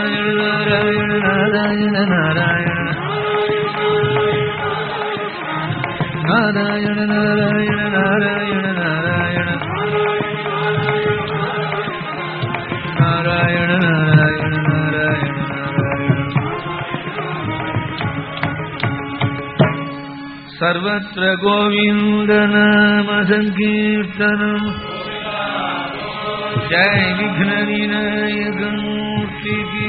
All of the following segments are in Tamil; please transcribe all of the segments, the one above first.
நாராயண நாராயண நாராயண நாராயண நாராயண நாராயண நாராயண நாராயண நாராயண நாராயண நாராயண सर्वत्र गोविन्दनामसङ्कीर्तनम् जय विघ्नविनायकमूर्ति की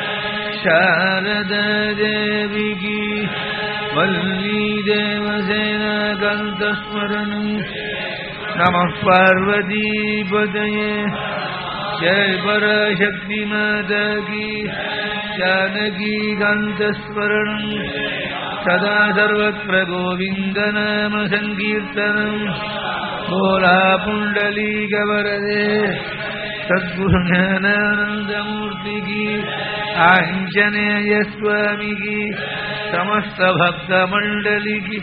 शारदादेवी की वल्ली देवसेनाकान्तस्मरणम् नमः पार्वतीपदये जय पराशक्तिमाता की जानकीकान्तस्मरणम् सदा सर्वत्र गोविन्दनामसङ्कीर्तनम् कोलापुण्डलीकवरदे सद्गुरुज्ञानानन्दमूर्ति की आञ्जनेयस्वामी की समस्त भक्तमण्डली की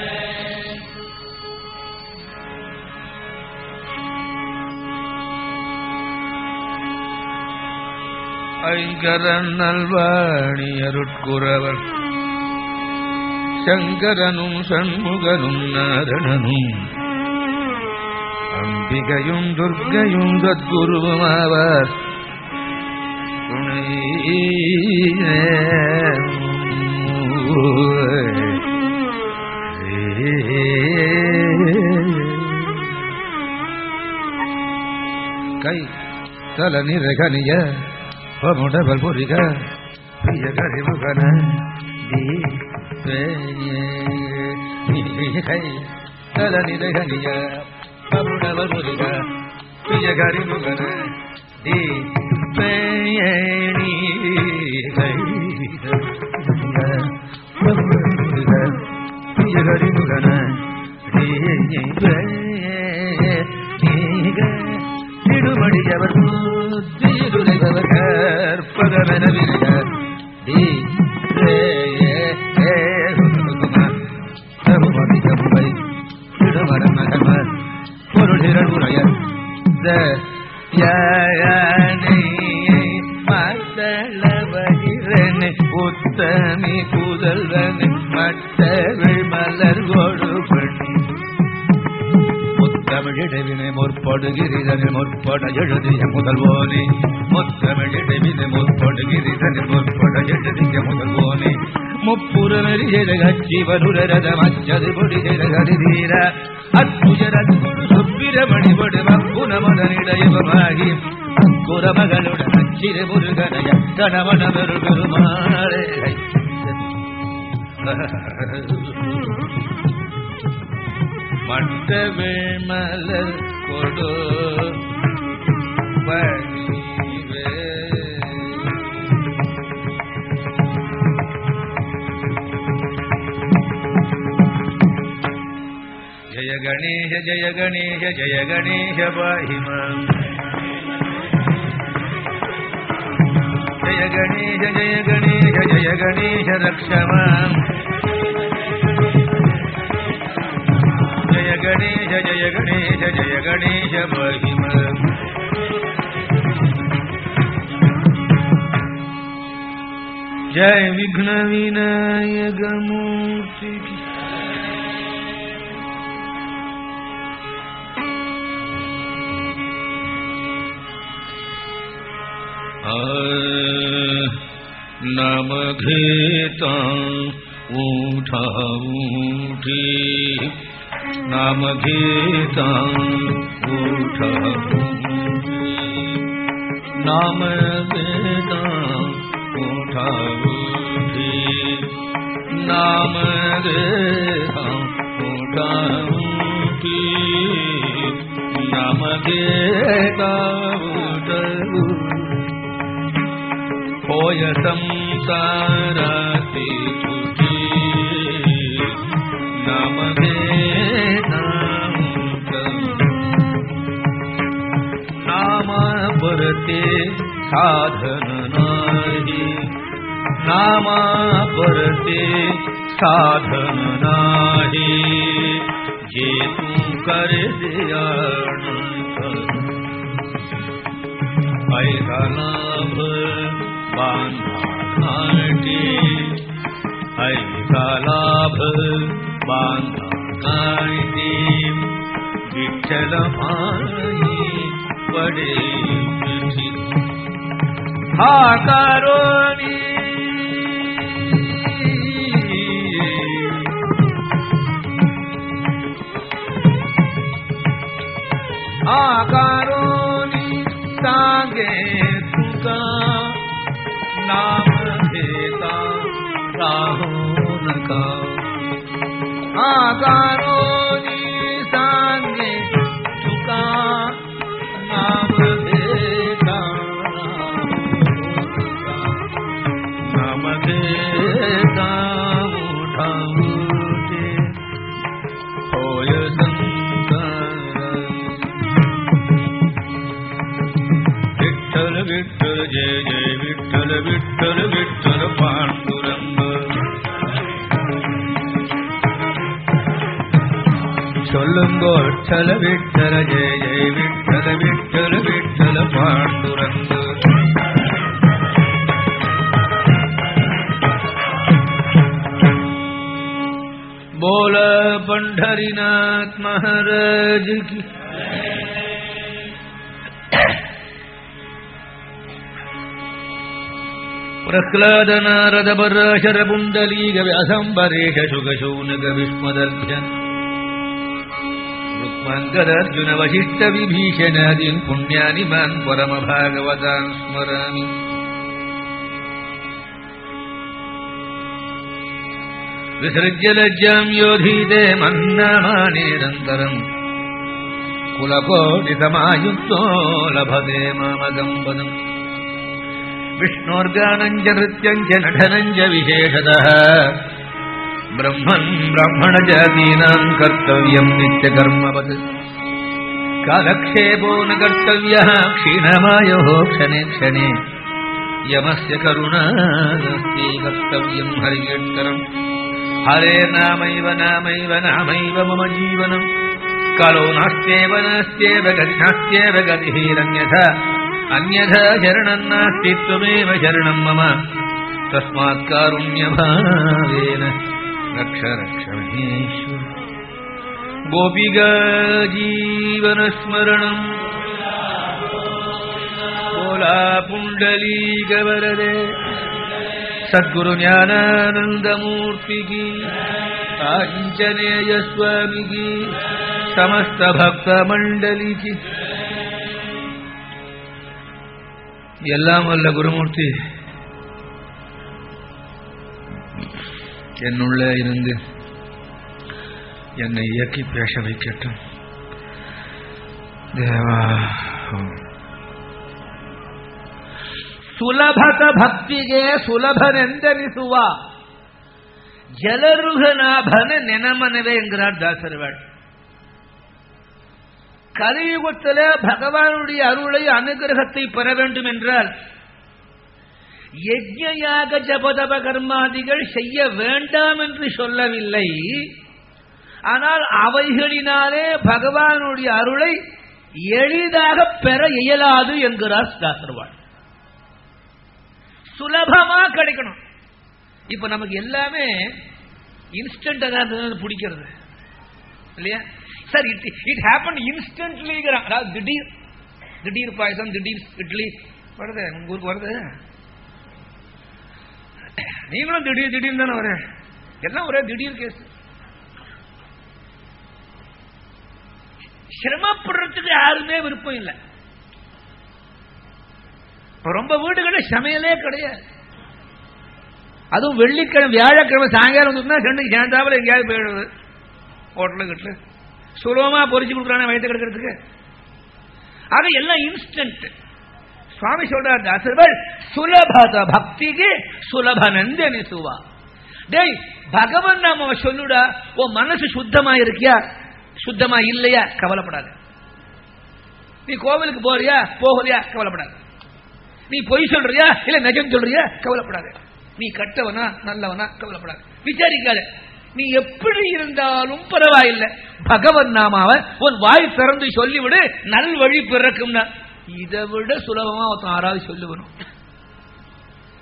ஐங்கரன் நல்வாணி அருட்குறவர் சங்கரனும் சண்முகனும் நாரணனும் அம்பிகையும் துர்க்கையும் சத்குருவுமாவார் துணை கை தல நிறகனிய பமுடவல் பொறிக பிரிய கரிமுகன கை தல நிறகனிய பமுடவல் பொறிக பிரிய கரிமுகன தி பேணி கை பிரிய கரிமுகன திருமடியவர் தீருடைபவர் கற்பகமெனவிருக தி தருமதிகமுவை திருமரம் நகர்வர் பொருளிரள் உரையர் மத்தளவகிரன் உத்தமி புதல்வன் மட்டவிழ் மலர் கொடுப்பண் முத்தமிழிடவினை முற்படுகிறதனில் முற்பட எழுதிய முதல்வோனே முத்தமிழிடவினை முற்படுகிறதனில் முற்பட எழுதிய முதல்வோனே முப்புறமெறியத கட்சி வருரத மச்சது பொடிகிற கருதீர அத்துயர சுப்பிரமணிபடு மக்குனமதனிடையவமாகி குரமகளுடன் அச்சிறு முருகனைய கணவனவரு பெருமாளே மட்டவே மலர் கொடு பணிவே ஜய கணேஷ ஜய கணேஷ ஜய கணேஷ பாஹிமாம் ஜய கணேஷ ஜய கணேஷ ஜய கணேஷ ரக்ஷமாம் ஜய கணேஷ ஜய கணேஷ ஜய கணேஷ பாஹிமாம் जय विघ्न विनायक मूर्ति की नाम घेता उठा उठी नाम घेता उठा उठी नाम घेता उठा उठी नाम घेता उठा उठी नाम घेता उठा उठी होय संसाराती तुझी नाम नामा परते साधन नाही नामा परते साधन नाही जे तू करे दयानंद ऐका लाभ बांधा घाटे ऐसा लाभ बांधा घाटे विठ्ठल माई पडे पिठी हा कारोनी आकारोनी सांगे तुका नाम घेता राहू नका आकारोनी सांगे तुका नाम घेता नाम घेता मोठा मोठे होय संसार विठ्ठल विठ्ठल जय जय विठ्ठल विठ्ठल विठ्ठल पांडुरंग சொல்லுங்கோ விட்டல விட்டல ஜெய ஜெய விட்டல விட்டல விட்டல பாண்டுரங்கு बोल पंढरीनाथ महाराज की प्रह्लाद नारद पराशर पुण्डलीक व्यासम्बरेश शुकशौनक विस्मदर्भ्यन् रुक्माङ्गदर्जुन वसिष्ठ विभीषणादीन् पुण्यानि मान् परमभागवतान् स्मरामि विसृज्य लज्जाम् योधीते मन्नामानेरन्तरम् कुलकोटिसमायुक्तो लभते मामगम् पदम् विष्णोर्गानम् च नृत्यम् च नटनम् च विशेषतः ब्रह्मन् ब्राह्मणजातीनाम् कर्तव्यम् नित्यकर्मवत् कालक्षेपो न कर्तव्यः क्षीणमायोः क्षणे क्षणे यमस्य करुणास्ति कर्तव्यम् हरिकीर्तनम् हरे नामैव नामैव नामैव मम जीवनम् कालो नास्त्येव नास्त्येव गति नास्त्येव गतिरन्यथा अन्यथा शरणम् नास्ति त्वमेव शरणम् मम तस्मात् कारुण्यभावेन रक्ष रक्ष महेश्वर गोपिका जीवनस्मरणम् बोला पुण्डलीकवरदे सद्गुरु ज्ञानानन्दमूर्ति की आञ्जनेय स्वामी की समस्त भक्त मंडली की எல்லாம் வல்ல குருமூர்த்தி என்னுள்ள இருந்து என்னை இயக்கி பேச வைக்கட்டும் தேவா ಸುಲಭತ ಭಕ್ತಿಗೆ ಸುಲಭನೆಂದೆನಿಸುವ ஜலருகநாபன நினமனவே என்கிறார் தாசர்வாள் கலியுகத்தில பகவானுடைய அருளை அனுகிரகத்தை பெற வேண்டும் என்றால் யஜ்ஞயாக ஜபதப கர்மாதிகள் செய்ய வேண்டாம் என்று சொல்லவில்லை ஆனால் அவைகளினாலே பகவானுடைய அருளை எளிதாக பெற இயலாது என்கிறார் தாசர்வாள் சுலபமா கிடைக்கணும் இப்ப நமக்கு எல்லாமே இன்ஸ்டன்ட் பிடிக்கிறது இல்லையா சார் இட் இட் ஹேப்பன் இன்ஸ்டன்ட்லிங்கிறான் அதாவது திடீர் திடீர் பாயசம் திடீர் இட்லி வருது உங்க ஊருக்கு வருது நீங்களும் திடீர் திடீர்னு தானே வர எல்லாம் ஒரே திடீர் கேஸ் சிரமப்படுறதுக்கு யாருமே விருப்பம் இல்லை ரொம்ப வீடுகளில் சமையலே கிடையாது அதுவும் வெள்ளிக்கிழமை வியாழக்கிழமை சாயங்காலம் வந்துட்டுனா ரெண்டு சேர்ந்தாவில் எங்கேயாவது போயிடுது ஹோட்டலு கிட்ட சுலபமா பொறிச்சு கொடுக்குறானே வயிற்று கிடக்கிறதுக்கு ஆக எல்லாம் இன்ஸ்டன்ட் சுவாமி சொல்றார் தாசர்கள் சுலபத பக்திக்கு சுலப நந்தனிசுவா டேய் பகவன் நாம சொல்லுடா உன் மனசு சுத்தமா இருக்கியா சுத்தமா இல்லையா கவலைப்படாத நீ கோவிலுக்கு போறியா போகலையா கவலைப்படாத நீ பொய் சொல்றியா இல்ல நிஜம் சொல்றியா கவலைப்படாத நீ கட்டவனா நல்லவனா கவலைப்படாத விசாரிக்காத நீ எப்படி இருந்தாலும் பரவாயில்லை பகவன் நாமாவ உன் வாய் திறந்து சொல்லிவிடு நல் வழி பிறக்கும்னா இதை விட சுலபமா ஒருத்தன் ஆறாவது சொல்லுவனும்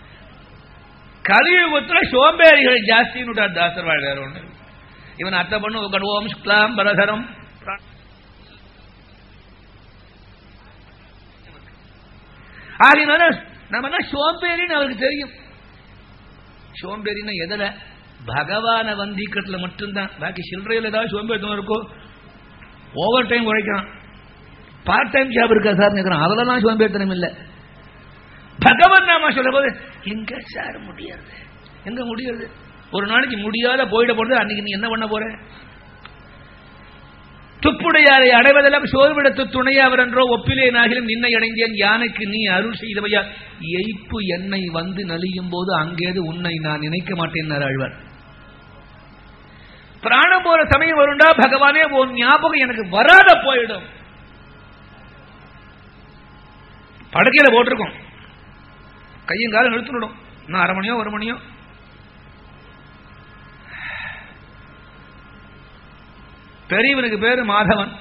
கலியுகத்துல சோம்பேறிகள் ஜாஸ்தின்னு தாசர் வாழ் வேற ஒண்ணு இவன் அர்த்த பண்ணு கடுவோம் சுக்லாம் பரதரம் ஆகினால நம்ம சோம்பேறின்னு அவருக்கு தெரியும் சோம்பேறின்னா எதுல பகவான வந்திக்கிறதுல மட்டும்தான் பாக்கி சில்லறையில் ஏதாவது சோம்பேறித்தனம் இருக்கோ ஓவர் டைம் உழைக்கிறான் பார்ட் டைம் ஜாப் இருக்கா சார் கேட்கிறான் அதெல்லாம் சோம்பேறித்தனம் இல்லை பகவன் நாம சொல்ல போது எங்க சார் முடியாது எங்க முடியாது ஒரு நாளைக்கு முடியாத போயிட போறது அன்னைக்கு நீ என்ன பண்ண போற துப்புடையாரை அடைவதெல்லாம் சோர்விடத்து துணையாவர் என்றோ ஒப்பிலே நாகிலும் நின்னை அடைந்தேன் யானைக்கு நீ அருள் செய்தவையா எய்ப்பு என்னை வந்து நலியும் போது அங்கேது உன்னை நான் நினைக்க மாட்டேன் ஆழ்வார் பிராணம் போற சமயம் வருண்டா பகவானே உன் ஞாபகம் எனக்கு வராத போயிடும் படுக்கையில போட்டிருக்கோம் கையும் காலம் நிறுத்திடும் இன்னும் அரை மணியோ ஒரு மணியோ பெரியவனுக்கு பேரு மாதவன்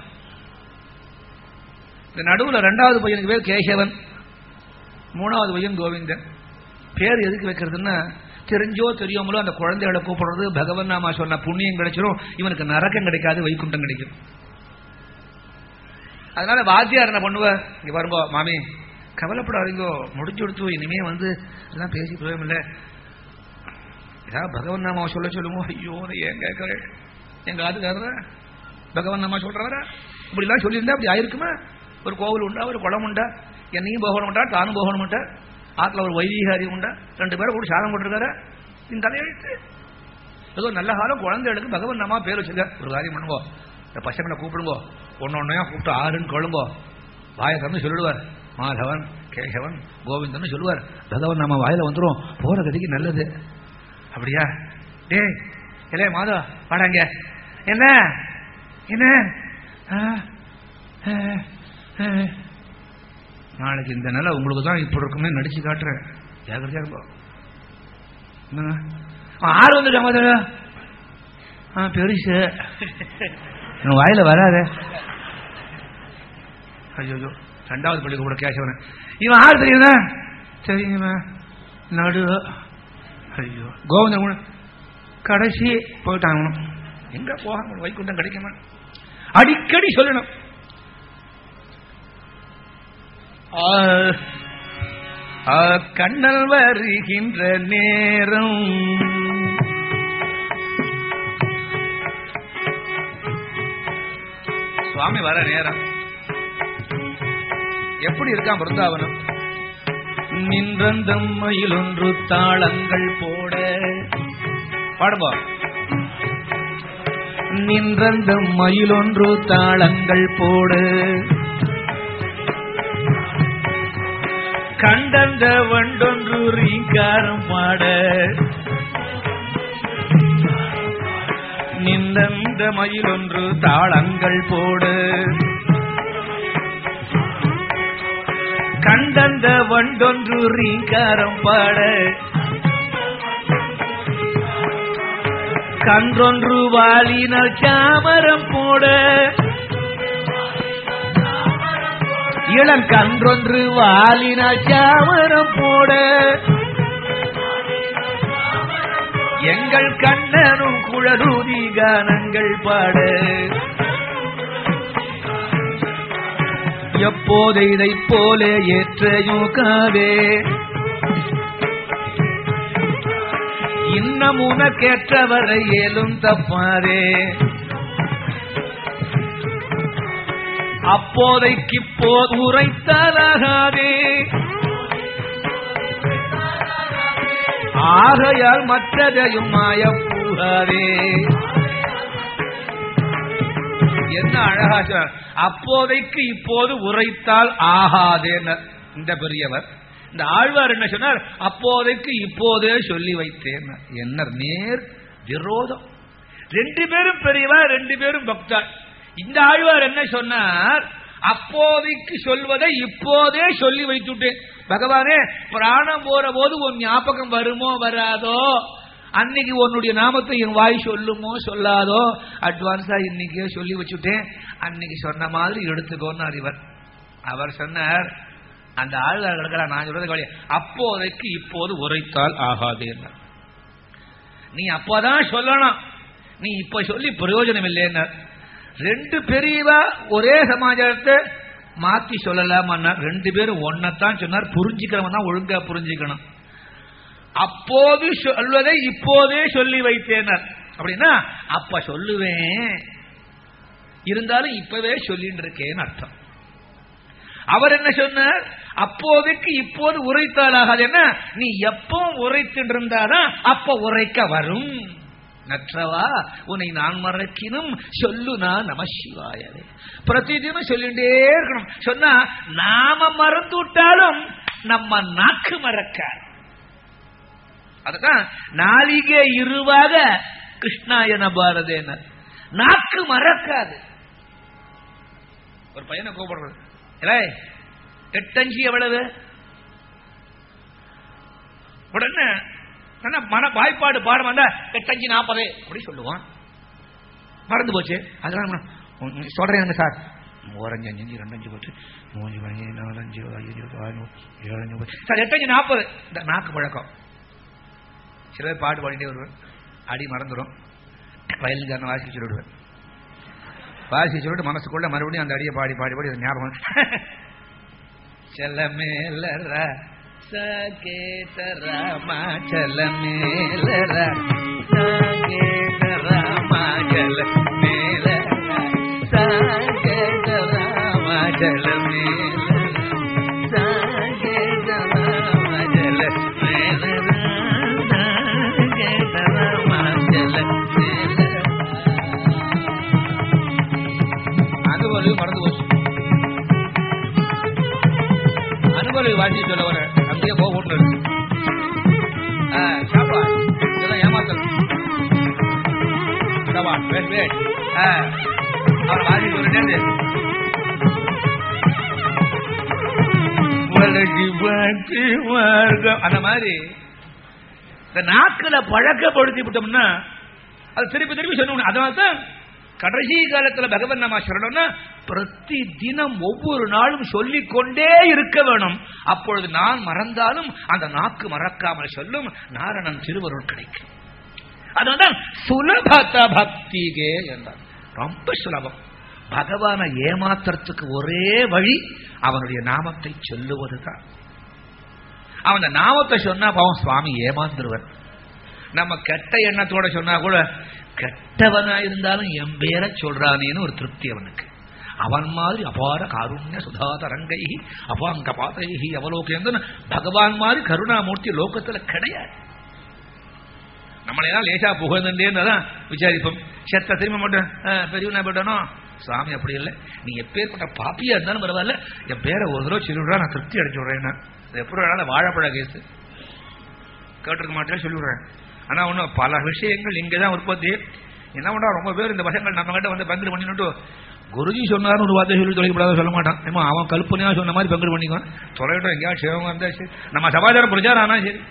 இந்த நடுவில் ரெண்டாவது பையனுக்கு பேர் கேசவன் மூணாவது பையன் கோவிந்தன் பேர் எதுக்கு வைக்கிறதுன்னா தெரிஞ்சோ தெரியாமலோ அந்த குழந்தைகளை கூப்பிடுறது பகவன் நாமா சொன்ன புண்ணியம் கிடைச்சிரும் இவனுக்கு நரக்கம் கிடைக்காது வைகுண்டம் கிடைக்கும் அதனால வாத்தியார் என்ன பண்ணுவார் இங்க பாருங்க மாமி கவலைப்படாதீங்கோ முடிஞ்சு கொடுத்து இனிமே வந்து எல்லாம் பேசி பிரயோகம் இல்லை ஏதாவது பகவன் நாமா சொல்ல சொல்லுமோ ஐயோ ஏன் கேட்கறேன் எங்க ஆத்துக்காரர பகவான் நாமா சொல்றவரா இப்படிலாம் சொல்லியிருந்தா அப்படி ஆயிருக்குமா ஒரு கோவில் உண்டா ஒரு குளம் உண்டா என்னையும் போகணும்ட்டா தானும் போகணும்ட்டா ஆத்துல ஒரு வைதிகாரி உண்டா ரெண்டு பேரும் கூட சாதம் போட்டிருக்காரு இந்த தலையெழுத்து ஏதோ நல்ல காலம் குழந்தைகளுக்கு பகவான் நாமா பேர் வச்சிருக்க ஒரு காரியம் பண்ணுங்கோ இந்த பசங்களை கூப்பிடுங்கோ ஒன்னு ஒன்னையா கூப்பிட்டு ஆறுன்னு கொள்ளுங்கோ வாயை தந்து சொல்லிடுவார் மாதவன் கேசவன் கோவிந்தன் சொல்லுவார் பகவான் நாம வாயில வந்துடும் போற கதிக்கு நல்லது அப்படியா டேய் இல்லையே மாதவ வாடாங்க என்ன என்ன ஆ, ஆ, ஆ. நாளைக்கு இந்த நிலை உங்களுக்கு தான் இப்படி இருக்குமே நடிச்சு காட்டுறேன் ஜாகிரதையா இருப்போம் என்னங்க அவன் ஆறு வந்துட்டான் மாதவ ஆ பெருசு உன் வாயில வராத ஐயோ ரெண்டாவது பள்ளிக்கு கூட கேசவன இவன் ஆறு தெரியுதா தெரியுமா நடு ஐயோ கோவிந்தன் கூட கடைசி போயிட்டாங்க எங்க போக வைகுண்டம் கிடைக்குமா அடிக்கடி சொல்லணும் ஆ, ஆ, கண்ணல் வருகின்ற நேரம் சுவாமி வர நேரம் எப்படி இருக்கான் பிருந்தாவனம் நின்றந்தம் மயிலொன்று தாளங்கள் போட பாடுபா நின்றந்தம் மயிலொன்று தாளங்கள் போடு கண்டந்த வண்டொன்று ரீங்காரம் பாட நின்றந்த மயிலொன்று தாளங்கள் போடு கண்டந்த வண்டொன்று ரீங்காரம் பாட கன்றொன்று வாலினர் சாமரம் போட இளங்கன்றொன்று வாலினர் சாமரம் போட எங்கள் கண்ணனும் குழலூதி கானங்கள் பாட எப்போது இதைப் போல ஏற்றையுகாவே இன்னும் உனக்கேற்றவரை ஏலும் தப்பாரே அப்போதைக்கு போது உரைத்தாலாகாதே ஆகையால் மற்றதையும் மாயப்பூகாதே என்ன அழகா சொன்னார். அப்போதைக்கு இப்போது உரைத்தால் ஆகாதேன்னு இந்த பெரியவர் இந்த ஆழ்வார் என்ன சொன்னார் அப்போதைக்கு இப்போதே சொல்லி வைத்தேன் என்ன நேர் விரோதம் ரெண்டு பேரும் பெரியவர் ரெண்டு பேரும் பக்தர் இந்த ஆழ்வார் என்ன சொன்னார் அப்போதைக்கு சொல்வதை இப்போதே சொல்லி வைத்துட்டேன் பகவானே பிராணம் போற போது உன் ஞாபகம் வருமோ வராதோ அன்னைக்கு உன்னுடைய நாமத்தை என் வாய் சொல்லுமோ சொல்லாதோ அட்வான்ஸா இன்னைக்கே சொல்லி வச்சுட்டேன் அன்னைக்கு சொன்ன மாதிரி எடுத்துக்கோன்னு இவர் அவர் சொன்னார் அந்த ஆழ்வார் கிடக்கலாம் நான் சொல்றது கவலை அப்போதைக்கு இப்போது உரைத்தால் ஆகாது என்ன நீ அப்பதான் சொல்லணும் நீ இப்ப சொல்லி பிரயோஜனம் இல்லைன்னா ரெண்டு பெரியவா ஒரே சமாச்சாரத்தை மாத்தி சொல்லலாமா ரெண்டு பேரும் ஒன்னத்தான் சொன்னார் புரிஞ்சுக்கிறவன் தான் ஒழுங்கா புரிஞ்சுக்கணும் அப்போது சொல்வதை இப்போதே சொல்லி வைத்தேனர் அப்படின்னா அப்ப சொல்லுவேன் இருந்தாலும் இப்பவே சொல்லிட்டு இருக்கேன்னு அர்த்தம் அவர் என்ன சொன்னார் அப்போதைக்கு இப்போது உரைத்தாலாகாது என்ன நீ எப்பவும் உரைத்துட்டு இருந்தாதான் அப்ப உரைக்க வரும் நற்றவா உன்னை நான் மறக்கினும் சொல்லு நான் நம சிவாயவே பிரதிதினம் சொல்லிட்டே இருக்கணும் சொன்னா நாம மறந்து விட்டாலும் நம்ம நாக்கு மறக்காது அதுதான் நாளிகை இருவாக கிருஷ்ணாயன பாரதேன நாக்கு மறக்காது ஒரு பையனை கூப்பிடுறது இல்லை எட்டஞ்சு எவ்வளவு உடனே என்ன மன வாய்ப்பாடு பாடம் வந்தா எட்டஞ்சு நாற்பது அப்படி சொல்லுவான் மறந்து போச்சு அதெல்லாம் சொல்றேன் சார் ஓரஞ்சு அஞ்சு ரெண்டு அஞ்சு பத்து மூஞ்சு மணி நாலஞ்சு அஞ்சு ஆறு ஏழஞ்சு பத்து சார் எட்டஞ்சு நாற்பது இந்த நாக்கு பழக்கம் சில பேர் பாட்டு பாடிட்டே வருவேன் அடி மறந்துடும் வயலுக்காரன் வாசிக்க சொல்லிவிடுவேன் வாசி சொல்லிட்டு மனசுக்குள்ள மறுபடியும் அந்த அடியை பாடி பாடி பாடி அது ஞாபகம் செல்லமேலர சகேதராமா செல்லமேலர சகேதராமா செல்லமேலர சகேதராமா செல்லமேலர சகேதராமா செல்லமேலர சகேதராமா செல்லமேலர அனுபவம் மறந்து போச்சு அனுபவம் வாசி சொல்ல வர அப்படியே போக விட்டு சாப்பா இதெல்லாம் ஏமாத்தல் சாப்பா வேட் வேட் அவர் வாசி சொல்லிட்டே அந்த மாதிரி இந்த நாக்கில பழக்கப்படுத்தி விட்டோம்னா அது திருப்பி திருப்பி சொல்லணும் அதனால தான் கடைசி காலத்துல பகவன் நாம சொல்லணும்னா பிரதி தினம் ஒவ்வொரு நாளும் சொல்லிக் கொண்டே இருக்க வேணும் அப்பொழுது நான் மறந்தாலும் அந்த நாக்கு மறக்காமல் சொல்லும் நாரணன் திருவருள் கிடைக்கும் அதனால்தான் சுலபத பக்திகே என்றார் ரொம்ப சுலபம் பகவானை ஏமாத்துறதுக்கு ஒரே வழி அவனுடைய நாமத்தை சொல்லுவதுதான் அவன் நாமத்தை சொன்னா பாவம் சுவாமி ஏமாந்துருவன் நம்ம கெட்ட எண்ணத்தோட சொன்னா கூட கெட்டவனா இருந்தாலும் என் பேரை சொல்றானேன்னு ஒரு திருப்தி அவனுக்கு அவன் மாதிரி அபார காருண்ய சுதாதரங்கை அபாங்க பாதைகி அவலோகேந்தன் பகவான் மாதிரி கருணாமூர்த்தி லோகத்துல கிடையாது நம்மளையெல்லாம் லேசா புகழ்ந்துட்டேன்னு விசாரிப்போம் செத்த திரும்ப மாட்டேன் பெரியவனா போயிட்டானோ சுவாமி அப்படி இல்லை நீ எப்பேற்பட்ட பாப்பியா இருந்தாலும் பரவாயில்ல என் பேரை ஒரு தடவை சொல்லிவிடுறா நான் திருப்தி அடைச்சு விடுறேன் எப்படி வேணாலும் வாழைப்பழ கேஸ் கேட்டிருக்க மாட்டேன்னு சொல்லிவிடுறேன் ஆனா ஒன்றும் பல விஷயங்கள் இங்கே தான் உற்பத்தி என்ன பண்ணா ரொம்ப பேர் இந்த பசங்கள் நம்ம கிட்ட வந்து பங்கு பண்ணிட்டு குருஜி சொன்னார்னு ஒரு வார்த்தை சொல்லி தொலைக்கப்படாத சொல்ல மாட்டான் ஏமா அவன் கல்பனையா சொன்ன மாதிரி பங்கு பண்ணிக்குவான் தொலைவிட்டோம் எங்கேயாவது சிவங்க இருந்தா சரி நம்ம சமாச்சாரம் பிரச்சாரம் ஆனா சரி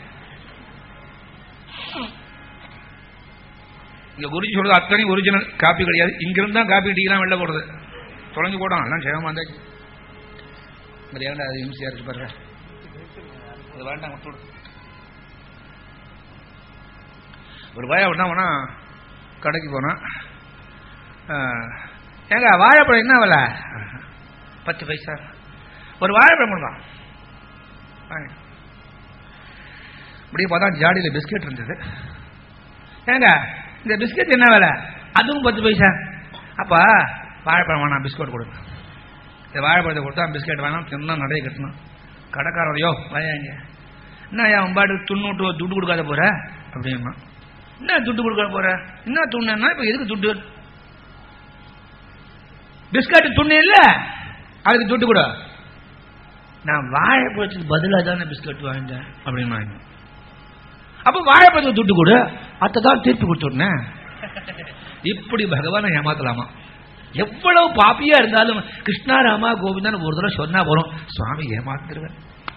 இங்க குருஜி சொல்றது அத்தனை ஒரிஜினல் காப்பி கிடையாது இங்கிருந்து தான் காப்பி டீலாம் வெளில போடுறது தொலைஞ்சு போடும் எல்லாம் சிவமா இருந்தாச்சு இந்த ஏன்டா அது இம்சியா இருக்கு பாருங்க அது வேண்டாம் விட்டு ஒரு பயம் என்ன பண்ணா கடைக்கு போனான் ஏங்க வாழைப்பழம் என்ன விலை பத்து பைசா ஒரு வாழைப்பழம் கொடுங்க இப்படியே பார்த்தா ஜாடியில் பிஸ்கெட் இருந்தது ஏங்க இந்த பிஸ்கெட் என்ன விலை அதுவும் பத்து பைசா அப்பா வாழைப்பழம் வேணாம் பிஸ்கட் கொடுங்க இந்த வாழைப்பழத்தை கொடுத்தா பிஸ்கெட் வேணாம் தின்னா நிறைய கட்டணும் கடைக்காரரையோ வயாங்க என்ன என் பாட்டு துண்ணூட்டு துட்டு கொடுக்காத போற அப்படின்னா என்ன துட்டு கொடுக்க போற என்ன துண்ணா இப்ப எதுக்கு துட்டு பிஸ்கட் துண்ணு இல்ல அதுக்கு துட்டு கூட நான் வாழைப்பழத்துக்கு பதிலாக தானே பிஸ்கட் வாங்கிட்டேன் அப்படின்னு வாங்க அப்ப வாழைப்பழத்துக்கு துட்டு கொடு அத்தை தான் தீர்ப்பு கொடுத்துடனேன் இப்படி பகவானை ஏமாத்தலாமா எவ்வளவு பாப்பியா இருந்தாலும் கிருஷ்ணாராமா கோவிந்தன் ஒரு தடவை சொன்னா போறோம் சுவாமி ஏமாத்துருவேன்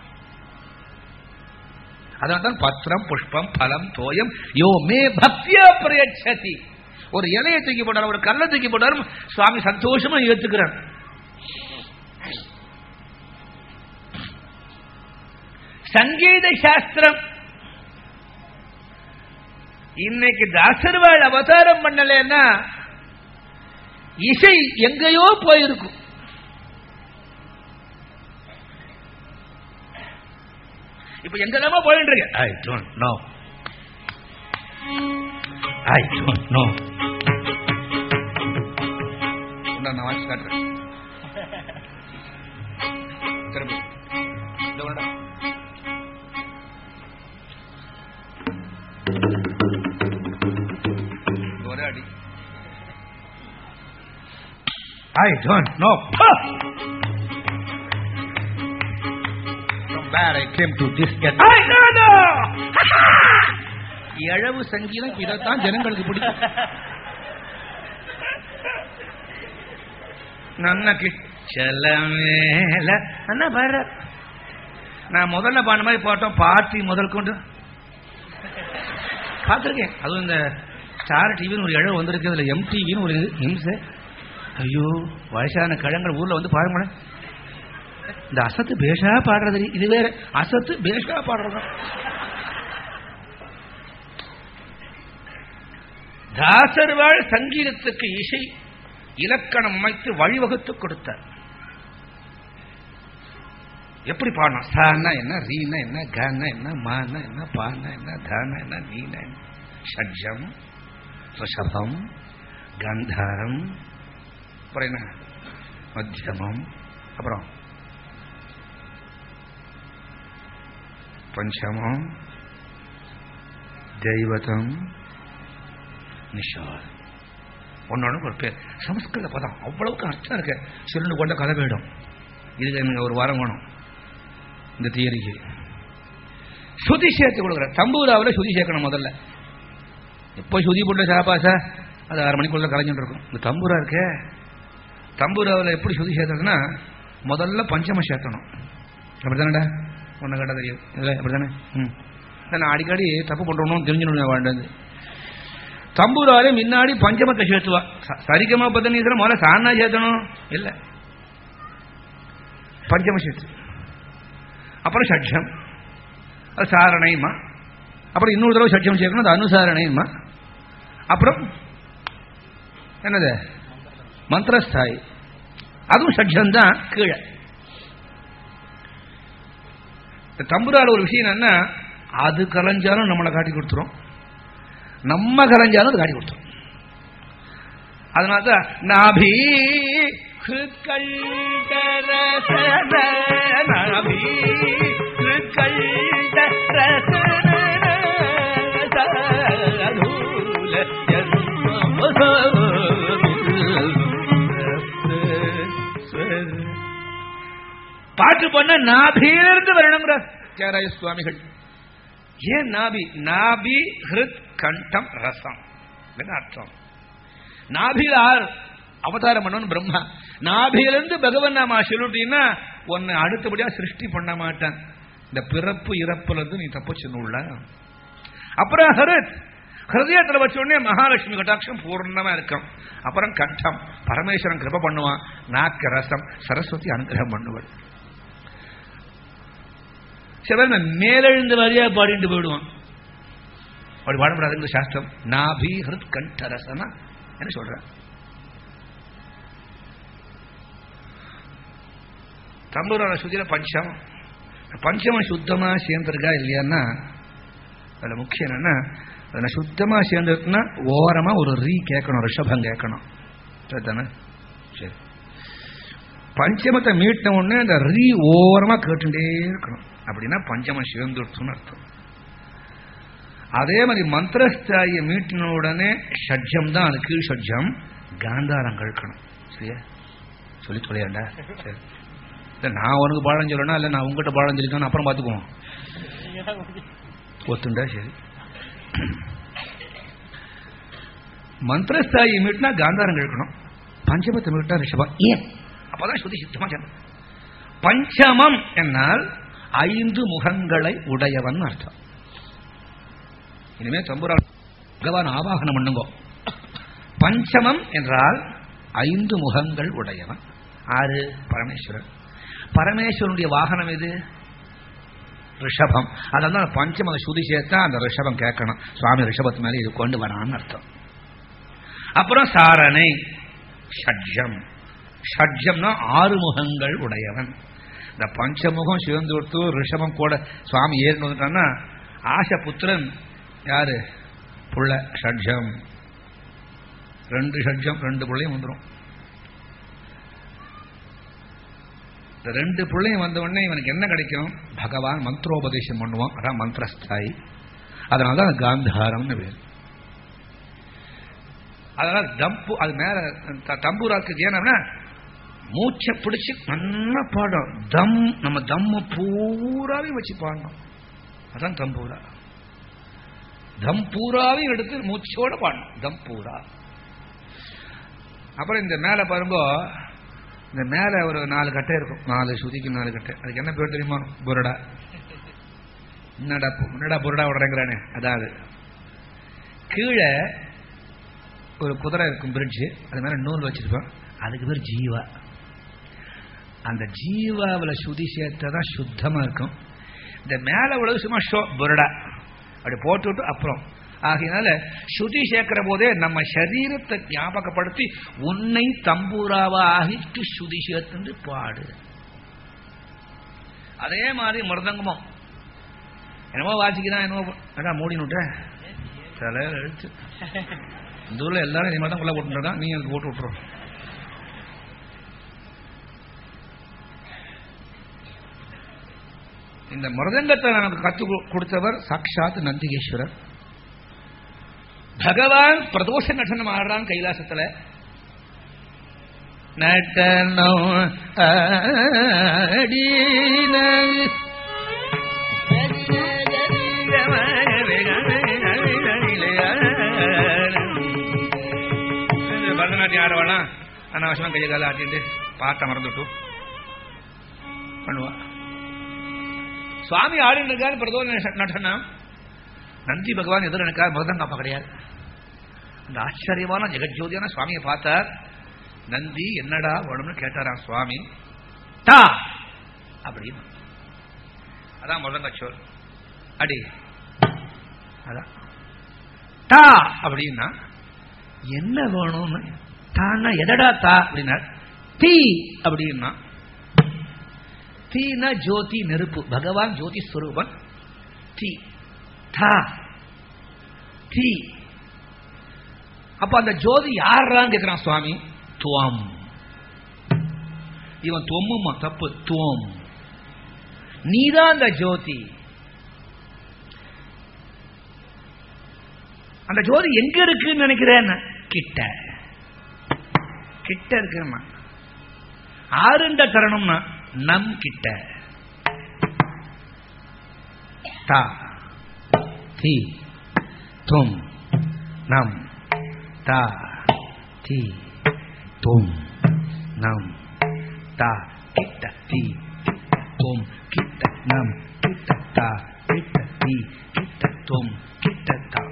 அதனால்தான் பத்திரம் புஷ்பம் பலம் தோயம் யோ மே பக்தியா பிரயட்சதி ஒரு இலையை தூக்கி போட்டாலும் ஒரு கல்லை தூக்கி போட்டாலும் சுவாமி சந்தோஷமா ஏத்துக்கிறார் சங்கீத சாஸ்திரம் இன்னைக்கு தாசர்வாள் அவதாரம் பண்ணலன்னா இசை எங்கேயோ போயிருக்கும் இப்ப எங்கெல்லாமோ போயிட்டு இருக்கு I don't know I don't know நான் வாட்சி காட்டுறேன் திரும்ப இந்த வருடா. இந்த ஒரே அடி I don't know From where I came to this get. I don't know. இழவு சங்கீதம் இதைத்தான் ஜனங்களுக்கு பிடிக்கும் ನನ್ನ ಕಿಚ್ಚಲ மேல அண்ணா பாரு நான் முதல்ல பாடின மாதிரி பாட்டோம் பாட்டி முதல் கொண்டு பார்த்துருக்கேன் அதுவும் இந்த ஸ்டார் டிவின்னு ஒரு இழவு வந்திருக்கு அதில் எம்டிவின்னு ஒரு இம்சை ஐயோ வயசான கிழங்கள் ஊர்ல வந்து பாருங்களேன் இந்த அசத்து பேஷா பாடுறது இது வேற அசத்து பேஷா பாடுறது தாசர்வாள் சங்கீதத்துக்கு இசை இலக்கணம் அமைத்து வழிவகுத்து கொடுத்தார் எப்படி பாடணும் சான்னா என்ன ரீனா என்ன கன்னா என்ன மானா என்ன பானா என்ன தானா என்ன நீனா என்ன ஷட்ஜம் ரிஷபம் கந்தாரம் அப்புறம் என்ன மத்தியமம் அப்புறம் பஞ்சமம் தெய்வதம் நிஷால் ஒன்னொன்னு ஒரு பேர் சமஸ்கிருத பதம் அவ்வளவுக்கு அர்த்தம் இருக்கு சிறுண்டு கொண்ட கதை போயிடும் இதுக்கு எனக்கு ஒரு வாரம் வேணும் இந்த தியரிக்கு சுதி சேர்த்து கொடுக்குற தம்பூராவில் சுதி சேர்க்கணும் முதல்ல எப்போ சுதி போட்ட சாப்பாசா அது ஆறு மணிக்குள்ள கலைஞ்சுட்டு இருக்கும் இந்த தம்பூரா இருக்கே தம்பூராவில் எப்படி சுதி சேர்த்ததுன்னா முதல்ல பஞ்சம சேர்த்தணும் அப்படித்தானடா ஒன்று கேட்டால் தெரியும் இல்லை அப்படித்தானே ம் இதை நான் அடிக்கடி தப்பு பண்ணுறோம்னு தெரிஞ்சுக்கணும் வாழ்ந்தது தம்பூராலே முன்னாடி பஞ்சமத்தை சேர்த்துவா ச- சரிகமா பதனீசரம் முதல்ல சாணா சேர்த்தணும் இல்லை பஞ்சம சேர்த்து அப்புறம் ஷட்சம் அது சாரணைமா அப்புறம் இன்னொரு தடவை ஷட்சம் சேர்க்கணும் அது அனுசாரணைமா அப்புறம் என்னது மந்திரஸ்தாய் அதுவும் ஷட்சம் தான் கீழே இந்த தம்புரால ஒரு விஷயம் என்னன்னா அது கலைஞ்சாலும் நம்மளை காட்டி கொடுத்துரும் நம்ம கலைஞ்சாலும் அது காட்டி கொடுத்துரும் அதனால தான் நாபி ஹிருக்கண்டரசன நாபி ஹிருக்கண்டரசன பாட்டு பண்ண நாபியிலிருந்து வரணுங்கிறார் கேராய சுவாமிகள் ஏன் நாபி நாபி ஹிருத் கண்டம் ரசம் என்ன அர்த்தம் நாபியில் ஆள் அவதாரம் பண்ணணும் பிரம்மா நாபியிலிருந்து பகவன் நாமா சொல்லிட்டீங்கன்னா உன்னை அடுத்தபடியா சிருஷ்டி பண்ண மாட்டான் இந்த பிறப்பு இறப்புல இருந்து நீ தப்பிச்சுன்னுள்ள அப்புறம் ஹிருத் ஹிருதயத்தில் வச்ச உடனே மகாலட்சுமி கட்டாட்சம் பூர்ணமா இருக்கும் அப்புறம் கண்டம் பரமேஸ்வரன் கிருப பண்ணுவான் நாக்க ரசம் சரஸ்வதி அனுகிரகம் பண்ணுவாள் சிலர் மேலெழுந்த வழியா பாடிட்டு போயிடுவான் அப்படி பாடப்படாதுங்க சாஸ்திரம் நாபி ஹிருத் கண்ட ரசனா என்ன சொல்ற தம்பூரோட சுதியில பஞ்சம் பஞ்சமம் சுத்தமா சேர்ந்திருக்கா இல்லையான்னா அதுல முக்கியம் என்னன்னா அதுல சுத்தமா சேர்ந்துருக்குன்னா ஓரமா ஒரு ரீ கேட்கணும் ரிஷபம் கேட்கணும் சரிதானே சரி பஞ்சமத்தை மீட்டின உடனே அந்த ரீ ஓரமா கேட்டுட்டே இருக்கணும் அப்படின்னா பஞ்சமம் சேர்ந்துடுச்சுன்னு அர்த்தம் அதே மாதிரி மந்திரஸ்தாயை மீட்டின உடனே ஷட்ஜம் தான் அது கீழ் ஷட்ஜம் காந்தாரம் கழுக்கணும் சரியா சொல்லி தொலையாண்டா சரி இல்லை நான் உனக்கு பாடம் சொல்லணும் இல்லை நான் உங்ககிட்ட பாடம் சொல்லிக்கணும் அப்புறம் பார்த்துக்குவோம் ஒத்துண்டா சரி மந்திரஸ்தாயை மீட்டினா காந்தாரம் கழுக்கணும் பஞ்சமத்தை மீட்டா ரிஷபம் ஏன் அப்பதான் சுதி சித்தமா சொன்ன பஞ்சமம் என்னால் ஐந்து முகங்களை உடையவன் அர்த்தம் இனிமே தம்புரா பகவான் ஆவாகனம் பண்ணுங்கோ பஞ்சமம் என்றால் ஐந்து முகங்கள் உடையவன் ஆறு பரமேஸ்வரன் பரமேஸ்வரனுடைய வாகனம் எது ரிஷபம் அதெல்லாம் பஞ்சமத சுதி சேர்த்தா அந்த ரிஷபம் கேட்கணும் சுவாமி ரிஷபத்து மேலே இது கொண்டு வரான்னு அர்த்தம் அப்புறம் சாரணை ஷட்ஜம் ஷட்ஜம்னா ஆறு முகங்கள் உடையவன் இந்த பஞ்சமுகம் சிவந்து கொடுத்து ரிஷபம் கூட சுவாமி ஏறின்னு வந்துட்டான்னா ஆசை புத்திரன் யாரு புள்ள ஷட்ஜம் ரெண்டு ஷட்ஜம் ரெண்டு பிள்ளையும் வந்துடும் இந்த ரெண்டு பிள்ளையும் வந்த உடனே இவனுக்கு என்ன கிடைக்கும் பகவான் மந்திரோபதேசம் பண்ணுவான் அதான் மந்திரஸ்தாயி அதனால தான் அது காந்தாரம்னு பேர் அதனால தம்பு அது மேல த- தம்பூராக்கு ஏன்னா மூச்சை பிடிச்சு நல்லா பாடும் தம் நம்ம தம்ம பூராவே வச்சு பாடணும் அதான் தம்பூரா தம் பூராவையும் எடுத்து மூச்சோட பாடணும் தம் பூரா அப்புறம் இந்த மேல பாருங்க இந்த மேல ஒரு நாலு கட்டை இருக்கும் நாலு சுதிக்கு நாலு கட்டை அதுக்கு என்ன பேர் தெரியுமா புரடா என்னடா பு- என்னடா புரடா விடுறேங்கிறானே அதாவது கீழே ஒரு குதிரை இருக்கும் பிரிட்ஜ் அது மேல நூல் வச்சிருப்பான் அதுக்கு பேர் ஜீவா அந்த ஜீவாவில் சுதி சேர்த்ததான் சுத்தமா இருக்கும் இந்த மேல உழவு சும்மா ஷோ புரடா அப்படி போட்டுவிட்டு அப்புறம் ஆகையினால சுதி சேர்க்கிற போதே நம்ம சரீரத்தை ஞாபகப்படுத்தி உன்னை தம்பூராவா ஆகிட்டு சுதி சேர்த்து பாடு அதே மாதிரி மிருதங்கமும் என்னமோ வாசிக்கிறான் என்னமோ அதான் மூடின்னு விட்ட தலை எழுத்து இந்த ஊர்ல எல்லாரும் இதே மாதிரி தான் உள்ள போட்டுருக்கான் நீ எனக்கு போட்டு விட்டுரும் இந்த மிருதங்கத்தை நமக்கு கற்றுக் கொ- கொடுத்தவர் சாட்சாத் நந்திகேஸ்வரர் பகவான் பிரதோஷ நடனம் ஆடுறான் கைலாசத்துல நடனம் ஆடின பரதநாட்டியம் ஆடுவானா அனாவசியமா கையை கால ஆட்டிட்டு பாட்டை மறந்துட்டு பண்ணுவா சுவாமி ஆடிட்டு இருக்காரு பிரதோஷ நடனம் நந்தி பகவான் எதிர நினைக்கார் மிருதங்க அப்ப கிடையாது அந்த ஆச்சரியமான ஜெகஜோதியான சுவாமியை பார்த்தார் நந்தி என்னடா வேணும்னு கேட்டாராம் சுவாமி டா அப்படின்னு அதான் மிருதங்க சொல் அடி அதான் டா அப்படின்னா என்ன வேணும்னு தான்னா எதடா தா அப்படின்னா தீ அப்படின்னா தீனா ஜோதி நெருப்பு பகவான் ஜோதி ஸ்வரூபன் தீ தா தீ அப்ப அந்த ஜோதி யாரான்னு கேட்கிறான் சுவாமி துவம் இவன் தொம்முமா தப்பு துவம் நீதான் அந்த ஜோதி அந்த ஜோதி எங்க இருக்குன்னு நினைக்கிறேன் கிட்ட கிட்ட இருக்குமா ஆறுண்ட தரணும்னா நம் கிட்ட தா தி தும் நம் தா தி தும் நம் தா கிட்ட தி கிட்ட தும் கிட்ட நம் கிட்ட தா கிட்ட தி கிட்ட தும் கிட்ட தா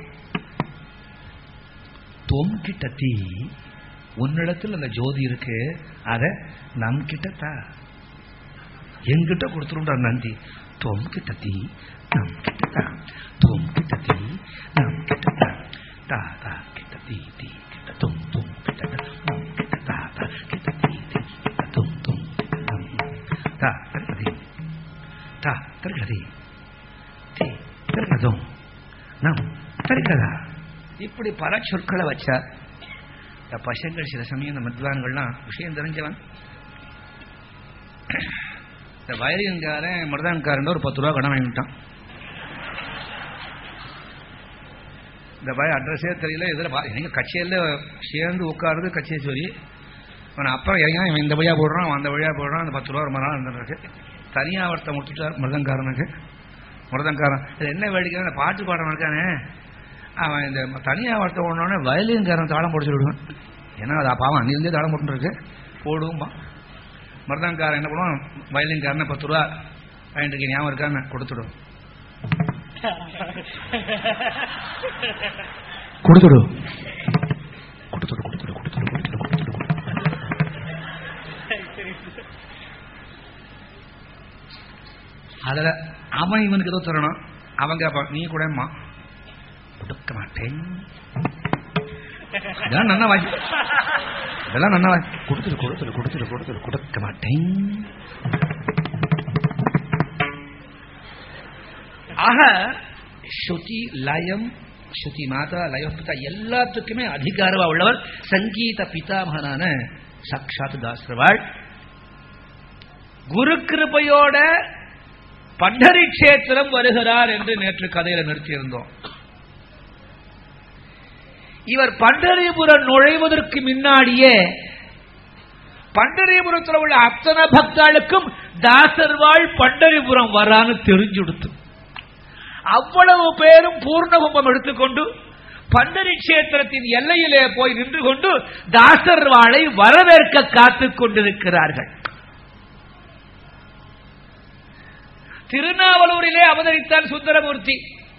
துவம் கிட்ட தீ உன்னிடத்தில் அந்த ஜோதி இருக்கு அத நம் கிட்ட தா என்கிட்ட கொடுத்துருண்டார் நந்தி துவம் கிட்ட தீ நம் கிட்ட தா துவம் கிட்ட தீ நம் கிட்ட தா தா தா கிட்ட தீ தீ கிட்ட தும் தும் கிட்ட தா நம் கிட்ட தா தா கிட்ட தீ தீ கிட்ட தும் தும் கிட்ட நம் தா தருகதி தா தருகதி தீ தருகதும் நம் தருகதா இப்படி பல சொற்களை வச்சா இந்த பசங்கள் சில சமயம் இந்த மத்வான்கள்லாம் விஷயம் தெரிஞ்சவன் இந்த வயலின்காரன் மிருதன்காரன் ஒரு பத்து ரூபா கடன் வாங்கிட்டான் இந்த பய அட்ரஸே தெரியல இதில் எங்க கச்சேரியில் சேர்ந்து உட்காருது கச்சேரி அவன் அப்புறம் இறங்க இவன் இந்த வழியாக போடுறான் அவன் அந்த வழியாக போடுறான் அந்த பத்து ரூபா ரொம்ப நாள் இருந்திருக்கு தனியாக ஒருத்தன் முடிச்சுட்டார் மிருதங்காரனுக்கு மிருதங்காரன் இது என்ன வேடிக்கை இந்த பாட்டு பாடுறவன் இருக்கானே அவன் இந்த தனியாக ஒருத்தன் ஓடனோடனே வயலின்காரன் தாளம் போட்டு விடுவான் ஏன்னா அது பாவம் அன்னிலிருந்தே தாளம் போட்டுருக்கு போடுவோம்பா மிருதங்காரன் என்ன பண்ணுவான் வயலின்காரனை பத்து ரூபா வாங்கிட்டு ஞாபகம் இருக்கான்னு கொடுத்துடும் கொடுத்துடு கொடுத்துடு கொடுத்துடு கொடுத்துடு கொடுத்துடு கொடுத்துடு அதுல அவன் இவனுக்கு ஏதோ தரணும் அவங்க அப்ப நீ கூடம்மா கொடுக்க மாட்டேன் இதெல்லாம் நன்னா வாசி இதெல்லாம் நன்னா வாசி கொடுத்துரு கொடுத்துரு கொடுத்துரு கொடுத்துரு கொடுக்க மாட்டேன் ஆக ஸ்ருதி லயம் ஸ்ருதி மாதா லயப்பிதா எல்லாத்துக்குமே அதிகாரமா உள்ளவர் சங்கீத பிதாமகனான சாட்சாத் தாசர்வாள் குரு கிருபையோட பண்டரி கஷேத்திரம் வருகிறார் என்று நேற்று கதையில நிறுத்தியிருந்தோம் இவர் பண்டரிபுரம் நுழைவதற்கு முன்னாடியே பண்டரிபுரத்தில் உள்ள அத்தனை பக்தாளுக்கும் தாசர்வாள் பண்டரிபுரம் வரான்னு தெரிஞ்சுடுத்து அவ்வளவு பேரும் பூர்ணகும்பம் எடுத்துக்கொண்டு பண்டரி கஷேத்திரத்தின் எல்லையிலே போய் நின்று கொண்டு தாசர்வாளை வரவேற்க காத்துக் கொண்டிருக்கிறார்கள் திருநாவலூரிலே அவதரித்தான் சுந்தரமூர்த்தி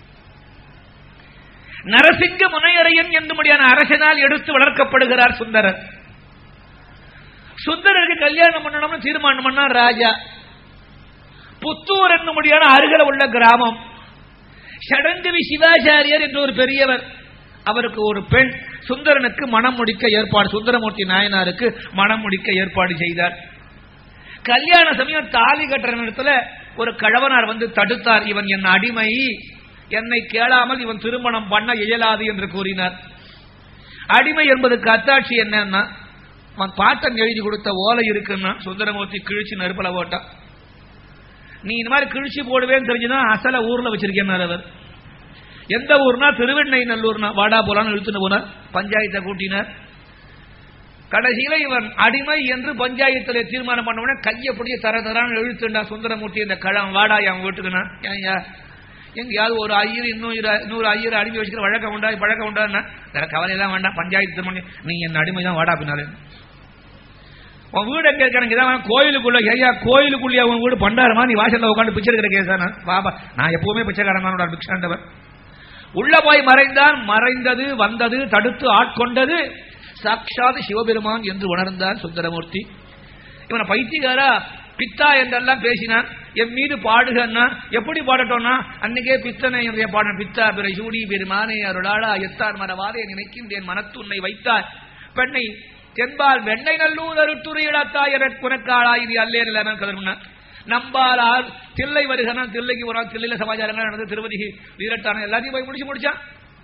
நரசிங்க முனையரையன் என்னும்படியான அரசனால் எடுத்து வளர்க்கப்படுகிறார் சுந்தரர் சுந்தரருக்கு கல்யாணம் பண்ணணும்னு தீர்மானம் பண்ணார் ராஜா புத்தூர் என்னும்படியான அருகில உள்ள கிராமம் சடங்கவி சிவாச்சாரியர் என்று ஒரு பெரியவர் அவருக்கு ஒரு பெண் சுந்தரனுக்கு மனம் முடிக்க ஏற்பாடு சுந்தரமூர்த்தி நாயனாருக்கு மனம் முடிக்க ஏற்பாடு செய்தார் கல்யாண சமயம் தாலி கட்டுற நேரத்துல ஒரு கழவனார் வந்து தடுத்தார் இவன் என் அடிமை என்னை கேளாமல் இவன் திருமணம் பண்ண இயலாது என்று கூறினார் அடிமை என்பதுக்கு அத்தாட்சி என்னன்னா அவன் பாட்டன் எழுதி கொடுத்த ஓலை இருக்குன்னா சுந்தரமூர்த்தி கிழிச்சு நெருப்பல போட்டான் நீ இந்த மாதிரி கிழிச்சு போடுவேன்னு தெரிஞ்சுதான் அசல ஊர்ல வச்சிருக்கேன் அவர் எந்த ஊர்னா திருவெண்ணை நல்லூர்னா வாடா போலான்னு இழுத்துட்டு போனார் பஞ்சாயத்தை கூட்டினார் கடைசியில இவன் அடிமை என்று பஞ்சாயத்துல தீர்மானம் பண்ண உடனே கையை பிடிச்சி தர தரான்னு இழுத்துண்டா சுந்தரமூர்த்தி இந்த கழம் வாடா என் வீட்டுக்குன்னா ஏன்யா எங்கேயாவது ஒரு ஐயர் இன்னும் நூறு ஐயர் அடிமை வச்சுக்கிற வழக்கம் உண்டா பழக்கம் உண்டான்னா வேற கவலையெல்லாம் வேண்டாம் பஞ்சாயத்து பண்ணி நீ என் அடிமை தான் வாடா பின்னாலே உன் வீடு எங்க இருக்கானுங்க இதான் கோயிலுக்குள்ள ஐயா கோயிலுக்குள்ளே உன் வீடு பண்டாரமா நீ வாசல்ல உட்காந்து பிச்சை இருக்கிற கேசானா பாபா நான் எப்பவுமே பிச்சைக்காரன் பிக்ஷாண்டவர் உள்ள போய் மறைந்தான் மறைந்தது வந்தது தடுத்து ஆட்கொண்டது சாட்சாத் சிவபெருமான் என்று உணர்ந்தார் சுந்தரமூர்த்தி இவனை பைத்தியகாரா பித்தா என்றெல்லாம் பேசினான் என் மீது பாடுகன்னா எப்படி பாடட்டோம்னா அன்னைக்கே பித்தனை என்னுடைய பாடன் பித்தா பிற சூடி பெருமானே அருளாளா எத்தார் மரவாதே நினைக்கின்றேன் மனத்து உன்னை வைத்தார் பெண்ணை தென்பால் வெண்ணை நல்லூர் அருட்டுரையிடத்தா எனக்குனக்காளா இது அல்லே நிலைமை கதர்முன்னா நம்பால் ஆள் தில்லை வருகனா தில்லைக்கு ஒரு நாள் தில்லையில சமாச்சாரங்கள் நடந்து திருவதி வீரட்டான எல்லாத்தையும் போய் முடிச்சு முடிச்சான்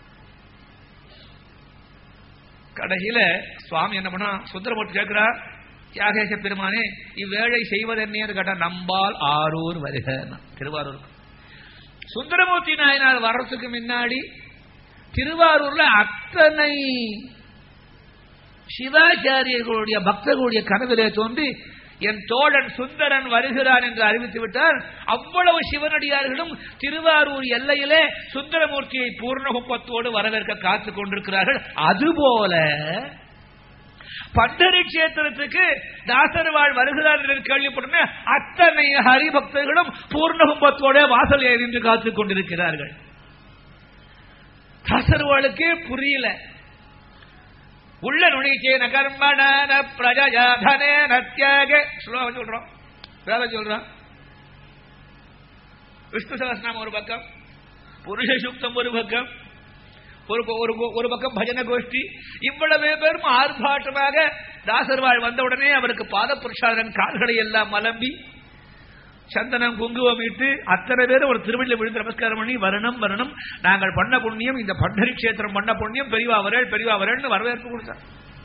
கடைசியில சுவாமி என்ன பண்ணா சுந்தரமூர்த்தி கேட்கிறார் தியாகேச பெருமானே இவ்வேளை செய்வதென்னே கேட்டா நம்பால் ஆரூர் வருக திருவாரூர் சுந்தரமூர்த்தி நாயனார் வர்றதுக்கு முன்னாடி திருவாரூர்ல அத்தனை சிவாச்சாரியர்களுடைய பக்தர்களுடைய கனவிலே தோன்றி என் தோழன் சுந்தரன் வருகிறான் என்று அறிவித்து விட்டார் அவ்வளவு சிவனடியார்களும் திருவாரூர் எல்லையிலே சுந்தரமூர்த்தியை பூர்ணகுப்பத்தோடு வரவேற்க காத்துக் கொண்டிருக்கிறார்கள் அதுபோல பண்டரி கஷேத்திரத்துக்கு தாசர்வாள் வருகிறார் என்று கேள்விப்பட்ட அத்தனை ஹரிபக்தர்களும் பூர்ணகும்பத்தோட வாசல் நின்று காத்துக் கொண்டிருக்கிறார்கள் தாசர்வாளுக்கே புரியல உள்ள நுழைச்சேன கர்மண பிரஜாதனே நத்தியாக ஸ்லோகம் சொல்றோம் வேலை சொல்றோம் விஷ்ணு சகஸ்நாமம் ஒரு பக்கம் புருஷ சுக்தம் ஒரு பக்கம் ஒரு ஒரு ஒரு பக்கம் பஜன கோஷ்டி இவ்வளவு பேரும் ஆர்ப்பாட்டமாக தாசர்வாள் வந்தவுடனே அவருக்கு பாத புருஷாதன் கால்களை எல்லாம் மலம்பி சந்தனம் குங்குமம் இட்டு அத்தனை பேரும் ஒரு திருவள்ளியில் விழுந்து நமஸ்காரம் பண்ணி வரணும் வரணும் நாங்கள் பண்ண புண்ணியம் இந்த பண்டரி கஷேத்திரம் பண்ண புண்ணியம் பெரியவா வரேள் பெரியவா வரேன்னு வரவேற்பு கொடுத்தார்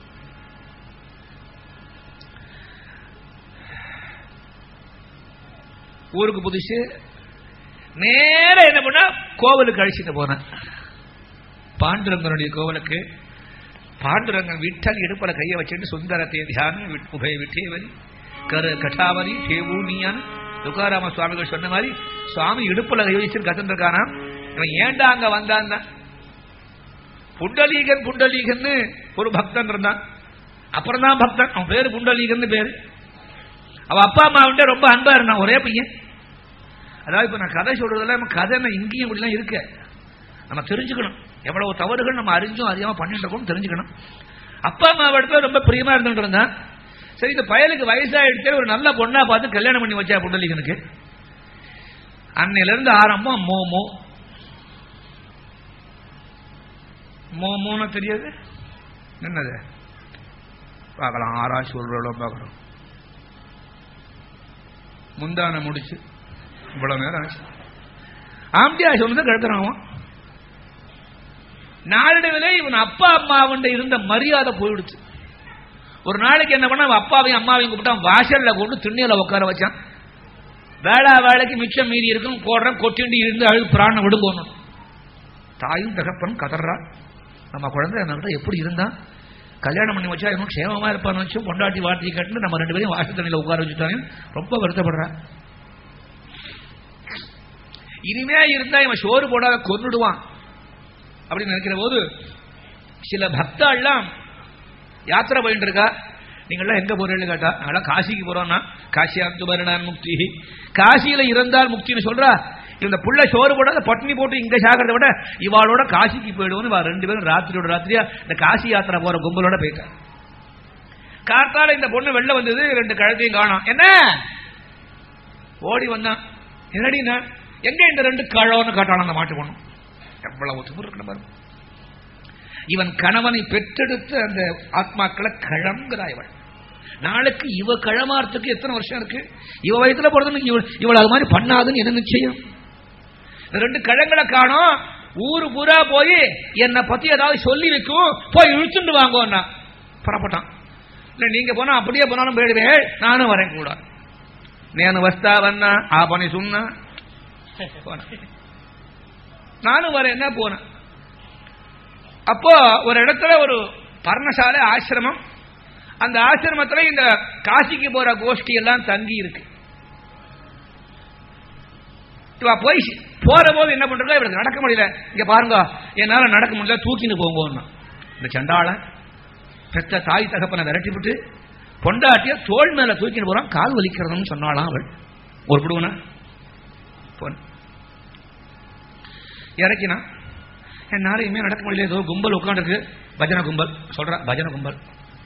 ஊருக்கு புதுசு நேர என்ன பண்ணா கோவிலுக்கு அழிச்சுட்டு போனேன் பாண்டுரங்கனுடைய கோவிலுக்கு பாண்டுரங்கன் விட்டல் இடுப்பல கையை வச்சுட்டு சுந்தரத்தை தியானம் உபய விட்டேவரி கரு கட்டாவரி தேவூனியான் துக்காராம சுவாமிகள் சொன்ன மாதிரி சுவாமி இடுப்புல கை வச்சு கத்துருக்கானா இவன் ஏண்டா அங்க வந்தான் புண்டலீகன் புண்டலீகன் ஒரு பக்தன் இருந்தான் அப்புறம் தான் பக்தன் அவன் பேரு புண்டலீகன் பேரு அவ அப்பா அம்மா வந்து ரொம்ப அன்பா இருந்தான் ஒரே பையன் அதாவது இப்ப நான் கதை சொல்றதுல நம்ம கதை இங்கேயும் இப்படிலாம் இருக்க நம்ம தெரிஞ்சுக்கணும் எவ்வளவு தவறுகள் நம்ம அறிஞ்சும் அறியாம பண்ணிட்டு இருக்கோம் தெரிஞ்சுக்கணும் அப்பா அம்மா இடத்துல ரொம்ப பிரியமா இருந்துட்டு இருந்தான் சரி இந்த பயலுக்கு வயசாயிடுச்சு ஒரு நல்ல பொண்ணா பார்த்து கல்யாணம் பண்ணி வச்சா புண்டலீகனுக்கு அன்னையிலிருந்து ஆரம்பம் மோமோ மோமோன்னு தெரியாது என்னது பார்க்கலாம் ஆராய்ச்சி சொல்றோம் பார்க்கலாம் முந்தான முடிச்சு இவ்வளவு நேரம் ஆச்சு ஆம்பியா சொன்னது கிடக்குறான் அவன் நாளடைவிலே இவன் அப்பா அம்மாவுண்ட இருந்த மரியாதை போயிடுச்சு ஒரு நாளைக்கு என்ன பண்ண அவன் அப்பாவையும் அம்மாவையும் கூப்பிட்டான் வாசல்ல கொண்டு திண்ணையில உட்கார வச்சான் வேளா வேலைக்கு மிச்சம் மீதி இருக்கும் போடுறேன் கொட்டிண்டு இருந்து அழுது பிராணம் விடுங்கணும் தாயும் தகப்பனும் கதறா நம்ம குழந்தை நம்மகிட்ட எப்படி இருந்தா கல்யாணம் பண்ணி வச்சா இன்னும் க்ஷேமமா இருப்பான்னு வச்சு பொண்டாட்டி வாட்டி கட்டுன்னு நம்ம ரெண்டு பேரும் வாசல் தண்ணியில உட்கார வச்சுட்டாங்க ரொம்ப வருத்தப்படுறான் இனிமே இருந்தா இவன் சோறு போடாத கொன்னுடுவான் அப்படின்னு நினைக்கிற போது சில பக்தாள்லாம் யாத்திரை போயிட்டு இருக்கா நீங்கள்லாம் எங்க போறீங்க கேட்டா நாங்களாம் காசிக்கு போறோம்னா காசியாந்து மரணான் முக்தி காசியில இருந்தால் முக்தின்னு சொல்றா இந்த புள்ள சோறு போடாத பட்னி போட்டு இங்க சாகிறத விட இவாளோட காசிக்கு போயிடுவோம் இவா ரெண்டு பேரும் ராத்திரியோட ராத்திரியா இந்த காசி யாத்திரை போற கும்பலோட போயிட்டா காத்தால இந்த பொண்ணு வெளில வந்தது ரெண்டு கழுத்தையும் காணோம் என்ன ஓடி வந்தான் என்னடினா எங்க இந்த ரெண்டு கழவன்னு காட்டான அந்த மாட்டு பொண்ணு எவ்வளவு திமிரு இருக்கணும் பாருங்க இவன் கணவனை பெற்றெடுத்த அந்த ஆத்மாக்களை கழங்கிறா இவள் நாளைக்கு இவ கழமாறதுக்கு எத்தனை வருஷம் இருக்கு இவ வயசுல பிறந்து இவள் இவள் அது மாதிரி பண்ணாதுன்னு என்ன நிச்சயம் இந்த ரெண்டு கழங்களை காணோம் ஊரு பூரா போய் என்னை பத்தி ஏதாவது சொல்லி வைக்கும் போய் இழுச்சுட்டு வாங்கோன்னா புறப்பட்டான் இல்ல நீங்க போனா அப்படியே போனாலும் போயிடுவேன் நானும் வரேன் கூட నేను వస్తావన్నా ఆ పని సున్నా நானும் வரேன்னா போனேன் அப்போ ஒரு இடத்துல ஒரு பர்ணசாலை ஆசிரமம் அந்த ஆசிரமத்துல இந்த காசிக்கு போற கோஷ்டி எல்லாம் தங்கி இருக்கு இவ போய் போற போது என்ன பண்றா இவருக்கு நடக்க முடியல இங்க பாருங்க என்னால நடக்க முடியல தூக்கின்னு போங்க இந்த சண்டாளன் பெத்த தாய் தகப்பனை விரட்டி விட்டு பொண்டாட்டிய தோல் மேல தூக்கின்னு போறான் கால் வலிக்கிறதுன்னு சொன்னாலாம் அவள் ஒரு விடுவனா போன இறக்கினா என்னால இனிமே நடக்க முடியல ஏதோ கும்பல் உட்காந்துருக்கு பஜனை கும்பல் சொல்ற பஜனை கும்பல்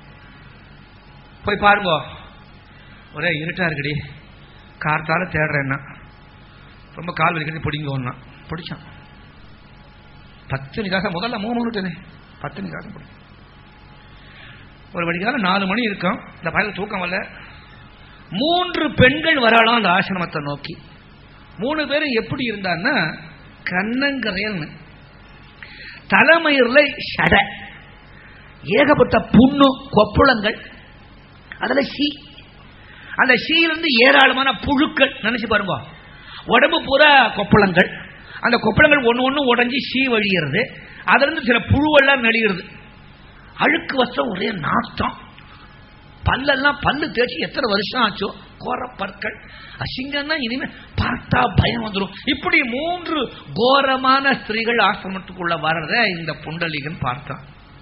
போய் பாருங்க ஒரே இருட்டா இருக்குடி கார்த்தால தேடுறேன்னா ரொம்ப கால் வலிக்கிறது பிடிங்க ஒன்னா பிடிச்சான் பத்து நிக்காக முதல்ல மூணு மினிட்டுனே பத்து நிக்காக பிடிக்கும் ஒரு வழிகால நாலு மணி இருக்கும் இந்த பையன் தூக்கம் வரல மூன்று பெண்கள் வரலாம் அந்த ஆசிரமத்தை நோக்கி மூணு பேரும் எப்படி இருந்தான்னா கண்ணங்கரையல்னு தலைமயிரில் சடை ஏகப்பட்ட புண்ணு கொப்புளங்கள் அதுல சி அந்த சீலிருந்து ஏராளமான புழுக்கள் நினைச்சு பாருங்க உடம்பு பூரா கொப்பளங்கள் அந்த கொப்பளங்கள் ஒன்று ஒன்று உடஞ்சி சீ வழிகிறது அதுல இருந்து சில புழுவெல்லாம் நெளிகிறது அழுக்கு வஸ்திரம் ஒரே நாத்தம் பல்லெல்லாம் பல்லு தேய்ச்சி எத்தனை வருஷம் ஆச்சோ கோர பற்கள் அசிங்கம்னா இனிமே பார்த்தா பயம் வந்துடும் இப்படி மூன்று கோரமான ஸ்திரீகள் ஆசிரமத்துக்குள்ள வர்றத இந்த புண்டலிகன் பார்த்தான்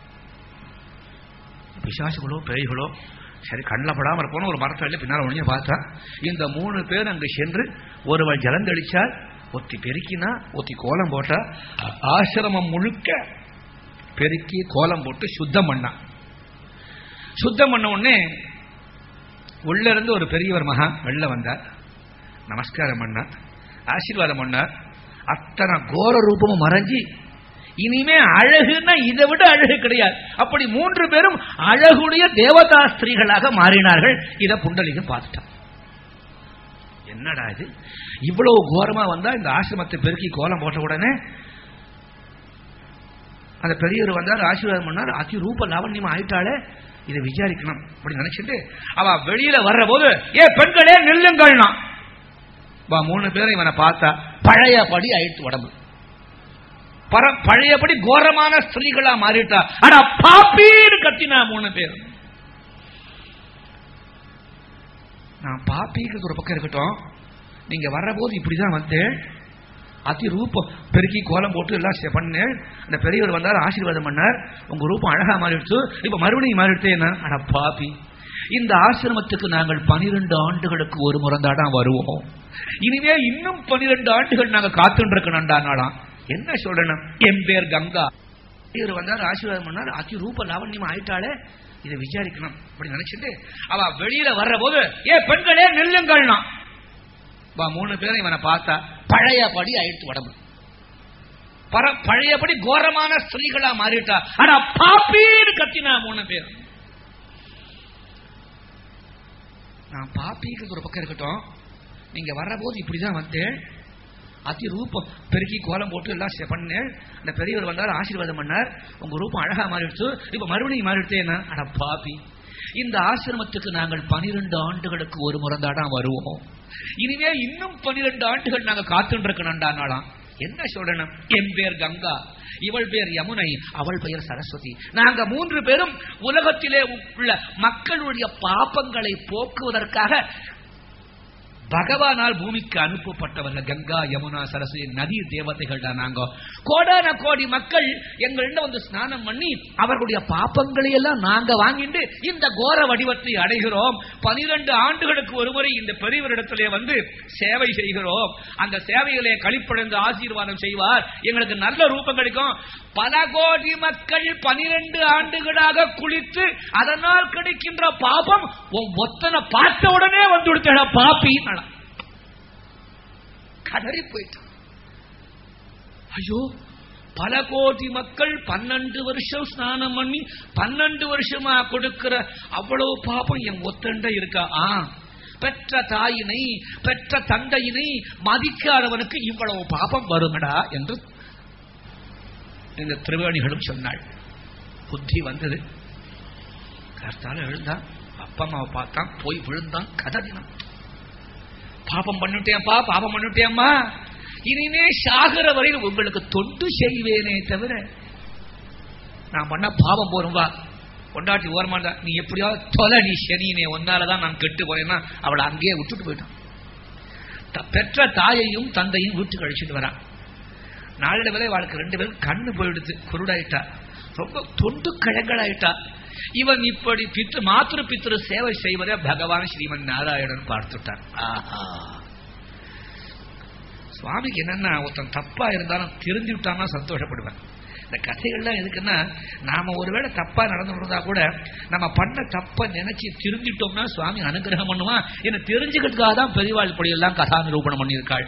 பிசாசுகளோ பேய்களோ சரி கண்ணில் படாமல் இருப்போம் ஒரு மரத்தை வெளியே பின்னால் ஒழிஞ்ச பார்த்தா இந்த மூணு பேர் அங்கு சென்று ஒருவள் ஜலந்தளிச்சால் ஒத்தி பெருக்கினா ஒத்தி கோலம் போட்டா ஆசிரமம் முழுக்க பெருக்கி கோலம் போட்டு சுத்தம் பண்ணா சுத்தம் பண்ண உடனே உள்ள இருந்து ஒரு பெரியவர் மகா வெளில வந்தார் நமஸ்காரம் பண்ணார் ஆசீர்வாதம் பண்ணார் அத்தனை கோர ரூபமும் மறைஞ்சி இனிமே அழகுன்னா இதை விட அழகு கிடையாது அப்படி மூன்று பேரும் அழகுடைய தேவதா ஸ்திரீகளாக மாறினார்கள் இதை புண்டலிகம் பார்த்துட்டான் என்னடா இது இவ்வளவு கோரமா வந்தா இந்த ஆசிரமத்தை பெருக்கி கோலம் போட்ட உடனே அந்த பெரியவர் வந்தார் ஆசீர்வாதம் பண்ணார் அதி ரூப லாவண்யம் ஆயிட்டாலே இதை விசாரிக்கணும் அப்படி நினைச்சிட்டு அவ வெளியில வர்ற போது ஏ பெண்களே நில்லுங்கள்னா வா மூணு பேரும் இவனை பார்த்தா பழையபடி ஆயிடுச்சு உடம்பு பர- பழையபடி கோரமான ஸ்திரீகளா மாறிட்டா ஆனா பாப்பீன்னு கத்தினா மூணு பேர் நான் பாப்பிங்கிறது ஒரு பக்கம் இருக்கட்டும் நீங்க வர்றபோது இப்படிதான் வந்தேன் அதி ரூபம் பெருக்கி கோலம் போட்டு எல்லாம் செ- பண்ணேன் அந்த பெரியவர் வந்தார் ஆசீர்வாதம் பண்ணார் உங்க ரூபம் அழகா மாறிடுச்சு இப்ப மறுபடியும் மாறிடுச்சு என்ன அட பாப்பி இந்த ஆசிரமத்துக்கு நாங்கள் பனிரெண்டு ஆண்டுகளுக்கு ஒரு முறந்தாதான் வருவோம் இனிமே இன்னும் பனிரெண்டு ஆண்டுகள் நாங்க காத்துட்டு இருக்கணும்டானாலாம் என்ன சொல்லணும் என் பேர் கங்கா பெரியவர் வந்தார் ஆசீர்வாதம் பண்ணார் அதி ரூப லாவண்யம் ஆயிட்டாலே இதை விசாரிக்கணும் அப்படி நினைச்சிட்டு அவ வெளியில வர்ற போது ஏ பெண்களே நெல்லுங்கள்னா வா மூணு பேரும் இவனை பார்த்தா பழையபடி ஆயிடுத்து உடம்பு பர பழையபடி கோரமான ஸ்திரீகளா மாறிட்டா ஆனா பாப்பீன்னு கத்தினா மூணு பேர் நான் பாப்பிங்கிறது ஒரு பக்கம் இருக்கட்டும் நீங்க வர்றபோது இப்படிதான் வந்தேன் அதி ரூபம் பெருக்கி கோலம் போட்டு எல்லாம் செ- பண்ணேன் அந்த பெரியவர் வந்தார் ஆசீர்வாதம் பண்ணார் உங்க ரூபம் அழகா மாறிடுச்சு இப்ப மறுபடியும் மாறிடுச்சே என்ன அட பாப்பி இந்த ஆசிரமத்துக்கு நாங்கள் பனிரெண்டு ஆண்டுகளுக்கு ஒரு முறை தான் வருவோம் இனிமே இன்னும் பனிரெண்டு ஆண்டுகள் நாங்க காத்துட்டு இருக்கணும்டானாலாம் என்ன சொல்லணும் என் பேர் கங்கா இவள் பேர் யமுனை அவள் பெயர் சரஸ்வதி நாங்க மூன்று பேரும் உலகத்திலே உள்ள மக்களுடைய பாபங்களை போக்குவதற்காக பகவானால் பூமிக்கு அனுப்பப்பட்டவர்கள் கங்கா யமுனா சரஸ்வதி நதி தேவதைகள் தான் நாங்க கோடான கோடி மக்கள் எங்கள்கிட்ட வந்து ஸ்நானம் பண்ணி அவர்களுடைய பாப்பங்களை எல்லாம் நாங்க வாங்கிட்டு இந்த கோர வடிவத்தை அடைகிறோம் பனிரெண்டு ஆண்டுகளுக்கு ஒருமுறை இந்த பெரியவரிடத்திலே வந்து சேவை செய்கிறோம் அந்த சேவையிலே கழிப்படைந்து ஆசீர்வாதம் செய்வார் எங்களுக்கு நல்ல ரூபம் கிடைக்கும் பல கோடி மக்கள் பனிரெண்டு ஆண்டுகளாக குளித்து அதனால் கிடைக்கின்ற பாபம் உன் ஒத்தனை பார்த்த உடனே வந்து கொடுத்த பாப்பி கதறி போயிட்டான் ஐயோ பல கோடி மக்கள் பன்னெண்டு வருஷம் ஸ்நானம் பண்ணி பன்னெண்டு வருஷமா கொடுக்கிற அவ்வளவு பாபம் என் ஒத்தண்ட இருக்கா ஆ பெற்ற தாயினை பெற்ற தந்தையினை மதிக்காதவனுக்கு இவ்வளவு பாபம் வருமடா என்று இந்த திருவேணிகளும் சொன்னாள் புத்தி வந்தது கர்த்தால எழுந்தான் அப்பா அம்மாவை பார்த்தான் போய் விழுந்தான் கதறினான் பாபம் பண்ணிட்டேன்ப்பா பாபம் பண்ணிட்டேம்மா இனிமே சாகிற வரையில் உங்களுக்கு தொண்டு செய்வேனே தவிர நான் பண்ண பாவம் போரும் வா கொண்டாட்டி ஓரமா இருந்தா, நீ எப்படியாவது தொலை நீ சனினே ஒன்னாலதான் நான் கெட்டு போறேன்னா அவளை அங்கேயே விட்டுட்டு போயிட்டான் த- பெற்ற தாயையும் தந்தையும் வீட்டுக்கு அழிச்சிட்டு வரான் நாளடைவில் வாழ்க்கை ரெண்டு பேரும் கண்ணு போயிடுது குருடாயிட்டா ரொம்ப தொண்டு கழங்களாயிட்டா இவன் இப்படி பித்ரு மாத்திரு பித்ரு சேவை செய்வதை பகவான் ஸ்ரீமன் நாராயணன் பார்த்துட்டான் ஆஹா சுவாமிக்கு என்னன்னா ஒருத்தன் தப்பா இருந்தாலும் தெரிஞ்சு விட்டான்னா சந்தோஷப்படுவேன் இந்த கதைகள்லாம் எதுக்குன்னா நாம ஒருவேளை தப்பா நடந்துருந்தா கூட நம்ம பண்ண தப்ப நினைச்சு திருந்திட்டோம்னா சுவாமி அனுகிரகம் பண்ணுவான் என்ன தெரிஞ்சுக்கிறதுக்காக தான் பெரியவாள் இப்படியெல்லாம் கதா நிரூபணம் பண்ணியிருக்காள்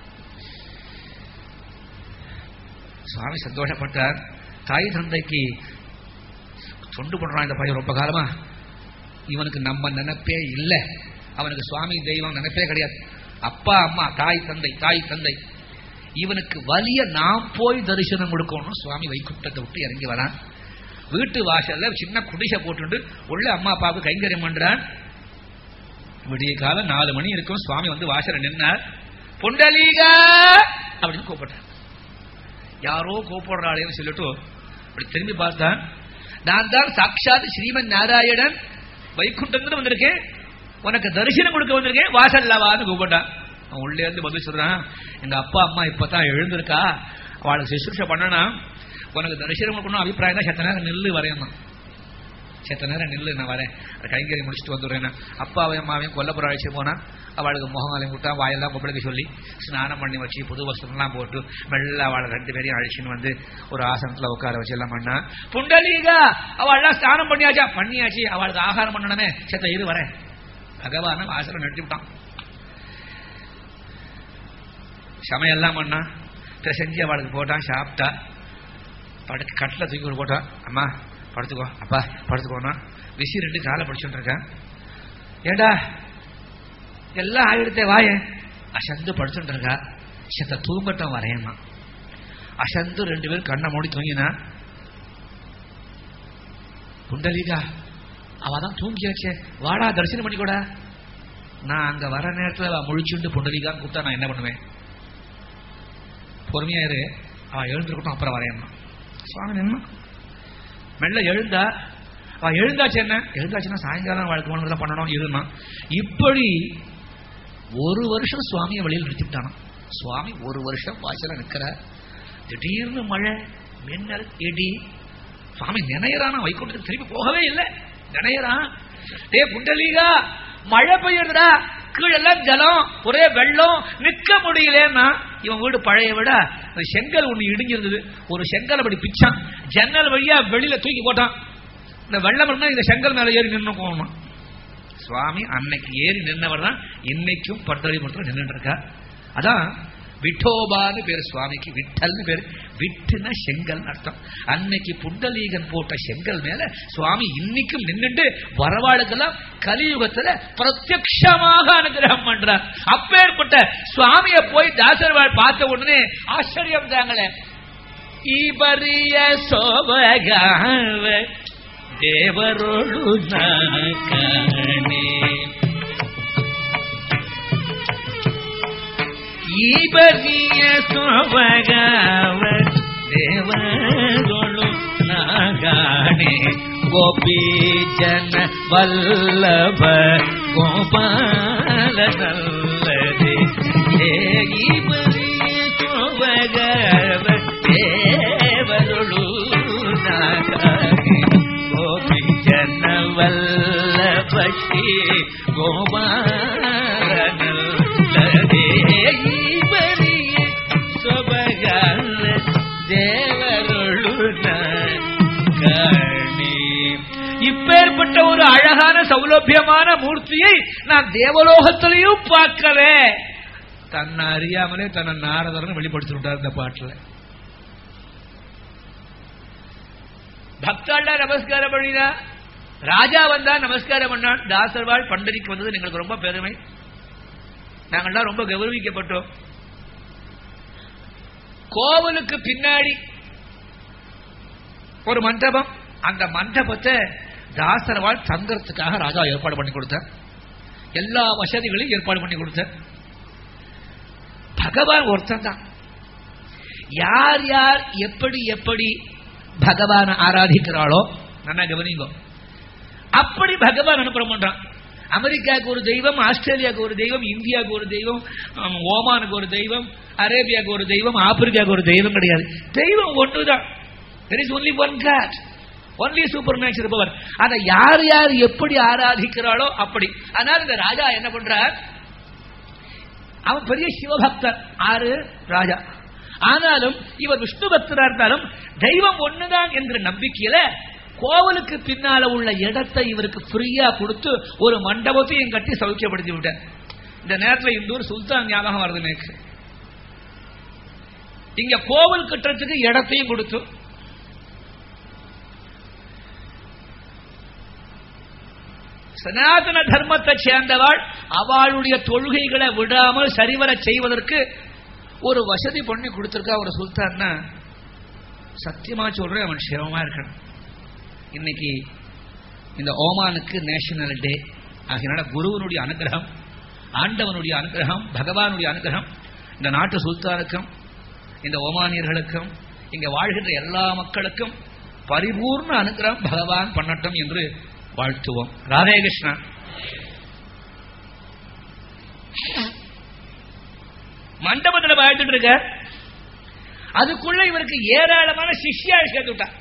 சுவாமி சந்தோஷப்பட்டார் தாய் தந்தைக்கு தொண்டு பண்றான் இந்த பையன் ரொம்ப காலமா இவனுக்கு நம்ம நினைப்பே இல்லை அவனுக்கு சுவாமி தெய்வம் நினைப்பே கிடையாது அப்பா அம்மா தாய் தந்தை தாய் தந்தை இவனுக்கு வலிய நாம் போய் தரிசனம் கொடுக்கணும் சுவாமி வைகுண்டத்தை விட்டு இறங்கி வரான் வீட்டு வாசல்ல சின்ன குடிசை போட்டுண்டு உள்ள அம்மா அப்பாவுக்கு கைங்கரியம் பண்றான் விடிய காலம் நாலு மணி இருக்கும் சுவாமி வந்து வாசல்ல நின்னார் புண்டலீகா அப்படின்னு கூப்பிட்டார் யாரோ கூப்பிடுறாளேன்னு சொல்லிட்டு அப்படி திரும்பி பார்த்தான் நான் தான் சாட்சாத் ஸ்ரீமன் நாராயணன் வைகுண்டத்துல வந்திருக்கேன் உனக்கு தரிசனம் கொடுக்க வந்திருக்கேன் வாசல்ல வான்னு கூப்பிட்டான் அவன் உள்ளே இருந்து பதில் சொல்றான் எங்க அப்பா அம்மா இப்பதான் எழுந்திருக்கா அவளுக்கு சுசுஷ பண்ணணும் உனக்கு தரிசனம் கொடுக்கணும் அபிப்பிராயம் தான் செத்த நேரம் நில்லு வரையணும் செத்த நேரம் நில்லு நான் வரேன் கைங்கறி முடிச்சுட்டு வந்துடுறேன் அப்பாவையும் அம்மாவையும் கொல்லப்புற அழைச்சி போனா அவளுக்கு முகமாலையும் விட்டா வாயெல்லாம் கொப்பளுக்கு சொல்லி ஸ்நானம் பண்ணி வச்சு புது வஸ்திரம்லாம் போட்டு மெல்ல அவளை ரெண்டு பேரையும் அழைச்சின்னு வந்து ஒரு ஆசனத்துல உட்கார வச்சு எல்லாம் பண்ணா புண்டலீகா அவள் எல்லாம் ஸ்நானம் பண்ணியாச்சா பண்ணியாச்சு அவளுக்கு ஆகாரம் பண்ணணுமே செத்த இரு வரேன் பகவான வாசலம் நிறுத்தி விட்டான் சமையல்லாம் பண்ணா செஞ்சு அவளுக்கு போட்டான் சாப்பிட்டா படுத்து கட்டில் தூக்கி கொண்டு போட்டான் அம்மா படுத்துக்கோ அப்பா படுத்துக்கோனா விசி ரெண்டு காலை பிடிச்சுட்டு இருக்கேன் ஏடா எல்லாம் ஆயிடுத்தே வாயே அசந்து படுத்துட்டு இருக்கா செத்த தூங்கட்டும் வரையம்மா அசந்து ரெண்டு பேரும் கண்ணை மூடி தூங்கினா குண்டலிகா அவ தான் தூங்கியாச்சே வாடா தரிசனம் பண்ணிக்கூடா நான் அங்க வர நேரத்துல அவ முழிச்சுண்டு புண்டலிகான்னு கூப்பிட்டா நான் என்ன பண்ணுவேன் பொறுமையா இரு அவ எழுந்திருக்கட்டும் அப்புறம் வரையம்மா சுவாமி நின்னா மெல்ல எழுந்தா அவ எழுந்தாச்சு என்ன எழுந்தாச்சுன்னா சாயங்காலம் வாழ்க்கை மனதில் பண்ணணும் இருந்தான் இப்படி ஒரு வருஷம் சுவாமியை வெளியில் நிறுத்திவிட்டானாம் சுவாமி ஒரு வருஷம் வாசல நிற்கிறார் திடீர்னு மழை மின்னல் இடி சுவாமி நினையறானா வைகுண்டத்துக்கு திரும்பி போகவே இல்லை நினையறான் டே புண்டலீகா மழை பெய்யுதுடா கீழெல்லாம் ஜலம் ஒரே வெள்ளம் நிக்க முடியலன்னா இவன் வீடு பழைய விட அந்த செங்கல் ஒண்ணு இடிஞ்சிருந்தது ஒரு செங்கல் அப்படி பிச்சான் ஜன்னல் வழியா வெளியில தூக்கி போட்டான் இந்த வெள்ளம் இருந்தா இந்த செங்கல் மேல ஏறி நின்று போகணும் சுவாமி அன்னைக்கு ஏறி நின்னவர் தான் இன்னைக்கும் பட்டரிபுரத்தில் நின்றுட்டு இருக்கா அதான் விட்டோபான்னு பேரு சுவாமிக்கு விட்டல்னு பேரு விட்டுன செங்கல் அர்த்தம் அன்னைக்கு புண்டலீகன் போட்ட செங்கல் மேல சுவாமி இன்னைக்கும் நின்னுட்டு வரவாளுக்கெல்லாம் கலியுகத்துல பிரத்யக்ஷமாக அனுகிரகம் பண்றார் அப்பேற்பட்ட சுவாமிய போய் தாசர்வாள் பார்த்த உடனே ஆச்சரியம் தாங்களே இபரிய சோபகாவ தேவரோடு நாகணே ಈಬರಿಯ ಸೊಬಗಾವ ದೇವಗಳು ನಾಗಾಣೆ ಗೋಪಿ ಜನ ವಲ್ಲಭ ಗೋಪಾಲನಲ್ಲದೆ ಈಬರಿಯ ಸೊಬಗಾವ ದೇವಗಳು ನಾಗಾಣೆ ಗೋಪಿ ಜನ ವಲ್ಲಭ ಶ್ರೀ ಗೋಪಾಲನಲ್ಲದೆ ಈಬರಿಯ ಸೊಬಗಾಲ தேவருளு கணி இப்பேற்பட்ட ஒரு அழகான சௌலபியமான மூர்த்தியை நான் தேவலோகத்திலையும் பார்க்கல தன்னை அறியாமலே தன்னை நாரதரன் வெளிப்படுத்திவிட்டார் இந்த பாட்டுல பக்தாண்டா நமஸ்காரம் பண்ணினா ராஜா வந்தா நமஸ்காரம் பண்ணான் தாசர்வாள் பண்டரிக்கு வந்தது எங்களுக்கு ரொம்ப பெருமை நாங்கள்லாம் ரொம்ப கௌரவிக்கப்பட்டோம் கோவிலுக்கு பின்னாடி ஒரு மண்டபம் அந்த மண்டபத்தை தாசரவாள் தங்கறதுக்காக ராஜா ஏற்பாடு பண்ணி கொடுத்தார் எல்லா வசதிகளையும் ஏற்பாடு பண்ணி கொடுத்தார் பகவான் ஒருத்தன் தான் யார் யார் எப்படி எப்படி பகவானை ஆராதிக்கிறாளோ நல்லா கவனிங்கோ அப்படி பகவான் அனுப்புறம் பண்றான் அமெரிக்காவுக்கு ஒரு தெய்வம் ஆஸ்திரேலியாவுக்கு ஒரு தெய்வம் இந்தியாவுக்கு ஒரு தெய்வம் ஆம், ஓமானுக்கு ஒரு தெய்வம் அரேபியாவுக்கு ஒரு தெய்வம் ஆப்பிரிக்காவுக்கு ஒரு தெய்வம் கிடையாது தெய்வம் ஒன்றுதான் there is only one God only super nature power அதை யார் யார் எப்படி ஆராதிக்கிறாளோ அப்படி அதனால இந்த ராஜா என்ன பண்றார் அவன் பெரிய சிவபக்தர் ஆறு ராஜா ஆனாலும் இவர் விஷ்ணு பக்தரா இருந்தாலும் தெய்வம் ஒண்ணுதான் என்ற நம்பிக்கையில கோவிலுக்கு பின்னால உள்ள இடத்தை இவருக்கு ஃப்ரீயா கொடுத்து ஒரு மண்டபத்தையும் கட்டி சௌக்கியப்படுத்தி விட்டார் இந்த நேரத்தில் இந்த ஊர் சுல்தான் ஞாபகம் வருது எனக்கு இங்க கோவில் கட்டுறதுக்கு இடத்தையும் கொடுத்து சனாதன தர்மத்தை சேர்ந்தவாள் அவளுடைய தொழுகைகளை விடாமல் சரிவர செய்வதற்கு ஒரு வசதி பண்ணி கொடுத்திருக்கா ஒரு சுல்தான்னா சத்தியமா சொல்றேன் அவன் சிரமமா இருக்கணும் இன்னைக்கு இந்த ஓமானுக்கு நேஷனல் டே ஆகியனால குருவனுடைய அனுகிரகம் ஆண்டவனுடைய அனுகிரகம் பகவானுடைய அனுகிரகம் இந்த நாட்டு சுல்தானுக்கும் இந்த ஓமானியர்களுக்கும் இங்க வாழ்கின்ற எல்லா மக்களுக்கும் பரிபூர்ண அனுகிரகம் பகவான் பண்ணட்டும் என்று வாழ்த்துவோம் ராதே கிருஷ்ணா மண்டபத்தில் வாழ்த்துட்டு இருக்க அதுக்குள்ள இவருக்கு ஏராளமான சிஷ்யாள் சேர்த்து விட்டா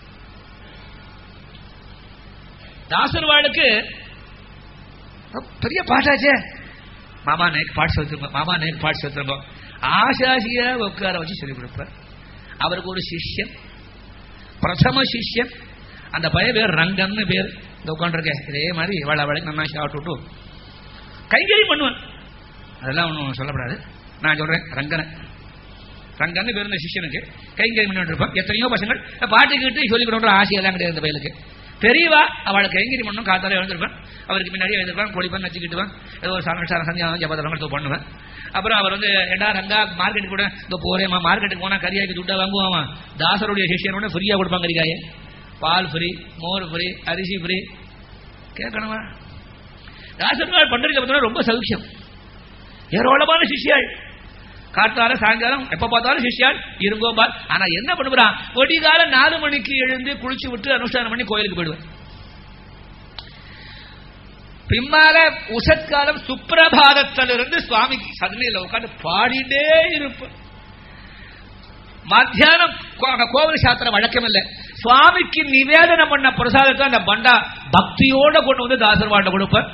தாசர்வாளுக்கு பெரிய பாட்டாச்சே மாமா நேக்கு பாட்டு சொல்லிருப்போம் மாமா நேக்கு பாட்டு சொல்லிருப்போம் ஆசாசியா உட்கார வச்சு சொல்லி கொடுப்பார் அவருக்கு ஒரு சிஷ்யன் பிரதம சிஷ்யன் அந்த பையன் பேர் ரங்கன்னு பேர் இந்த உட்காந்துருக்கேன் இதே மாதிரி இவளை அவளுக்கு நல்லா ஷாட் விட்டு கைங்கறி பண்ணுவேன் அதெல்லாம் ஒன்றும் சொல்லப்படாது நான் சொல்றேன் ரங்கனை ரங்கன்னு பேர் இந்த சிஷ்யனுக்கு கைங்கறி பண்ணிட்டு இருப்பான் எத்தனையோ பசங்கள் பாட்டு கேட்டு சொல்லி கொடுக்குற ஆசையெல்லாம் கிடையாது இந்த பையலுக்கு பெரியவா அவளுக்கு கைங்கறி பண்ணும் காத்தால எழுந்திருப்பான் அவருக்கு முன்னாடியே எழுந்திருப்பான் கொடிப்பான் நச்சுக்கிட்டுவான் ஏதோ ஒரு சாரண சந்தியா ஜபதரங்கள் பண்ணுவேன் அப்புறம் அவர் வந்து எடா ரங்கா மார்க்கெட்டுக்கு கூட இந்த போறேம்மா மார்க்கெட்டுக்கு போனா கறியாக்கி துட்டா வாங்குவான் தாசருடைய சிஷியனோட ஃப்ரீயா கொடுப்பாங்க கறிக்காயே பால் ஃப்ரீ மோர் ஃப்ரீ அரிசி ஃப்ரீ கேட்கணுமா தாசர்கள் பண்டரிக்க பார்த்தா ரொம்ப சௌக்கியம் ஏராளமான சிஷ்யாள் காத்தால சாயங்காலம் எப்ப பார்த்தாலும் சிஷ்யாள் இருங்கோ பார் ஆனா என்ன பண்ணுறான் ஒடிகால நாலு மணிக்கு எழுந்து குளிச்சு விட்டு அனுஷ்டானம் பண்ணி கோயிலுக்கு போயிடுவேன் பின்னால உசத்காலம் சுப்பிரபாதத்திலிருந்து சுவாமிக்கு சதனையில் உட்காந்து பாடிட்டே இருப்பேன் மத்தியானம் கோ- கோவில் சாத்திர வழக்கம் இல்லை சுவாமிக்கு நிவேதனம் பண்ண பிரசாதத்தை அந்த பண்டா பக்தியோட கொண்டு வந்து தாசர்வாண்ட கொடுப்பேன்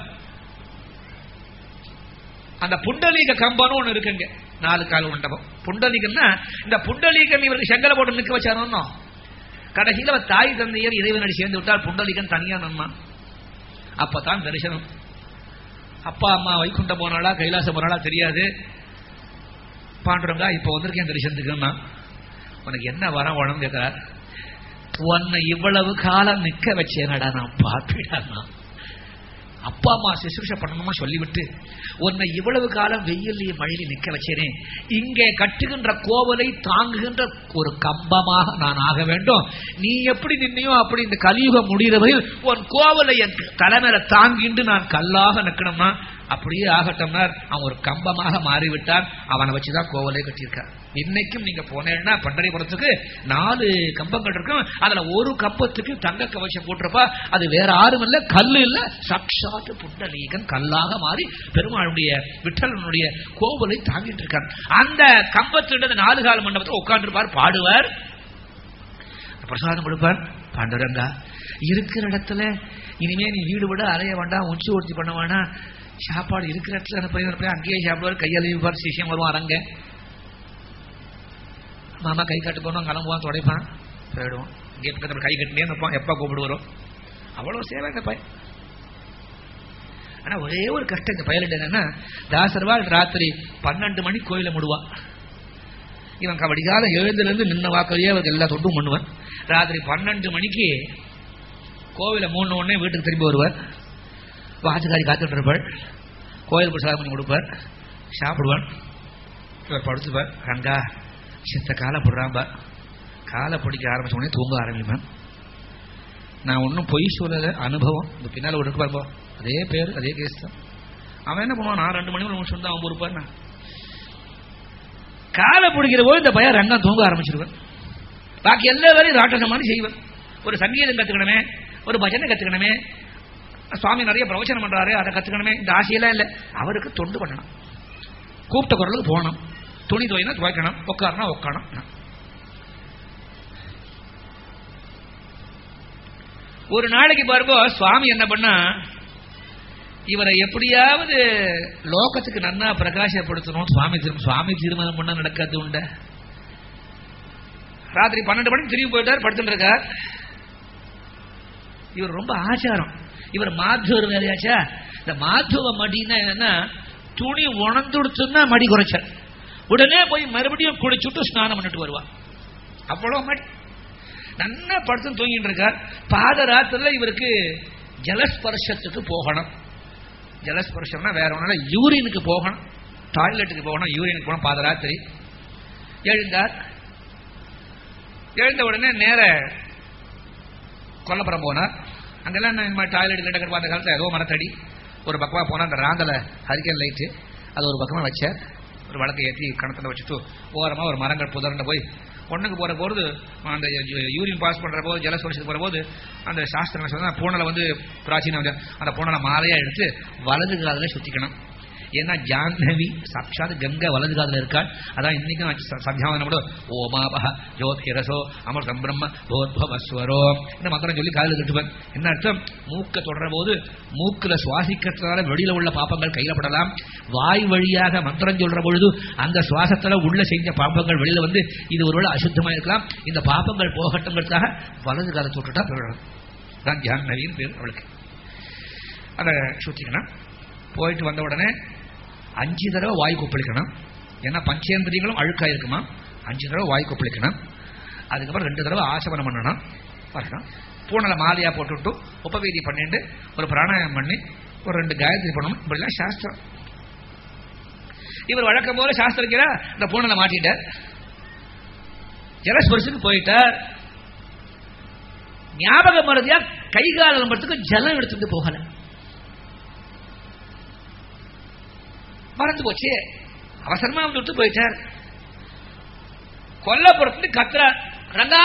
அந்த புண்டலீக கம்பம்னு ஒண்ணு இருக்குங்க நாலு கால் மண்டபம் புண்டலீகம்னா இந்த புண்டலீகம் இவருக்கு செங்கலை போட்டு நிக்க வச்சானோ கடைசியில் அவர் தாய் தந்தையர் இறைவனடி சேர்ந்து விட்டால் புண்டலீகன் தனியா நன்னான் அப்பதான் தரிசனம் அப்பா அம்மா வைகுண்டம் போனாளா கைலாசம் போனாளா தெரியாது பாண்டுறங்க இப்ப வந்திருக்கேன் தரிசனத்துக்குன்னா உனக்கு என்ன வரம் வேணும்னு கேட்கிறார் உன்னை இவ்வளவு காலம் நிக்க வச்சேனடா நான் பாப்பிடானா அப்பா அம்மா சுசுருஷ பண்ணணுமா சொல்லிவிட்டு உன்னை இவ்வளவு காலம் வெயிலையும் மழையில நிக்க வச்சேனே இங்கே கட்டுகின்ற கோவலை தாங்குகின்ற ஒரு கம்பமாக நான் ஆக வேண்டும் நீ எப்படி நின்னையோ அப்படி இந்த கலியுகம் முடிகிறவரையில் உன் கோவலை என் தலைமையில தாங்கிண்டு நான் கல்லாக நிற்கணும்னா அப்படியே ஆகட்டும்னா அவன் ஒரு கம்பமாக மாறிவிட்டான் அவனை வச்சுதான் கோவலை கட்டியிருக்கான் இன்னைக்கும் நீங்க போனேன்னா பண்டரிபுரத்துக்கு நாலு கம்பங்கள் இருக்கும் அதுல ஒரு கம்பத்துக்கு தங்க கவச்சம் போட்டிருப்பா அது வேற யாரும் இல்ல கல்லு இல்ல சக்ஷாத்து புண்டலீகன் கல்லாக மாறி பெருமாளுடைய விட்டலனுடைய கோவலை தாங்கிட்டு இருக்கான் அந்த கம்பத்திலிருந்து நாலு கால மண்டபத்தில் உட்கார்ந்துருப்பார் பாடுவார் பிரசாதம் கொடுப்பார் பாண்டுரங்கா இருக்கிற இடத்துல இனிமே நீ வீடு விட அலைய வேண்டாம் உச்சி ஒருத்தி பண்ண வேண்டாம் சாப்பாடு இருக்கிற இடத்துல அந்த பையன் போய் அங்கேயே சாப்பிடுவார் கையழிவுப்பார் சிஷியம் வருவான் அரங்க மாமா கை காட்டு போனோம் கிளம்புவான் துடைப்பான் போயிடுவோம் இங்கே பக்கத்தில் கை கட்டினே நிற்பான் எப்போ கூப்பிடு வரும் அவ்வளோ சேவை இந்த பையன் ஆனா ஒரே ஒரு கஷ்டம் இந்த பயலிட்டு என்னன்னா தாசர்வாள் ராத்திரி பன்னெண்டு மணி கோயில முடுவா இவன் கபடிக்கால எழுந்துல இருந்து நின்ன வாக்கலையே அவருக்கு எல்லா தொட்டும் பண்ணுவான் ராத்திரி பன்னெண்டு மணிக்கு கோவில மூணு உடனே வீட்டுக்கு திரும்பி வருவார் வாசகாரி காத்துட்டு இருப்பாள் கோயில் பிரசாதம் பண்ணி கொடுப்பார் சாப்பிடுவான் இவர் படுத்துப்பார் ரங்கா சித்த காலை போடுறான்பா காலை பிடிக்க ஆரம்பிச்ச உடனே தூங்க ஆரம்பிப்பேன் நான் ஒன்றும் பொய் சொல்லலை அனுபவம் இந்த பின்னால் ஒரு இருக்கு பாருப்பா அதே பேர் அதே கேஸ் தான் அவன் என்ன பண்ணுவான் நான் ரெண்டு மணி முடிச்சு வந்து அவன் பொறுப்பார் நான் காலை பிடிக்கிற போது இந்த பையன் ரங்கம் தூங்க ஆரம்பிச்சிருவேன் பாக்கி எல்லா வேலையும் ராட்டசம் மாதிரி செய்வேன் ஒரு சங்கீதம் கத்துக்கணுமே ஒரு பஜனை கத்துக்கணுமே சுவாமி நிறைய பிரவச்சனம் பண்றாரு அதை கத்துக்கணுமே இந்த ஆசையெல்லாம் இல்லை அவருக்கு தொண்டு பண்ணணும் கூப்பிட்ட குரலுக்கு போகணும் துணி துவைனா துவைக்கணும் உட்காரனா உட்காரணும் ஒரு நாளைக்கு பாருங்க சுவாமி என்ன பண்ணா இவரை எப்படியாவது லோகத்துக்கு நன்னா பிரகாசப்படுத்தணும் சுவாமி திரு சுவாமி தீர்மானம் பண்ண நடக்காது உண்ட ராத்திரி பன்னெண்டு மணிக்கு திரும்பி போயிட்டார் படுத்துட்டு இருக்கார் இவர் ரொம்ப ஆச்சாரம் இவர் மாத்துவர் வேலையாச்சா இந்த மாத்துவ மடின்னா என்னன்னா துணி உணர்ந்துடுச்சுன்னா மடி குறைச்சார் உடனே போய் மறுபடியும் குளிச்சுட்டு ஸ்நானம் பண்ணிட்டு வருவா அவ்வளவு மடி நன்னா படுத்து தூங்கிட்டு இருக்கார் பாத ராத்திரில இவருக்கு ஜலஸ்பர்ஷத்துக்கு போகணும் ஜலஸ்பர்ஷம்னா வேற ஒன்றால யூரினுக்கு போகணும் டாய்லெட்டுக்கு போகணும் யூரினுக்கு போகணும் பாதராத்திரி எழுந்தார் எழுந்த உடனே நேர கொல்லப்புறம் போனார் அங்கெல்லாம் இந்த மாதிரி டாய்லெட் கிட்ட அந்த காலத்தில் ஏதோ மரத்தடி ஒரு பக்கமாக போனால் அந்த ராந்தல ஹரிக்கன் லைட்டு அது ஒரு பக்கமாக வச்சார் ஒரு வழக்கை ஏற்றி கணத்தில் வச்சுட்டு ஓரமாக ஒரு மரங்கள் புதர்ண்ட போய் ஒண்ணுக்கு போற போது அந்த யூரின் பாஸ் பண்ற போது ஜலஸ்பர்ஷத்துக்கு போற போது அந்த சாஸ்திரம் சொன்னா பூனலை வந்து பிராச்சீன அந்த பூனலை மாலையா எடுத்து வலது காதுல சுத்திக்கணும் ஏன்னா ஜாஹ்னவி சாட்சாத் கங்கை வலது காதுல இருக்காள் அதான் இன்னைக்கும் சத்தியாவதனம் கூட ஓமாபஹ ஜோதிரசோ அமிர்தம் பிரம்ம போத்பவஸ்வரோ இந்த மந்திரம் சொல்லி காதில் கட்டுவேன் என்ன அர்த்தம் மூக்க தொடர போது மூக்குல சுவாசிக்கிறதுனால வெளியில உள்ள பாப்பங்கள் கையில படலாம் வாய் வழியாக மந்திரம் சொல்ற பொழுது அந்த சுவாசத்துல உள்ள செஞ்ச பாப்பங்கள் வெளியில வந்து இது ஒருவேளை அசுத்தமா இருக்கலாம் இந்த பாப்பங்கள் போகட்டுங்கிறதுக்காக வலது காலை தொட்டுட்டா போயிடணும் தான் ஜாஹ்னவின்னு பேர் அவளுக்கு அதை சுத்திக்கணும் போயிட்டு வந்த உடனே அஞ்சு தடவை வாய் கொப்பளிக்கணும் ஏன்னா பஞ்சேந்திரியங்களும் அழுக்கா இருக்குமா அஞ்சு தடவை வாய் கொப்பளிக்கணும் அதுக்கப்புறம் ரெண்டு தடவை ஆசமனம் பண்ணணும் வரணும் பூனலை மாலையா போட்டுவிட்டு உபவீதி பண்ணிட்டு ஒரு பிராணாயம் பண்ணி ஒரு ரெண்டு காயத்ரி பண்ணணும் இப்படிலாம் சாஸ்திரம் இவர் வழக்கம் போல சாஸ்திரிக்கிறா இந்த பூனலை மாட்டிட்டார் ஜலஸ்பர்சுக்கு போயிட்டார் ஞாபக மருதியா கை கால நம்பறதுக்கு ஜலம் எடுத்துட்டு போகல மறந்து போச்சு அவசரமா வந்து விட்டு போயிட்டார் கொல்லப்புறத்துல கத்துறார் ரங்கா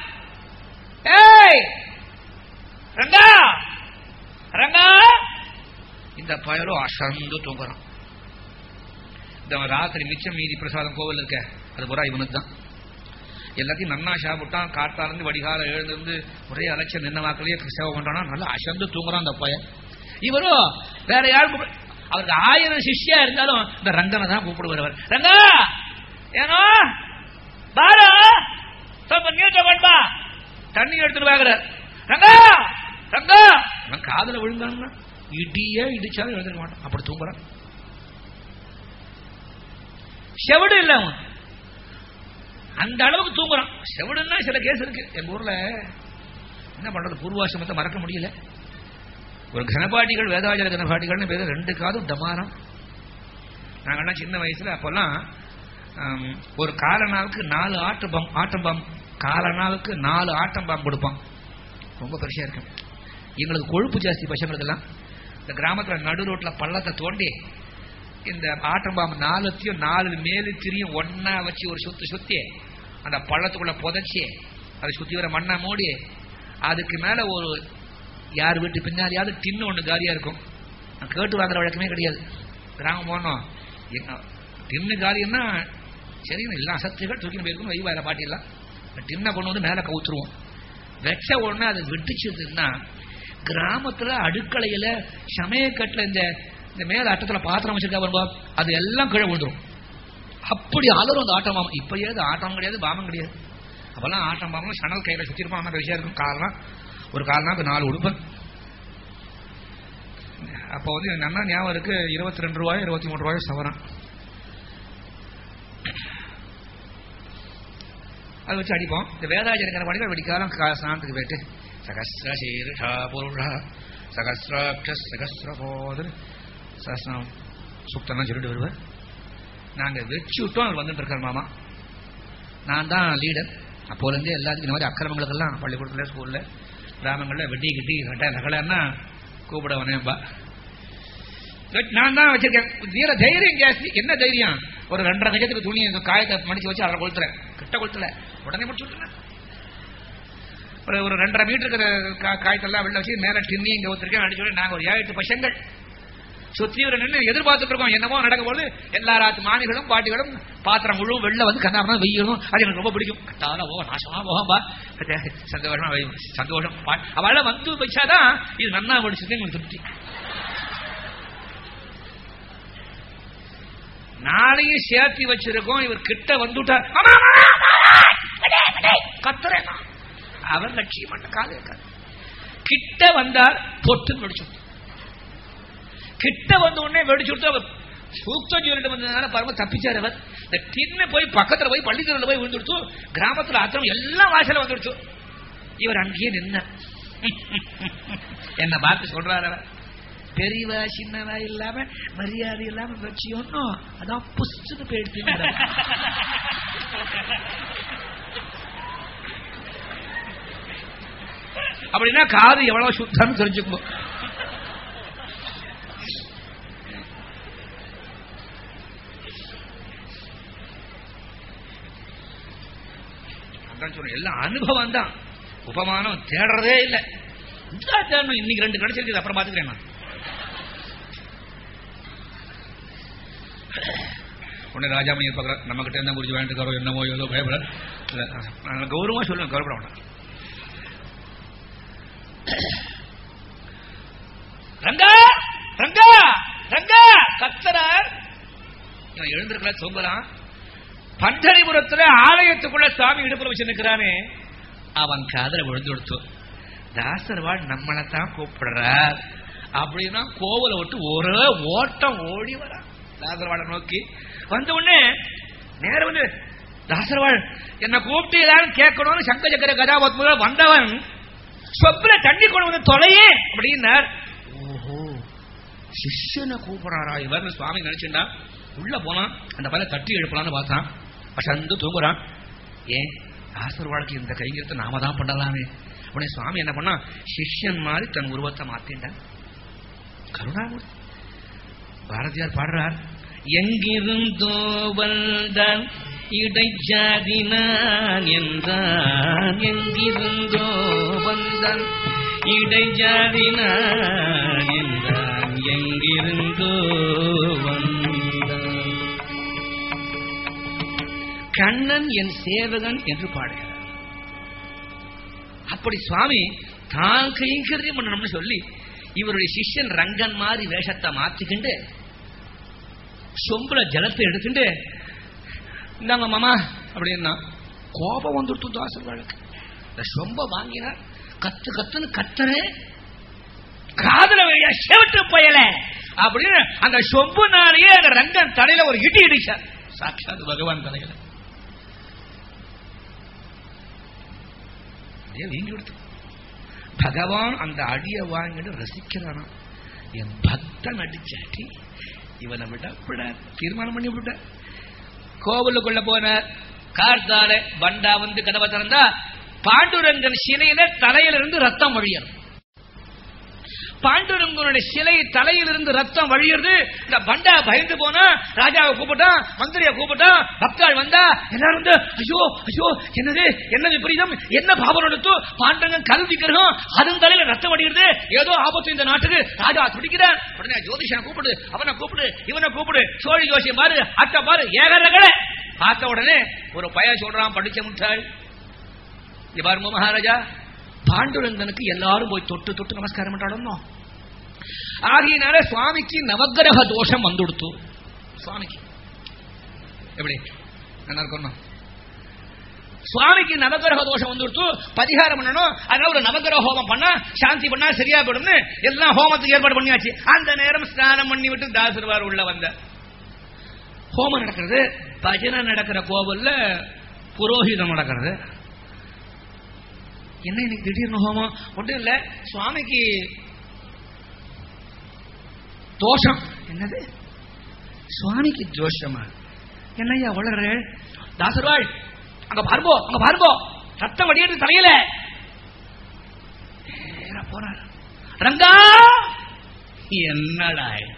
ஏய் ரங்கா ரங்கா இந்த பயலும் அசந்து தூங்குறான் இந்த ராத்திரி மிச்சம் மீதி பிரசாதம் கோவில் இருக்க அது பூரா இவனுக்கு தான் எல்லாத்தையும் நன்னா சாப்பிட்டான் காத்தாலேருந்து வடிகால எழுந்திருந்து ஒரே அலட்சியம் நின்ன வாக்கிலேயே சேவை பண்றானா நல்லா அசந்து தூங்குறான் அந்த பையன் இவரும் வேற யாரும் அவருக்கு ஆயிரம் சிஷ்யா இருந்தாலும் இந்த ரங்கனை தான் கூப்பிடுவார் ரங்கா ஏனோ பாரு ಸ್ವಲ್ಪ ನೀರು ತಗೊಂಡ್ಬಾ தண்ணி எடுத்துட்டு வாங்குற ரங்கா ரங்கா நான் காதல விழுந்தான்னா இடியே இடிச்சாலும் எழுந்திருக்க மாட்டான் அப்படி தூங்குறான் செவிடு இல்ல அவன் அந்த அளவுக்கு தூங்குறான் செவிடுன்னா சில கேஸ் இருக்கு எங்க ஊர்ல என்ன பண்றது பூர்வாசிரமத்தை மறக்க முடியல ஒரு கனபாட்டிகள் வேதாஜல கனபாட்டிகள்னு பேரு ரெண்டு காதும் டமாரம் நாங்கள்லாம் சின்ன வயசுல அப்பெல்லாம் ஆம், ஒரு கால நாளுக்கு நாலு ஆட்டு பம் ஆட்டம் பாம் கால நாளுக்கு நாலு ஆட்டம் பாம் கொடுப்பான் ரொம்ப பெருசா இருக்கு எங்களுக்கு கொழுப்பு ஜாஸ்தி பசங்களுக்கெல்லாம் இந்த கிராமத்துல நடு ரோட்ல பள்ளத்தை தோண்டி இந்த ஆட்டம் பாம்பு நாலுத்தையும் நாலு மேலு திரியும் ஒண்ணா வச்சு ஒரு சுத்து சுத்தி அந்த பள்ளத்துக்குள்ள புதைச்சி அதை சுத்தி வர மண்ணா மூடி அதுக்கு மேல ஒரு யார் வீட்டு பின்னாடியாவது டின்னு ஒண்ணு காலியா இருக்கும் நான் கேட்டு வாங்குற வழக்கமே கிடையாது கிராமம் போனோம் என்ன டின்னு காலின்னா சரி எல்லா சத்துகள் தூக்கி போயிருக்கும் வெய் வேற பாட்டியெல்லாம் டின்னை கொண்டு வந்து மேலே கவுத்துருவோம் வச்ச உடனே அது வெடிச்சதுன்னா கிராமத்துல அடுக்கலையில சமயக்கட்டுல இந்த இந்த மேல அட்டத்துல பாத்திரம் வச்சிருக்கா பாருங்க அது எல்லாம் கீழே விழுந்துரும் அப்படி அலரும் அந்த ஆட்டம் பாம்பம் இப்ப ஏது ஆட்டம் கிடையாது பாம்பம் கிடையாது அப்பெல்லாம் ஆட்டம் பாம்பம் சணல் கையில சுத்திருப்பான் அந்த விஷயம் இருக்கும் காலெல்லாம் ஒரு கால்னா நாலு உடுப்பு அப்போ வந்து எனக்கு நல்லா ஞாபகம் இருக்கு இருபத்தி ரெண்டு ரூபாய் இருபத்தி மூணு ரூபாய் சவரம் அதை வச்சு அடிப்போம் இந்த வேதாஜனகர பாடிகள் வெடிக்காலம் ஸ்நானத்துக்கு போயிட்டு சகசிர சீருஷா புருஷா சகசிராட்ச சகசிரபோதர் சகசிரம் சுத்தம்லாம் சொல்லிட்டு வருவார் நாங்கள் வச்சு விட்டோம் அவர் வந்துட்டு இருக்கார் மாமா நான் தான் லீடர் அப்போலேருந்தே எல்லாத்துக்கும் இந்த மாதிரி அக்கிரமங்களுக்கெல்லாம் பள்ளிக்கூடத்தில் ஸ்கூலில் கிராமங்களில் வெட்டி கிட்டி கட்ட நகலன்னா கூப்பிட வனேன்பா நான் தான் வச்சிருக்கேன் வீர தைரியம் ஜாஸ்தி என்ன தைரியம் ஒரு ரெண்டரை கஜத்துக்கு துணி இந்த காயத்தை மடிச்சு வச்சு அதில் கொளுத்துறேன் கிட்ட கொளுத்தல உடனே முடிச்சு விட்டுறேன் ஒரு ஒரு ரெண்டரை மீட்டருக்கு காயத்தெல்லாம் வெளில வச்சு மேல டின்னி இங்க ஒருத்தருக்கேன் அடிச்சு விட நாங்கள் ஒரு ஏழு எட்டு பசங்கள் சுத்தி ஒரு நின்று எதிர்பார்த்துட்டு இருக்கோம் என்னமோ நடக்கும் போது எல்லா ராத்து மாமிகளும் பாட்டிகளும் பாத்திரம் முழுவதும் வெளில வந்து கண்ணாம வெய்யணும் அது எனக்கு ரொம்ப பிடிக்கும் கட்டால ஓ நாசமா போகம்பா சந்தோஷமா வை- சந்தோஷம் பா- அவளை வந்து வச்சாதான் இது நன்னா படிச்சது எங்களுக்கு திருப்தி நாளையும் சேர்த்தி வச்சிருக்கோம் இவர் கிட்ட வந்துட்டார் அம்மா, அம்மா, அம்மா, அம்மா, கத்துறேன் நான். அவர் லட்சியம் பண்ண காது இருக்காது கிட்ட வந்தார் பொட்டுன்னு வெடிச்சு விட்டார். கிட்ட வந்த உடனே வெடிச்சு விட்டு அவர் சூக்தம் சொல்லிட்டு வந்ததுனால பாருங்க தப்பிச்சார் அவர் இந்த டின்னு போய் பக்கத்துல போய் பள்ளித்தூரில் போய் விழுந்துடுச்சு கிராமத்துல ஆத்திரம் எல்லாம் வாசல வந்துடுச்சு இவர் அங்கேயே நின்னார் என்ன பார்த்து சொல்றாரு அவர் பெரியவா சின்னவா இல்லாம மரியாதை இல்லாம வச்சு ஒன்னும் அதான் புஷ்டுன்னு போயிடுத்து அப்படின்னா காது எவ்வளவு சுத்தம்னு தெரிஞ்சுக்கணும் அதான் சொல்றேன் எல்லாம் அனுபவம் தான் உபமானம் தேடுறதே இல்லை இதுதான் தேடணும் இன்னைக்கு ரெண்டு கிடைச்சிருக்கு அப்புறம் பாத்துக்கிறேன் நான் உடனே ராஜாமணி பார்க்குற நம்ம கிட்ட என்ன குறிச்சு வேண்டுக்காரோ என்னமோ ஏதோ பயப்பட இல்ல, நான் கௌரவமா சொல்லுவேன் கவலைப்பட வேண்டாம் ரங்கா ரங்கா ரங்கா கத்தரார் இவன் எழுந்திருக்கல தூங்கலாம் பண்டரிபுரத்துல ஆலயத்துக்குள்ள சாமி இடுப்புல வச்சு நிற்கிறானே அவன் காதல விழுந்து கொடுத்து தாசர்வாள் நம்மளைத்தான் கூப்பிடுறார் அப்படின்னா கோவில விட்டு ஒரே ஓட்டம் ஓடி வரா தாசர்வாளை நோக்கி வந்த உடனே நேர வந்து தாசர்வாள் என்ன கூப்பிட்டு ஏதாவது கேட்கணும்னு சங்க சக்கர கதாபாத்ம வந்தவன் சொப்புல தண்ணி கொண்டு வந்து தொலையே அப்படின்னார் ஓஹோ சிஷ்யனை கூப்பிடுறாரா இவர் சுவாமி நினைச்சுண்டா உள்ள போனான் அந்த பையனை தட்டி எழுப்பலாம்னு பார்த்தான் அசந்து தூங்குறான் ஏன் ஆசர் வாழ்க்கை இந்த கைங்கரத்தை நாம தான் பண்ணலாமே உடனே சுவாமி என்ன பண்ணா சிஷ்யன் மாதிரி தன் உருவத்தை மாத்தின்றான் கருணாமூர்த்தி பாரதியார் பாடுறார் எங்கிருந்தோ வந்தான் இடைஜாதினான் என்றான் எங்கிருந்தோ வந்தான் இடைஜாதினான் என்றான் எங்கிருந்தோ வந்தான் கண்ணன் என் சேவகன் என்று பாடுகிறார் அப்படி சுவாமி தான் கைங்கரியம் பண்ணணும்னு சொல்லி இவருடைய சிஷ்யன் ரங்கன் மாதிரி வேஷத்தை மாத்திக்கிண்டு சொம்புல ஜலத்தை எடுத்துட்டு இந்தாங்க மாமா அப்படின்னா கோபம் வந்துடுத்து தாசர்களுக்கு இந்த சொம்ப வாங்கினார் கத்து கத்துன்னு கத்துறேன் காதல வையா செவிட்டு பயல அப்படின்னு அந்த சொம்புனாலேயே அந்த ரங்கன் தலையில ஒரு இடி இடிச்சார் சாட்சாத் பகவான் தலையில அப்படியே வீங்கி கொடுத்து பகவான் அந்த அடியை வாங்கிட்டு ரசிக்கிறானா என் பக்தன் அடிச்சாட்டி இவனை விட தீர்மானம் பண்ணி விட்ட கோவிலுக்குள்ள போன கார்த்தால பண்டா வந்து கதவை திறந்தா பாண்டுரங்கன் சிலையில தலையிலிருந்து ரத்தம் வழியணும் பாண்டுரங்கனுடைய சிலை தலையிலிருந்து ரத்தம் வழியுறது இந்த பண்டா பயந்து போனா ராஜாவை கூப்பிட்டான் மந்திரியை கூப்பிட்டான் பக்தாள் வந்தா எல்லாரும் வந்து ஐயோ ஐயோ என்னது என்ன விபரீதம் என்ன பாவம் எடுத்து பாண்டரங்கன் கல்வி கிரகம் அதன் தலையில ரத்தம் வடிகிறது ஏதோ ஆபத்து இந்த நாட்டுக்கு ராஜா பிடிக்கிறான் உடனே ஜோதிஷனை கூப்பிடு அவனை கூப்பிடு இவனை கூப்பிடு சோழி ஜோசியம் பாரு அத்தை பாரு ஏகரகடை பார்த்த உடனே ஒரு பய சொல்றான் படிச்ச முட்டாள் இங்க பாருங்க மகாராஜா பாண்டுரங்கனுக்கு எல்லாரும் போய் தொட்டு தொட்டு நமஸ்காரம் பண்றாலும் ஆகியனால சுவாமிக்கு நவகிரக தோஷம் வந்துடுத்து சுவாமிக்கு எப்படி நல்லா இருக்கணும் சுவாமிக்கு நவகிரக தோஷம் வந்துடுத்து பரிகாரம் பண்ணணும் அதனால ஒரு நவகிரக ஹோமம் பண்ணா சாந்தி பண்ணா சரியா போயிடும்னு எல்லாம் ஹோமத்துக்கு ஏற்பாடு பண்ணியாச்சு அந்த நேரம் ஸ்நானம் பண்ணி விட்டு தாசர்வார் உள்ள வந்த ஹோமம் நடக்கிறது பஜனை நடக்கிற கோவில்ல புரோஹிதம் நடக்கிறது என்ன இன்னைக்கு திடீர்னு ஹோமம் ஒன்றும் இல்ல சுவாமிக்கு தோஷம் என்னது சுவாமிக்கு தோஷமா என்னையா வளர்ற தாசர்வாள் அங்க பாருங்கோ அங்க பாருங்கோ ரத்தம் வடியது தலையில நேரா போனார் ரங்கா என்னடா இது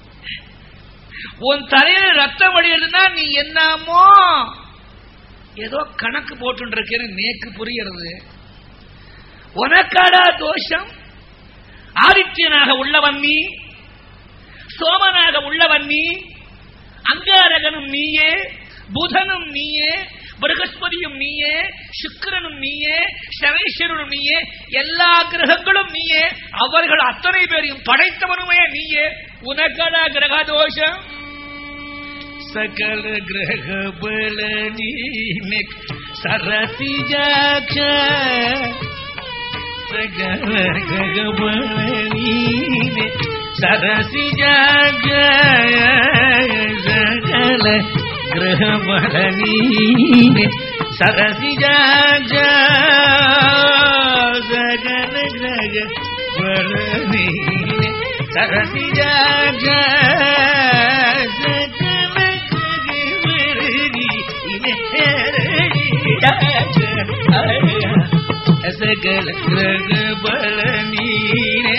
உன் தலையில ரத்தம் வடியதுன்னா நீ என்னமோ ஏதோ கணக்கு போட்டு இருக்கேன்னு நேக்கு புரிகிறது உனக்காடா தோஷம் ஆதித்யனாக உள்ளவன் நீ சோமனாக உள்ளவன் நீ அங்காரகனும் நீயே புதனும் நீயே பிரகஸ்பதியும் நீயே சுக்கிரனும் நீயே சனீஸ்வரனும் நீயே எல்லா கிரகங்களும் நீயே அவர்கள் அத்தனை பேரையும் படைத்தவனுமே நீயே உனக்கடா கிரக தோஷம் सकल ग्रह बल नीक सरसी जाक्ष सकल ग्रह बल नीक सरसी जाक्ष सकल ग्रह बल नीक सरसी जाक्ष सकल ग्रह बल नीक सरसी जाक्ष சகல கிரக பல நீரே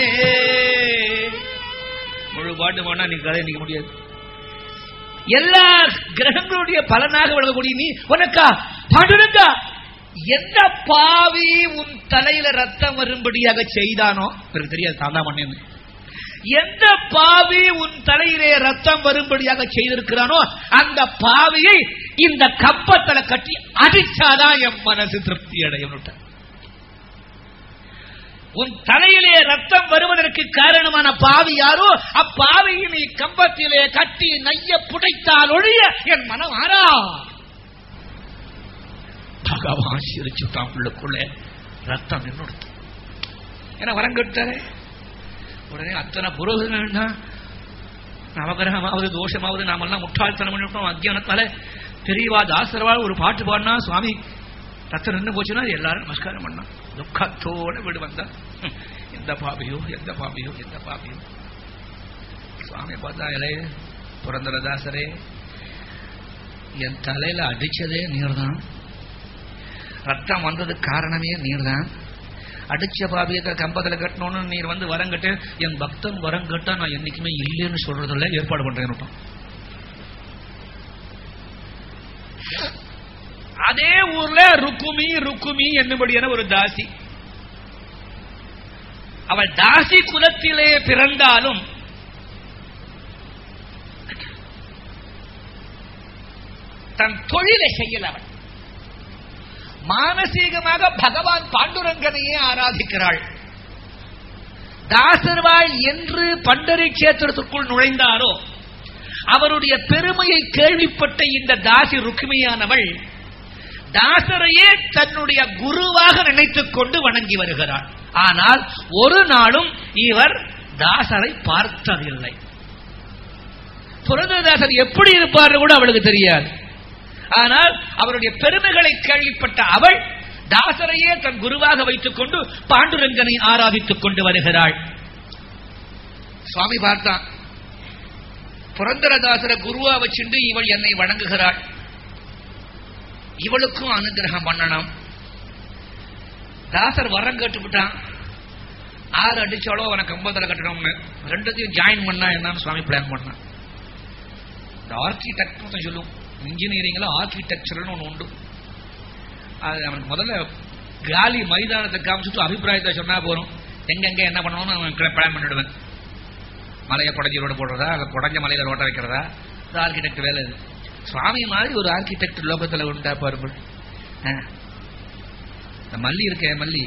முழு பாட்டு போனா நீ கதை நிக்க முடியாது எல்லா கிரகங்களுடைய பலனாக விளங்கக்கூடிய நீ உனக்கா பாண்டுரங்கா எந்த பாவி உன் தலையில ரத்தம் வரும்படியாக செய்தானோ எனக்கு தெரியாது தான் தான் பண்ணேன்னு எந்த பாவி உன் தலையிலே ரத்தம் வரும்படியாக செய்திருக்கிறானோ அந்த பாவியை இந்த கப்பத்தல கட்டி அடிச்சாதான் என் மனசு திருப்தி அடையும் உன் தலையிலே ரத்தம் வருவதற்கு காரணமான பாவி யாரோ அப்பாவியை நீ கம்பத்திலே கட்டி நைய புடைத்தால் ஒழிய என் மனம் ஆறா பகவான் சிரிச்சுட்டான் உள்ளுக்குள்ளே ரத்தம் நின்று என வரம் கட்டாரே உடனே அத்தனை புரோகிதன் நவகிரகமாவது தோஷமாவது நாமெல்லாம் முட்டாள்தனம் பண்ணிவிட்டோம் அத்தியானத்தால பெரியவா தாசரவா ஒரு பாட்டு பாடினா சுவாமி ரத்தம் நின்று போச்சுன்னா எல்லாரும் நமஸ்காரம் பண்ணா துக்கத்தோட வீடு வந்தா ஹம், எந்த பாபியோ எந்த பாபியோ எந்த பாபியோ சுவாமி பார்த்தா இலைய புரந்தரதாசரே என் தலையில அடிச்சதே நீர்தான் ரத்தம் வந்ததுக்கு காரணமே நீர்தான் அடிச்ச பாபியத்தை கம்பத்துல கட்டணும்னு நீர் வந்து வரம் கட்டு என் பக்தன் வரம் கட்டா நான் என்னைக்குமே இல்லைன்னு சொல்றதில்ல ஏற்பாடு பண்றேன் அதே ஊர்ல ருக்குமி ருக்குமி என்னபடியான ஒரு தாசி அவள் தாசி குலத்திலே பிறந்தாலும் தன் தொழிலை செய்யல அவள் மானசீகமாக பகவான் பாண்டுரங்கனையே ஆராதிக்கிறாள் தாசர்வாள் என்று பண்டரி கஷேத்திரத்திற்குள் நுழைந்தாரோ அவருடைய பெருமையை கேள்விப்பட்ட இந்த தாசி ருக்மியானவள் தாசரையே தன்னுடைய குருவாக நினைத்துக் கொண்டு வணங்கி வருகிறார் ஆனால் ஒரு நாளும் இவர் தாசரை பார்த்ததில்லை புரந்தரதாசர் எப்படி இருப்பார் கூட அவளுக்கு தெரியாது ஆனால் அவருடைய பெருமைகளை கேள்விப்பட்ட அவள் தாசரையே தன் குருவாக வைத்துக் கொண்டு பாண்டுரங்கனை ஆராதித்துக் கொண்டு வருகிறாள் சுவாமி பார்த்தான் புரந்தரதாசரை குருவா வச்சுண்டு இவள் என்னை வணங்குகிறாள் இவளுக்கும் அனுகிரகம் பண்ணணும் தாசர் வரம் கேட்டுவிட்டான் ஆறு அடிச்சாலோ அவனுக்கு ஐம்பதுல கட்டணும்னு ரெண்டுத்தையும் ஜாயின் பண்ணா என்னன்னு சுவாமி பிளான் பண்ணான் இந்த ஆர்கிடெக்ட் சொல்லும் இன்ஜினியரிங்ல ஆர்கிடெக்சர்னு ஒன்று உண்டு அது அவனுக்கு முதல்ல காலி மைதானத்தை காமிச்சுட்டு அபிப்பிராயத்தை சொன்னா போறோம் எங்கெங்க என்ன பண்ணணும்னு அவன் பிளான் பண்ணிடுவேன் மலையை குடஞ்சி ரோடு போடுறதா அல்ல குடஞ்ச மலையில ரோட்ட வைக்கிறதா இது ஆர்கிடெக்ட் வேலை இது சுவாமி மாதிரி ஒரு ஆர்கிடெக்ட் லோகத்தில் உண்டா பாருங்கள் ஆ. இந்த மல்லி இருக்கே மல்லி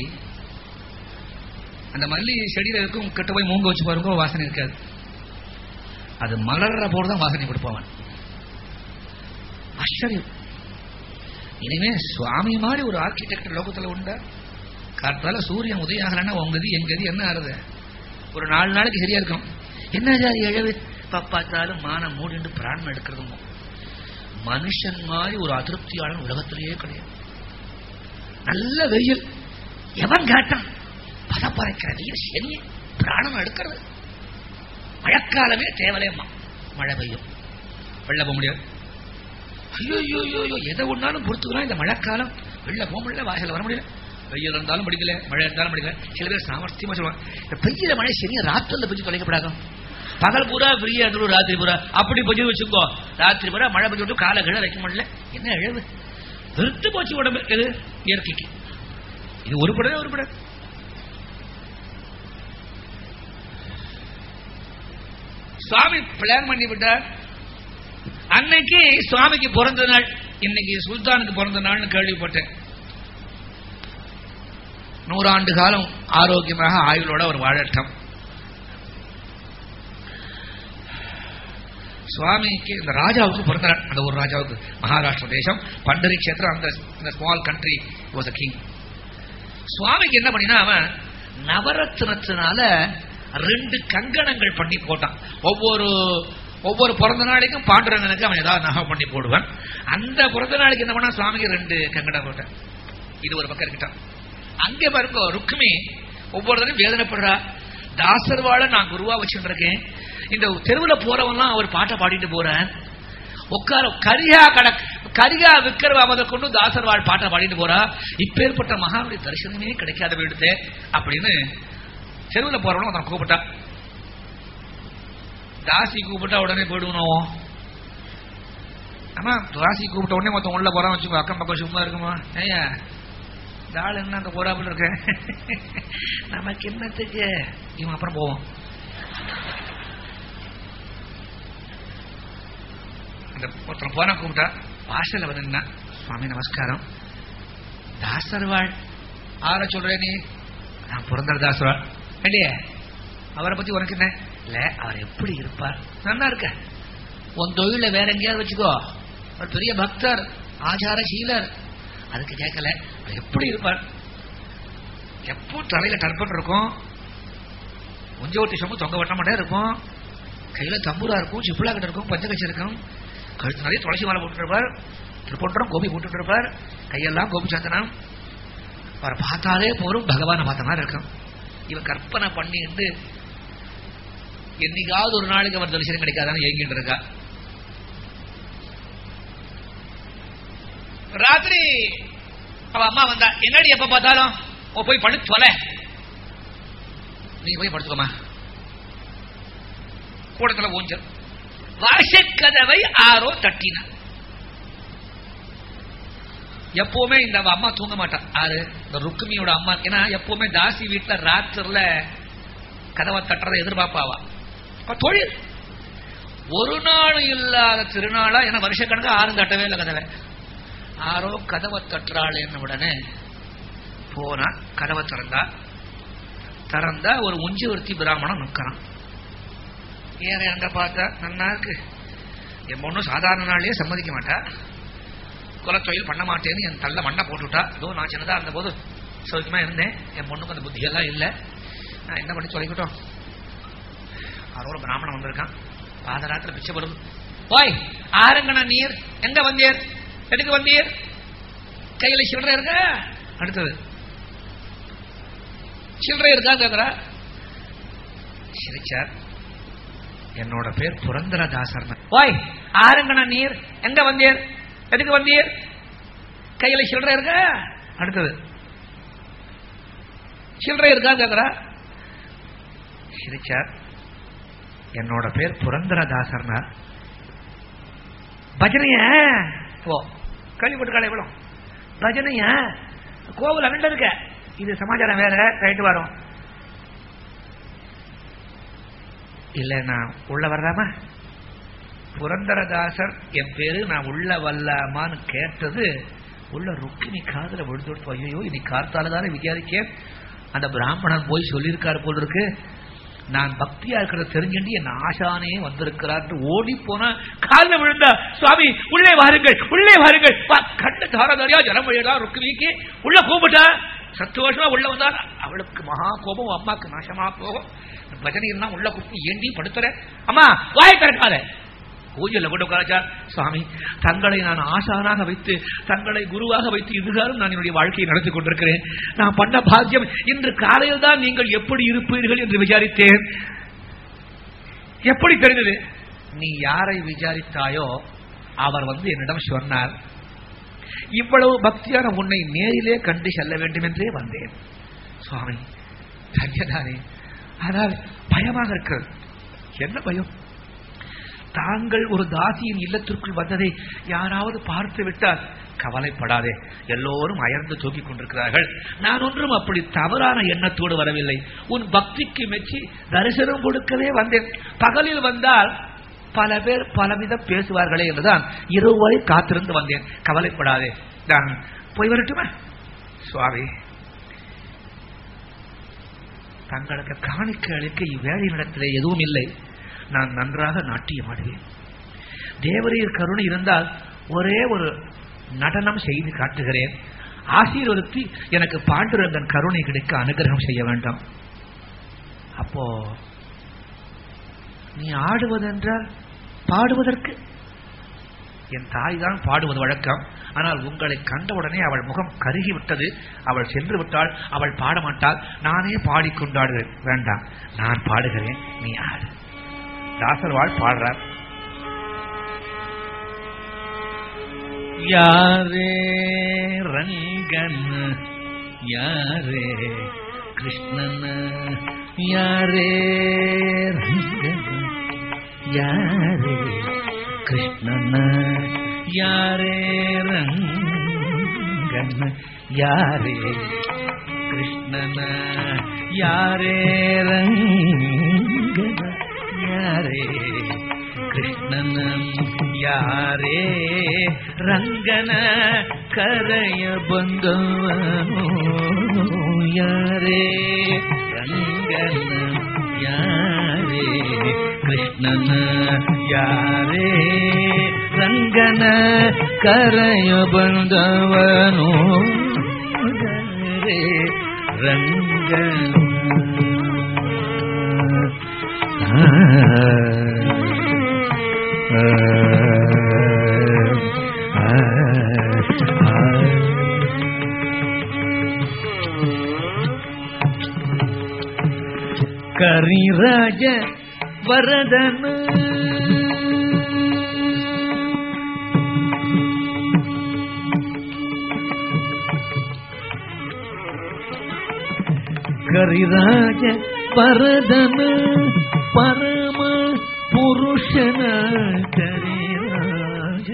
அந்த மல்லி செடியில இருக்கும் கிட்ட போய் மூங்க வச்சு பாருங்க வாசனை இருக்காது அது மலர்ற போது தான் வாசனை கொடுப்பான் ஆச்சரியம் இனிமே சுவாமி மாதிரி ஒரு ஆர்கிடெக்ட் லோகத்துல உண்டா காற்றால சூரியன் உதயாகலன்னா உங்கது எங்கது என்ன ஆறுது ஒரு நாலு நாளைக்கு சரியா இருக்கும் என்ன ஜாதி எழவு பார்த்தாலும் மானம் மூடிண்டு பிராணம் எடுக்கிறதுமோ மனுஷன் மாதிரி ஒரு அதிருப்தியாளன் உலகத்திலேயே கிடையாது நல்ல வெயில் எவன் கேட்டான் பதப்பறைக்கிற வெயில் சரி பிராணம் எடுக்கிறது மழைக்காலமே தேவலையம்மா மழை பெய்யும் வெள்ள போக முடியாது ஐயோ ஐயோ ஐயோ ஐயோ எதை ஒன்றாலும் பொறுத்துக்கலாம் இந்த மழைக்காலம் வெளில போக முடியல வாசல வர முடியல வெயில் இருந்தாலும் படிக்கல மழை இருந்தாலும் படிக்கல சில பேர் சாமர்த்தியமா சொல்லுவாங்க இந்த பெய்யிற மழை சரியா ராத்திரில பெஞ்சு தொலைக்கப்படாது பகல் பூரா ஃப்ரீயா இருந்துடும் ராத்திரி பூரா அப்படி பெஞ்சு வச்சுக்கோ ராத்திரி பூரா மழை பெஞ்சு விட்டு காலை கீழே வைக்க முடியல என்ன இழவு வெறுத்து போச்சு உடம்பு இது இயற்கைக்கு இது ஒரு படம் ஒரு படம் சுவாமி பிளான் பண்ணி விட்டார் அன்னைக்கு சுவாமிக்கு பிறந்த நாள் இன்னைக்கு சுல்தானுக்கு பிறந்த நாள்னு கேள்விப்பட்டேன் நூறாண்டு காலம் ஆரோக்கியமாக ஆயுளோட ஒரு வாழட்டம் சுவாமிக்கு இந்த ராஜாவுக்கு பிறந்த நாள் அந்த ஒரு ராஜாவுக்கு மகாராஷ்டிர தேசம் பண்டரி கஷேத்திரம் அந்த இந்த small country was a king சுவாமிக்கு என்ன பண்ணினா அவன் நவரத்னத்தினால ரெண்டு கங்கணங்கள் பண்ணி போட்டான் ஒவ்வொரு ஒவ்வொரு பிறந்த நாளைக்கும் பாண்டுரங்கனுக்கு அவன் ஏதாவது நகை பண்ணி போடுவான் அந்த பிறந்த நாளைக்கு என்ன பண்ணா சுவாமிக்கு ரெண்டு கங்கணம் போட்டான் இது ஒரு பக்கம் இருக்கட்டும் அங்கே பாருங்க ருக்மி ஒவ்வொரு தடவையும் வேதனைப்படுறா தாசர் வாழ நான் குருவா வச்சுட்டு இருக்கேன் இந்த தெருவில் போறவன்லாம் அவர் பாட்டை பாடிட்டு போறேன் உட்கார கரிகா கடக் கரிகா விக்கிரவ அவதை கொண்டு தாசர் வாழ் பாட்டை பாடிட்டு போறா இப்பேற்பட்ட மகானுடைய தரிசனமே கிடைக்காத விடுதே அப்படின்னு தெருவில் போறவனும் அவன் கூப்பிட்டா தாசி கூப்பிட்டா உடனே போயிடுவோம் ஆமா தாசி கூப்பிட்ட உடனே மொத்தம் உள்ள போறான் வச்சுக்கோ அக்கம் பக்கம் சும்மா இருக்குமா ஐயா இந்த ஆள் என்ன அந்த போறாப்புல இருக்க நமக்கு என்னத்துக்கு இவன் அப்புறம் போவோம் அந்த ஒருத்தன் போன கூப்பிட்டா வாசல்ல வந்து நின்னா, சுவாமி நமஸ்காரம் தாசர்வாள் ஆர சொல்றே நீ நான் புரந்தர தாசர்வாள் இல்லையே அவரை பத்தி உனக்கு என்ன இல்ல அவர் எப்படி இருப்பார் நல்லா இருக்க உன் தொழில வேற எங்கேயாவது வச்சுக்கோ அவர் பெரிய பக்தர் ஆச்சாரசீலர் அதுக்கு கேட்கல அவர் எப்படி இருப்பார் எப்போ தலையில டர்பன் இருக்கும் கொஞ்சம் ஒட்டி சொம்பு தொங்க வட்ட மாட்டே இருக்கும் கையில தம்பூரா இருக்கும் சிப்பிளா கிட்ட இருக்கும் பஞ்சகச்சி இருக்கும் கழுத்து நிறைய துளசி மாலை போட்டு இருப்பார் திருப்பொன்றம் கோபி போட்டு இருப்பார் கையெல்லாம் கோபி சந்தனம் அவரை பார்த்தாலே போரும் பகவானை பார்த்த மாதிரி இருக்கும் இவன் கற்பனை பண்ணிட்டு என்னைக்காவது ஒரு நாளைக்கு அவர் தரிசனம் கிடைக்காதான்னு ஏங்கிட்டு இருக்கா ராத்திரி அவ அம்மா வந்தா என்னடி எப்ப பார்த்தாலும் உன் போய் படுத்து தொலை நீ போய் படுத்துக்கோமா கூடத்துல ஊஞ்சல் வாசக்கதவை ஆரோ தட்டின எப்பவுமே இந்த அவ அம்மா தூங்க மாட்டா ஆறு இந்த ருக்குமியோட அம்மா ஏன்னா எப்பவுமே தாசி வீட்டுல ராத்திரில கதவை தட்டுறதை எதிர்பார்ப்பாவா அப்ப தொழில் ஒரு நாள் இல்லாத திருநாளா ஏன்னா வருஷக்கணக்கா ஆறும் தட்டவே இல்லை கதவை ஆரோ கதவை தட்டுறாள் என்ன உடனே போனா கதவை திறந்தா திறந்தா ஒரு உஞ்சிவர்த்தி பிராமணன் நிற்கிறான் ஏற எங்க பார்த்தா நன்னா இருக்கு என் பொண்ணு சாதாரண நாள்லயே சம்மதிக்க மாட்டா குலத்தொழில் பண்ண மாட்டேன்னு என் தள்ள மண்ணை போட்டுவிட்டா இதோ நான் சின்னதா இருந்த போது சௌக்கியமா இருந்தேன் என் பொண்ணுக்கு அந்த புத்தியெல்லாம் இல்லை நான் என்ன பண்ணி தொலைக்கட்டும் அவரோட பிராமணன் வந்திருக்கான் பாதராத்திர பிச்சை வருது போய் ஆரங்கண நீர் எங்க வந்தீர் எதுக்கு வந்தீர் கையில சில்லறை இருக்கா அடுத்தது சில்லறை இருக்கா கேக்குறா சிரிச்சார் என்னோட பேர் புரந்தரதாசர் போய் ஆரங்கண நீர் எங்க வந்தீர் எதுக்கு வந்தீர் கையில சில்லறை இருக்கா அடுத்தது சில்லறை இருக்கா கேக்குறா சிரிச்சார் என்னோட பேர் புரந்தரதாசர்னா பஜனைய ஓ கேள்விப்பட்டிருக்காளே இவ்வளோ பஜனைய கோவில் அகண்ட இருக்க இது சமாச்சாரம் வேற ரைட்டு வரும் இல்ல நான் உள்ள வர்றாமா புரந்தரதாசர் என் பேரு நான் உள்ள வல்லாமான்னு கேட்டது உள்ள ருக்கினி காதுல விழுந்துட்டு ஐயோ இன்னைக்கு கார்த்தால தானே விசாரிச்சேன் அந்த பிராமணன் போய் சொல்லியிருக்காரு போல இருக்கு நான் பக்தியா இருக்கிறத தெரிஞ்சுட்டு என் ஆசானே வந்திருக்கிறார் ஓடி போனா காலில் விழுந்தா சுவாமி உள்ளே வாருங்கள் உள்ளே வாருங்கள் வா, கண்ணு தாரதாரியா ஜலம் வழியடா ருக்குவிக்கு உள்ள கூப்பிட்டா சந்தோஷமா உள்ள வந்தா அவளுக்கு மகா கோபம் அம்மாக்கு நாசமா போகும் பஜனை இருந்தா உள்ள கூப்பிட்டு ஏண்டி படுத்துற அம்மா வாய் திறக்காத பூஜையில் கூட உட்காரச்சா சுவாமி தங்களை நான் ஆசானாக வைத்து தங்களை குருவாக வைத்து இதுகாரும் நான் என்னுடைய வாழ்க்கையை நடத்தி கொண்டிருக்கிறேன் நான் பண்ண பாக்கியம் இன்று காலையில் தான் நீங்கள் எப்படி இருப்பீர்கள் என்று விசாரித்தேன் எப்படி தெரிந்தது நீ யாரை விசாரித்தாயோ அவர் வந்து என்னிடம் சொன்னார் இவ்வளவு பக்தியான உன்னை நேரிலே கண்டு செல்ல வேண்டும் என்றே வந்தேன் சுவாமி தன்யதானே ஆனால் பயமாக இருக்கிறது என்ன பயம் தாங்கள் ஒரு தாசியின் இல்லத்திற்குள் வந்ததை யாராவது பார்த்து விட்டால் கவலைப்படாதே எல்லோரும் அயர்ந்து தூக்கிக் கொண்டிருக்கிறார்கள் நான் ஒன்றும் அப்படி தவறான எண்ணத்தோடு வரவில்லை உன் பக்திக்கு மெச்சி தரிசனம் கொடுக்கவே வந்தேன் பகலில் வந்தால் பல பேர் பலவிதம் பேசுவார்களே என்றுதான் இரவு வரை காத்திருந்து வந்தேன் கவலைப்படாதே நான் போய் வரட்டுமா சுவாமி தங்களுக்கு காணிக்க அளிக்க இவ்வேலை நடத்திலே எதுவும் இல்லை நான் நன்றாக நாட்டியம் ஆடுவேன் தேவரீர் கருணை இருந்தால் ஒரே ஒரு நடனம் செய்து காட்டுகிறேன் ஆசீர்வதித்து எனக்கு பாண்டுரங்கன் கருணை கிடைக்க அனுகிரகம் செய்ய வேண்டாம் அப்போ நீ ஆடுவதென்றால் பாடுவதற்கு என் தாய் தான் பாடுவது வழக்கம் ஆனால் உங்களை கண்டவுடனே அவள் முகம் கருகி விட்டது அவள் சென்று விட்டாள் அவள் பாட மாட்டாள் நானே பாடிக்கொண்டாடுகிறேன் வேண்டாம் நான் பாடுகிறேன் நீ ஆடு தாசர்வாள் பாடுறார் யாரே ரங்கன் யாரே கிருஷ்ணன் யாரே ரங்கன் யாரே கிருஷ்ணன் யாரே ரங்கன் யாரே கிருஷ்ணன் யாரே ரங்கன் யாரே கிருஷ்ணன் ಯಾರೇ ರಂಗನ ಕರೆಯ ಬಂದವನು ಯಾರೇ ರಂಗನ ಯಾರೇ ಕೃಷ್ಣನ ಯಾರೇ ರಂಗನ ಕರೆಯ ಬಂದವನು ಯಾರೇ ರಂಗನ கரிராஜ வரதன கரிராஜ பரதன பரம புருஷன கரிராஜ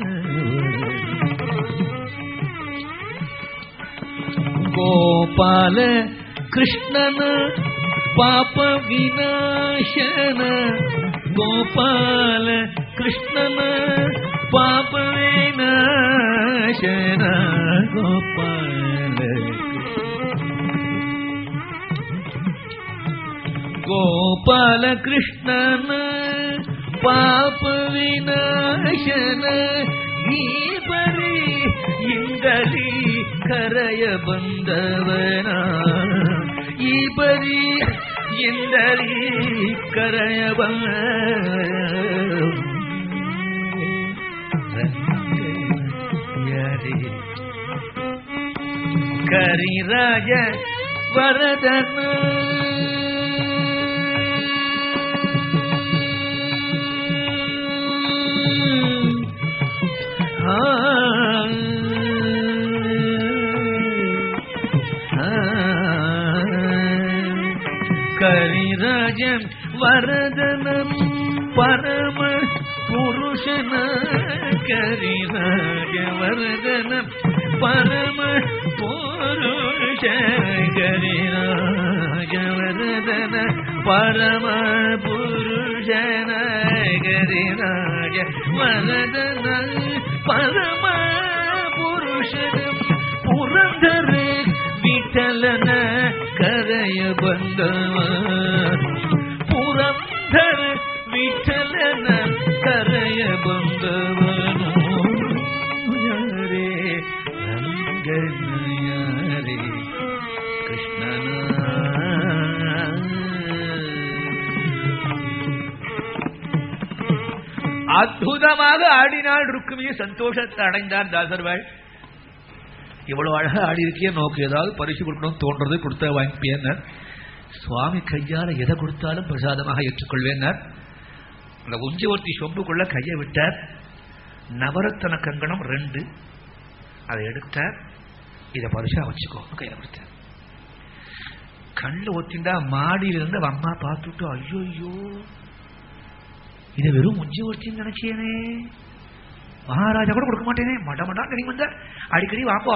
ಗೋಪಾಲ ಕೃಷ್ಣನ ಪಾಪ ವಿನಾಶನ ಗೋಪಾಲ ಕೃಷ್ಣನ ಪಾಪ ವಿನಾಶನ ಗೋಪಾಲ ಗೋಪಾಲ ಕೃಷ್ಣನ ಪಾಪ ವಿನಾಶನ ಈ ಬರೀ ಇಂದಲಿ ಕರೆಯ ಬಂದವನ ಈ ಬರೀ ಇಂದರಿ ಕರೆಯಬಲ್ಲ ಯಾರೇ ಕರಿರಾಜ ವರದನ ಆ, ಆ, ಕರಿರಾಜ ವರದನ ಪರಮ ಪುರುಷನ ಕರಿರಾಜ ವರದನ ಪರಮ ಪುರುಷ ಕರಿರಾಜ ವರದನ ಪರಮ ಪುರುಷನ ಕರಿರಾಜ ವರದನ ಪರಮ ಪುರುಷನ ಪುರಂದರ ವಿಠಲನ ಕರೆಯ ಬಂದವ ಪುರಂದರ ವಿಠಲನ ಕರೆಯ ಬಂದವನು ಯಾರೇ ರಂಗನ ಯಾರೇ ಕೃಷ್ಣನ அற்புதமாக ஆடினாள் ருக்குமியை சந்தோஷத்தை அடைந்தார் தாசர்வாள் இவ்வளவு அழகா ஆடி இருக்கிய நோக்கு ஏதாவது பரிசு கொடுக்கணும் தோன்றது கொடுத்த வாங்கிப்பியனர் சுவாமி கையால எதை கொடுத்தாலும் பிரசாதமாக ஏற்றுக்கொள்வேனர் அந்த உஞ்சவர்த்தி சொம்புக்குள்ள கையை விட்டார் நவரத்தன கங்கணம் ரெண்டு அதை எடுத்தார் இதை பரிசா வச்சுக்கோ கையில கொடுத்தார் கண்ணு ஒத்திண்டா மாடியிலிருந்து அவ அம்மா பார்த்துட்டு ஐயோ ஐயோ இதை வெறும் முஞ்சி ஒருத்தின்னு நினைச்சேனே மகாராஜா கூட கொடுக்க மாட்டேனே மட மடா நீ வந்த அடிக்கடி வாப்போ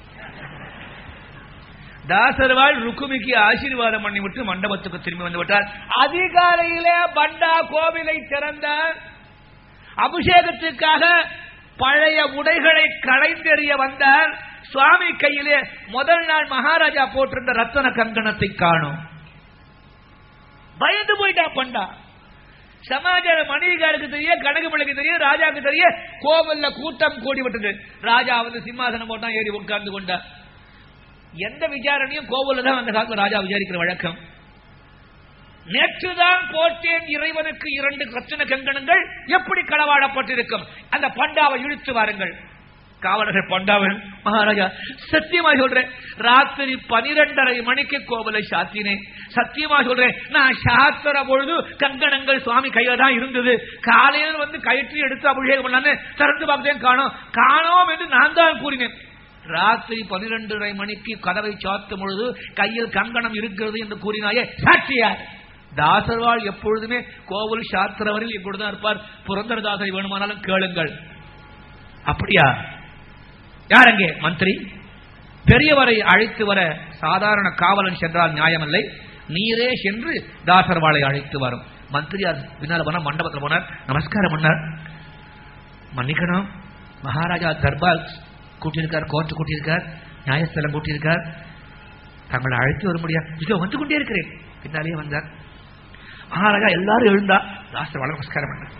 தாசர்வாள் ருக்குமிக்கு ஆசீர்வாதம் பண்ணி விட்டு மண்டபத்துக்கு திரும்பி வந்து விட்டார் அதிகாலையிலே பண்டா கோவிலை திறந்தார் அபிஷேகத்துக்காக பழைய உடைகளை களைந்தெறிய வந்தார் சுவாமி கையிலே முதல் நாள் மகாராஜா போட்டிருந்த ரத்தன கங்கணத்தை காணும் பயந்து போயிட்டா பண்டா சமாச்சார மனைவிகாருக்கு தெரிய கணக்கு பிள்ளைக்கு தெரிய ராஜாக்கு தெரிய கோவில்ல கூட்டம் கூடி விட்டது ராஜா வந்து சிம்மாசனம் போட்டா ஏறி உட்கார்ந்து கொண்டார் எந்த விசாரணையும் கோவில்ல தான் அந்த காலத்துல ராஜா விசாரிக்கிற வழக்கம் நேற்றுதான் போட்டேன் இறைவனுக்கு இரண்டு ரத்தின கங்கணங்கள் எப்படி களவாடப்பட்டிருக்கும் அந்த பண்டாவை இழுத்து வாருங்கள் காவலர்கள் பண்டாவன் மகாராஜா சத்தியமா சொல்றேன் ராத்திரி பனிரெண்டரை மணிக்கு கோவிலை சாத்தினேன் சத்தியமா சொல்றேன் நான் சாத்திர பொழுது கங்கணங்கள் சுவாமி கையில தான் இருந்தது காலையில் வந்து கயிற்று எடுத்து அபிஷேகம் பண்ணான்னு திறந்து பார்த்தேன் காணோம் காணோம் என்று நான் தான் கூறினேன் ராத்திரி பனிரெண்டரை மணிக்கு கதவை சாத்தும் பொழுது கையில் கங்கணம் இருக்கிறது என்று கூறினாயே சாட்சியார் தாசர்வாள் எப்பொழுதுமே கோவில் சாத்திரவரில் இப்பொழுதுதான் இருப்பார் புரந்தரதாசரை வேணுமானாலும் கேளுங்கள் அப்படியா யார் அங்கே மந்திரி பெரியவரை அழைத்து வர சாதாரண காவலன் சென்றால் நியாயமில்லை நீரே சென்று தாசர்வாளை அழைத்து வரும் மந்திரியார் பின்னால் போனார் மண்டபத்தில் போனார் நமஸ்காரம் பண்ணார் மன்னிக்கணும் மகாராஜா தர்பார் கூட்டியிருக்கார் கோர்ட்டு கூட்டியிருக்கார் நியாயஸ்தலம் கூட்டியிருக்கார் தங்களை அழைத்து வர முடியாது இதோ வந்து கொண்டே இருக்கிறேன் பின்னாலேயே வந்தார் மகாராஜா எல்லாரும் எழுந்தா தாசர்வாளை நமஸ்காரம் பண்ணார்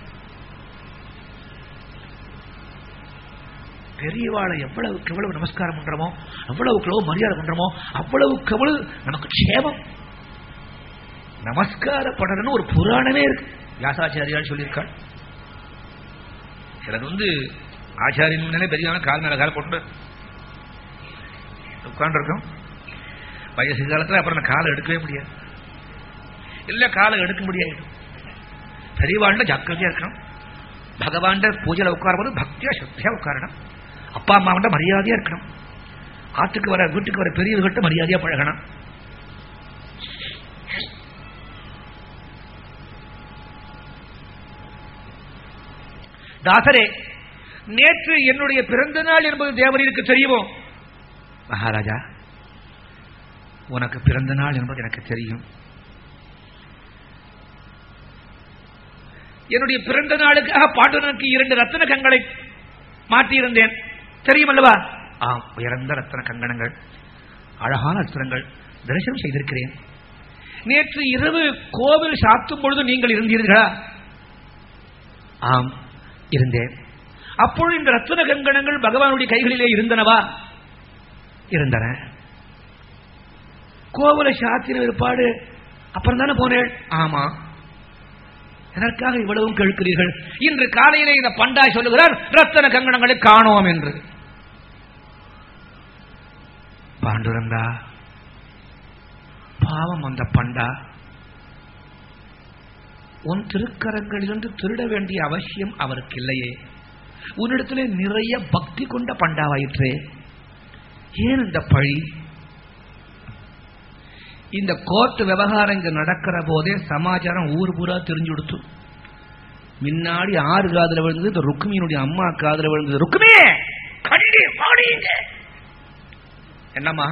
பெரியவாளை எவ்வளவுக்கு எவ்வளவு நமஸ்காரம் பண்றோமோ அவ்வளவுக்கு எவ்வளவு மரியாதை பண்றோமோ அவ்வளவுக்கு எவ்வளவு நமக்கு க்ஷேமம் நமஸ்காரப்படணும்னு ஒரு புராணமே இருக்கு வியாசாச்சாரியால் சொல்லியிருக்காள் சிலது வந்து ஆச்சாரியன் பெரியவன கால் மேல கால போட்டு உட்காந்துருக்கோம் வயசு காலத்துல அப்புறம் நான் காலை எடுக்கவே முடியாது இல்ல காலை எடுக்க முடியாது பெரியவாண்ட ஜாக்கிரதையா இருக்கணும் பகவான்ட பூஜையில உட்காரும்போது பக்தியா சத்தியா உட்காரணும் அப்பா அம்மாவோட மரியாதையா இருக்கணும் ஆத்துக்கு வர வீட்டுக்கு வர பெரியவர்கிட்ட மரியாதையா பழகணும் தாசரே நேற்று என்னுடைய பிறந்த நாள் என்பது தேவரீருக்கு தெரியுமோ மகாராஜா உனக்கு பிறந்த நாள் என்பது எனக்கு தெரியும் என்னுடைய பிறந்த நாளுக்காக பாண்டுரனுக்கு இரண்டு ரத்தன கங்களை மாற்றியிருந்தேன் தெரியுமல்லவா ஆம் உயர்ந்த ரத்தன கங்கணங்கள் அழகான அஸ்திரங்கள் தரிசனம் செய்திருக்கிறேன் நேற்று இரவு கோவில் சாத்தும் பொழுது நீங்கள் இருந்தீர்களா ஆம் இருந்தேன் அப்பொழுது இந்த ரத்தன கங்கணங்கள் பகவானுடைய கைகளிலே இருந்தனவா இருந்தன கோவிலை சாத்தின பிற்பாடு அப்புறம் தானே போனேன் ஆமா எதற்காக இவ்வளவும் கேட்கிறீர்கள் இன்று காலையிலே இந்த பண்டாய் சொல்லுகிறார் ரத்தன கங்கணங்களை காணோம் என்று பாண்டுரங்கா பாவம் அந்த பண்டா உன் திருக்கரங்களிலிருந்து திருட வேண்டிய அவசியம் அவருக்கு இல்லையே உன்னிடத்திலே நிறைய பக்தி கொண்ட பண்டாவாயிற்றே ஏன் இந்த பழி இந்த கோர்ட் விவகாரம் இங்க நடக்கிற போதே சமாச்சாரம் ஊர் பூரா தெரிஞ்சு கொடுத்து முன்னாடி ஆறு காதுல விழுந்தது இந்த ருக்மியினுடைய அம்மா காதுல விழுந்தது ருக்மி கண்டி பாடிங்க என்னம்மா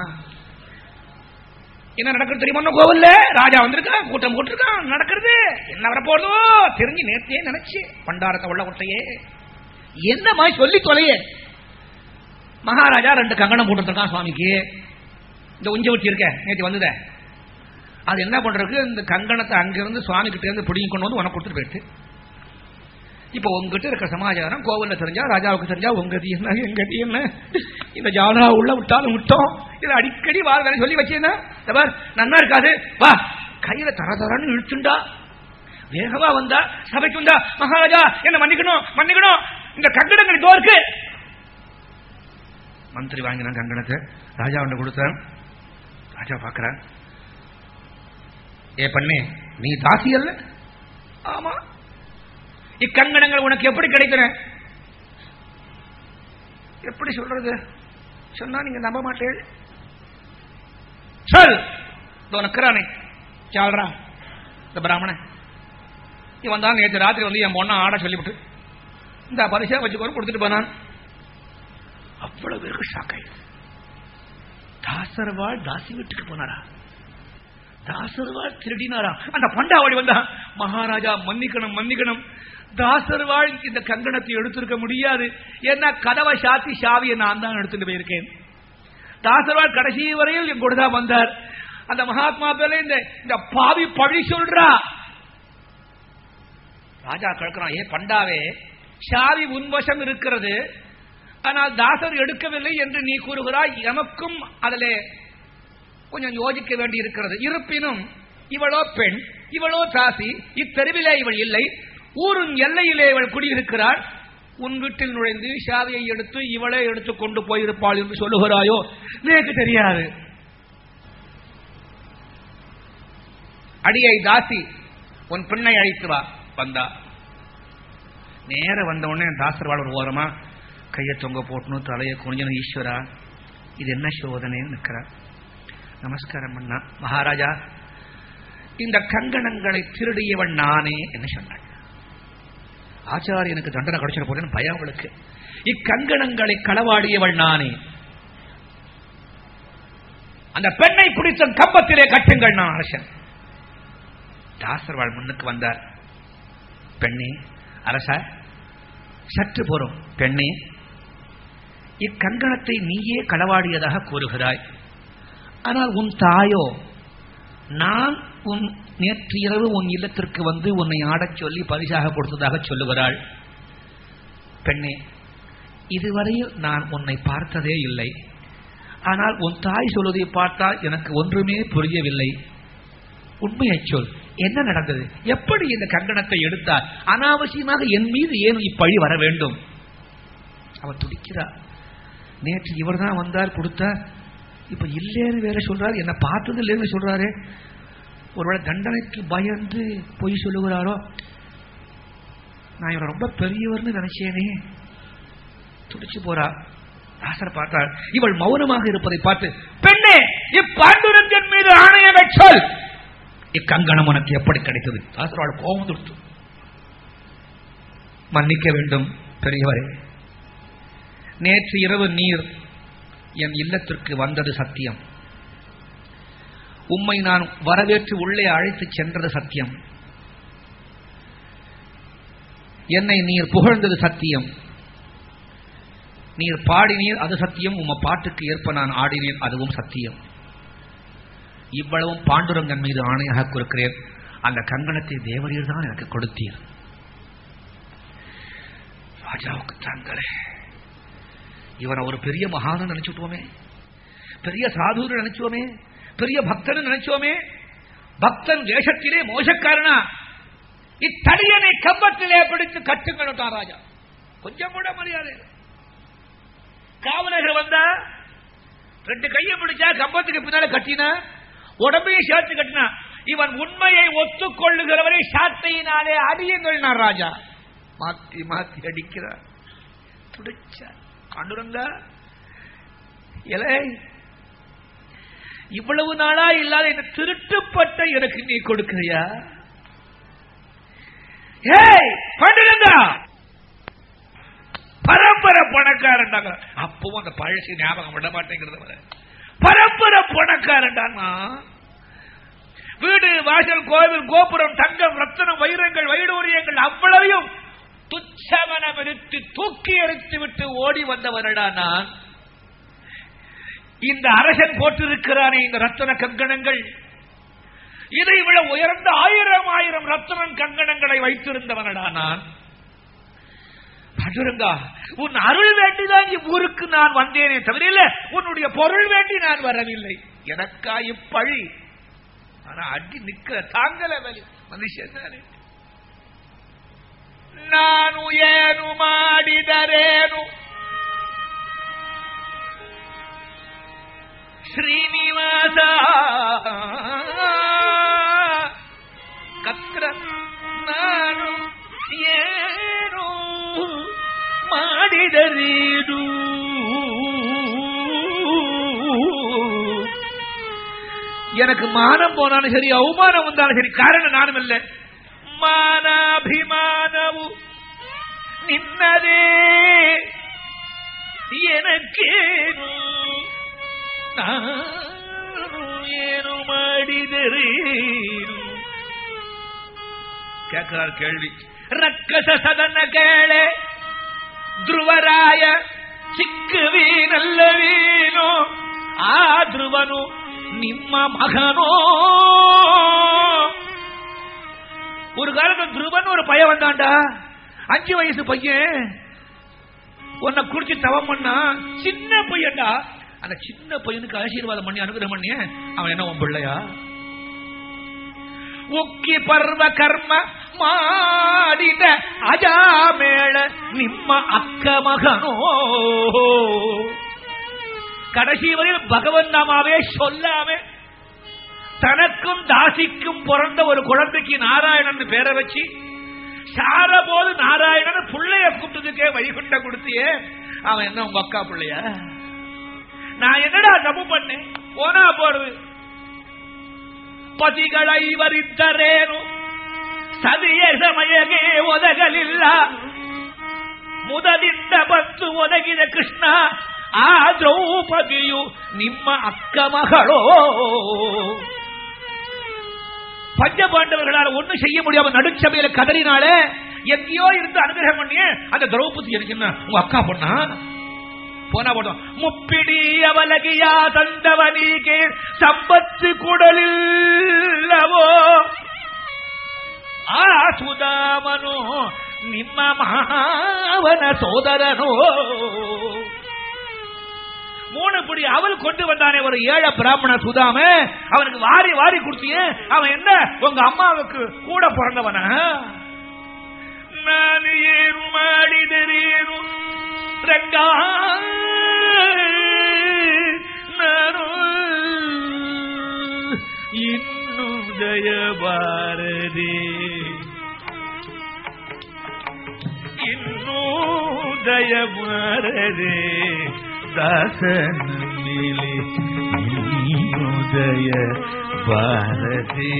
என்ன நடக்கிறது தெரியுமா கோவில்ல ராஜா வந்திருக்கான் கூட்டம் போட்டிருக்கான் நடக்கிறது என்ன வரப்போறதோ தெரிஞ்சு நேர்த்தியே நினைச்சு பண்டாரத்தை உள்ள குட்டையே என்னம்மா சொல்லி தொலையே மகாராஜா ரெண்டு கங்கணம் போட்டுருக்கான் சுவாமிக்கு இந்த உஞ்ச வச்சு இருக்க நேற்று வந்ததே அது என்ன பண்றதுக்கு இந்த கங்கணத்தை அங்கிருந்து சுவாமி கிட்ட இருந்து பிடிங்கி கொண்டு வந்து உனக்கு கொடுத்துட்டு போயிட்டு இப்போ உங்ககிட்ட இருக்க சமாச்சாரம் கோவில்ல தெரிஞ்சா ராஜாவுக்கு தெரிஞ்சா உங்க கதி என்ன எங்க கதி என்ன இந்த ஜானா உள்ள விட்டாலும் விட்டோம் இதை அடிக்கடி வார வேலை சொல்லி வச்சேன்னா இந்த பார் நன்னா இருக்காது வா கையில தர தரன்னு இழுத்துண்டா வேகமா வந்தா சபைக்கு வந்தா மகாராஜா என்ன மன்னிக்கணும் மன்னிக்கணும் இந்த கங்கணங்கள் இதோ இருக்கு மந்திரி வாங்கினான் கங்கணத்தை ராஜா ஒன்று கொடுத்தான் ராஜா பார்க்கறான் ஏ பண்ணே நீ தாசி அல்ல ஆமா இக்கங்கணங்கள் உனக்கு எப்படி கிடைக்கிற எப்படி சொல்றது சொன்னா நீங்க நம்ப மாட்டேன் சொல் உனக்குறானே சால்றா இந்த பிராமணன் இவன் தான் நேற்று ராத்திரி வந்து என் பொண்ணை ஆட சொல்லிவிட்டு இந்த பரிசா வச்சுக்கோன்னு கொடுத்துட்டு போனான் அவ்வளவு பேருக்கு ஷாக் ஆயிடுது தாசர்வாள் தாசி வீட்டுக்கு போனாரா தாசர்வாள் திருடினாரா அந்த பண்டாவளி வந்தா மகாராஜா மன்னிக்கணும் மன்னிக்கணும் தாசர்வாள் இந்த கங்கணத்தை எடுத்திருக்க முடியாது ஏன்னா கதவை சாத்தி சாவியை நான் தான் எடுத்துட்டு போயிருக்கேன் தாசர்வாள் கடைசி வரையில் என் கூட தான் வந்தார் அந்த மகாத்மா பேர்ல இந்த இந்த பாவி பழி சொல்றா ராஜா கேட்கிறான் ஏ பண்டாவே சாவி உன்வசம் இருக்கிறது ஆனால் தாசர் எடுக்கவில்லை என்று நீ கூறுகிறாய் எமக்கும் அதிலே கொஞ்சம் யோசிக்க வேண்டி இருக்கிறது இருப்பினும் இவளோ பெண் இவளோ தாசி இத்தெருவிலே இவள் இல்லை ஊரின் எல்லையிலே இவள் குடியிருக்கிறாள் உன் வீட்டில் நுழைந்து சாவியை எடுத்து இவளே எடுத்து கொண்டு போயிருப்பாள் என்று சொல்லுகிறாயோ எனக்கு தெரியாது அடியை தாசி உன் பெண்ணை அழைத்து வா வந்தா நேர வந்த உடனே தாசர்வாள் ஒரு ஓரமா கையை தொங்க போட்டணும் தலையை குனிஞ்சணும் ஈஸ்வரா இது என்ன சோதனைன்னு நிற்கிறார் நமஸ்காரம் பண்ணா மகாராஜா இந்த கங்கணங்களை திருடியவன் நானே என்று சொன்னாள் ஆச்சாரியனுக்கு தண்டனை கிடைச்சிட போறேன்னு பயம் அவளுக்கு இக்கங்கணங்களை களவாடியவள் நானே அந்த பெண்ணை பிடித்த கம்பத்திலே கட்டுங்கள் நான் அரசன் தாசர்வாள் முன்னுக்கு வந்தார் பெண்ணே அரசா சற்று போறோம் பெண்ணே இக்கங்கணத்தை நீயே களவாடியதாக கூறுகிறாய் ஆனால் உன் தாயோ நான் உன் நேற்று இரவு உன் இல்லத்திற்கு வந்து உன்னை ஆடச் சொல்லி பரிசாக கொடுத்ததாக சொல்லுகிறாள் பெண்ணே இதுவரையில் நான் உன்னை பார்த்ததே இல்லை ஆனால் உன் தாய் சொல்வதை பார்த்தால் எனக்கு ஒன்றுமே புரியவில்லை உண்மையை சொல் என்ன நடந்தது எப்படி இந்த கங்கணத்தை எடுத்தார் அனாவசியமாக என் மீது ஏன் இப்பழி வர வேண்டும் அவர் துடிக்கிறார் நேற்று இவர் தான் வந்தார் கொடுத்தார் இப்ப இல்லேன்னு வேற சொல்றாரு என்ன பார்த்தது இல்லைன்னு சொல்றாரு ஒருவேளை தண்டனைக்கு பயந்து பொய் சொல்லுகிறாரோ நான் இவரை ரொம்ப பெரியவர்னு நினைச்சேனே துடிச்சு போறா தாசர் பார்த்தாள் இவள் மௌனமாக இருப்பதை பார்த்து பெண்ணே இப்பாண்டுரங்கன் மீது ஆணையமை சொல் இக்கங்கணம் உனக்கு எப்படி கிடைத்தது தாசரால் கோபம் துடுத்து மன்னிக்க வேண்டும் பெரியவரே நேற்று இரவு நீர் என் இல்லத்திற்கு வந்தது சத்தியம் உம்மை நான் வரவேற்று உள்ளே அழைத்து சென்றது சத்தியம் என்னை நீர் புகழ்ந்தது சத்தியம் நீர் பாடினீர் அது சத்தியம் உம்ம பாட்டுக்கு ஏற்ப நான் ஆடினேன் அதுவும் சத்தியம் இவ்வளவும் பாண்டுரங்கன் மீது ஆணையாக கொடுக்கிறேன் அந்த கங்கணத்தை தேவரீர் தான் எனக்கு கொடுத்தீர் ராஜாவுக்கு தாங்களே இவனை ஒரு பெரிய மகான நினைச்சுட்டோமே பெரிய சாதுன்னு நினைச்சோமே பெரிய பக்தன் நினைச்சோமே பக்தன் தேசத்திலே மோசக்காரனா இத்தடியனை கம்பத்திலே பிடித்து கட்டுங்கள்ட்டான் ராஜா கொஞ்சம் கூட மரியாதை இல்லை. காவலர்கள் வந்தா ரெண்டு கையை பிடிச்சா கம்பத்துக்கு பின்னால கட்டினா உடம்பையும் சேர்த்து கட்டினா இவன் உண்மையை ஒத்துக்கொள்ளுகிறவரை சாட்டையினாலே அடியுங்கள் ராஜா மாத்தி மாத்தி அடிக்கிறார் பிடிச்சார் கண்டுருங்க இலை இவ்வளவு நாளா இல்லாத இந்த திருட்டுப்பட்ட எனக்கு நீ கொடுக்கிறியா ஏய் பண்ணுங்க பரம்பரை பணக்காரன்டாங்க அப்பவும் அந்த பழசு ஞாபகம் விட மாட்டேங்கிறது வர பரம்பரை பணக்காரன்டானா வீடு வாசல் கோவில் கோபுரம் தங்கம் ரத்தனம் வைரங்கள் வைடூரியங்கள் அவ்வளவையும் துச்சமனம் எடுத்து தூக்கி எறித்து விட்டு ஓடி வந்தவனடா நான் இந்த அரசன் போட்டிருக்கிறானே இந்த ரத்தன கங்கணங்கள் இதை விட உயர்ந்த ஆயிரம் ஆயிரம் ரத்தனம் கங்கணங்களை வைத்திருந்தவனடா நான் படுருங்கா உன் அருள் வேண்டிதான் இவ்வூருக்கு நான் வந்தேனே தவிர இல்ல உன்னுடைய பொருள் வேண்டி நான் வரவில்லை எனக்கா இப்பழி ஆனா அடி நிக்கிற தாங்கல வலி மனுஷன் தானே ನಾನು ಏನು ಮಾಡಿದರೇನು ಶ್ರೀನಿವಾಸ ಕತ್ರ ನಾನು ಏನು ಮಾಡಿದರೇನು எனக்கு மானம் போனாலும் சரி அவமானம் வந்தாலும் சரி காரணம் நானும் இல்லை ಮಾನಾಭಿಮಾನವು ನಿನ್ನದೇ எனக்கேನು ನಾನು ಏನು ಮಾಡಿದರೇನು கேட்கிறார் கேள்வி ரக்கச சதன கேளே ಧ್ರುವರಾಯ ಚಿಕ್ಕವೀನಲ್ಲವೇನೋ ಆ ಧ್ರುವನು ನಿಮ್ಮ ಮಗನೋ ஒரு காலத்துல துருவன் ஒரு பையன் வந்தான்டா அஞ்சு வயசு பையன் உன்னை குடிச்சு தவம் பண்ணா சின்ன பையன்டா அந்த சின்ன பையனுக்கு ஆசீர்வாதம் பண்ணி அனுகிரகம் பண்ணி அவன் என்ன உன் பிள்ளையா ಉಕ್ಕಿ ಪರ್ವ ಕರ್ಮ ಮಾಡಿದ ಅಜಾಮೇಳ ನಿಮ್ಮ ಅಕ್ಕ ಮಗನೋ கடைசி வரையில் பகவன் நாமாவே சொல்லாம தனக்கும் தாசிக்கும் பிறந்த ஒரு குழந்தைக்கு நாராயணன் பேரை வச்சு சார போது நாராயணன் பிள்ளைய கூப்பிட்டதுக்கே வைகுண்ட கொடுத்தியே அவன் என்ன உங்க அக்கா பிள்ளையா நான் என்னடா தப்பு பண்ணேன் போனா போறது ಪತಿಗಳೈವರಿದ್ದರೇನು ಸದಿಯ ಸಮಯಗೆ ಒದಗಲಿಲ್ಲ ಮುದದಿಂದ ಬಂತು ಒದಗಿದ ಕೃಷ್ಣ ಆ ದ್ರೌಪದಿಯು ನಿಮ್ಮ ಅಕ್ಕ ಮಗಳೋ பஞ்சபாண்டவர்களால் ஒண்ணும் செய்ய முடியாம நடுச்சபையில கதறினாலே எங்கேயோ இருந்து அனுகிரகம் பண்ணிய அந்த திரௌபதி எனக்கு என்ன உங்க அக்கா பொண்ணா போனா போட்டோம் முப்பிடி அவலகியா தந்தவனீகே சம்பத்து குடலில்லவோ ಆ ಸುಧಾಮನು ನಿಮ್ಮ ಮಾವನ ಸೋದರನೋ மூணு புடி அவள் கொண்டு வந்தானே ஒரு ஏழை பிராமண சுதாம அவனுக்கு வாரி வாரி கொடுத்தியே அவன் என்ன உங்க அம்மாவுக்கு கூட பிறந்தவனா ನಾನು ಏನು ಮಾಡಿದರೇನು ರಂಗ ನಾನು ಇನ್ನು ಜಯಬಾರದೆ ಇನ್ನೂ ದಯಬಾರದೆ ದಾಸನ ಮೇಲೆ ಇನ್ನೂ ದಯ ಬಾರದೆ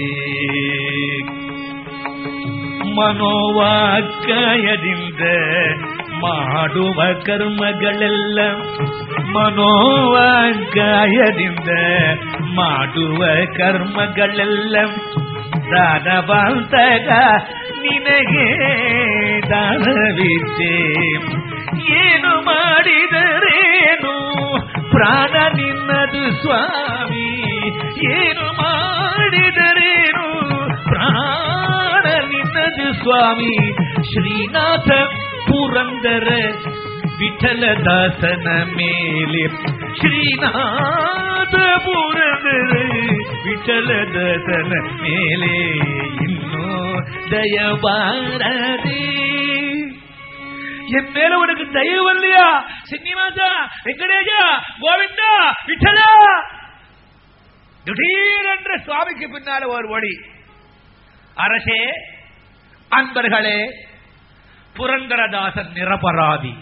ಮನೋವಾಕ್ಕಾಯದಿಂದ ಮಾಡುವ ಕರ್ಮಗಳೆಲ್ಲ ಮನೋವಾಕ್ಕಾಯದಿಂದ ಮಾಡುವ ಕರ್ಮಗಳೆಲ್ಲ ದಾನವಂತಗ ನಿನಗೆ ದಾನವಿದ್ದೆ ಏನು ಮಾಡಿದರೇನು ಪ್ರಾಣ ನಿನ್ನದು ಸ್ವಾಮಿ ಏನು ಮಾಡಿದರೇನು ಪ್ರಾಣ ನಿನ್ನದು ಸ್ವಾಮಿ ಶ್ರೀನಾಥ ಪುರಂದರ ವಿಠಲದಾಸನ ಮೇಲೆ ಶ್ರೀನಾಥ ಪುರಂದರ ವಿಠಲ ದಸನ ಮೇಲೆ ಇನ್ನೂ ದಯಬಾರದೆ என் மேல உனக்கு தயவு வரலையா சின்னிவாசா வெங்கடேஜா கோவிந்தா விட்டலா திடீரென்ற சுவாமிக்கு பின்னால ஒரு ஒளி அரசே அன்பர்களே புரந்தரதாசன் நிரபராதி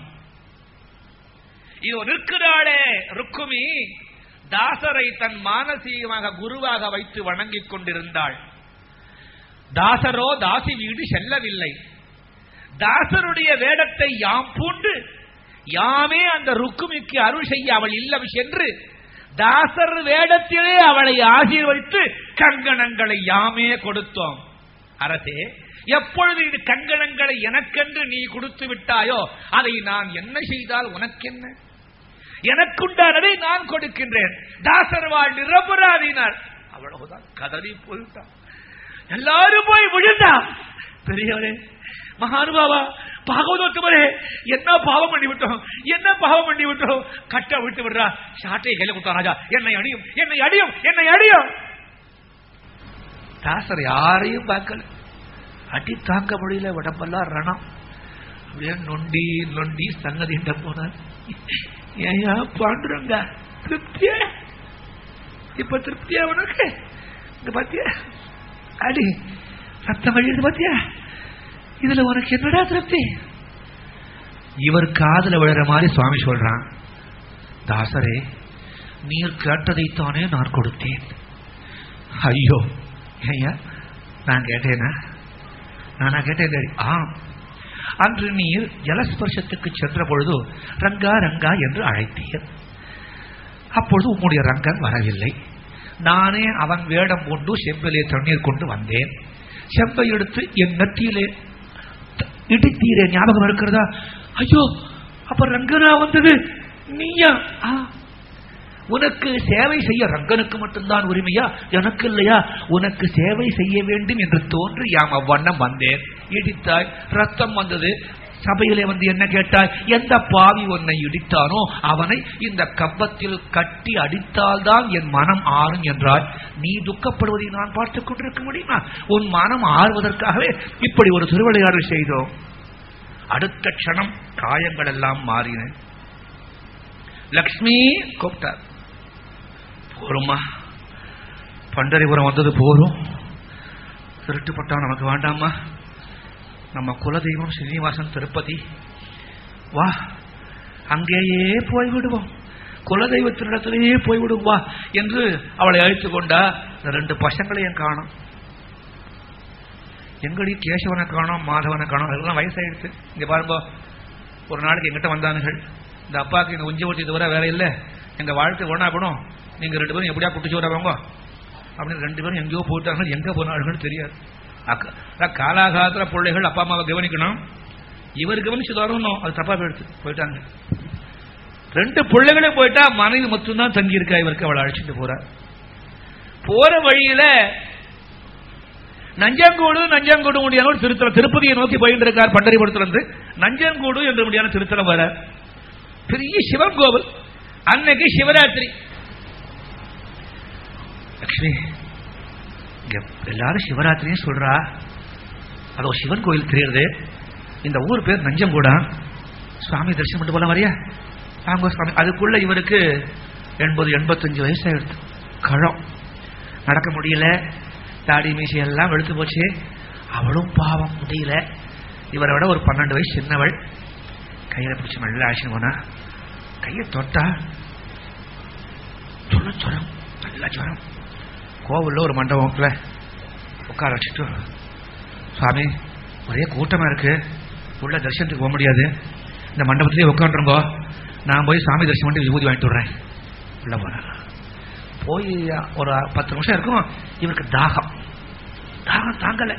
இதோ நிற்கிறாளே ருக்குமி தாசரை தன் மானசீகமாக குருவாக வைத்து வணங்கிக் கொண்டிருந்தாள் தாசரோ தாசி வீடு செல்லவில்லை தாசருடைய வேடத்தை யாம் பூண்டு யாமே அந்த ருக்குமிக்கு அருள் செய்ய அவள் இல்லம் சென்று தாசர் வேடத்திலே அவளை ஆசீர்வதித்து கங்கணங்களை யாமே கொடுத்தோம் அரசே எப்பொழுது இது கங்கணங்களை எனக்கென்று நீ கொடுத்து விட்டாயோ அதை நான் என்ன செய்தால் உனக்கென்ன எனக்குண்டானதை நான் கொடுக்கின்றேன் தாசர் வாழ் நிரபராதினார் அவ்வளவுதான் கதறி போயிட்டான் எல்லாரும் போய் விழுந்தான் பெரியவரே மகானுபாவா பாகவதோத்தமரே என்ன பாவம் பண்ணி விட்டோம் என்ன பாவம் பண்ணி விட்டோம் கட்ட விட்டு விடுறா சாட்டையை கையில கொடுத்தா ராஜா என்னை அடியும் என்னை அடியும் என்னை அடியும் தாசர் யாரையும் பார்க்கல அடி தாங்க முடியல உடம்பெல்லாம் ரணம் அப்படியே நொண்டி நொண்டி சன்னதிட்ட போனார் ஏயா பாண்டுறங்க திருப்தியா இப்ப திருப்தியா உனக்கு இந்த பாத்தியா அடி ரத்தம் வழியுது பாத்தியா இதுல உனக்கு என்னடா திருப்தி இவர் காதுல விழுற மாதிரி சுவாமி சொல்றான் தாசரே நீர் கேட்டதைத்தானே நான் கொடுத்தேன் ஐயோ ஐயா நான் கேட்டேனா நானா கேட்டேன் ஆம் அன்று நீர் ஜலஸ்பர்ஷத்துக்கு சென்ற பொழுது ரங்கா ரங்கா என்று அழைத்தீர் அப்பொழுது உம்முடைய ரங்கன் வரவில்லை நானே அவன் வேடம் கொண்டு செம்பிலே தண்ணீர் கொண்டு வந்தேன் செம்பை எடுத்து என் நெத்தியிலே த- இடித்தீரே ஞாபகம் இருக்கிறதா ஐயோ அப்ப ரங்கனா வந்தது நீயா ஆ. உனக்கு சேவை செய்ய ரங்கனுக்கு மட்டும்தான் உரிமையா எனக்கு இல்லையா உனக்கு சேவை செய்ய வேண்டும் என்று தோன்றி யாம் அவ்வண்ணம் வந்தேன் இடித்தாய் ரத்தம் வந்தது சபையிலே வந்து என்ன கேட்டாய் எந்த பாவி உன்னை இடித்தானோ அவனை இந்த கம்பத்தில் கட்டி அடித்தால்தான் என் மனம் ஆறும் என்றாய் நீ துக்கப்படுவதை நான் பார்த்துக் கொண்டிருக்க முடியுமா உன் மனம் ஆறுவதற்காகவே இப்படி ஒரு திருவிளையாடல் செய்தோம் அடுத்த க்ஷணம் காயங்கள் எல்லாம் மாறின லக்ஷ்மி கூப்பிட்டார் போருமா பண்டரிபுரம் வந்தது போரும் திருட்டுப்பட்டா நமக்கு வேண்டாமா நம்ம குலதெய்வம் ஸ்ரீனிவாசன் திருப்பதி வா அங்கேயே போய்விடுவோம் குலதெய்வத்தினிடத்திலேயே போய்விடும் வா என்று அவளை அழைத்து கொண்டா இந்த ரெண்டு பசங்களையும் காணும் எங்கடி கேசவனை காணோம் மாதவனை காணோம் அதெல்லாம் வயசாயிடுச்சு இங்க பாருங்க ஒரு நாளைக்கு எங்கிட்ட வந்தானுகள் இந்த அப்பாவுக்கு இந்த உஞ்சி ஊட்டி தவிர வேற இல்லை எங்க வாழ்க்கை ஒன்றா போனோம் நீங்க ரெண்டு பேரும் எப்படியா குட்டிச்சு வரவங்க அப்படின்னு ரெண்டு பேரும் எங்கேயோ போயிட்டாங்க எங்க போனார்கள் தெரியாது அக்க- அதான் காலாகாலத்துல பிள்ளைகள் அப்பா அம்மாவை கவனிக்கணும் இவர் கவனிச்சு வரணும் அது தப்பா போயிடுச்சு போயிட்டாங்க ரெண்டு பிள்ளைகளும் போயிட்டா மனைவி மட்டும்தான் தங்கி இருக்கா இவருக்கு அவளை அழைச்சிட்டு போறார் போற வழியில நஞ்சங்கூடு நஞ்சங்கூடு முடியான ஒரு திருத்தலம் திருப்பதியை நோக்கி போயிட்டு இருக்கார் பண்டரிபுரத்துல இருந்து நஞ்சங்கூடு என்ற முடியான திருத்தலம் வர பெரிய சிவன் கோவில் அன்னைக்கு சிவராத்திரி லட்சுமி இங்க எல்லாரும் சிவராத்திரியும் சொல்றா அது ஒரு சிவன் கோயில் தெரியுது இந்த ஊர் பேர் நஞ்சங்கூடா சுவாமி தரிசனம் பண்ணிட்டு போலாம் வரியா வாங்க சுவாமி அதுக்குள்ள இவருக்கு எண்பது எண்பத்தஞ்சு வயசு ஆயிடுது கழம் நடக்க முடியல தாடி மீசை எல்லாம் வெளுத்து போச்சு அவளும் பாவம் முடியல இவரை விட ஒரு பன்னெண்டு வயசு சின்னவள் கையில பிடிச்சி மெல்ல ஆக்ஷன் போனா கையை தொட்டா சொல்ல ஜுரம் நல்ல ஜுரம் கோவில்ல ஒரு மண்டபத்துல உட்கார வச்சுட்டு சுவாமி ஒரே கூட்டமா இருக்கு உள்ள தரிசனத்துக்கு போக முடியாது இந்த மண்டபத்திலே உட்காந்துருங்கோ நான் போய் சாமி தரிசனம் பண்ணி விபூதி வாங்கிட்டு வர்றேன் உள்ள போறேன் போய் ஒரு பத்து நிமிஷம் இருக்கும் இவருக்கு தாகம் தாகம் தாங்கல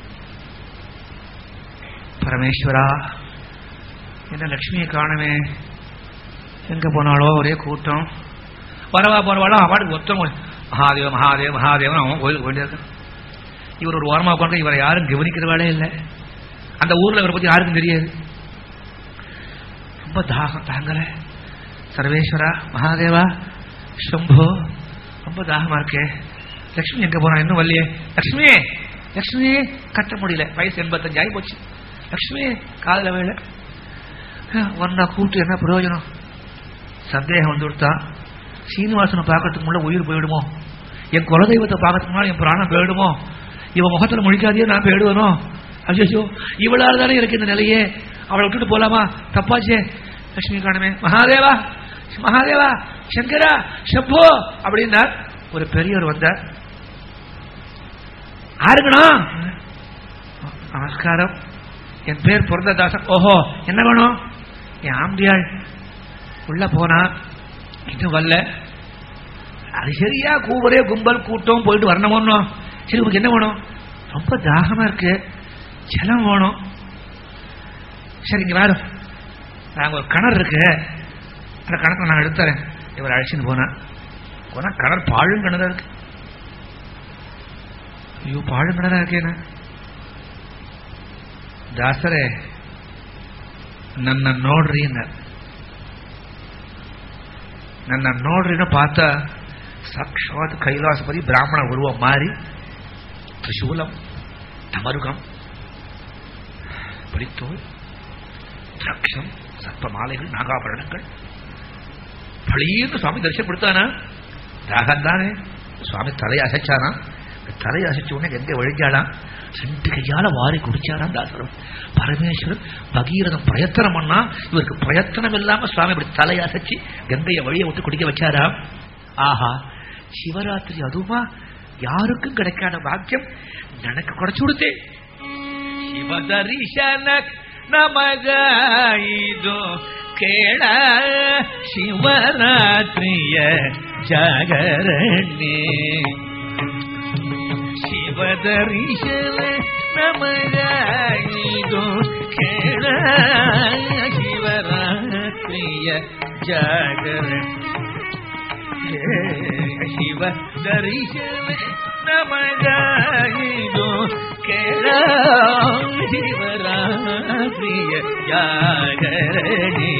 பரமேஸ்வரா என்ன லட்சுமியை காணவே எங்க போனாலோ ஒரே கூட்டம் வரவா போறவாளோ அவாடு ஒத்தம் மகாதேவ மகாதேவ மகாதேவன் அவன் கோயிலுக்கு போயிட்டே இருக்கான் இவர் ஒரு வாரமா உட்காந்து இவரை யாரும் கவனிக்கிறவாளே இல்லை அந்த ஊர்ல இவரை பத்தி யாருக்கும் தெரியாது ரொம்ப தாகம் தாங்கல சர்வேஸ்வரா மகாதேவா சம்போ ரொம்ப தாகமா இருக்கே லக்ஷ்மி எங்க போனா இன்னும் வரலையே லக்ஷ்மி லக்ஷ்மி கட்ட முடியல வயசு எண்பத்தஞ்சு ஆகி போச்சு லக்ஷ்மி காதல வேலை ஒன்னா கூப்பிட்டு என்ன பிரயோஜனம் சந்தேகம் வந்து கொடுத்தா சீனிவாசனை பார்க்கறதுக்கு முன்னாடி உயிர் போயிடுமோ என் குலதெய்வத்தை பார்க்கறதுக்கு முன்னாடி என் பிராணம் போயிடுமோ இவன் முகத்துல முழிக்காதே நான் போயிடுவனோ அஜோ இவளால் தானே இருக்கு இந்த நிலையே அவளை விட்டுட்டு போலாமா தப்பாச்சே லட்சுமி காணுமே மகாதேவா மகாதேவா சங்கரா சப்போ அப்படின்னார் ஒரு பெரியவர் வந்தார் ஆருங்கண்ணா நமஸ்காரம் என் பேர் புரந்ததாசன் ஓஹோ என்ன வேணும் என் ஆம்பியாள் உள்ள போனா இன்னும் வரல அது சரியா கூவரே கும்பல் கூட்டம் போயிட்டு வரணுமோன்னோ சரி உங்களுக்கு என்ன வேணும் ரொம்ப தாகமா இருக்கு ஜலம் வேணும் சரி இங்க வேறு நாங்க ஒரு கிணறு இருக்கு அந்த கணத்தை நான் எடுத்துறேன் இவர் அழைச்சின்னு போனேன் போனா கிணறு பாழும் கிணறா இருக்கு ஐயோ பாழும் கிணறா இருக்கேன்னு ದಾಸರೇ ನನ್ನ ನೋಡ್ರಿ ಅన్నారు ನನ್ನ ನೋಡ್ರಿನ ಪಾತ ಸಾಕ್ಷಾತ್ ಕೈಲಾಸಪತಿ ಬ್ರಾಹ್ಮಣ ಉರುವ ಮಾರಿ ತ್ರಿಶೂಲಂ தமருகம் பிடித்தோல் திரக்ஷம் சர்ப்ப மாலைகள் நாகாபரணங்கள் பளீர்னு சுவாமி தரிசனப்படுத்தானா தாகம் தானே சுவாமி தலையை அசைச்சானா தலையை அசைச்ச உடனே எங்க வழிஞ்சாலாம் ரெண்டு கையால வாரி குடிச்சாராம் தாசரம் பரமேஸ்வரன் பகீரதம் பிரயத்தனம் பண்ணா இவருக்கு பிரயத்தனம் இல்லாம சுவாமி இப்படி தலையை அசைச்சு கங்கைய வழியை விட்டு குடிக்க வச்சாராம் ஆஹா சிவராத்திரி அதுவுமா யாருக்கும் கிடைக்காத பாக்கியம் எனக்கு குறைச்சு கொடுத்தேன் ಶಿವದರ್ಶನ ನಮಗಾಯಿದು ಕೇಳ ಶಿವರಾತ್ರಿಯ ಜಾಗರಣೆ ಶಿವದರ್ಶನ ನಮಗಾಯಿದು ಕೇಳ ಶಿವರಾತ್ರಿಯ ಜಾಗರಣೆ ಶಿವ ದರ್ಶನ ನಮಗಾಯಿದು ಕೇಳ ಶಿವರಾತ್ರಿಯ ಜಾಗರಣೆ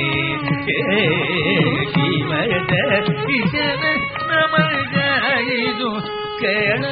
ಶಿವ ದರ್ಶನ ನಮಗಾಯಿದು ಕೇಳ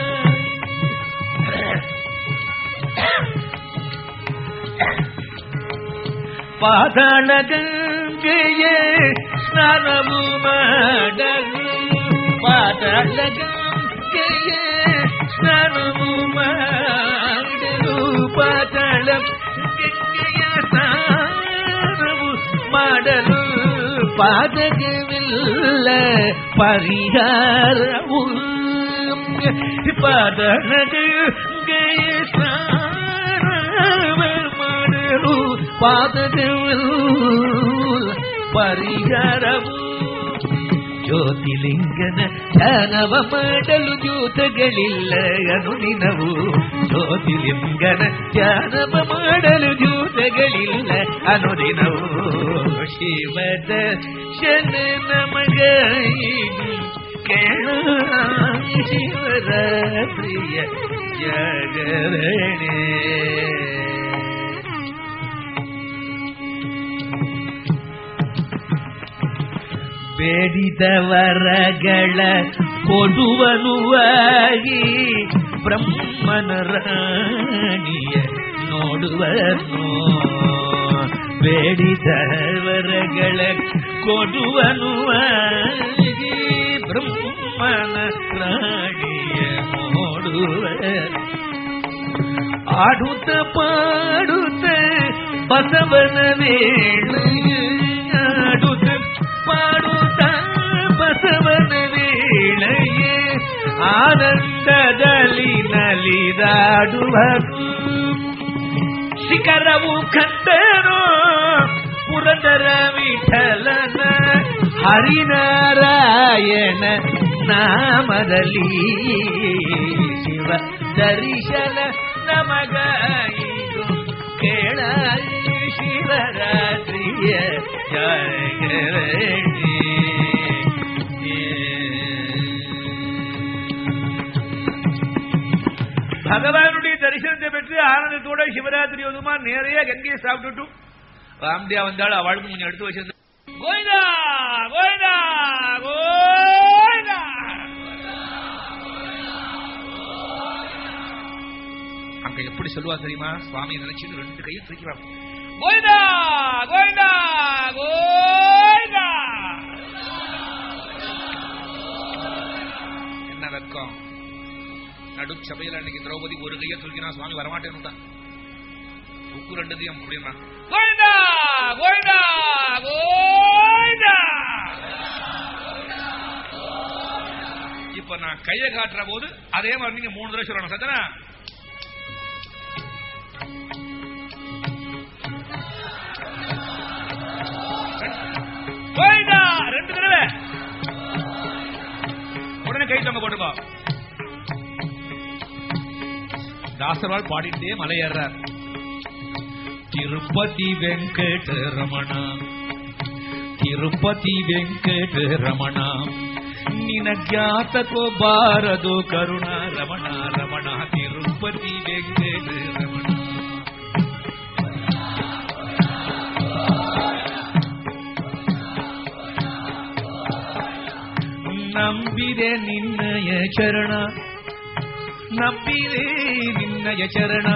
ಪಾತಾಳ ಗಂಗೆಯ ಸ್ನಾನವು ಮಾಡಲು ಪಾತಾಳ ಗಂಗೆಯ ಸ್ನಾನವು ಮಾಡಲು ಪಾತಾಳ ಗಂಗೆಯ ಸ್ನಾನವು ಮಾಡಲು ಪಾದಕವಿಲ್ಲ ಪರಿಹಾರವು ಪಾತಾಳ ಗಂಗೆಯ ಸ್ನಾನ ಮಾಡಲು ಪಾದಕವಿಲ್ಲ ಪರಿಹಾರವು ಜ್ಯೋತಿಲಿಂಗನ ಧ್ಯಾನವ ಮಾಡಲು ಜೂತಗಳಿಲ್ಲ ಅನುದಿನವು ಜ್ಯೋತಿಲಿಂಗನ ಧ್ಯಾನವ ಮಾಡಲು ಜೂತಗಳಿಲ್ಲ ಅನುದಿನವು ಶಿವದ ಶನ ನಮಗ ಕೇಳ ಶಿವರಾತ್ರಿಯ ಜಾಗರಣೆ ಬೇಡಿದವರಗಳ ಕೊಡುವನುವಾಗಿ ಬ್ರಹ್ಮನ ರಾಣಿಯ ನೋಡುವನು ಬೇಡಿದವರಗಳ ಕೊಡುವನುವಾಗಿ ಬ್ರಹ್ಮನ ರಾಣಿಯ ನೋಡುವನು ಆಡುತ್ತ ಪಾಡುತ್ತ ಬಸವನ ವೇಳೆ ಆಡುತ್ತ ಪಾಡುತ್ತ ಬಸವನ ವೇಳೆಯೇ ಆನಂದದಲ್ಲಿ ನಲಿದಾಡುವರು ಶಿಖರವು ಕಂಡರು ಪುರಂದರ ವಿಠಲನ ಹರಿನಾರಾಯಣ ನಾಮದಲ್ಲಿ ಶಿವ ದರ್ಶನ ನಮಗಾಯಿದು ಕೇಳ ಶಿವರಾತ್ರಿಯ ಜಾಗರಣೆ பகவானுடைய தரிசனத்தை பெற்று ஆனந்தத்தோட சிவராத்திரி ஒதுமா நேரையா கங்கையை சாப்பிட்டுட்டு ராம்டியா வந்தாலும் அவளுக்கு கொஞ்சம் எடுத்து வச்சிருந்த கோவிந்தா கோவிந்தா கோவிந்தா அங்க எப்படி சொல்லுவா தெரியுமா சுவாமியை நினைச்சுட்டு ரெண்டு கையும் தூக்கிவாங்க கோவிந்தா கோவிந்தா கோவிந்தா என்ன வெக்கம் நடுச்சபையில் அன்னைக்கு திரௌபதி ஒரு கையை தூக்கினா சுவாமி வரமாட்டேன்னு உக்கு ரெண்டுத்தையும் அப்படின்னா கோவிந்தா கோவிந்தா கோவிந்தா இப்ப நான் கையை காட்டுற போது அதே மாதிரி நீங்க மூணு தடவை சொல்லணும் சத்தனா கோவிந்தா ரெண்டு தடவை உடனே கை தொங்க போட்டுக்கோ தாசர்வாள் பாடிட்டே மலை ஏறார் తిరుపతి వెంకట రమణ తిరుపతి వెంకట రమణ ನಿನ ಜ್ಞಾತಕೋ ಬಾರದು ಕರುಣ ರಮಣ ರಮಣ ತಿರುಪತಿ ವೆಂಕಟ ರಮಣ ನಂಬಿದೆ ನಿನ್ನಯ ಚರಣ ನಂಬಿದೆ ನಿನ್ನಯ ಚರಣ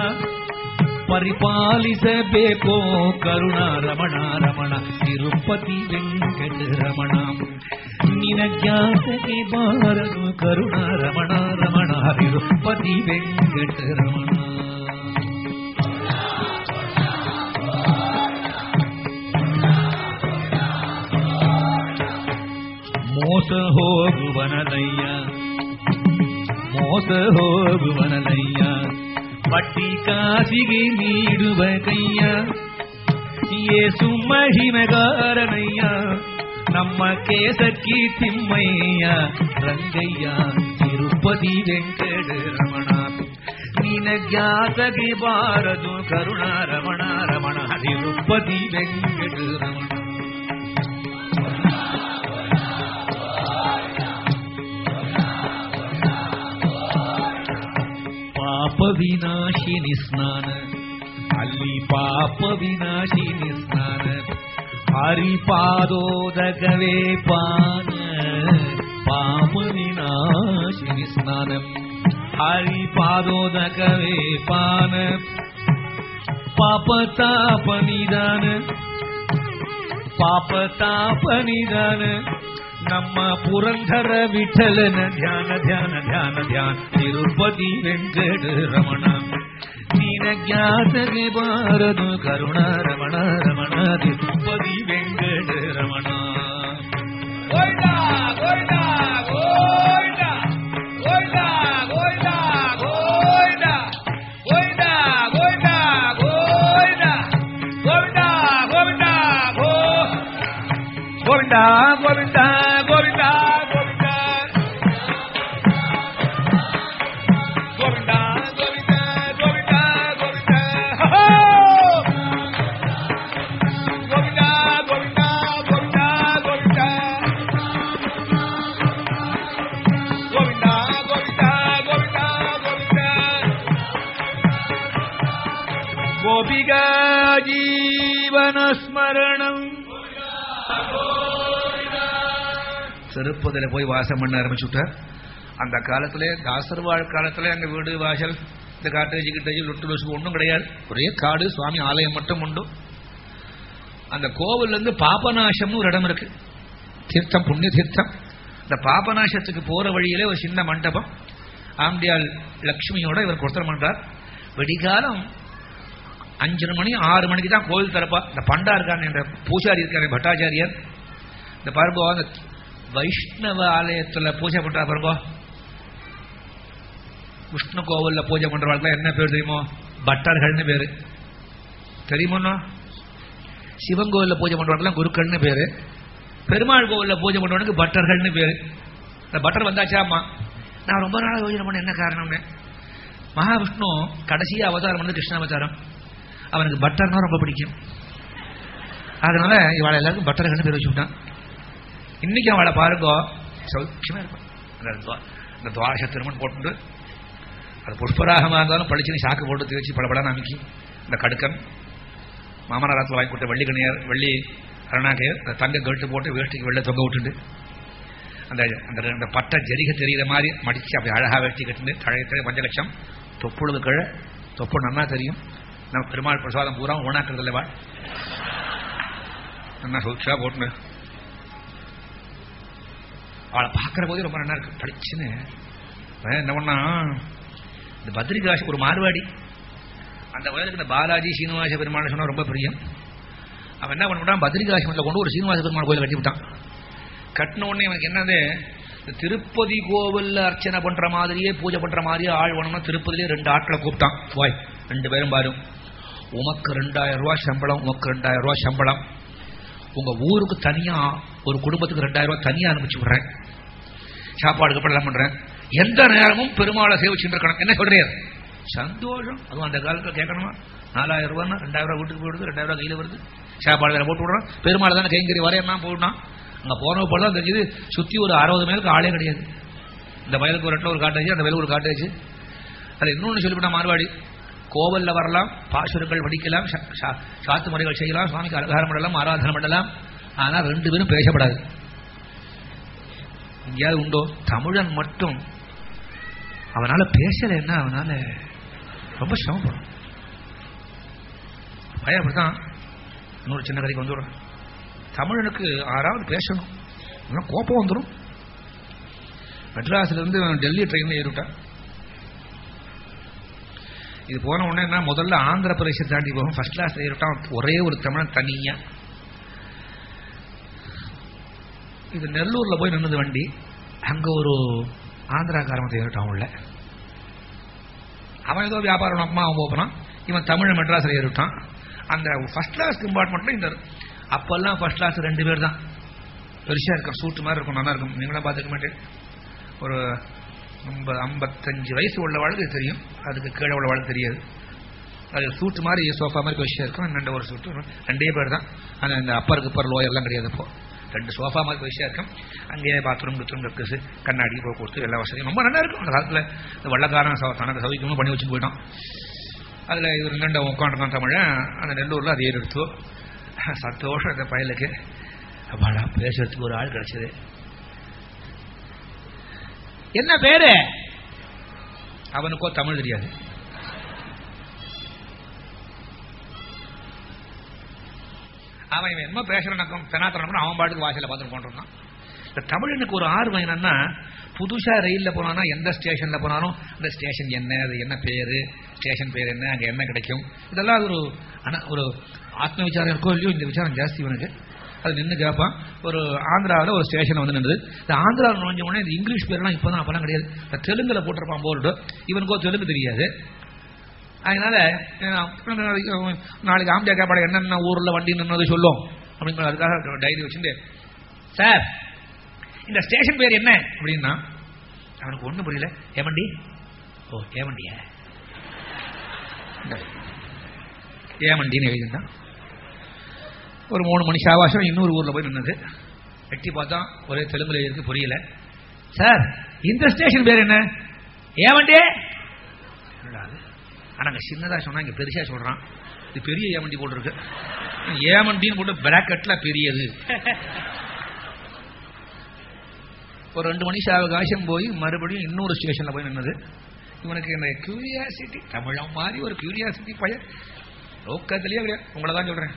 ಪರಿಪಾಲಿಸಬೇಕೋ ಕರುಣ ರಮಣ ರಮಣ ತಿರುಪತಿ ವೆಂಕಟ ರಮಣ ನಿನ ಜ್ಞಾತಕ್ಕೆ ಬಾರದು ಕರುಣ ರಮಣ ರಮಣ ತಿರುಪತಿ ವೆಂಕಟ ರಮಣ ಮೋಸ ಹೋಗುವನದಯ್ಯ ಮೋಸ ಹೋಗುವನದಯ್ಯ ಪಟ್ಟಿ ಕಾಸಿಗೆ ನೀಡುವ ಕೈಯ ಏಸು ಮಹಿಮೆಗಾರನಯ್ಯ ನಮ್ಮ ಕೇಸಕ್ಕಿ ತಿಮ್ಮಯ್ಯ ರಂಗಯ್ಯ ತಿರುಪತಿ ವೆಂಕಟ ರಮಣ ನಿನ ಜ್ಞಾತಗೆ ಬಾರದು ಕರುಣ ರಮಣ ರಮಣ ತಿರುಪತಿ ವೆಂಕಟ ರಮಣ ಪಾಪ ವಿನಾಶಿನಿ ಸ್ನಾನ ಅಲ್ಲಿ ಪಾಪ ವಿನಾಶಿನಿ ಸ್ನಾನ ಹರಿಪಾದೋದಕವೇ ಪಾನ ಪಾಪ ವಿನಾಶಿನಿ ಸ್ನಾನ ಹರಿಪಾದೋದಕವೇ ಪಾನ ಪಾಪ ತಾಪ ನಿಧಾನ ಪಾಪ ತಾಪ ನಿಧಾನ ನಮ್ಮ ಪುರಂದರ ವಿಠಲನ ಧ್ಯಾನ ಧ್ಯಾನ ಧ್ಯಾನ ಧ್ಯಾನ ತಿರುಪತಿ ವೆಂಕಟ ರಮಣ ನೀನ ಜ್ಞಾತಗೆ ಬಾರದು ಕರುಣ ರಮಣ ರಮಣ ತಿರುಪತಿ ವೆಂಕಟ ರಮಣ ಗೋವಿಂದ ಗೋವಿಂದ ಗೋವಿಂದ ಗೋವಿಂದ ಗೋವಿಂದ ಗೋವಿಂದ ಗೋವಿಂದ ಗೋವಿಂದ ಗೋವಿಂದ ಗೋವಿಂದ ಗೋವಿಂದ ಗೋ ಗೋವಿಂದ ಗೋವಿಂದ ಗೋವಿಂದ ಗೋವಿಂದ ಗೋವಿಂದ ಗೋವಿಂದ ಗೋವಿಂದ ಗೋವಿಂದ ಹೋ! ಗೋವಿಂದ ಗೋವಿಂದ ಗೋವಿಂದ ಗೋವಿಂದ ಗೋವಿಂದ ಗೋವಿಂದ ಗೋವಿಂದ ಗೋವಿಂದ ಗೋಪಿಗಾ ಜೀವನ ஸ்மரணம் திருப்பதில போய் வாசம் பண்ண ஆரம்பிச்சுட்டார் அந்த காலத்திலே தாசர்வாழ் காலத்திலே அங்க வீடு வாசல் இந்த காட்டேஜ் கிட்டேஜ் லொட்டு லொசுக்கு ஒன்றும் கிடையாது ஒரே காடு சுவாமி ஆலயம் மட்டும் உண்டு அந்த கோவில்ல இருந்து பாபநாசம்னு ஒரு இடம் இருக்கு தீர்த்தம் புண்ணிய தீர்த்தம் இந்த பாபநாசத்துக்கு போற வழியிலே ஒரு சின்ன மண்டபம் ஆம்பியால் லக்ஷ்மியோட இவர் கொடுத்தனம் பண்றார் வெடிகாலம் அஞ்சரை மணி ஆறு மணிக்கு தான் கோவில் திறப்பா இந்த பண்டா இருக்காங்க என்ற பூஜாரி இருக்காரு பட்டாச்சாரியர் இந்த பாருங்கோ அந்த வைஷ்ணவ ஆலயத்துல பூஜை பண்றா பாருங்கோ விஷ்ணு கோவில்ல பூஜை பண்றவாளுக்கு என்ன பேர் தெரியுமோ பட்டர்கள்னு பேரு தெரியுமோ சிவன் கோவில்ல பூஜை பண்றவங்களுக்குலாம் குருக்கள்னு பேரு பெருமாள் கோவில்ல பூஜை பண்றவனுக்கு பட்டர்கள்னு பேரு இந்த பட்டர் வந்தாச்சாமா நான் ரொம்ப நாள் யோஜனை பண்ண என்ன காரணம்னு மகாவிஷ்ணு கடைசியா அவதாரம் வந்து கிருஷ்ண அவதாரம் அவனுக்கு பட்டர்னா ரொம்ப பிடிக்கும் அதனால இவாளை எல்லாருக்கும் பட்டர்கள்னு பேர் வச்சு விட்டான் இன்னைக்கு அவளை பாருங்க சௌக்கியமா இருப்பான் அந்த துவா- இந்த துவாரச திருமண் போட்டு அது புஷ்பராகமா இருந்தாலும் பளிச்சுன்னு சாக்கு போட்டு தேய்ச்சி படபடன்னு அமைக்கி இந்த கடுக்கன் மாமனாரத்தில் வாங்கி கொடுத்த வெள்ளி கணியர் வெள்ளி அருணாக்கையர் அந்த தங்க கழுத்து போட்டு வேஷ்டிக்கு வெள்ளை தொங்க விட்டுண்டு அந்த அந்த அந்த பட்டை ஜரிகை தெரிகிற மாதிரி மடிச்சு அப்படி அழகா வேஷ்டி கட்டுண்டு தழையத்தழை பஞ்ச லட்சம் தொப்புழுது கழ தொப்பு நன்னா தெரியும் நம்ம பெருமாள் பிரசாதம் பூரா ஓனாக்குறது இல்லவா நல்லா சுச்சா போட்டுன்னு அவளை பார்க்குற போதே ரொம்ப நல்லா இருக்கு படிச்சுன்னு அவன் என்ன பண்ணா இந்த பத்ரிகாஷ் ஒரு மார்வாடி அந்த வயலுக்கு இந்த பாலாஜி சீனிவாச பெருமாள் சொன்னா ரொம்ப பிரியம் அவன் என்ன பண்ணிவிட்டான் பத்ரிகாசிரமத்தில் கொண்டு ஒரு சீனிவாச பெருமாள் கோயில் கட்டி விட்டான் கட்டின உடனே அவனுக்கு என்னது இந்த திருப்பதி கோவில்ல அர்ச்சனை பண்ற மாதிரியே பூஜை பண்ற மாதிரியே ஆள் வேணும்னா திருப்பதிலே ரெண்டு ஆட்களை கூப்பிட்டான் வாய் ரெண்டு பேரும் பாரும் உமக்கு ரெண்டாயிரம் ரூபாய் சம்பளம் உமக்கு ரெண்டாயிரம் ரூபாய் சம்பளம் உங்க ஊருக்கு தனியா ஒரு குடும்பத்துக்கு ரெண்டாயிரம் ரூபாய் தனியா அனுப்பிச்சு விடுறேன் சாப்பாடுக்கு அப்புறம் எல்லாம் பண்றேன் எந்த நேரமும் பெருமாளை சேவிச்சுட்டு இருக்கணும் என்ன சொல்றீர் சந்தோஷம் அதுவும் அந்த காலத்துல கேட்கணுமா நாலாயிரம் ரூபாய்னா ரெண்டாயிரம் ரூபாய் வீட்டுக்கு போயிடுது ரெண்டாயிரம் ரூபாய் கையில வருது சாப்பாடு வேற போட்டு விடுறோம் பெருமாள் தானே கைங்கறி வரையன்னா போடணும் அங்க போன போல தான் தெரிஞ்சது சுத்தி ஒரு அறுபது மைலுக்கு ஆளே கிடையாது இந்த வயலுக்கு ஒரு இடத்துல ஒரு காட்டேஜ் அந்த வயலுக்கு ஒரு காட்டேஜ் அது இன்னொன்று சொல்லிவிட்டா மார்வாடி கோவல்ல வரலாம் பாசுரங்கள் படிக்கலாம் சா- சா- சாத்து முறைகள் செய்யலாம் சுவாமிக்கு அலங்காரம் பண்ணலாம் ஆராதனை பண்ணலாம் ஆனால் ரெண்டு பேரும் பேசப்படாது எங்கேயாவது உண்டோ தமிழன் மட்டும் அவனால பேசலைன்னா அவனால ரொம்ப சிரமப்படும் பையன் அப்படித்தான் இன்னொரு சின்ன கதைக்கு வந்துடுறேன் தமிழனுக்கு ஆறாவது பேசணும் இல்லைன்னா கோபம் வந்துடும் மெட்ராஸ்ல இருந்து அவன் டெல்லி ட்ரெயினில் ஏறிவிட்டான் இது போன உடனே என்ன முதல்ல ஆந்திர பிரதேசத்தை தாண்டி போகும் ஃபர்ஸ்ட் கிளாஸ் ஏறிவிட்டான் ஒரே ஒரு தமிழன் தனியா இது நெல்லூர்ல போய் நின்னது வண்டி அங்க ஒரு ஆந்திராக்காரன் ஏறிட்டான் உள்ள அவன் ஏதோ வியாபாரம் நோக்கமா அவன் போகிறான் இவன் தமிழ் மெட்ராஸில் ஏறிட்டான் அந்த ஃபர்ஸ்ட் கிளாஸ் கம்பார்ட்மெண்ட்ல இந்த அப்பெல்லாம் ஃபர்ஸ்ட் கிளாஸ் ரெண்டு பேர் தான் பெருசா இருக்கும் சூட்டு மாதிரி இருக்கும் நல்லா இருக்கும் நீங்களாம் பார்த்துக்க மாட்டேன் ஒரு ஐம்பது ஐம்பத்தஞ்சு வயசு உள்ளவாளுக்கு இது தெரியும் அதுக்கு கீழே உள்ளவாளுக்கு தெரியாது அது சூட்டு மாதிரி சோஃபா மாதிரி பெருசாக இருக்கும் ரெண்டு ஒரு சூட்டு ரெண்டே பேர் தான் ஆனால் இந்த அப்பர் கிப்பர் லோயர்லாம் கிடையாது இப்போ ரெண்டு சோஃபா மாதிரி பெருசாக இருக்கும் அங்கேயே பாத்ரூம் கித்ரூம் கக்குசு கண்ணாடி போக்குவரத்து எல்லா வசதியும் ரொம்ப நல்லா இருக்கும் அந்த காலத்தில் இந்த வெள்ளக்காரன் சவ- தனக்கு சௌகரியமும் பண்ணி வச்சுட்டு போயிட்டான் அதில் இவர் ரெண்டு உட்காந்துருக்கான் தமிழன் அந்த நெல்லூரில் அது ஏறி எடுத்து சந்தோஷம் இந்த பயலுக்கு அப்பாடா பேசுறதுக்கு ஒரு ஆள் கிடைச்சது என்ன பேரு அவனுக்கோ தமிழ் தெரியாது அவன் இவன் என்ன பேசுறான் பெனாத்திரம் அவன் பாட்டுக்கு வாசல பார்த்துட்டு கொண்டிருந்தான் இந்த தமிழனுக்கு ஒரு ஆர்வம் என்னன்னா புதுசா ரயில்ல போனானா எந்த ஸ்டேஷன்ல போனாலும் இந்த ஸ்டேஷன் என்ன அது என்ன பேரு ஸ்டேஷன் பேர் என்ன அங்க என்ன கிடைக்கும் இதெல்லாம் அது ஒரு ஆனா ஒரு ஆத்ம விசாரம் இருக்கோ இல்லையோ இந்த விசாரம் ஜாஸ்தி இவனுக்கு அது நின்று கேட்பான் ஒரு ஆந்திராவில் ஒரு ஸ்டேஷன் வந்து நின்றுது இந்த ஆந்திராவில் நுழைஞ்ச உடனே இந்த இங்கிலீஷ் பேர்லாம் இப்போ தான் அப்போலாம் கிடையாது இந்த தெலுங்குல போட்டிருப்பான் போர்டு இவனுக்கோ தெலுங்கு தெரியாது அதனால அஹ், நாளைக்கு ஆம்பியா கேப்பாட என்னென்ன ஊர்ல வண்டி நின்னது சொல்லும் அப்படிங்கிற அதுக்காக டைரி வச்சுட்டு சார் இந்த ஸ்டேஷன் பேர் என்ன அப்படின்னா அவனுக்கு ஒண்ணும் புரியல ஏமண்டி ஓ ஏமண்டியா ஏமண்டின்னு எழுதிருந்தான் ஒரு மூணு மணி சாவாசம் இன்னொரு ஊர்ல போய் நின்னது எட்டி பார்த்தா ஒரே தெலுங்குல இருக்கு புரியல சார் இந்த ஸ்டேஷன் பேர் என்ன ஏமண்டி என்னடா அது? ஆனா அங்க சின்னதா சொன்னா இங்க பெருசா சொல்றான் இது பெரிய ஏமண்டி போட்டு இருக்கு ஏமண்டின்னு போட்டு பிராக்கெட்ல பெரியது ஒரு ரெண்டு மணி சாவகாசம் போய் மறுபடியும் இன்னொரு ஸ்டேஷன்ல போய் நின்னது இவனுக்கு இந்த கியூரியாசிட்டி தமிழம் மாதிரி ஒரு கியூரியாசிட்டி பையன் லோக்கத்திலேயே கிடையாது உங்களை தான் சொல்றேன்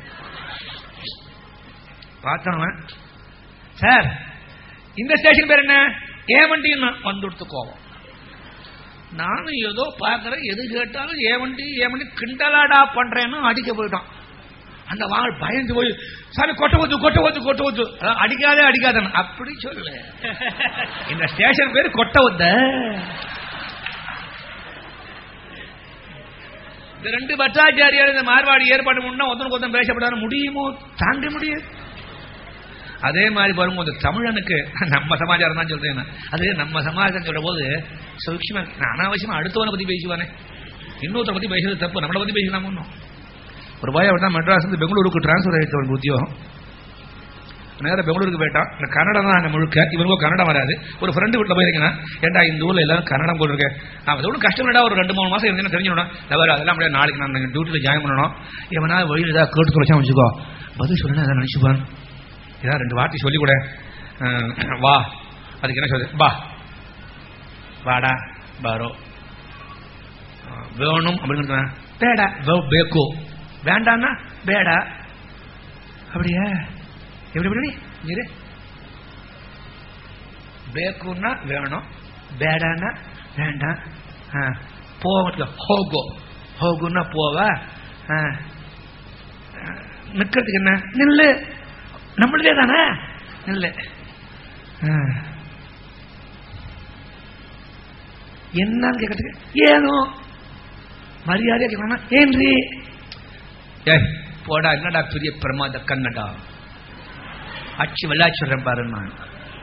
பார்த்தவன் சார் இந்த ஸ்டேஷன் பேர் என்ன ஏவண்டின்னு வந்துடுத்து கோவம் நானும் ஏதோ பார்க்கறேன் எது கேட்டாலும் ஏவண்டி ஏவண்டி கிண்டலாடா பண்றேன்னு அடிக்க போயிட்டான் அந்த வாழ் பயந்து போய் சாமி கொட்ட ஊத்து கொட்ட ஊத்து கொட்ட ஊத்து அதான் அடிக்காதே அடிக்காதன்னு அப்படி சொல்லு இந்த ஸ்டேஷன் பேரு கொட்ட ஊத்த இந்த ரெண்டு பட்டாச்சாரியார் இந்த மார்வாடி ஏற்பாடு பண்ணா ஒருத்தனுக்கு ஒருத்தன் பேசப்படாத முடியுமோ தாண்ட முடியாது அதே மாதிரி பாருங்க இந்த தமிழனுக்கு நம்ம சமாச்சாரம் தான் சொல்றேன் நான். அது நம்ம சமாஜம் சொல்ற போது சூக்ஷ்ம நான் அனாவசியமா அடுத்தவனை பத்தி பேசுவானே இன்னொருத்தரை பத்தி பேசுறது தப்பு நம்மளை பத்தி பேசலாம் ஒன்றும் ஒரு பையன் விட்டா மெட்ராஸ் இருந்து பெங்களூருக்கு டிரான்ஸ்ஃபர் ஆயிடுச்சு அவனுக்கு உத்தியோகம் நேரம் பெங்களூருக்கு போயிட்டான் இந்த கன்னடம் தான் அங்கே முழுக்க இவனுக்கோ கன்னடம் வராது ஒரு ஃப்ரெண்டு வீட்டில் போயிருக்கேன் ஏன்டா இந்த ஊரில் எல்லாரும் கன்னடம் போட்டிருக்கேன் நான் அது ஒன்றும் கஷ்டம் இல்லடா ஒரு ரெண்டு மூணு மாதம் இருந்தேன்னு தெரிஞ்சுடணும் தவிர அதெல்லாம் முடியாது நாளைக்கு நான் டியூட்டியில் ஜாயின் பண்ணணும் எவனா வழியில் ஏதாவது கேட்டு தொலைச்சா வச்சுக்கோ பதில் சொல்லணும் அதை நினச்சிப்பான் ஏதாவது ரெண்டு வார்த்தை சொல்லிக் கூட அஹ், வா அதுக்கு என்ன சொல்லு வா வாடா பாரோ அஹ், வேணும் அப்படின்னு ಬೇಡ வே- ಬೇಕು வேண்டான்னா ಬೇಡ அப்படியா எப்படி எப்படி இரு ಬೇಕುன்னா வேணும் ಬೇಡன்னா வேண்டாம் ஆ, போக ಹೋಗು ಹೋಗುன்னா போவ ஆ. ஆ, நிக்கிறதுக்கு என்ன நில்லு நம்மளதே தானே நில்லு ஆ. என்னன்னு கேட்கறதுக்கு ஏனோ மரியாதையா கேட்கணும் ஏன்றி ஏய் போடா என்னடா பெரிய பிரமாத கண்ணடா அச்சு விளையாச்சுறேன் பாரு நான்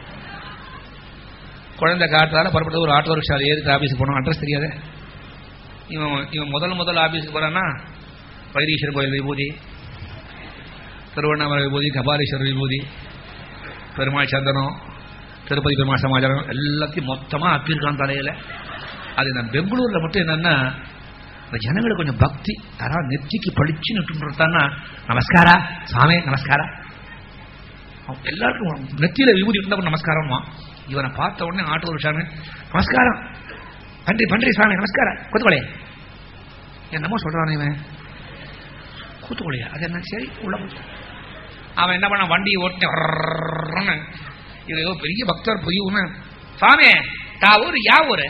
குழந்தை காட்டுறால புறப்பட்டு ஒரு ஆட்டோ ரிக்ஷா ஏறிட்டு ஆபீஸுக்கு போனோம் அட்ரஸ் தெரியாதே இவன் இவன் முதல் முதல் ஆபீஸுக்கு போறான்னா வைரீஸ்வரர் கோயில் விபூதி திருவண்ணாமலை விபூதி கபாலீஸ்வரர் விபூதி பெருமாள் சந்தனம் திருப்பதி பெருமாள் சமாச்சாரம் எல்லாத்தையும் மொத்தமாக அப்பிருக்கான் தலையில் அது நான் பெங்களூரில் மட்டும் என்னன்னா இந்த ஜனங்களுக்கு கொஞ்சம் பக்தி யாராவது நெத்திக்கு பளிச்சு நிட்டுன்றதான்னா நமஸ்காரா சாமி நமஸ்காரா அவன் எல்லாருக்கும் நெத்தியில விபூதி இருந்தா கூட நமஸ்காரம்மா இவனை பார்த்த உடனே ஆட்டோ ஒரு சாமி நமஸ்காரம் பன்றி பன்றி சாமி நமஸ்காரம் கூத்துக்கொலை என்னமோ சொல்றான் இவன் கூத்துக்கொலையா அது என்ன சரி உள்ள போச்சு. அவன் என்ன பண்ண வண்டி ஓட்டின இது ஏதோ பெரிய பக்தர் போய் உன்ன சாமி தா ஊர் யா ஊரு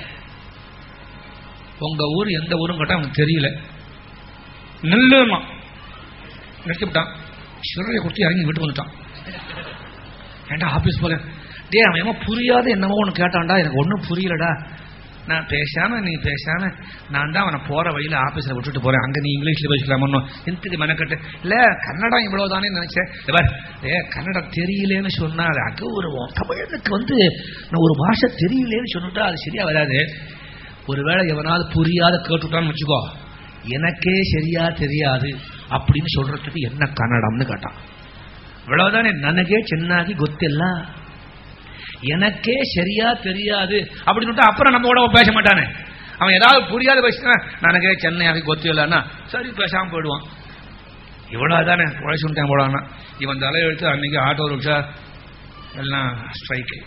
உங்க ஊர் எந்த ஊரும் கேட்டா அவனுக்கு தெரியல நெல்லுமா நிறுத்திவிட்டான் சிறையை கொடுத்து இறங்கி வீட்டுக்கு வந்துட்டான் ஏன்டா ஆபீஸ் போல டேய் அவன் ஏமா புரியாத என்னமோ ஒன்று கேட்டான்டா எனக்கு ஒன்றும் புரியலடா நான் பேசாம நீ பேசாம நான் தான் அவனை போற வழியில ஆபீஸ்ல விட்டுட்டு போறேன் அங்க நீ இங்கிலீஷ்ல பேசிக்கலாமோ எந்தக்கு மெனக்கட்டு இல்ல கன்னடம் இவ்வளவுதானே நினைச்சேன் இல்ல பார், ஏ கன்னடம் தெரியலேன்னு சொன்னா அது அகௌரவம் தமிழனுக்கு வந்து நான் ஒரு பாஷை தெரியலேன்னு சொன்னிட்டா அது சரியா வராது ஒருவேளை எவனாவது புரியாத கேட்டுட்டான்னு வச்சுக்கோ எனக்கே சரியா தெரியாது அப்படின்னு சொல்றதுக்கு என்ன கன்னடம்னு கேட்டான் இவ்வளவுதானே ನನಗೆ ಚೆನ್ನಾಗಿ ಗೊತ್ತಿಲ್ಲ எனக்கே சரியா தெரியாது அப்படின்னு அப்புறம் நம்ம கூட பேச மாட்டானே அவன் ஏதாவது புரியாத பேசினா ನನಗೆ ಚೆನ್ನಾಗಿ ಗೊತ್ತಿಲ್ಲன்னா சரி பேசாம போயிடுவான் இவ்வளவுதானே உழைச்சு விட்டேன் போடானா இவன் தலையெழுத்து அன்னைக்கு ஆட்டோ ரிக்ஷா எல்லாம் ஸ்ட்ரைக்கு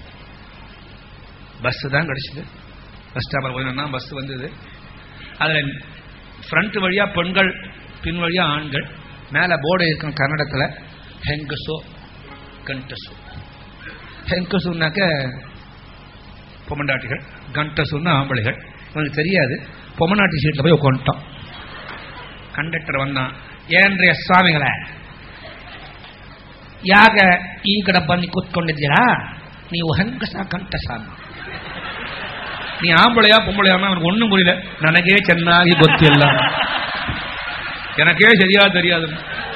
பஸ் தான் கிடைச்சது பஸ் ஸ்டாப்பில் போயினா பஸ் வந்தது அதில் ஃப்ரண்ட் வழியா பெண்கள் பின் வழியா ஆண்கள் மேலே போர்டு இருக்கும் கன்னடத்தில் ஹெங்கசோ கண்டசோ ஹெங்கசுன்னாக்க பொம்மண்டாட்டிகள் கண்டசுன்னா ஆம்பளைகள் இவனுக்கு தெரியாது பொம்மநாட்டி சீட்டில் போய் உட்காந்துட்டான் ಕಂಡಕ್ಟರ್ வந்தான் ಏನ್ರಿ ಸ್ವಾಮಿಗಳೇ ಯಾಕೆ ಈ ಕಡೆ ಬಂದು ಕೂತ್ಕೊಂಡಿದ್ದೀರಾ ನೀವು ಹೆಂಗಸ ಕಂಠಸ ನೀ ಆಂಬಳೆಯಾ பொம்பளையாம அவனுக்கு ஒண்ணும் புரியல ನನಗೇ ಚೆನ್ನಾಗಿ ಗೊತ್ತಿಲ್ಲ எனக்கே சரியா தெரியாது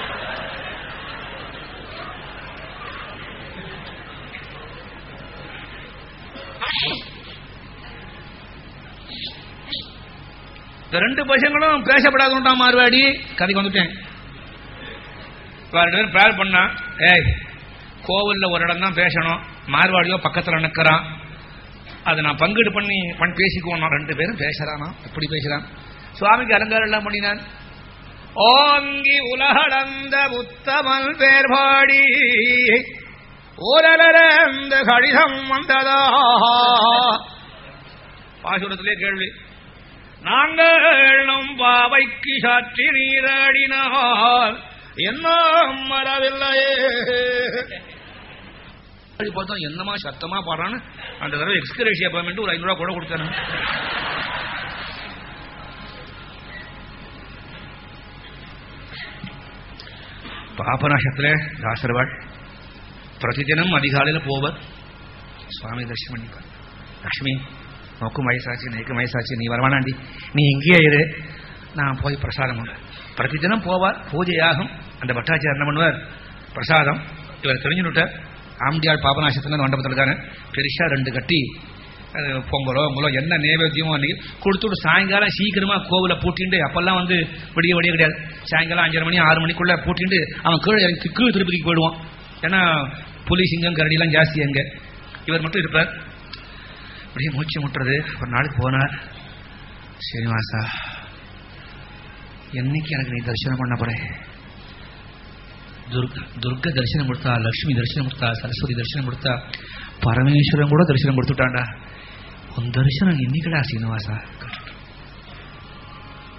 இந்த ரெண்டு பசங்களும் பேசப்படாதுட்டா மாறுவாடி கதைக்கு வந்துட்டேன் வேற ரெண்டு பேரும் ப்ரேயர் பண்ணா ஏய் கோவில்ல ஒரு இடம் தான் பேசணும் மார்வாடியோ பக்கத்தில் நிற்கிறான் அதை நான் பங்கீடு பண்ணி பண்ணி பேசிக்குவோம் நான் ரெண்டு பேரும் பேசுறானா எப்படி பேசுறான் சுவாமிக்கு அலங்காரம் எல்லாம் பண்ணினான் ஓங்கி உலகளந்த உத்தமல் பேர்பாடி ஓரலந்த கடிதம் வந்ததா பாசுரத்திலே கேள்வி நாங்கள் நம் பாவைக்கு சாற்றி நீராடினால் என்ன மறவில்லையே அப்படி பார்த்தா என்னமா சத்தமா பாடுறான்னு அந்த தடவை எக்ஸ்கிரேஷி அப்பாயின்மெண்ட் ஒரு ஐநூறுவா கூட கொடுத்தானு பாபநாசத்தில் தாசர்வாள் பிரதிதினம் அதிகாலையில் போவர் சுவாமி தரிசனம் பண்ணிப்பார் லக்ஷ்மி நோக்கும் வயசாச்சு நீக்கும் வயசாச்சு நீ வரவானாண்டி நீ இங்கேயே இரு நான் போய் பிரசாதம் கொண்டு பிரதிதினம் போவார் பூஜையாகும் அந்த பட்டாச்சார் என்ன பண்ணுவார் பிரசாதம் இவர் தெரிஞ்சுட்டார் ஆம்டியாள் பாபநாசத்துல மண்டபத்தில் இருக்காங்க பெருசா ரெண்டு கட்டி அது பொங்கலோ பொங்கலோ என்ன நைவேத்தியமோ அன்னைக்கு கொடுத்துட்டு சாயங்காலம் சீக்கிரமா கோவில பூட்டிண்டு அப்பெல்லாம் வந்து விடிய விடிய கிடையாது சாயங்காலம் அஞ்சரை மணி ஆறு மணிக்குள்ள பூட்டிண்டு அவன் கீழே இறங்கி கீழ் திருப்பதிக்கு போயிடுவான் ஏன்னா புலி சிங்கம் கரடிலாம் ஜாஸ்தி அங்க இவர் மட்டும் இருப்பார் அப்படியே மூச்சு முட்டுறது ஒரு நாளைக்கு போனார் சீனிவாசா என்னைக்கு எனக்கு நீ தரிசனம் பண்ண போறேன் ದುರ್ಗ ದುರ್ಗ ದರ್ಶನ ಮುಡ್ತಾ ಲಕ್ಷ್ಮಿ ದರ್ಶನ ಮುಡ್ತಾ ಸರಸ್ವತಿ ದರ್ಶನ ಮುಡ್ತಾ ಪರಮೇಶ್ವರನ್ ಕೂಡ ದರ್ಶನ ಮುಡ್ತುಟಾಂಡ ಒಂದು ದರ್ಶನ ಇನ್ನಿಕಡೆ ಶ್ರೀನಿವಾಸ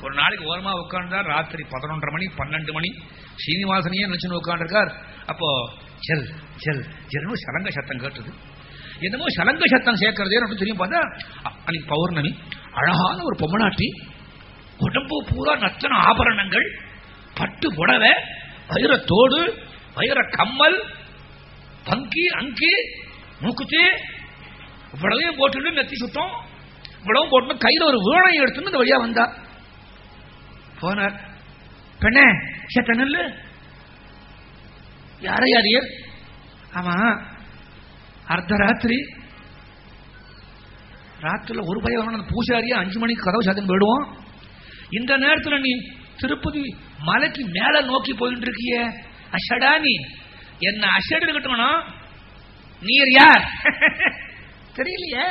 ஒரு நாளைக்கு ஓரமா உட்கார்ந்தா ராத்திரி பதினொன்றரை மணி பன்னெண்டு மணி சீனிவாசனையே நினைச்சுன்னு உட்காந்துருக்கார் அப்போ ஜெல் ஜெல் ஜெல்னு சலங்க சத்தம் கேட்டது என்னமோ சலங்க சத்தம் சேர்க்கறதே அப்படின்னு தெரியும் பார்த்தா அ- அன்னைக்கு பௌர்ணமி அழகான ஒரு பொம்மநாட்டி உடம்பு பூரா நத்தன ஆபரணங்கள் பட்டு புடவை வைரத்தோடு வைர கம்மல் பங்கி அங்கி மூக்குத்தி இவ்வளவையும் போட்டுட்டு நெத்தி சுத்தம் இவ்வளவும் போட்டு கையில ஒரு வீணை எடுத்துன்னு இந்த வழியா வந்தா போனார் பெண்ணே சேத்த நெல்லு யாரை யாரியர் ஆமா அர்த்தராத்திரி ராத்திரில ஒரு பையன் வரணும், அந்த பூசாரியா அஞ்சு மணிக்கு கதவு சாத்தின்னு போயிடுவோம் இந்த நேரத்துல நீ திருப்பதி மலைக்கு மேல நோக்கி போயிட்டு இருக்கிய அஷடா நீ என்ன அஷடு இருக்கட்டும்னா நீர் யார் தெரியலையே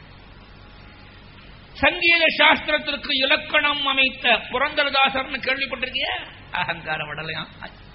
சங்கீத சாஸ்திரத்திற்கு இலக்கணம் அமைத்த புரந்தரதாசர்னு கேள்விப்பட்டிருக்கிய அகங்கார வடலையா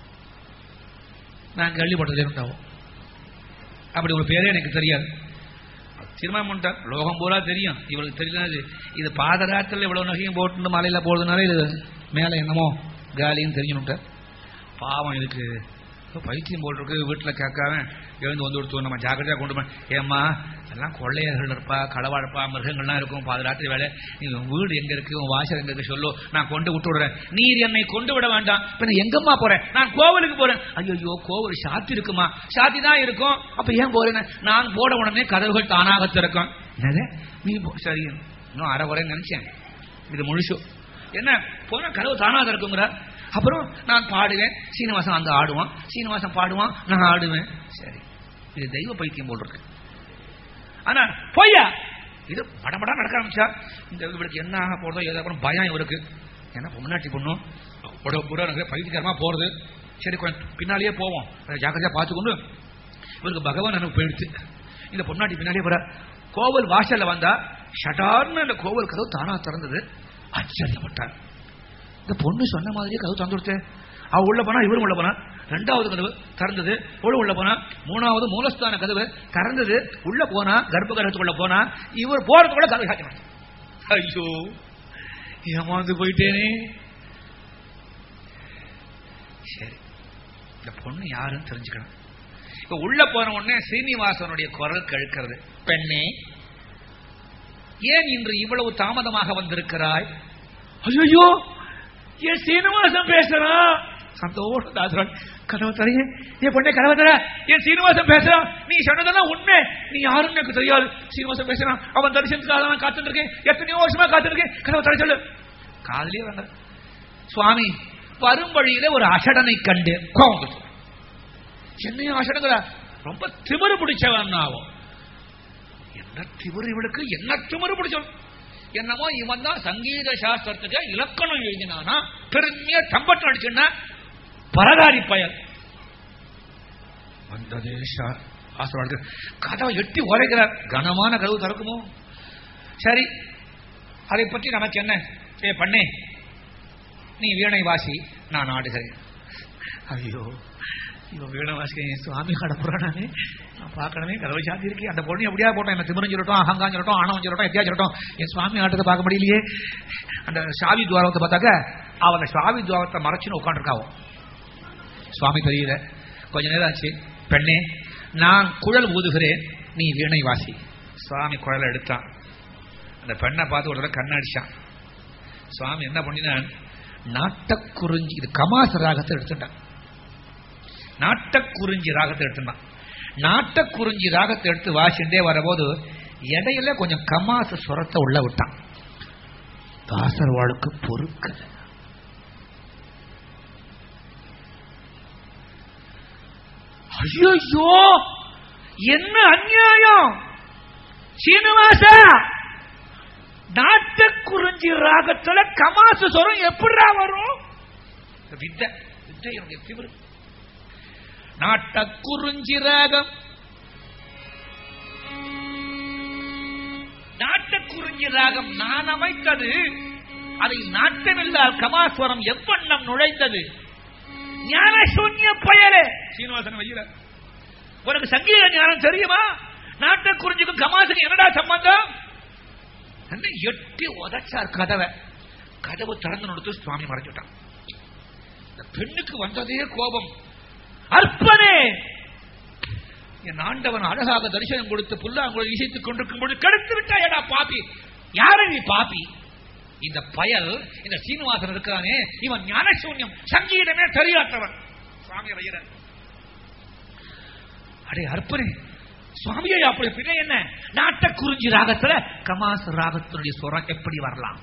நான் கேள்விப்பட்டதே உண்டாவும் அப்படி ஒரு பேரே எனக்கு தெரியாது தீர்மானம் பண்ணிட்டார் லோகம் பூரா தெரியும் இவளுக்கு தெரியல இது பாதராத்திரில் இவ்வளவு நகையும் போட்டு மலையில போடுறதுனால இது மேல என்னமோ காலின்னு தெரிஞ்சுட்டார் பாவம் இதுக்கு ஏதோ பைத்தியம் போட்டிருக்கு வீட்டில் கேட்காம எழுந்து வந்து கொடுத்து நம்ம ஜாக்கிரதையா கொண்டு போய் ஏம்மா எல்லாம் கொள்ளையர்கள் இருப்பா களவாழப்பா மிருகங்கள்லாம் இருக்கும் பாதராத்திரி வேலை நீ உன் வீடு எங்க இருக்கு உன் வாசல் எங்க இருக்கு சொல்லு நான் கொண்டு விட்டு விடுறேன் நீர் என்னை கொண்டு விட வேண்டாம் இப்ப நான் எங்கம்மா போறேன் நான் கோவிலுக்கு போறேன் ஐயோ கோவில் சாத்தி இருக்குமா சாத்தி தான் இருக்கும் அப்ப ஏன் போறேன் நான் போட உடனே கதவுகள் தானாக திறக்கும் என்னது நீ போ- சரி இன்னும் அரை குறைன்னு நினைச்சேன் இது முழுசு என்ன போன கதவு தானா திறக்குங்கிற அப்புறம் நான் பாடுவேன் சீனிவாசன் அங்க ஆடுவான் சீனிவாசன் பாடுவான் நான் ஆடுவேன் சரி இது தெய்வ பைத்தியம் போல் இருக்கு ஆனா பொய்யா இது படபடா நடக்க ஆரம்பிச்சா இந்த இவளுக்கு என்ன ஆக போறதோ ஏதோ அப்புறம் பயம் இவருக்கு ஏன்னா பொம்னாட்டி பொண்ணும் உடம்பு பூரா எனக்கு பைத்தியக்காரமா போறது சரி கொஞ்சம் பின்னாலேயே போவோம் அதை ஜாக்கிரதையா பார்த்துக்கொண்டு இவருக்கு பகவான் எனக்கு போயிடுச்சு இந்த பொம்னாட்டி பின்னாலேயே போற கோவில் வாசல்ல வந்தா ஷட்டார்னு அந்த கோவில் கதவு தானா திறந்தது ஆச்சரியப்பட்டார் இந்த பொண்ணு சொன்ன மாதிரியே கதவு திறந்து கொடுத்தேன் அவ உள்ள போனா இவரும் உள்ள போனா ரெண்டாவது கதவு திறந்தது இவளும் உள்ள போனா மூணாவது மூலஸ்தான கதவு திறந்தது உள்ள போனா கர்ப்ப கிரகத்துக்குள்ள போனா இவர் போறதுக்குள்ள கதவு சாத்தி ஐயோ ஏமாந்து போயிட்டேனே சரி இந்த பொண்ணு யாருன்னு தெரிஞ்சுக்கணும் இப்ப உள்ள போன உடனே சீனிவாசனுடைய குரல் கேட்கிறது பெண்ணே ஏன் இன்று இவ்வளவு தாமதமாக வந்திருக்கிறாய் ஐயோ ஏன் சீனிவாசன் பேசுறான் சந்தோஷம் தாசுரான் கதவை தரையே என் பொண்ணே கதவை தர என் சீனிவாசன் பேசுறான் நீ சொன்னதெல்லாம் உண்மை நீ யாருன்னு எனக்கு தெரியாது சீனிவாசன் பேசுறான் அவன் தரிசனத்துக்காக நான் காத்துட்டு இருக்கேன் எத்தனையோ வருஷமா காத்துட்டு இருக்கேன் கதவை தர சொல்லு காதலியே வாங்க சுவாமி வரும் வழியில ஒரு அசடனை கண்டு கோவம் வந்துச்சு. என்னையும் அசடங்களா ரொம்ப திமிரு பிடிச்சவன் ஆகும் என்ன திமிரு இவளுக்கு என்ன திமிரு பிடிச்சவன் என்னமோ இவன் தான் சங்கீத சாஸ்திரத்துக்கு இலக்கணம் எழுதினானா பெருமையா தம்பட்டம் அடிச்சுன்னா பரதாரி பயல் வந்ததே சா- ஆசீர்வாதம். கதவை எட்டி உரைக்கிறார் கனமான கதவு திறக்குமோ சரி அதை பற்றி நமக்கு என்ன ஏ பண்ணே நீ வீணை வாசி நான் ஆடுகிறேன் ஐயோ இவன் வீணை வாசிக்க சுவாமி ஆட போறானே நான் பார்க்கணுமே கதவை சாத்தி இருக்கே அந்த பொண்ணு எப்படியா போட்டோம் என்ன திமிரம் சொல்லட்டும் அகங்காம் சொல்லட்டும் ஆணவம் சொல்லட்டும் எத்தியா சொல்லட்டும் என் சுவாமி ஆட்டத்தை பார்க்க முடியலையே அந்த சாவி துவாரத்தை பார்த்தாக்க அவன் அந்த சாவி துவாரத்தை மறைச்சுன்னு உட்காந்துருக்காவோ சுவாமி தெரியல கொஞ்ச நேரம் ஆச்சு பெண்ணே நான் குழல் ஊதுகிறேன் நீ வீணை வாசி சுவாமி குழலை எடுத்தான் அந்த பெண்ணை பார்த்து ஒரு தடவை கண்ணடிச்சான் சுவாமி என்ன பண்ணினான் நாட்டக்குறிஞ்சி இது கமாச ராகத்தை எடுத்துட்டான் நாட்டக்குறிஞ்சி ராகத்தை எடுத்துட்டான் நாட்டக்குறிஞ்சி ராகத்தை எடுத்து வாசிண்டே வரபோது இடையில கொஞ்சம் கமாச சுரத்தை உள்ள விட்டான் தாசர் வாழ்க்கு பொறுக்கல ஐயோ என்ன அநியாயம் சீனிவாசா நாட்டக்குறிஞ்சி ராகத்துல கமாசு சொரம் எப்படிடா வரும் வித்தை வித்தை என்னுடைய திமிரு நாட்டக்குறிஞ்சி ராகம் நாட்டக்குறிஞ்சி ராகம் நான் அமைத்தது அதை நாட்டமில்லால் கமாஸ்வரம் எவ்வண்ணம் நுழைந்தது ஞான சூன்ய பயலே சீனிவாசன் வையில உனக்கு சங்கீத ஞானம் தெரியுமா நாட்டக்குறிஞ்சிக்கும் கமாசுக்கும் என்னடா சம்பந்தம் என்ன எட்டி உதச்சார் கதவை கதவு திறந்து கொடுத்து சுவாமி மறைஞ்சுட்டான் இந்த பெண்ணுக்கு வந்ததே கோபம் அற்பனே என் ஆண்டவன் அழகாக தரிசனம் கொடுத்து புல்லாங்குழல் இசைத்துக் கொண்டிருக்கும் பொழுது கெடுத்து விட்டாயடா பாப்பி யாரு நீ பாப்பி இந்த பயல் இந்த சீனிவாசன் இருக்கானே இவன் ஞானசூன்யம் சங்கீதமே தெரியாதவன் சுவாமி ஐயரன் அடே அற்பனே சுவாமியை அப்படி பின்ன என்ன நாட்ட குறிஞ்சி ராகத்துல கமாஸ் ராகத்தினுடைய சுரம் எப்படி வரலாம்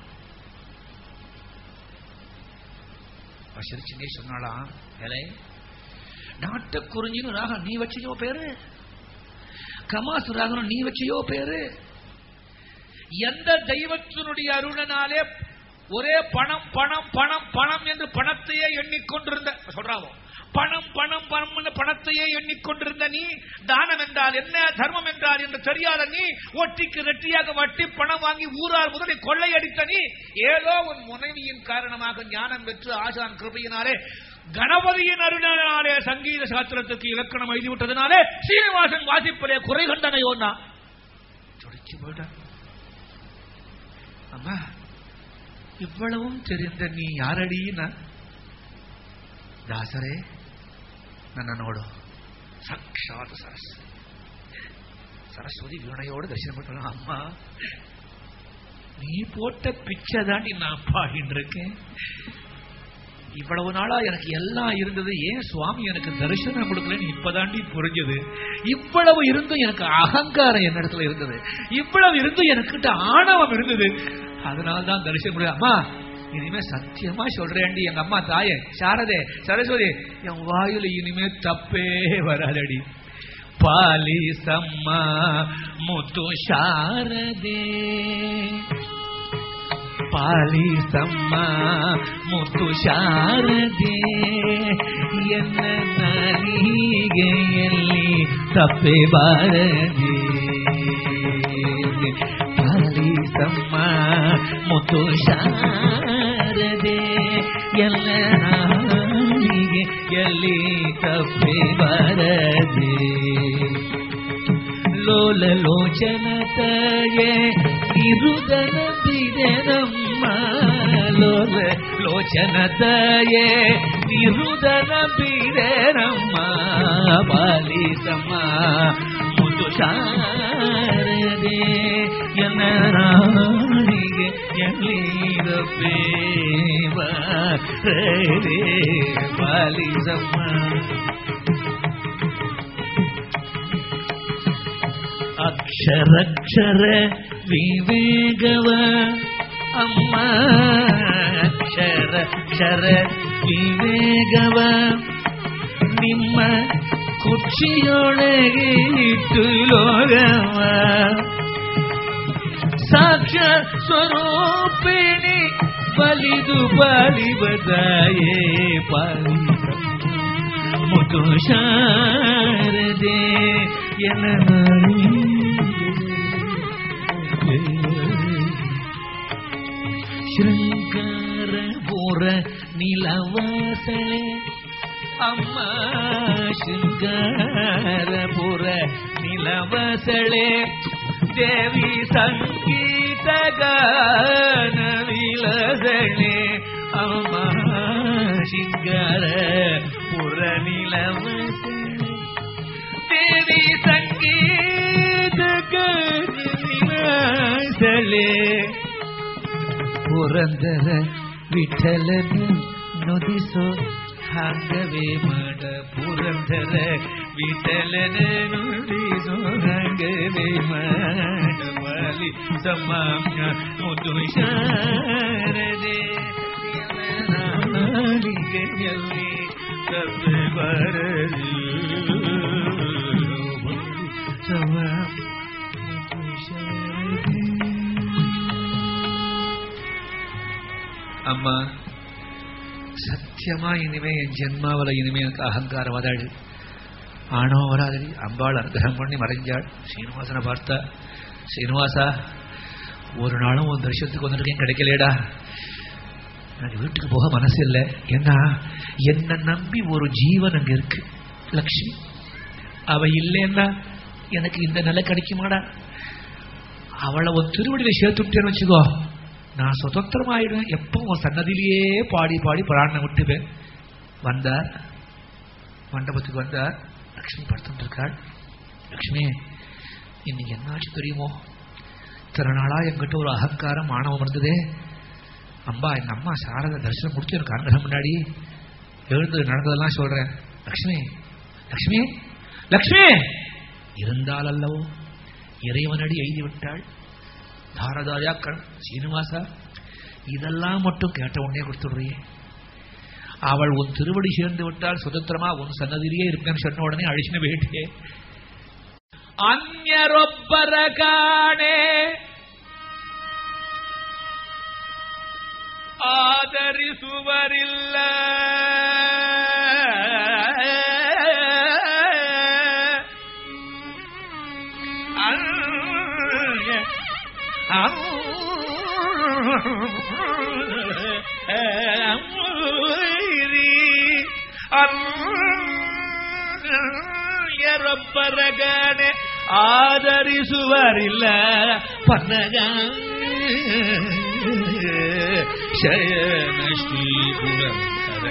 அவ சிரிச்சுனே சொன்னாலாம் ஏலே நாட்ட குறிஞ்சின்னு ராகம் நீ வச்சியோ பேரு கமாசு ராகம் நீ வச்சியோ பேரு எந்த தெய்வத்தினுடைய அருளனாலே ஒரே பணம் பணம் பணம் பணம் என்று பணத்தையே எண்ணிக்கொண்டிருந்த சொல்றாவோ பணம் பணம் பணம் என்று பணத்தையே எண்ணிக்கொண்டிருந்த நீ தானம் என்றால் என்ன தர்மம் என்றால் என்று தெரியாத நீ ஒட்டிக்கு ரெட்டியாக வட்டி பணம் வாங்கி ஊரார் முதலை கொள்ளையடித்த நீ ஏதோ உன் முனைவியின் காரணமாக ஞானம் பெற்று ஆசான் கிருபையினாலே கணபதியின் அருளினாலே சங்கீத சாஸ்திரத்துக்கு இலக்கணம் எழுதி விட்டதுனாலே சீனிவாசன் வாசிப்பதே குறை கண்டனையோன்னா துடிச்சு போயிட்டான் அம்மா இவ்வளவும் தெரிந்த நீ ಯಾರಡೀನ ದಾಸರೇ ನನ್ನ ನೋಡು ಸಾಕ್ಷಾತ್ ಸರಸ್ವತಿ சரஸ்வதி வீணையோடு தரிசனம் பண்ணலாம் அம்மா நீ போட்ட பிச்சை தாண்டி நான் பாடிட்டு இருக்கேன் இவ்வளவு நாளா எனக்கு எல்லாம் இருந்தது ஏன் சுவாமி எனக்கு தரிசனம் கொடுக்கலன்னு இப்பதாண்டி புரிஞ்சது இவ்வளவு இருந்தும் எனக்கு அகங்காரம் என்ன இடத்துல இருந்தது இவ்வளவு இருந்தும் எனக்கிட்ட ஆணவம் இருந்தது அதனால்தான் தரிசனம் முடியாது அம்மா இனிமே சத்தியமா சொல்றேன்டி எங்க அம்மா தாயே சாரதே சரஸ்வதி என் வாயுல இனிமே தப்பே வராதடி பாலிசம்மா முத்து சாரதே ಪಾಲಿಸಮ್ಮ ಮುತ್ತು ಶಾರದೆ ಎನ್ನ ನಾಲಿಗೆ ಎಲ್ಲಿ ತಪ್ಪೆ ಬಾರದೆ ಪಾಲಿಸಮ್ಮ ಮುತ್ತು ಶಾರದೆ ಎಲ್ಲ ನಾಲಿಗೆ ಎಲ್ಲಿ ತಪ್ಪೆ ಬಾರದೆ ಲೋಲ ಲೋಚನತಯೇ ಇರುದನ ಬಿದೆನಮ್ಮ ಲೋಲ ಲೋಚನತಯೇ ಇರುದನ ಬಿದೆನಮ್ಮ ಬಾಲಿಸಮ್ಮ ಮುದು ಶಾರದೆ ಎನ್ನ ರಾಣಿಗೆ ಎಲ್ಲಿದ ಬೇವ ರೇ ಬಾಲಿಸಮ್ಮ ಅಕ್ಷರಕ್ಷರ ವಿವೇಗವ ಅಮ್ಮ ಅಕ್ಷರ ಕ್ಷರ ವಿವೇಗವ ನಿಮ್ಮ ಕುರ್ಚಿಯೊಳಗೆ ಇಟ್ಟು ಲೋಗವ ಸಾಕ್ಷ ಸ್ವರೂಪಿಣಿ ಬಲಿದು ಬಲಿಬದಾಯೇ ಪಾಲಿ ಮುತು ಶಾರದೆ ಶೃಂಗಾರ ಪುರ ನಿಲವಾಸಳೆ ಅಮ್ಮ ಶೃಂಗಾರ ಪುರ ನಿಲವಸಳೆ ದೇವಿ ಸಂಗೀತ ಗಾನ ವಿಲಸಳೆ ಅಮ್ಮ ಶೃಂಗಾರ ಪುರ ನಿಲವಸಳೆ தேவி சங்கீத கருணாசலே ಪುರಂದರ ವಿಠಲನ ನುಡಿಸೋ ಹಾಗವೇ ಮಾಡ ಪುರಂದರ ವಿಠಲನ ನುಡಿಸೋ ಹಾಗವೇ ಮಾಡ ಬಾಲಿ ಸಮಾಮ್ಯ ಮುದು ಶಾರದೆ ನಾಲಿಗೆಯಲ್ಲಿ ತಪ್ಪೆ ಬರಲಿ அம்மா சத்தியமா இனிமே என் ஜென்மாவில இனிமே எனக்கு அகங்காரம் வதாடு ஆணவ வராதடி அம்பாள் அனுகிரகம் பண்ணி மறைஞ்சாள் சீனிவாசனை பார்த்தா சீனிவாசா ஒரு நாளும் உன் தரிசனத்துக்கு வந்திருக்கேன் கிடைக்கலையடா எனக்கு வீட்டுக்கு போக மனசு இல்லை ஏன்னா என்னை நம்பி ஒரு ஜீவன் அங்க இருக்கு லக்ஷ்மி அவ இல்லைன்னா எனக்கு இந்த நிலை கிடைக்குமாடா அவளை ஒரு திருவடியில சேர்த்துட்டேன்னு வச்சுக்கோ நான் சுதந்திரமாயிடுவேன் எப்போ உன் சன்னதியிலேயே பாடி பாடி பிராணனை விட்டுவேன் வந்தார் மண்டபத்துக்கு வந்தார் லக்ஷ்மி படுத்துட்டு இருக்காள் லக்ஷ்மி இன்னைக்கு என்னாச்சு தெரியுமோ இத்தனை நாளா என்கிட்ட ஒரு அகங்காரம் ஆணவம் இருந்ததே அம்பா எங்க அம்மா சாரத தரிசனம் முடிச்சு எனக்கு அரங்கரம் முன்னாடி எழுந்து நடந்ததெல்லாம் சொல்றேன் லக்ஷ்மி லக்ஷ்மி லக்ஷ்மி இருந்தால் அல்லவோ இறைவனடி எழுதி விட்டாள் தாரதாரியா கண் சீனிவாசா இதெல்லாம் மட்டும் கேட்ட உடனே கொடுத்துடுறியே அவள் உன் திருவடி சேர்ந்து விட்டால் சுதந்திரமா உன் சன்னதியிலேயே இருப்பேன்னு சொன்ன உடனே அழிச்சுன்னு போயிட்டே அந்நரொப்பர காணே ஆதரிசுவரில்ல ರೊಬ್ಬರಗಣೆ ಆದರಿಸುವರಿಲ್ಲ ಪನ್ನಗ ಶಯನ ಶ್ರೀ ಪುರಂದರ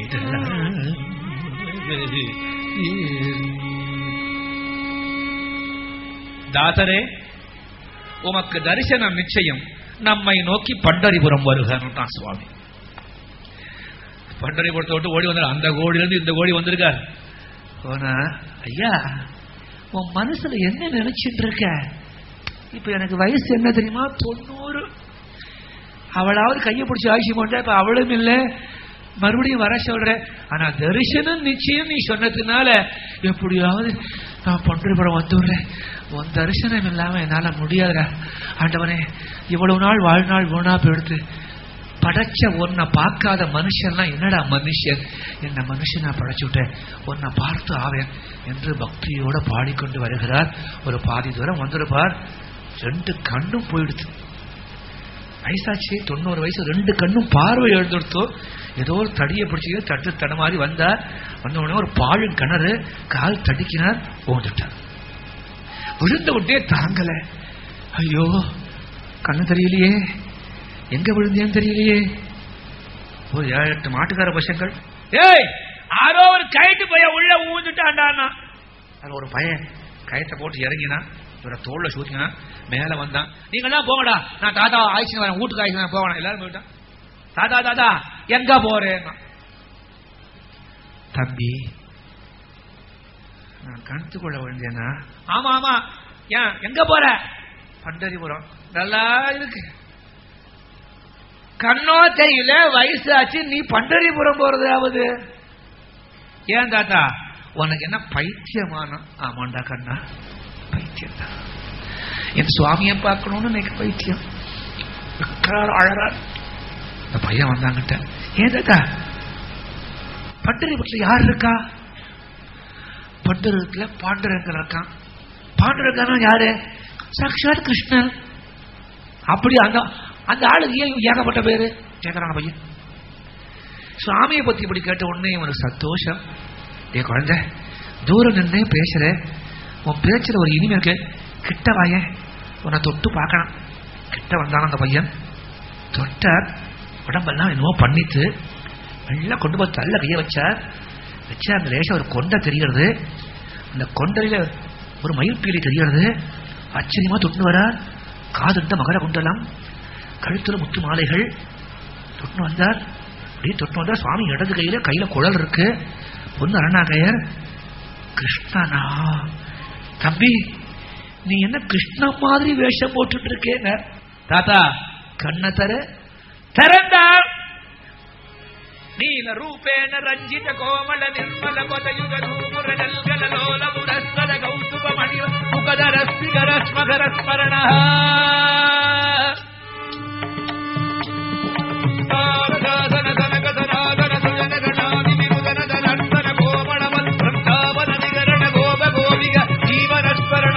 தாசரே உமக்கு தரிசனம் நிச்சயம் நம்மை நோக்கி பண்டரிபுரம் வருகிறான் சுவாமி பண்டரிபுரத்தை விட்டு ஓடி வந்தார் அந்த கோடியிலிருந்து இந்த கோடி வந்திருக்கார் போனா ஐயா உன் மனசுல என்ன நினைச்சிட்டு இருக்க இப்ப எனக்கு வயசு என்ன தெரியுமா தொண்ணூறு அவளாவது கையை பிடிச்சி ஆட்சி கொண்டா இப்ப அவளும் இல்லை மறுபடியும் வர சொல்ற ஆனா தரிசனம் நிச்சயம் நீ சொன்னதுனால எப்படியாவது நான் பன்றிபுரம் வந்துடுறேன் உன் தரிசனம் இல்லாம என்னால முடியாதுடா ஆண்டவனே இவ்வளவு நாள் வாழ்நாள் வீணா போயிடுத்து படைச்ச உன்னை பார்க்காத மனுஷன்லாம் என்னடா மனுஷன் என்ன மனுஷனா படைச்சு விட்டேன் உன்னை பார்த்து ஆவேன் என்று பக்தியோட பாடிக்கொண்டு வருகிறார் ஒரு பாதி தூரம் வந்திருப்பார் ரெண்டு கண்ணும் போயிடுச்சு வயசாச்சு தொண்ணூறு வயசு ரெண்டு கண்ணும் பார்வை எழுந்துடுத்தோ ஏதோ ஒரு தடியை பிடிச்சி தட்டு தடமாறி வந்தார் வந்த உடனே ஒரு பாழும் கிணறு கால் தடிக்கினார் ஓந்துட்டார் விழுந்த உடனே தாங்கல ஐயோ கண்ணு தெரியலையே எங்க விழுந்தேன்னு தெரியலையே ஒரு ஏழு எட்டு மாட்டுக்கார பசங்கள் ஏய் யாரோ ஒரு கயிட்டு பையன் உள்ள ஊந்துட்டான்டானா அது ஒரு பையன் கயத்தை போட்டு இறங்கினான் இவரை தோல்ல சூத்தினா மேல வந்தான் நீங்க தான் போங்கடா நான் தாத்தா ஆயிடுச்சு வரேன் வீட்டுக்கு ஆயிடுச்சு போவேன் எல்லாரும் போயிட்டான் தாத்தா தாத்தா எங்க போறேன் தம்பி நான் கணத்துக்குள்ள விழுந்தேனா ஆமா ஆமா ஏன் எங்க போற பண்டரிபுரம் நல்லா இருக்கு கண்ணோ தெரியல வயசாச்சு நீ பண்டரிபுரம் போறதாவது ஏன் தாத்தா உனக்கு என்ன பைத்தியமான ஆமாண்டா கண்ணா பைத்தியம் தான் என் சுவாமியை பார்க்கணும்னு எனக்கு பைத்தியம் விக்கிறார் அழறார் இந்த பையன் வந்தாங்கிட்ட ஏன் தாத்தா பண்டரிபுரத்தில் யார் இருக்கா பண்டரத்துல பாண்டரங்கன் இருக்கான் பாண்டரங்கனா யாரு சாட்சாத் கிருஷ்ணன் அப்படி அந்த அந்த ஆளுக்கு ஏன் ஏகப்பட்ட பேரு கேட்கறான பையன் சுவாமியை பத்தி இப்படி கேட்ட உடனே இவனுக்கு சந்தோஷம் ஏ குழந்தை தூரம் நின்னே பேசுற உன் பேச்சுல ஒரு இனிமை இருக்கு கிட்ட வாயேன் உன்னை தொட்டு பார்க்கணும் கிட்ட வந்தான அந்த பையன் தொட்டார் உடம்பெல்லாம் என்னவோ பண்ணிட்டு நல்லா கொண்டு போய் தள்ள கைய வச்சார் வச்சா அந்த லேசம் ஒரு கொண்டை தெரிகிறது அந்த கொண்டையில ஒரு மயிர்பீலி தெரிகிறது ஆச்சரியமா தொட்டு வரார் காதுண்ட மகர குண்டலம் கழுத்துல முத்து மாலைகள் தொட்டு வந்தார் அப்படியே தொட்டு வந்தார் சுவாமி இடது கையில கையில குழல் இருக்கு பொண்ணு அருணாகையர் கிருஷ்ணனா தம்பி நீ என்ன கிருஷ்ண மாதிரி வேஷம் போட்டுட்டு இருக்கேங்க தாத்தா கண்ண தர திறந்தார் ನೀಲ ರೂಪೇಣ ರಂಜಿತ ಕೋಮಲ ನಿರ್ಮಲ ಪದಯುಗ ನೂಪುರ ನಲ್ಗಲ ಲೋಲ ಮುರಸ್ತದ ಕೌತುಕ ಮಣಿಯ ಮುಖದ ರಸ್ಮಿಗರ ಸ್ಮಗರ ಸ್ಮರಣ ತಾರದಾಸನ ತನಕ ಸನಾಗನ ಸುಜನ ಗಣಾದಿ ವಿರುದನದ ನರ್ತನ ಕೋಮಳ ವೃಂದಾವನ ನಿಗರಣ ಗೋಪ ಗೋವಿಗ ಜೀವನ ಸ್ಮರಣ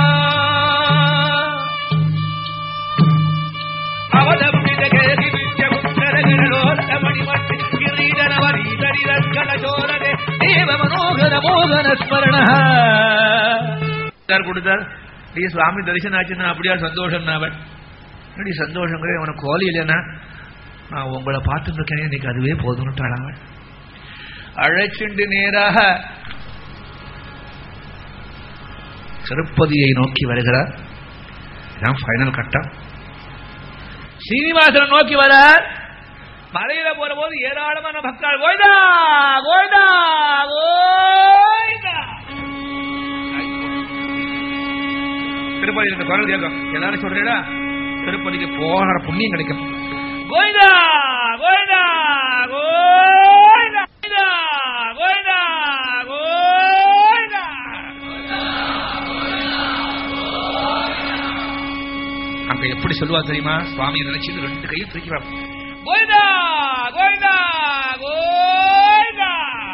ಅವಲಂಬಿತ ಕೇಳಿ ವಿದ್ಯ ಗುಂಡರಗಳೋಲ ಮಣಿಮಟ್ಟಿ ಕಿರೀಟನವರೀತರಿರಕ್ಕಣ ಚೋರದೆ ದೇವ ಮನೋಹರ ಮೋಹನ ಸ್ಮರಣ கொடுத்தார் நீ சுவாமி தரிசனம் ஆச்சுன்னா அப்படியா சந்தோஷம் அவன் இப்படி சந்தோஷங்கிறே உனக்கு கோலி இல்லைன்னா நான் உங்களை பார்த்துட்டு இருக்கேனே இன்னைக்கு அதுவே போதும்னுட்டாளாங்க அழைச்சிண்டு நேராக திருப்பதியை நோக்கி வருகிறார் இதான் ஃபைனல் கட்டம் சீனிவாசனை நோக்கி வரார் மலையில போற போது ஏராளமான பக்தாள் கோய்தா கோய்தா கோய்தா திருப்பதி இந்த குரல் கேட்கும் எல்லாரும் சொல்றீடா திருப்பதிக்கு போகிற புண்ணியம் கிடைக்கும் கோய்தா கோய்தா கோய்தா கோய்தா கோய்தா அங்க எப்படி சொல்லுவா தெரியுமா சுவாமி நினைச்சு ரெண்டு கையும் தூக்கிவார் கோய்தா கோய்தா கோய்தா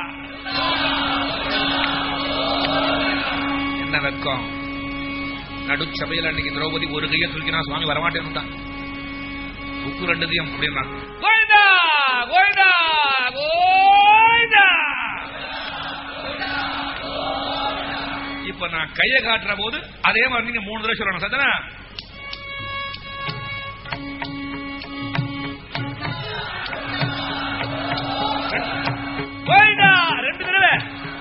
என்ன வெக்கம் நடுச்சபையில் அன்னைக்கு திரௌபதி ஒரு கையை தூக்கினா சுவாமி வரமாட்டேன்னு புக்கு ரெண்டுதையும் அப்படின்னா கோய்தா கோய்தா கோய்தா இப்ப நான் கையை காட்டுற போது அதே மாதிரி நீங்க மூணு தடவை சொல்லணும் சத்தனா கோய்தா ரெண்டு தடவை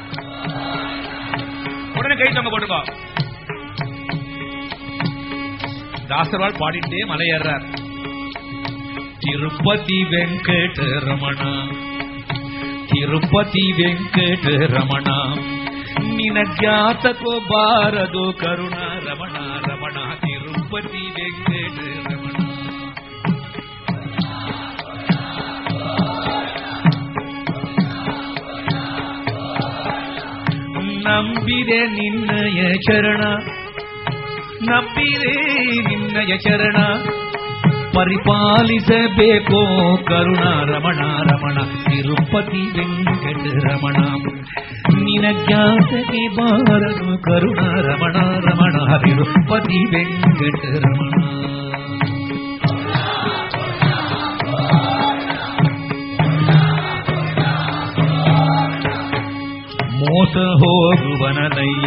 உடனே கை தொங்க போட்டுக்கோ தாசர்வாள் பாடிட்டே மலை ஏறார் తిరుపతి వెంకట రమణ తిరుపతి వెంకట రమణ ನಿನ ಜ್ಞಾತಕೋ ಬಾರದು ಕರುಣ ರಮಣ ರಮಣ ತಿರುಪತಿ ವೆಂಕಟ ರಮಣ ನಂಬಿರೆ ನಿನ್ನಯ ಚರಣ ನಂಬಿರೆ ನಿನ್ನಯ ಚರಣ ಪರಿಪಾಲಿಸಬೇಕೋ ಕರುಣ ರಮಣ ರಮಣ ತಿರುಪತಿ ವೆಂಕಟ ರಮಣ ನಿನ ಜ್ಞಾತಕ್ಕೆ ಬಾರದು ಕರುಣ ರಮಣ ರಮಣ ತಿರುಪತಿ ವೆಂಕಟ ರಮಣ ಮೋಸ ಹೋಗುವನಲಯ್ಯ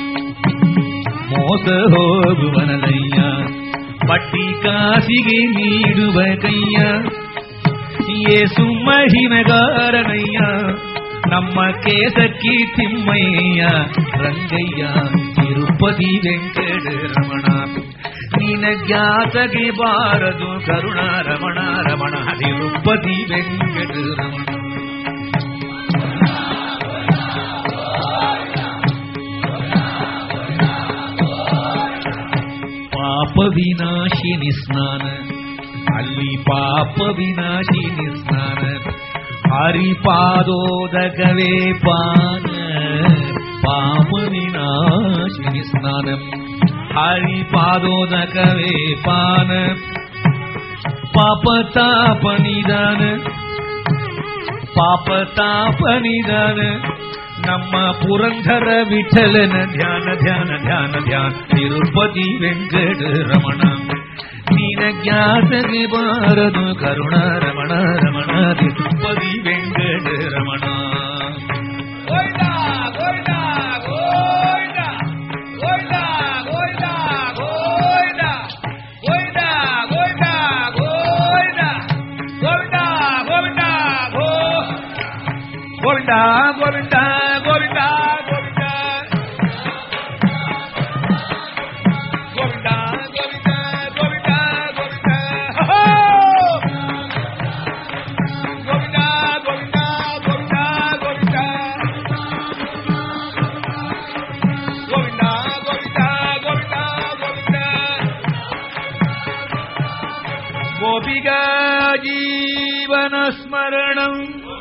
ಮೋಸ ಹೋಗುವನಲಯ್ಯ ಪಟ್ಟಿ ಕಾಸಿಗೆ ನೀಡುವ ಕೈಯ ಏಸು ಮಹಿಮೆಗಾರನಯ್ಯ ನಮ್ಮ ಕೇಸಕ್ಕಿ ತಿಮ್ಮಯ್ಯ ರಂಗಯ್ಯ ತಿರುಪತಿ ವೆಂಕಟ ರಮಣ ನಿನ ಜ್ಞಾತಗೆ ಬಾರದು ಕರುಣ ರಮಣ ರಮಣ ತಿರುಪತಿ ವೆಂಕಟ ರಮಣ ಪಾಪ ವಿನಾಶಿನಿ ಸ್ನಾನ ಅಲ್ಲಿ ಪಾಪ ವಿನಾಶಿನಿ ಸ್ನಾನ ಹರಿಪಾದೋದಕವೇ ಪಾನ ಪಾಪ ವಿನಾಶಿನಿ ಸ್ನಾನ ಹರಿಪಾದೋದಕವೇ ಪಾನ ಪಾಪ ತಾಪ ನಿಧಾನ ಪಾಪ ತಾಪ ನಿಧಾನ ನಮ್ಮ ಪುರಂದರ ವಿಠಲನ ಧ್ಯಾನ ಧ್ಯಾನ ಧ್ಯಾನ ಧ್ಯಾನ ತಿರುಪತಿ ವೆಂಕಟ ರಮಣ ನೀನ ಜ್ಞಾತಗೆ ಬಾರದು ಕರುಣ ರಮಣ ರಮಣ ತಿರುಪತಿ ವೆಂಕಟ ರಮಣ ಗೋವಿಂದ ಗೋವಿಂದ ಗೋವಿಂದ ಗೋವಿಂದ ಗೋವಿಂದ ಗೋವಿಂದ ಗೋವಿಂದ ಗೋವಿಂದ ಹೋ! ಗೋವಿಂದ ಗೋವಿಂದ ಗೋವಿಂದ ಗೋವಿಂದ ಗೋವಿಂದ ಗೋವಿಂದ ಗೋವಿಂದ ಗೋವಿಂದ ಗೋಪಿಗಾ ಜೀವನ ஸ்மரணம்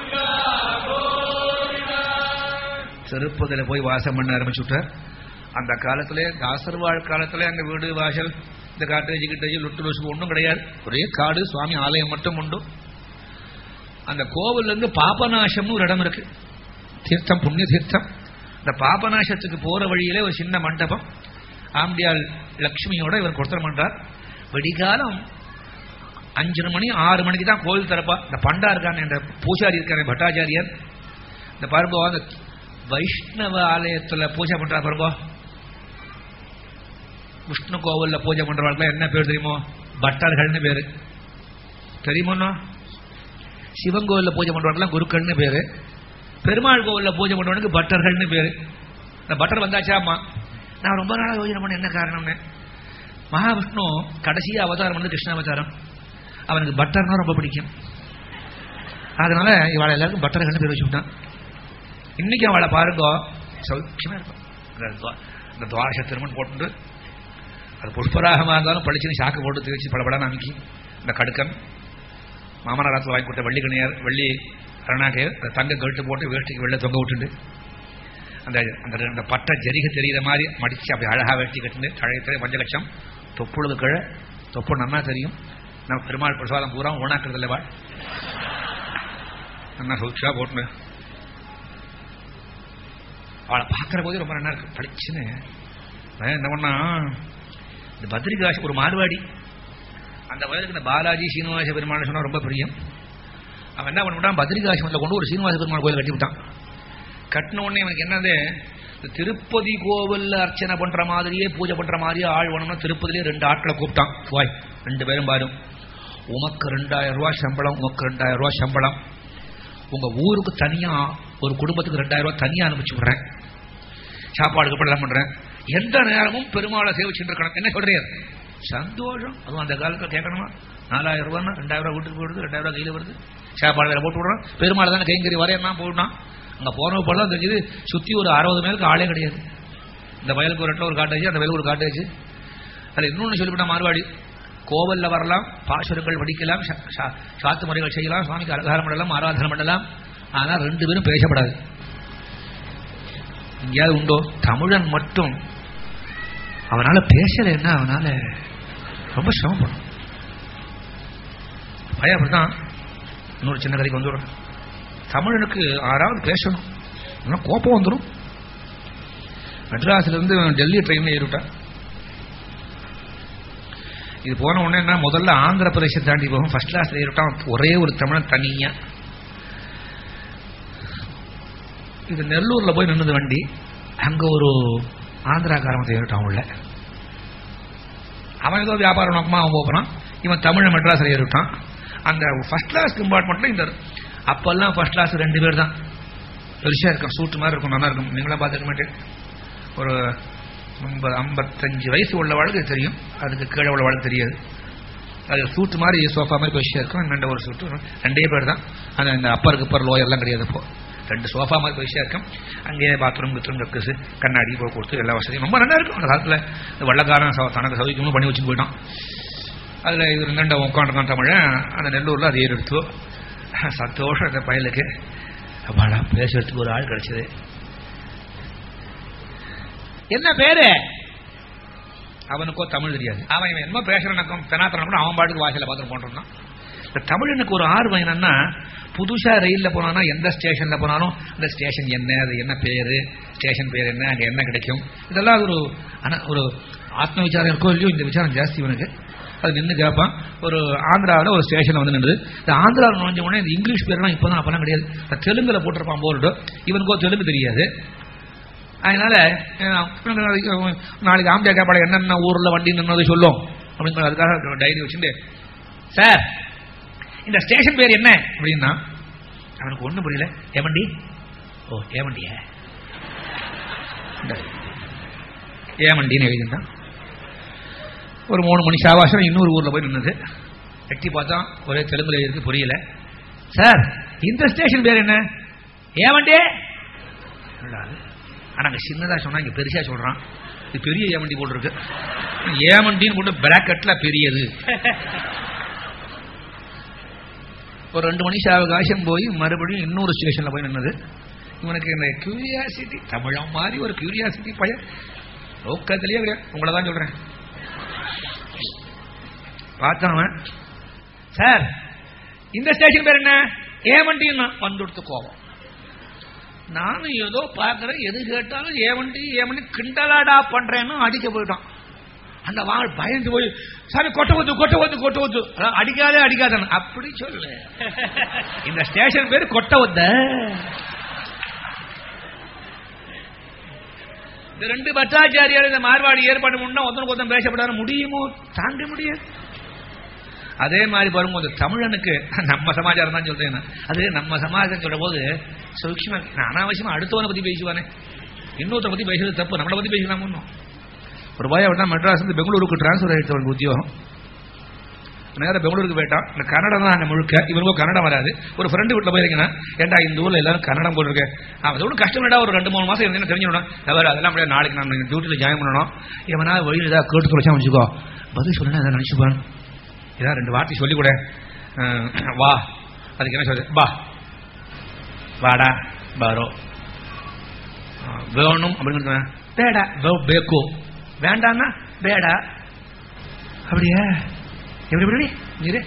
திருப்பதில போய் வாசம் பண்ண ஆரம்பிச்சுட்டார் அந்த காலத்திலே தாசர்வாழ் காலத்திலே அங்க வீடு வாசல் இந்த காட்டேஜ் கிட்டேஜ் லுட்டு லுசு ஒன்றும் கிடையாது ஒரே காடு சுவாமி ஆலயம் மட்டும் உண்டு அந்த கோவில்ல இருந்து பாபநாசம்னு ஒரு இடம் இருக்கு தீர்த்தம் புண்ணிய தீர்த்தம் இந்த பாபநாசத்துக்கு போற வழியிலே ஒரு சின்ன மண்டபம் ஆம்பியால் லக்ஷ்மியோட இவர் கொடுத்தர பண்றார் வெடிகாலம் அஞ்சரை மணி ஆறு மணிக்கு தான் கோவில் திறப்பா இந்த பண்டா இருக்கான இந்த பூசாரி இருக்கான பட்டாச்சாரியர் இந்த பாருங்க அந்த வைஷ்ணவ ஆலயத்துல பூஜை பண்றா பாருங்க விஷ்ணு கோவில்ல பூஜை பண்றவர்களுக்கு என்ன பேர் தெரியுமோ பட்டர்கள்னு பேரு தெரியுமோ சிவன் கோவில்ல பூஜை பண்றவங்கலாம் குருக்கள்னு பேரு பெருமாள் கோவில்ல பூஜை பண்றவனுக்கு பட்டர்கள்னு பேரு இந்த பட்டர் வந்தாச்சாமா நான் ரொம்ப நாளா யோசனை பண்ண என்ன காரணம்னு மகாவிஷ்ணு கடைசி அவதாரம் வந்து கிருஷ்ணாவதாரம் அவனுக்கு பட்டர்னா ரொம்ப பிடிக்கும் அதனால இவளை எல்லாருக்கும் பட்டர்கள்னு பேர் வச்சுட்டான் இன்னைக்கு அவளை பாருங்க சௌக்கியமா இருக்கும் இந்த துவா- இந்த துவாரச திருமண் போட்டு அது புஷ்பராகமாக இருந்தாலும் பளிச்சுன்னு சாக்கு போட்டு தேய்ச்சி படபடன்னு அமைக்கி இந்த கடுக்கன் மாமனாரத்தில் வாங்கி கொடுத்த வெள்ளி கணியார் வெள்ளி அருணாக்கையர் அந்த தங்க கழுட்டு போட்டு வேஷ்டிக்கு வெளில தொங்க விட்டுண்டு அந்த அந்த அந்த பட்டை ஜரிகை தெரிகிற மாதிரி மடிச்சு அப்படி அழகா வேஷ்டி கட்டுண்டு கழையத்திலே பஞ்ச லட்சம் தொப்புழுது கீழே தொப்பு நன்னா தெரியும் நம்ம பெருமாள் பிரசாதம் பூரா ஊனாக்குறது இல்லை வாழ் நல்லா சௌக்கியா போட்டுன்னு அவளை பார்க்குற போது ரொம்ப நல்லா இருக்கு பளிச்சுன்னு அவன் என்ன பண்ணா இந்த பத்ரிகாஷ் ஒரு மார்வாடி அந்த வயலுக்கு இந்த பாலாஜி சீனிவாச பெருமாள் சொன்னா ரொம்ப பிரியம் அவன் என்ன பண்ணிவிட்டான் பத்ரிகாசிரமத்தில் கொண்டு ஒரு சீனிவாச பெருமாள் கோயில் கட்டி விட்டான் கட்டின உடனே இவனுக்கு என்னது இந்த திருப்பதி கோவில்ல அர்ச்சனை பண்ற மாதிரியே பூஜை பண்ற மாதிரியே ஆள் வேணும்னா திருப்பதிலேயே ரெண்டு ஆட்களை கூப்பிட்டான் வாய் ரெண்டு பேரும் பாரும் உமக்கு ரெண்டாயிரம் ரூபாய் சம்பளம் உமக்கு ரெண்டாயிரம் ரூபாய் சம்பளம் உங்க ஊருக்கு தனியா ஒரு குடும்பத்துக்கு ரெண்டாயிரம் ரூபாய் தனியா அனுப்பிச்சு விடுறேன் சாப்பாடு கீப்பாடு எல்லாம் பண்றேன் எந்த நேரமும் பெருமாளை சேவிச்சுட்டு இருக்கணும் என்ன சொல்றீங்க சந்தோஷம் அதுவும் அந்த காலத்தில் கேட்கணுமா நாலாயிரம் ரூபாய்னா ரெண்டாயிரம் ரூபாய் வீட்டுக்கு போடுது ரெண்டாயிரம் ரூபாய் கையில் வருது சாப்பாடு வேற போட்டு விடுறோம் பெருமாள் தானே கைங்கறி வரையன்னா போயிட்டான் அங்கே போனவ போல தான் தெரிஞ்சது சுற்றி ஒரு அறுபது மேலுக்கு ஆளே கிடையாது இந்த வயலுக்கு ஒரு இடத்துல ஒரு காட்டேஜ் அந்த வயலுக்கு ஒரு காட்டேஜ் அதில் இன்னொன்று சொல்லிவிட்டா மார்வாடி கோவில்ல வரலாம் பாசுரங்கள் படிக்கலாம் சா- சா- சாத்து முறைகள் செய்யலாம் சுவாமிக்கு அலங்காரம் பண்ணலாம் ஆராதனை பண்ணலாம் ஆனால் ரெண்டு பேரும் பேசப்படாது எங்கேயாவது உண்டோ தமிழன் மட்டும் அவனால பேசலைன்னா அவனால ரொம்ப சிரமப்படும் பையன் அப்படிதான் இன்னொரு சின்ன கதைக்கு வந்துடுறேன் தமிழனுக்கு ஆறாவது பேசணும் இல்லைன்னா கோபம் வந்துடும் மெட்ராஸ்ல இருந்து டெல்லி ட்ரெயின்ல ஏறிவிட்டான் இது போன உடனே என்ன முதல்ல ஆந்திர பிரதேசம் தாண்டி போகும் ஃபர்ஸ்ட் கிளாஸ்ல ஏறிவிட்டான் ஒரே ஒரு தமிழன் தனியா இது நெல்லூர்ல போய் நின்னது வண்டி அங்க ஒரு ஆந்திராக்காரன் ஏறிட்டான் உள்ள அவன் ஏதோ வியாபார நோக்கமா அவன் போகிறான் இவன் தமிழ் மெட்ராஸ்ல ஏறிட்டான் அந்த ஃபர்ஸ்ட் கிளாஸ் கம்பார்ட்மெண்ட்ல இந்த அப்பெல்லாம் ஃபர்ஸ்ட் கிளாஸ் ரெண்டு பேர் தான் பெருசா இருக்கும் சூட்டு மாதிரி இருக்கும் நல்லா இருக்கும் நீங்களாம் பார்த்துக்க மாட்டேன் ஒரு ஐம்பது ஐம்பத்தஞ்சு வயசு உள்ளவாளுக்கு இது தெரியும் அதுக்கு கீழே உள்ளவாளுக்கு தெரியாது அது சூட்டு மாதிரி சோஃபா மாதிரி பெருசா இருக்கும் ரெண்டு ஒரு சூட்டு ரெண்டே பேர் தான் அந்த இந்த அப்பருக்கு அப்பர் லோயர்லாம் கிடையாது இப்போ ரெண்டு சோஃபா மாதிரி பெருசா இருக்கும் அங்கேயே பாத்ரூம் கித்ரூம் கக்குசு கண்ணாடி போய் கொடுத்து எல்லா வசதியும் ரொம்ப நல்லா இருக்கும் அந்த காலத்தில் இந்த வெள்ளக்காரன் சௌ- தனக்கு சௌகரியமும் பண்ணி வச்சுட்டு போயிட்டான் அதில் இது ரெண்டு உட்காந்துருக்கான் தமிழன் அந்த நெல்லூரில் அது ஏறி எடுத்து சந்தோஷம் இந்த பயலுக்கு அப்பாடா பேசுறதுக்கு ஒரு ஆள் கிடைச்சது என்ன பேரு அவனுக்கோ தமிழ் தெரியாது அவன் இவன் என்ன பேசுறனக்கும் தெனாத்தனம் அவன் பாட்டுக்கு வாசல பார்த்துட்டு போன்றான் இந்த தமிழனுக்கு ஒரு ஆர்வம் என்னன்னா புதுசா ரயில்ல போனானா எந்த ஸ்டேஷன்ல போனாலும் அந்த ஸ்டேஷன் என்ன அது என்ன பேரு ஸ்டேஷன் பேர் என்ன அங்க என்ன கிடைக்கும் இதெல்லாம் ஒரு ஆனா ஒரு ஆத்ம விசாரம் இருக்கோ இல்லையோ இந்த விசாரம் ஜாஸ்தி இவனுக்கு அது நின்று கேட்பான் ஒரு ஆந்திராவில் ஒரு ஸ்டேஷன்ல வந்து நின்று இந்த ஆந்திராவில் நுழைஞ்ச உடனே இந்த இங்கிலீஷ் பேர்லாம் இப்போதான் அப்பெல்லாம் கிடையாது இந்த தெலுங்குல போட்டிருப்பான் போர்டு இவனுக்கோ தெலுங்கு தெரியாது அதனால அஹ், நாளைக்கு ஆம்பியா கேப்பாடு என்னென்ன ஊர்ல வண்டி நின்னது சொல்லும் அப்படின்னு அதுக்காக டைரி வச்சுட்டு சார் இந்த ஸ்டேஷன் பேர் என்ன அப்படின்னா அவனுக்கு ஒண்ணும் புரியல ஏமண்டி ஓ ஏமண்டியா இந்த ஏமண்டின்னு எழுதிருந்தான் ஒரு மூணு மணி சாவாசம் இன்னொரு ஊர்ல போய் நின்னது எட்டி பார்த்தா ஒரே தெலுங்குல இருக்கு புரியல சார் இந்த ஸ்டேஷன் பேர் என்ன ஏமண்டி சொல்லாது ஆனா அங்க சின்னதா சொன்னா இங்க பெருசா சொல்றான் இது பெரிய ஏமண்டி போட்டிருக்கு ஏமண்டின்னு போட்டு பிராக்கெட்ல பெரியது ஒரு ரெண்டு மணி சாவகாசம் போய் மறுபடியும் இன்னொரு ஸ்டேஷன்ல போய் நின்னது இவனுக்கு இந்த கியூரியாசிட்டி தமிழம் மாதிரி ஒரு கியூரியாசிட்டி பையன் லோக்கத்திலேயே கிடையாது உங்களை தான் சொல்றேன் பார்த்தான் அவன் சார் இந்த ஸ்டேஷன் பேர் என்ன ஏமண்டின்னு வந்துடுத்து கோவம் நானும் ஏதோ பார்க்கறேன் எது கேட்டாலும் ஏமண்டி ஏமண்டி கிண்டலாடா பண்றேன்னு அடிக்க போயிட்டான் அந்த வாழ் பயந்து போய் சாமி கொட்ட ஊத்து கொட்ட ஊத்து கொட்ட ஊத்து அதான் அடிக்காதே அடிக்காதன்னு அப்படி சொல்லு இந்த ஸ்டேஷன் பேரு கொட்ட ஊத்த இந்த ரெண்டு பட்டாச்சாரியார் இந்த மார்வாடி ஏற்பாடு பண்ணா ஒருத்தனுக்கு ஒருத்தன் பேசப்படாத முடியுமோ தாண்ட முடியாது அதே மாதிரி வரும்போது தமிழனுக்கு நம்ம சமாச்சாரம் தான் சொல்றேன் நான். அது நம்ம சமாஜம் சொல்ற போது சூக்ஷ்மா நான் அனாவசியமா அடுத்தவனை பத்தி பேசுவானே இன்னொருத்தரை பத்தி பேசுறது தப்பு நம்மளை பத்தி பேசலாம் ஒன்றும் ஒரு பய அப்படின்னா மெட்ராஸ் வந்து பெங்களூருக்கு டிரான்ஸ்ஃபர் ஆயிடுச்சு அவனுக்கு உத்தியோகம் நேரம் பெங்களூருக்கு போயிட்டான் இந்த கன்னடம் தான் அங்கே முழுக்க இவனுக்கும் கன்னடம் வராது ஒரு ஃப்ரெண்டு வீட்டில் போயிருக்கீங்கன்னா ஏன்டா இந்த ஊரில் எல்லாரும் கன்னடம் போட்டிருக்கேன் அவன் ஒன்றும் கஷ்டமேடா ஒரு ரெண்டு மூணு மாதம் இருந்தீங்கன்னா தெரிஞ்சிடணும் தவிர அதெல்லாம் அப்படியே நாளைக்கு நான் டியூட்டியில் ஜாயின் பண்ணணும் இவனா வழியில் ஏதாவது கேட்டு தொலைச்சா வச்சுக்கோ பதில் சொல்லணும் எதாவது நினச்சிப்பான் ஏதாவது ரெண்டு வார்த்தை சொல்லிக் கூட வா அதுக்கு என்ன சொல்றது பா வாடா பாரோ ஆ, வேணும் அப்படின்னு பேடா வே பேக்கோ வேண்டான்னா பேடா அப்படியே எப்படி எப்படி நீரு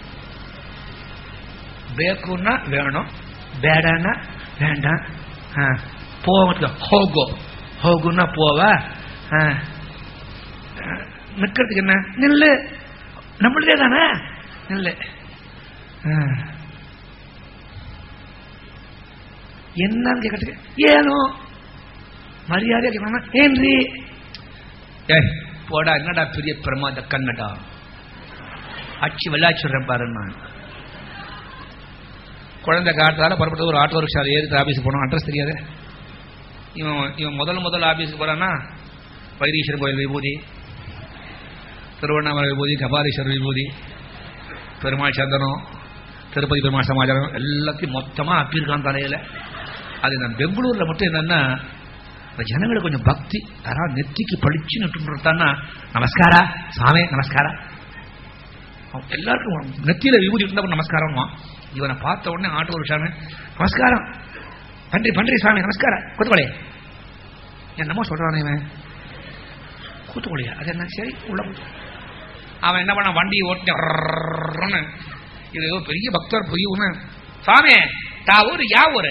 பேக்குன்னா வேணும் பேடான்னா வேண்டாம் ஆ, போவதுக்கு ஹோகோ ஹோகுன்னா போவ ஆ. நிக்கிறதுக்கு என்ன நில்லு நம்மளுதே தானே நில்லு ஆ. என்னன்னு கேட்கறதுக்கு ஏனோ மரியாதையா கேட்கணும் ஏன்றி ஏய் போடா என்னடா பெரிய பிரமாத கண்ணடா அச்சு விளையாச்சுடுறேன் பாரு நான் குழந்தை காட்டுறால புறப்பட்டு ஒரு ஆட்டோ ரிக்ஷாவில் ஏறி ஆஃபீஸுக்கு போனோம் அட்ரஸ் தெரியாது இவன் இவன் முதல் முதல் ஆஃபீஸுக்கு போறான்னா வைத்தீஸ்வரன் கோயில் விபூதி திருவண்ணாமலை விபூதி கபாலீஸ்வரர் விபூதி பெருமாள் சந்தனம் திருப்பதி பெருமாள் சமாச்சாரம் எல்லாத்தையும் மொத்தமாக அப்பியிருக்கான் தலையில் அது நான் பெங்களூரில் மட்டும் என்னன்னா இந்த ஜனங்களுக்கு கொஞ்சம் பக்தி யாராவது நெத்திக்கு பளிச்சு நிட்டுட்டான்னா நமஸ்காரா சாமி நமஸ்காரா அவன் எல்லாருக்கும் நெத்தியில விபூதி இருந்தா நமஸ்காரம் இவனை பார்த்த உடனே ஆட்டோ ஒரு சாமி நமஸ்காரம் பன்றி பன்றி சாமி நமஸ்காரம் கூத்துக்கொலை என்னமோ சொல்றானே இவன் கூத்துக்கொலையா அது என்ன சரி உள்ள போ. அவன் என்ன பண்ண வண்டி ஓட்டி இது ஏதோ பெரிய பக்தர் பெரிய உண்மை சாமி தா ஊரு யா ஊரு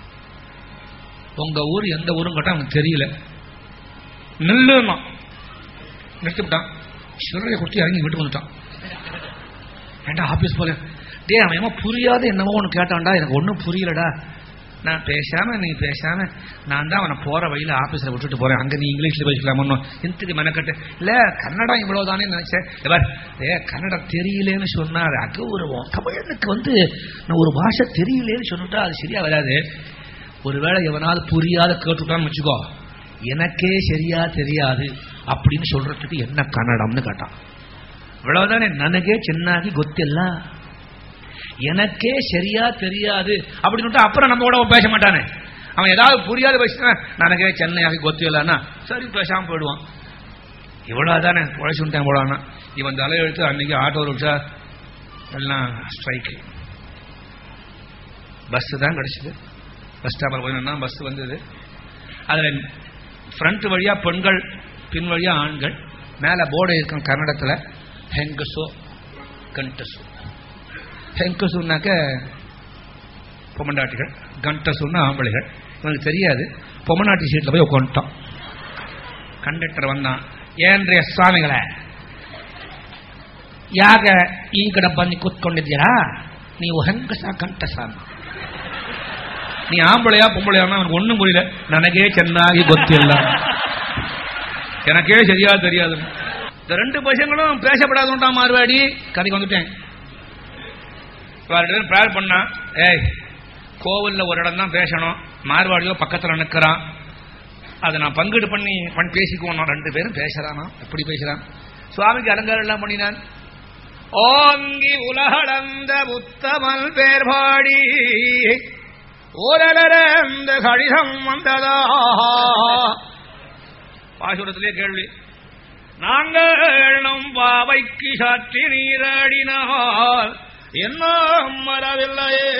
உங்க ஊர் எந்த ஊரும் கேட்டா அவனுக்கு தெரியல நில்லுன்னா நிறுத்திவிட்டான் சிறையை கொடுத்து இறங்கி வீட்டுக்கு வந்துட்டான் ஏன்டா ஆபீஸ் போல டேய் அவன் ஏமா புரியாத என்னமோ ஒன்று கேட்டான்டா எனக்கு ஒன்றும் புரியலடா நான் பேசாம நீ பேசாம நான் தான் அவனை போற வழியில ஆபீஸ்ல விட்டுட்டு போறேன் அங்க நீ இங்கிலீஷ்ல பேசலாமோ இன்த்துக்கு மெனக்கட்டு இல்ல கன்னடம் இவ்வளவுதானே நினைச்சேன் இவர் ஏ கன்னடம் தெரியலேன்னு சொன்னா அது அகௌரவம் தமிழனுக்கு வந்து நான் ஒரு பாஷை தெரியலேன்னு சொல்லிட்டா அது சரியா வராது ஒருவேளை எவனாவது புரியாத கேட்டுட்டான்னு வச்சுக்கோ எனக்கே சரியா தெரியாது அப்படின்னு சொல்றதுக்கு என்ன கன்னடம்னு கேட்டான் இவ்வளவுதானே ನನಗೆ ಚೆನ್ನಾಗಿ ಗೊತ್ತಿಲ್ಲ எனக்கே சரியா தெரியாது அப்படின்னு அப்புறம் நம்ம கூட பேச மாட்டானே அவன் ஏதாவது புரியாத பேசினா ನನಗೆ சென்னையாக ಗೊತ್ತಿಲ್ಲன்னா சரி பேசாம போயிடுவான் இவ்வளவுதானே உழைச்சுட்டேன் போடானா இவன் தலையெழுத்து அன்னைக்கு ஆட்டோ ரிக்ஷா எல்லாம் ஸ்ட்ரைக்கு பஸ் தான் கிடைச்சது பஸ் ஸ்டாப்பில் போய் நின்னா பஸ் வந்தது அதில் ஃப்ரண்ட் வழியா பெண்கள் பின் வழியா ஆண்கள் மேலே போர்டு இருக்கும் கன்னடத்தில் ஹெங்கசோ கண்டசோ ஹெங்கசுனாக்க பொம்மண்டாட்டிகள் கண்டசுன்னா ஆம்பளைகள் இவனுக்கு தெரியாது பொம்மநாட்டி சீட்டில் போய் உட்காந்துட்டான் ಕಂಡಕ್ಟರ್ வந்தான் ಏನ್ರಿ ಸ್ವಾಮಿಗಳೇ ಯಾಕ ಈ ಕಡೆ ಬಂದು ಕೂತ್ಕೊಂಡಿದ್ದೀರಾ ನೀವು ಹೆಂಗಸ ಕಂಠಸ நீ ஆம்பளையா பொம்பளையானா அவனுக்கு ஒண்ணும் புரியல ನನಗೇ ಚೆನ್ನಾಗಿ ಗೊತ್ತಿಲ್ಲ எனக்கே சரியா தெரியாது இந்த ரெண்டு பசங்களும் பேசப்படாதுண்டா மாறுவாடி கதைக்கு வந்துட்டேன் ரெண்டு ப்ரேயர் பண்ணா ஏய் கோவில்ல ஒரு இடம் தான் பேசணும் மார்வாடியோ பக்கத்துல நிற்கிறான் அதை நான் பங்கீடு பண்ணி பண்ணி பேசிக்குவோம் நான் ரெண்டு பேரும் பேசுறானா எப்படி பேசுறான் சுவாமிக்கு அலங்காரம் எல்லாம் பண்ணினான் ஓங்கி உலகளந்த புத்தமல் பேர்பாடி ஓரலரந்த கடிதம் வந்ததா பாசுரத்திலே கேள்வி நாங்கள் நம் பாவைக்கு சாற்றி நீராடினால் என்ன மறவில்லையே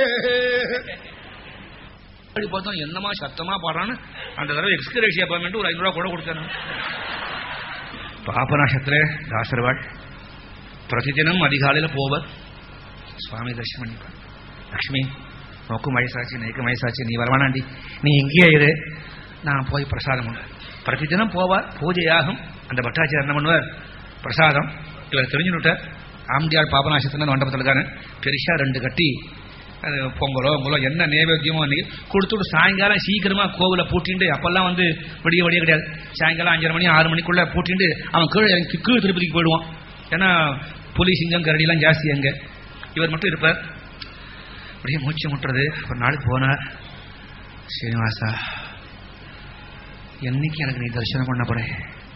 அப்படி பார்த்தோம் என்னமா சத்தமா பாடுறான்னு அந்த தடவை எக்ஸ்கிரேஷி அப்பாயின்மெண்ட் ஒரு ஐநூறுவா கூட கொடுத்தேன் பாபநாசத்திலே தாசர்வாள் பிரதிதினம் அதிகாலையில் போவர் சுவாமி தரிசனம் பண்ணிப்பார் லக்ஷ்மி நோக்கும் வயசாச்சு நேக்கும் வயசாச்சு நீ வரவானாண்டி நீ இங்கேயே இரு நான் போய் பிரசாதம் உண்டு பிரதிதினம் போவார் பூஜையாகும் அந்த பட்டாச்சார் என்ன பண்ணுவார் பிரசாதம் இவர் தெரிஞ்சுட்டார் ஆம்டியாள் பாபநாசத்தின மண்டபத்தில் இருக்காரு பெருசா ரெண்டு கட்டி அது பொங்கலோ பொங்கலோ என்ன நைவேத்தியமோ அன்னைக்கு கொடுத்துட்டு சாயங்காலம் சீக்கிரமா கோவில பூட்டிண்டு அப்பெல்லாம் வந்து விடிய விடிய கிடையாது சாயங்காலம் அஞ்சரை மணி ஆறு மணிக்குள்ள பூட்டிண்டு அவன் கீழே இறங்கி கீழ் திருப்பதிக்கு போயிடுவான் ஏன்னா புலி சிங்கம் கரடி எல்லாம் ஜாஸ்தி அங்க இவர் மட்டும் இருப்பார் அப்படியே மூச்சு முட்டுறது ஒரு நாளைக்கு போனார் ஸ்ரீனிவாசா என்னைக்கு எனக்கு நீ தரிசனம் பண்ண போற